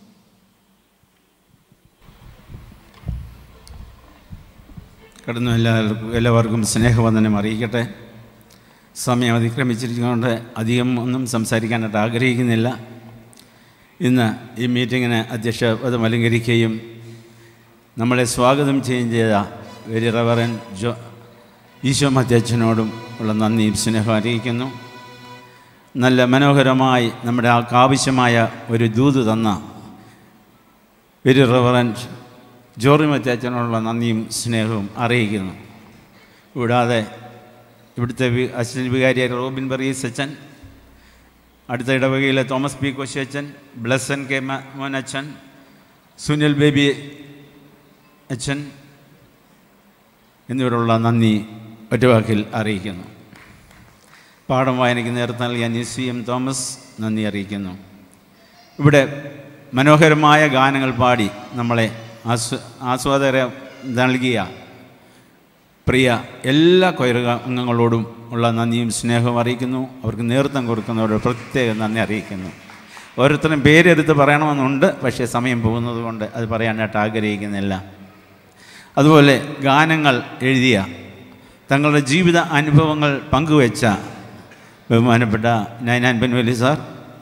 കടന്നു എല്ലാവർക്കും എല്ലാവർക്കും സ്നേഹവന്ദനം അറിയിക്കട്ടെ സമയം അതിക്രമിച്ചിരിക്കുന്നതുകൊണ്ട് അധികം ഒന്നും സംസാരിക്കാനായിട്ട് ആഗ്രഹിക്കുന്നില്ല ഇന്ന് ഈ മീറ്റിങ്ങിന് അധ്യക്ഷ പദം അലങ്കരിക്കുകയും നമ്മളെ സ്വാഗതം ചെയ്യുകയും ചെയ്ത വെരി റവറൻ ജോ ഈശോ മധ്യച്ഛനോടും ഉള്ള നന്ദിയും സ്നേഹം അറിയിക്കുന്നു നല്ല മനോഹരമായി നമ്മുടെ ആവശ്യമായ ഒരു ദൂത് തന്ന വെരി റവറൻറ്റ് ജോറി മറ്റാച്ചനോടുള്ള നന്ദിയും സ്നേഹവും അറിയിക്കുന്നു കൂടാതെ ഇവിടുത്തെ വി അസിസ്റ്റന്റ് വികാരിയായ റോബിൻ ബറീസ് അച്ഛൻ അടുത്ത ഇടവകയിലെ തോമസ് പി കോശി അച്ഛൻ ബ്ലസ്സൻ കെ മ- മോൻ അച്ഛൻ സുനിൽ ബേബി അച്ഛൻ എന്നിവരുള്ള നന്ദി ഒറ്റവാക്കിൽ അറിയിക്കുന്നു പാഠം വായനയ്ക്ക് നേതൃത്വം നൽകിയ നിസി എം തോമസ് നന്ദി അറിയിക്കുന്നു ഇവിടെ മനോഹരമായ ഗാനങ്ങൾ പാടി നമ്മളെ ആസ്വ ആസ്വാദകരെ നൽകിയ പ്രിയ എല്ലാ കൊയർ അംഗങ്ങളോടും ഉള്ള നന്ദിയും സ്നേഹവും അറിയിക്കുന്നു അവർക്ക് നേതൃത്വം കൊടുക്കുന്നവരോട് പ്രത്യേകം നന്ദി അറിയിക്കുന്നു ഓരോരുത്തരും പേരെടുത്ത് പറയണമെന്നുണ്ട് പക്ഷേ സമയം പോകുന്നത് കൊണ്ട് അത് പറയാനായിട്ട് ആഗ്രഹിക്കുന്നില്ല അതുപോലെ ഗാനങ്ങൾ എഴുതിയ തങ്ങളുടെ ജീവിത അനുഭവങ്ങൾ പങ്കുവെച്ച ബഹുമാനപ്പെട്ട നൈനാൻ ബെൻവലി സാർ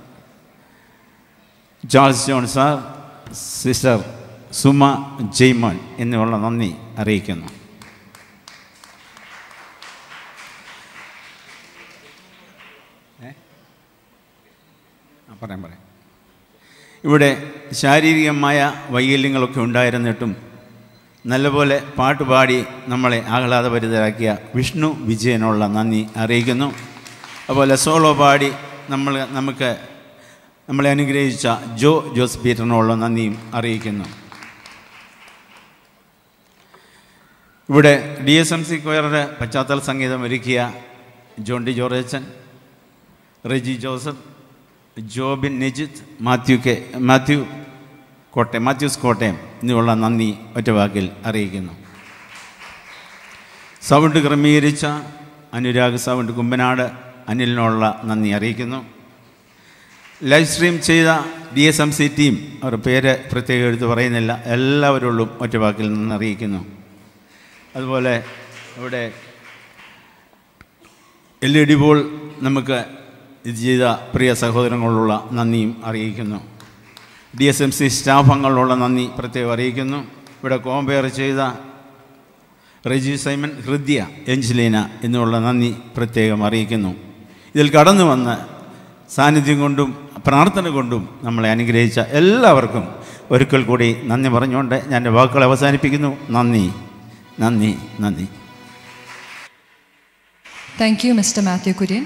ജോൾസ് ജോൺ സാർ സിസ്റ്റർ സുമ ജെയ്മോൻ എന്നിവയുള്ള നന്ദി അറിയിക്കുന്നു ഏ? ആ, പറയാം പറയാം ഇവിടെ ശാരീരികമായ വൈകല്യങ്ങളൊക്കെ ഉണ്ടായിരുന്നിട്ടും നല്ലപോലെ പാട്ടുപാടി നമ്മളെ ആഹ്ലാദഭരിതരാക്കിയ വിഷ്ണു വിജയനുള്ള നന്ദി അറിയിക്കുന്നു അതുപോലെ സോളോ പാടി നമ്മൾ നമുക്ക് നമ്മളെ അനുഗ്രഹിച്ച ജോ ജോസ് പീറ്ററിനുള്ള നന്ദിയും അറിയിക്കുന്നു ഇവിടെ ഡി എസ് എം സി കൊയറുടെ പശ്ചാത്തല സംഗീതം ഒരുക്കിയ ജോൺ ഡി ജോർജൻ റെജി ജോസഫ് ജോബിൻ നിജിത്ത് മാത്യു കെ മാത്യു കോട്ടയം മാത്യൂസ് കോട്ടയം എന്നിവയുള്ള നന്ദി ഒറ്റവാക്കിൽ അറിയിക്കുന്നു സൗണ്ട് ക്രമീകരിച്ച അനുരാഗ് സൗണ്ട് കുമ്പനാട് അനിലിനുള്ള നന്ദി അറിയിക്കുന്നു ലൈവ് സ്ട്രീം ചെയ്ത D S M C team അവരുടെ പേര് പ്രത്യേകം എടുത്ത് പറയുന്നില്ല എല്ലാവരോടും ഒറ്റവാക്കിൽ നിന്ന് അറിയിക്കുന്നു അതുപോലെ ഇവിടെ എൽ ഇ ഡി ബോൾ നമുക്ക് ഇത് ചെയ്ത പ്രിയ സഹോദരങ്ങളോടുള്ള നന്ദിയും അറിയിക്കുന്നു D S M C staff അംഗങ്ങളുള്ള നന്ദി പ്രത്യേകം അറിയിക്കുന്നു ഇവിടെ കോമ്പയർ ചെയ്ത റെജി സൈമൻ ഹൃദ്യ എഞ്ചലീന എന്നുള്ള നന്ദി പ്രത്യേകം അറിയിക്കുന്നു ഇതിൽ കടന്നു വന്ന് സാന്നിധ്യം കൊണ്ടും പ്രാർത്ഥന കൊണ്ടും നമ്മളെ അനുഗ്രഹിച്ച എല്ലാവർക്കും ഒരിക്കൽ കൂടി നന്ദി പറഞ്ഞുകൊണ്ട് ഞാൻ എൻ്റെ വാക്കുകൾ അവസാനിപ്പിക്കുന്നു നന്ദി നന്ദി നന്ദി Thank you, Mr. Matthew Kurian.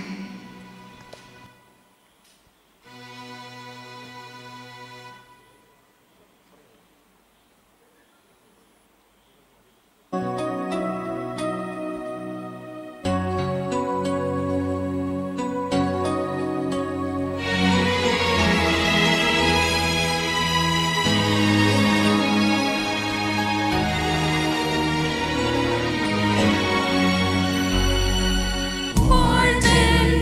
வாழ்வில்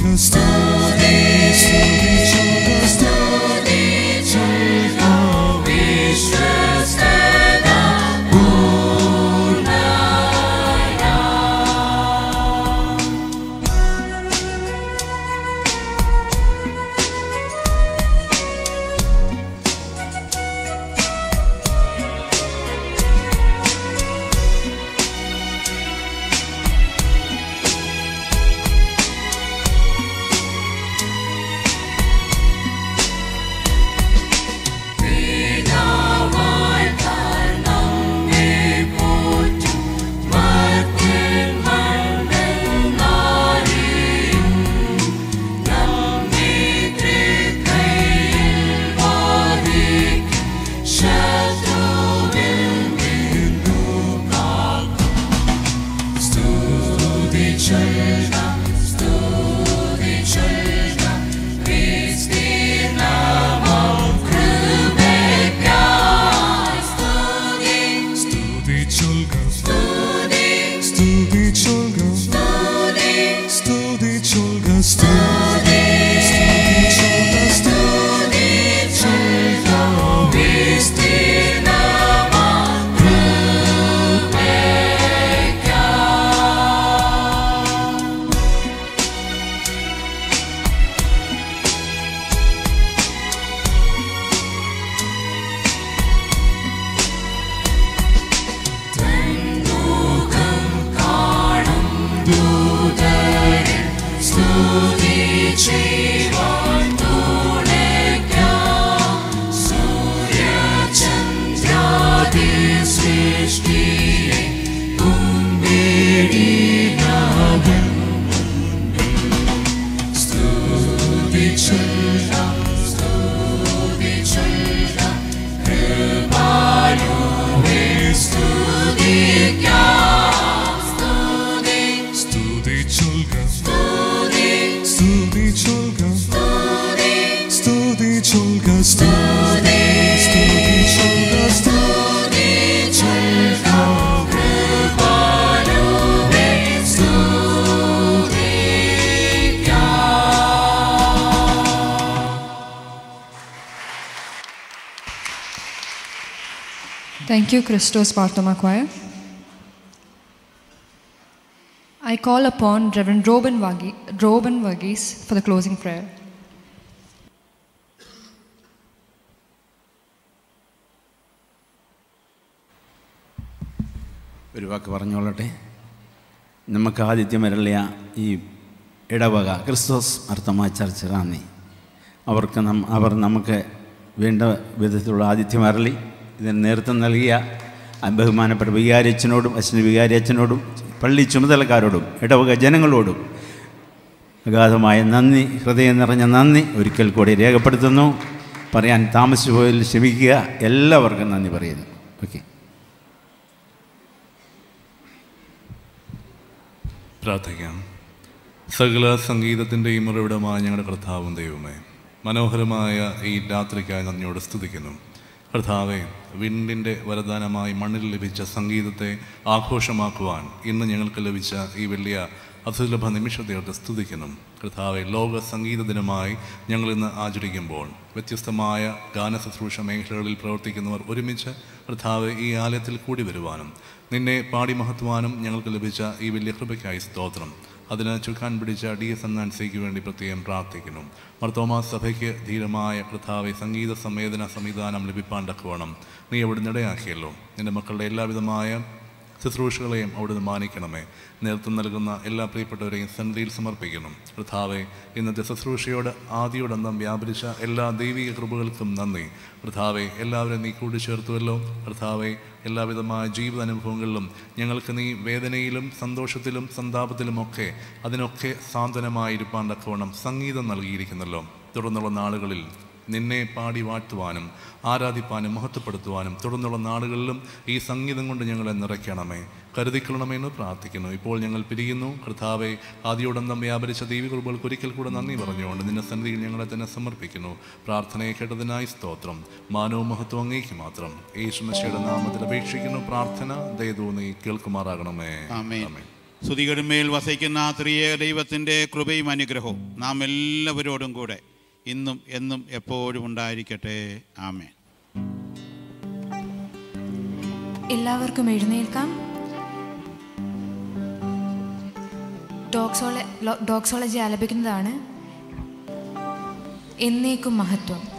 സ്തുതി സ്തുതി ചൊല്ലുക സ്തുതി ചൊല്ലുക വിശ്വസ്തത പൂർണ്ണയ പിതാവായി നമ്മെ പോറ്റും മർത്യൻ മണ്ണിൽ നാരിയും നമ്മെ തൃക്കൈയിൽ വാദിക്കും ശത്രുവിൽ നിന്നു കാക്കും സ്തുതി ചൊല്ലുക സ്തുതി ചൊല്ലുക ക്രിസ്തീനാമം കൃപയ്ക്കായി സ്തുതി സ്തുതി ചൊല്ലുക സ്തുതി സ്തുതി ചൊല്ലുക സ്തുതി സ്തുതി ചൊല്ലുക സ്തുതി സ്തുതി ചൊല്ലുക സ്തുതി ചൊല്ലുക ക്രിസ്തീനാമം കൃപയ്ക്കായി മുഖം കാണും ദൂതരെ സ്തുതി ചെയ്യുവാൻ തുണയ്ക്കാം. സൂര്യചന്ദ്രാദി സൃഷ്ടിയെ കുമ്പിടിനാഥൻ സ്തുതി ചൊല്ലാം സ്തുതി ചൊല്ലാം കൃപാലുവേ സ്തുതിക്കാം സ്തുതി സ്തുതി ചൊല്ലുക സ്തുതി സ്തുതി ചൊല്ലുക സ്തുതി സ്തുതി ചൊല്ലുക സ്തുതി സ്തുതി ചൊല്ലുക സ്തുതി ചൊല്ലുക കൃപാലുവേ സ്തുതിക്കാം Thank you, Christos Bartoma Choir. I call upon Reverend Robin, Wagi, Robin Varghese for the closing prayer. ഒരു വാക്ക് പറഞ്ഞോളട്ടെ നമുക്ക് ആദിത്യം വരളിയ ഈ ഇടവക ക്രിസ്തോസ് അർത്ഥമായ ചർച്ച റാന്നി അവർക്ക് നം അവർ നമുക്ക് വേണ്ട വിധത്തിലുള്ള ആതിഥ്യം അരളി ഇതിന് നേതൃത്വം നൽകിയ ബഹുമാനപ്പെട്ട വികാരിയച്ഛനോടും അച്ഛൻ്റെ വികാരിയച്ഛനോടും പള്ളി ചുമതലക്കാരോടും ഇടവക ജനങ്ങളോടും അഗാധമായ നന്ദി ഹൃദയം നിറഞ്ഞ നന്ദി ഒരിക്കൽ കൂടി രേഖപ്പെടുത്തുന്നു പറയാൻ താമസിച്ചു പോയതിൽ ക്ഷമിക്കുക എല്ലാവർക്കും നന്ദി പറയുന്നു ഓക്കെ പ്രാർത്ഥിക്കാം സകല സംഗീതത്തിൻ്റെയും ഉറവിടമായ ഞങ്ങളുടെ കർത്താവും ദൈവമേ മനോഹരമായ ഈ രാത്രിക്കായി നന്ദിയോട് സ്തുതിക്കുന്നു കർത്താവെ വിണ്ടിൻ്റെ വരദാനമായി മണ്ണിൽ ലഭിച്ച സംഗീതത്തെ ആഘോഷമാക്കുവാൻ ഇന്ന് ഞങ്ങൾക്ക് ലഭിച്ച ഈ വലിയ അസുലഭ നിമിഷത്തെ സ്തുതിക്കുന്നു കർത്താവെ ലോക സംഗീത ദിനമായി ഞങ്ങൾ ഇന്ന് ആചരിക്കുമ്പോൾ വ്യത്യസ്തമായ ഗാന ശുശ്രൂഷ മേഖലകളിൽ പ്രവർത്തിക്കുന്നവർ ഒരുമിച്ച് കർത്താവ് ഈ ആലയത്തിൽ കൂടി വരുവാനും നിന്നെ പാടി മഹത്വാനും ഞങ്ങൾക്ക് ലഭിച്ച ഈ വലിയ കൃപയ്ക്കായി സ്തോത്രം അതിന് ചുക്കാൻ പിടിച്ച ഡി എസ് എൻ നാൻസിക്ക് വേണ്ടി പ്രത്യേകം പ്രാർത്ഥിക്കുന്നു മർത്തോമാ സഭയ്ക്ക് ധീരമായ കർത്താവെ സംഗീത സംവേദന സംവിധാനം ലഭിപ്പാൻ തക്കവണ്ണം നീ അവിടുന്ന് ഇടയാക്കിയല്ലോ നിന്റെ മക്കളുടെ എല്ലാവിധമായ ശുശ്രൂഷകളെയും അവിടുന്ന് മാനിക്കണമേ നേതൃത്വം നൽകുന്ന എല്ലാ പ്രിയപ്പെട്ടവരെയും സന്നിധിയിൽ സമർപ്പിക്കണം കർത്താവെ ഇന്നത്തെ ശുശ്രൂഷയോട് ആദിയോടന്തം വ്യാപരിച്ച എല്ലാ ദൈവിക കൃപകൾക്കും നന്ദി കർത്താവെ എല്ലാവരും നീ കൂടിച്ചേർത്തുവല്ലോ കർത്താവെ എല്ലാവിധമായ ജീവിതാനുഭവങ്ങളിലും ഞങ്ങൾക്ക് നീ വേദനയിലും സന്തോഷത്തിലും സന്താപത്തിലുമൊക്കെ അതിനൊക്കെ സാന്ത്വനമായിരിക്കാൻ തക്കവണ്ണം സംഗീതം നൽകിയിരിക്കുന്നല്ലോ തുടർന്നുള്ള നാളുകളിൽ നിന്നെ പാടി വാഴ്ത്തുവാനും ആരാധിപ്പാനും മഹത്വപ്പെടുത്തുവാനും തുടർന്നുള്ള നാടുകളിലും ഈ സംഗീതം കൊണ്ട് ഞങ്ങളെ നിറയ്ക്കണമേ കരുതിക്കൊള്ളണമെന്ന് പ്രാർത്ഥിക്കുന്നു ഇപ്പോൾ ഞങ്ങൾ പിരിയുന്നു കർത്താവെ ആദ്യോടന്തം വ്യാപരിച്ച ദൈവകുറുബുകൾക്ക് ഒരിക്കൽ കൂടെ നന്ദി പറഞ്ഞുകൊണ്ട് നിന്റെ സന്നിധിയിൽ ഞങ്ങളെ തന്നെ സമർപ്പിക്കുന്നു പ്രാർത്ഥനയെ കേട്ടതിനായി സ്തോത്രം മാനവും മഹത്വം അങ്ങേക്ക് മാത്രം യേശുമശയുടെ നാമത്തിൽ അപേക്ഷിക്കുന്നു പ്രാർത്ഥന ദയതോന്നി കേൾക്കുമാറാകണമേ ആമേൻ. ആമേൻ സ്തുതികടുമേൽ വസിക്കുന്ന ത്രിയേക ദൈവത്തിൻ്റെ കൃപയും അനുഗ്രഹവും നാം എല്ലാവരോടും കൂടെ ഇന്നും എന്നും എപ്പോഴും ഉണ്ടായിരിക്കട്ടെ ആമേൻ എല്ലാവർക്കും എഴുന്നേൽക്കാം ഡോക്സോള ഡോക്സോളജി ആലപിക്കുന്നതാണ് എന്നേക്കും മഹത്വം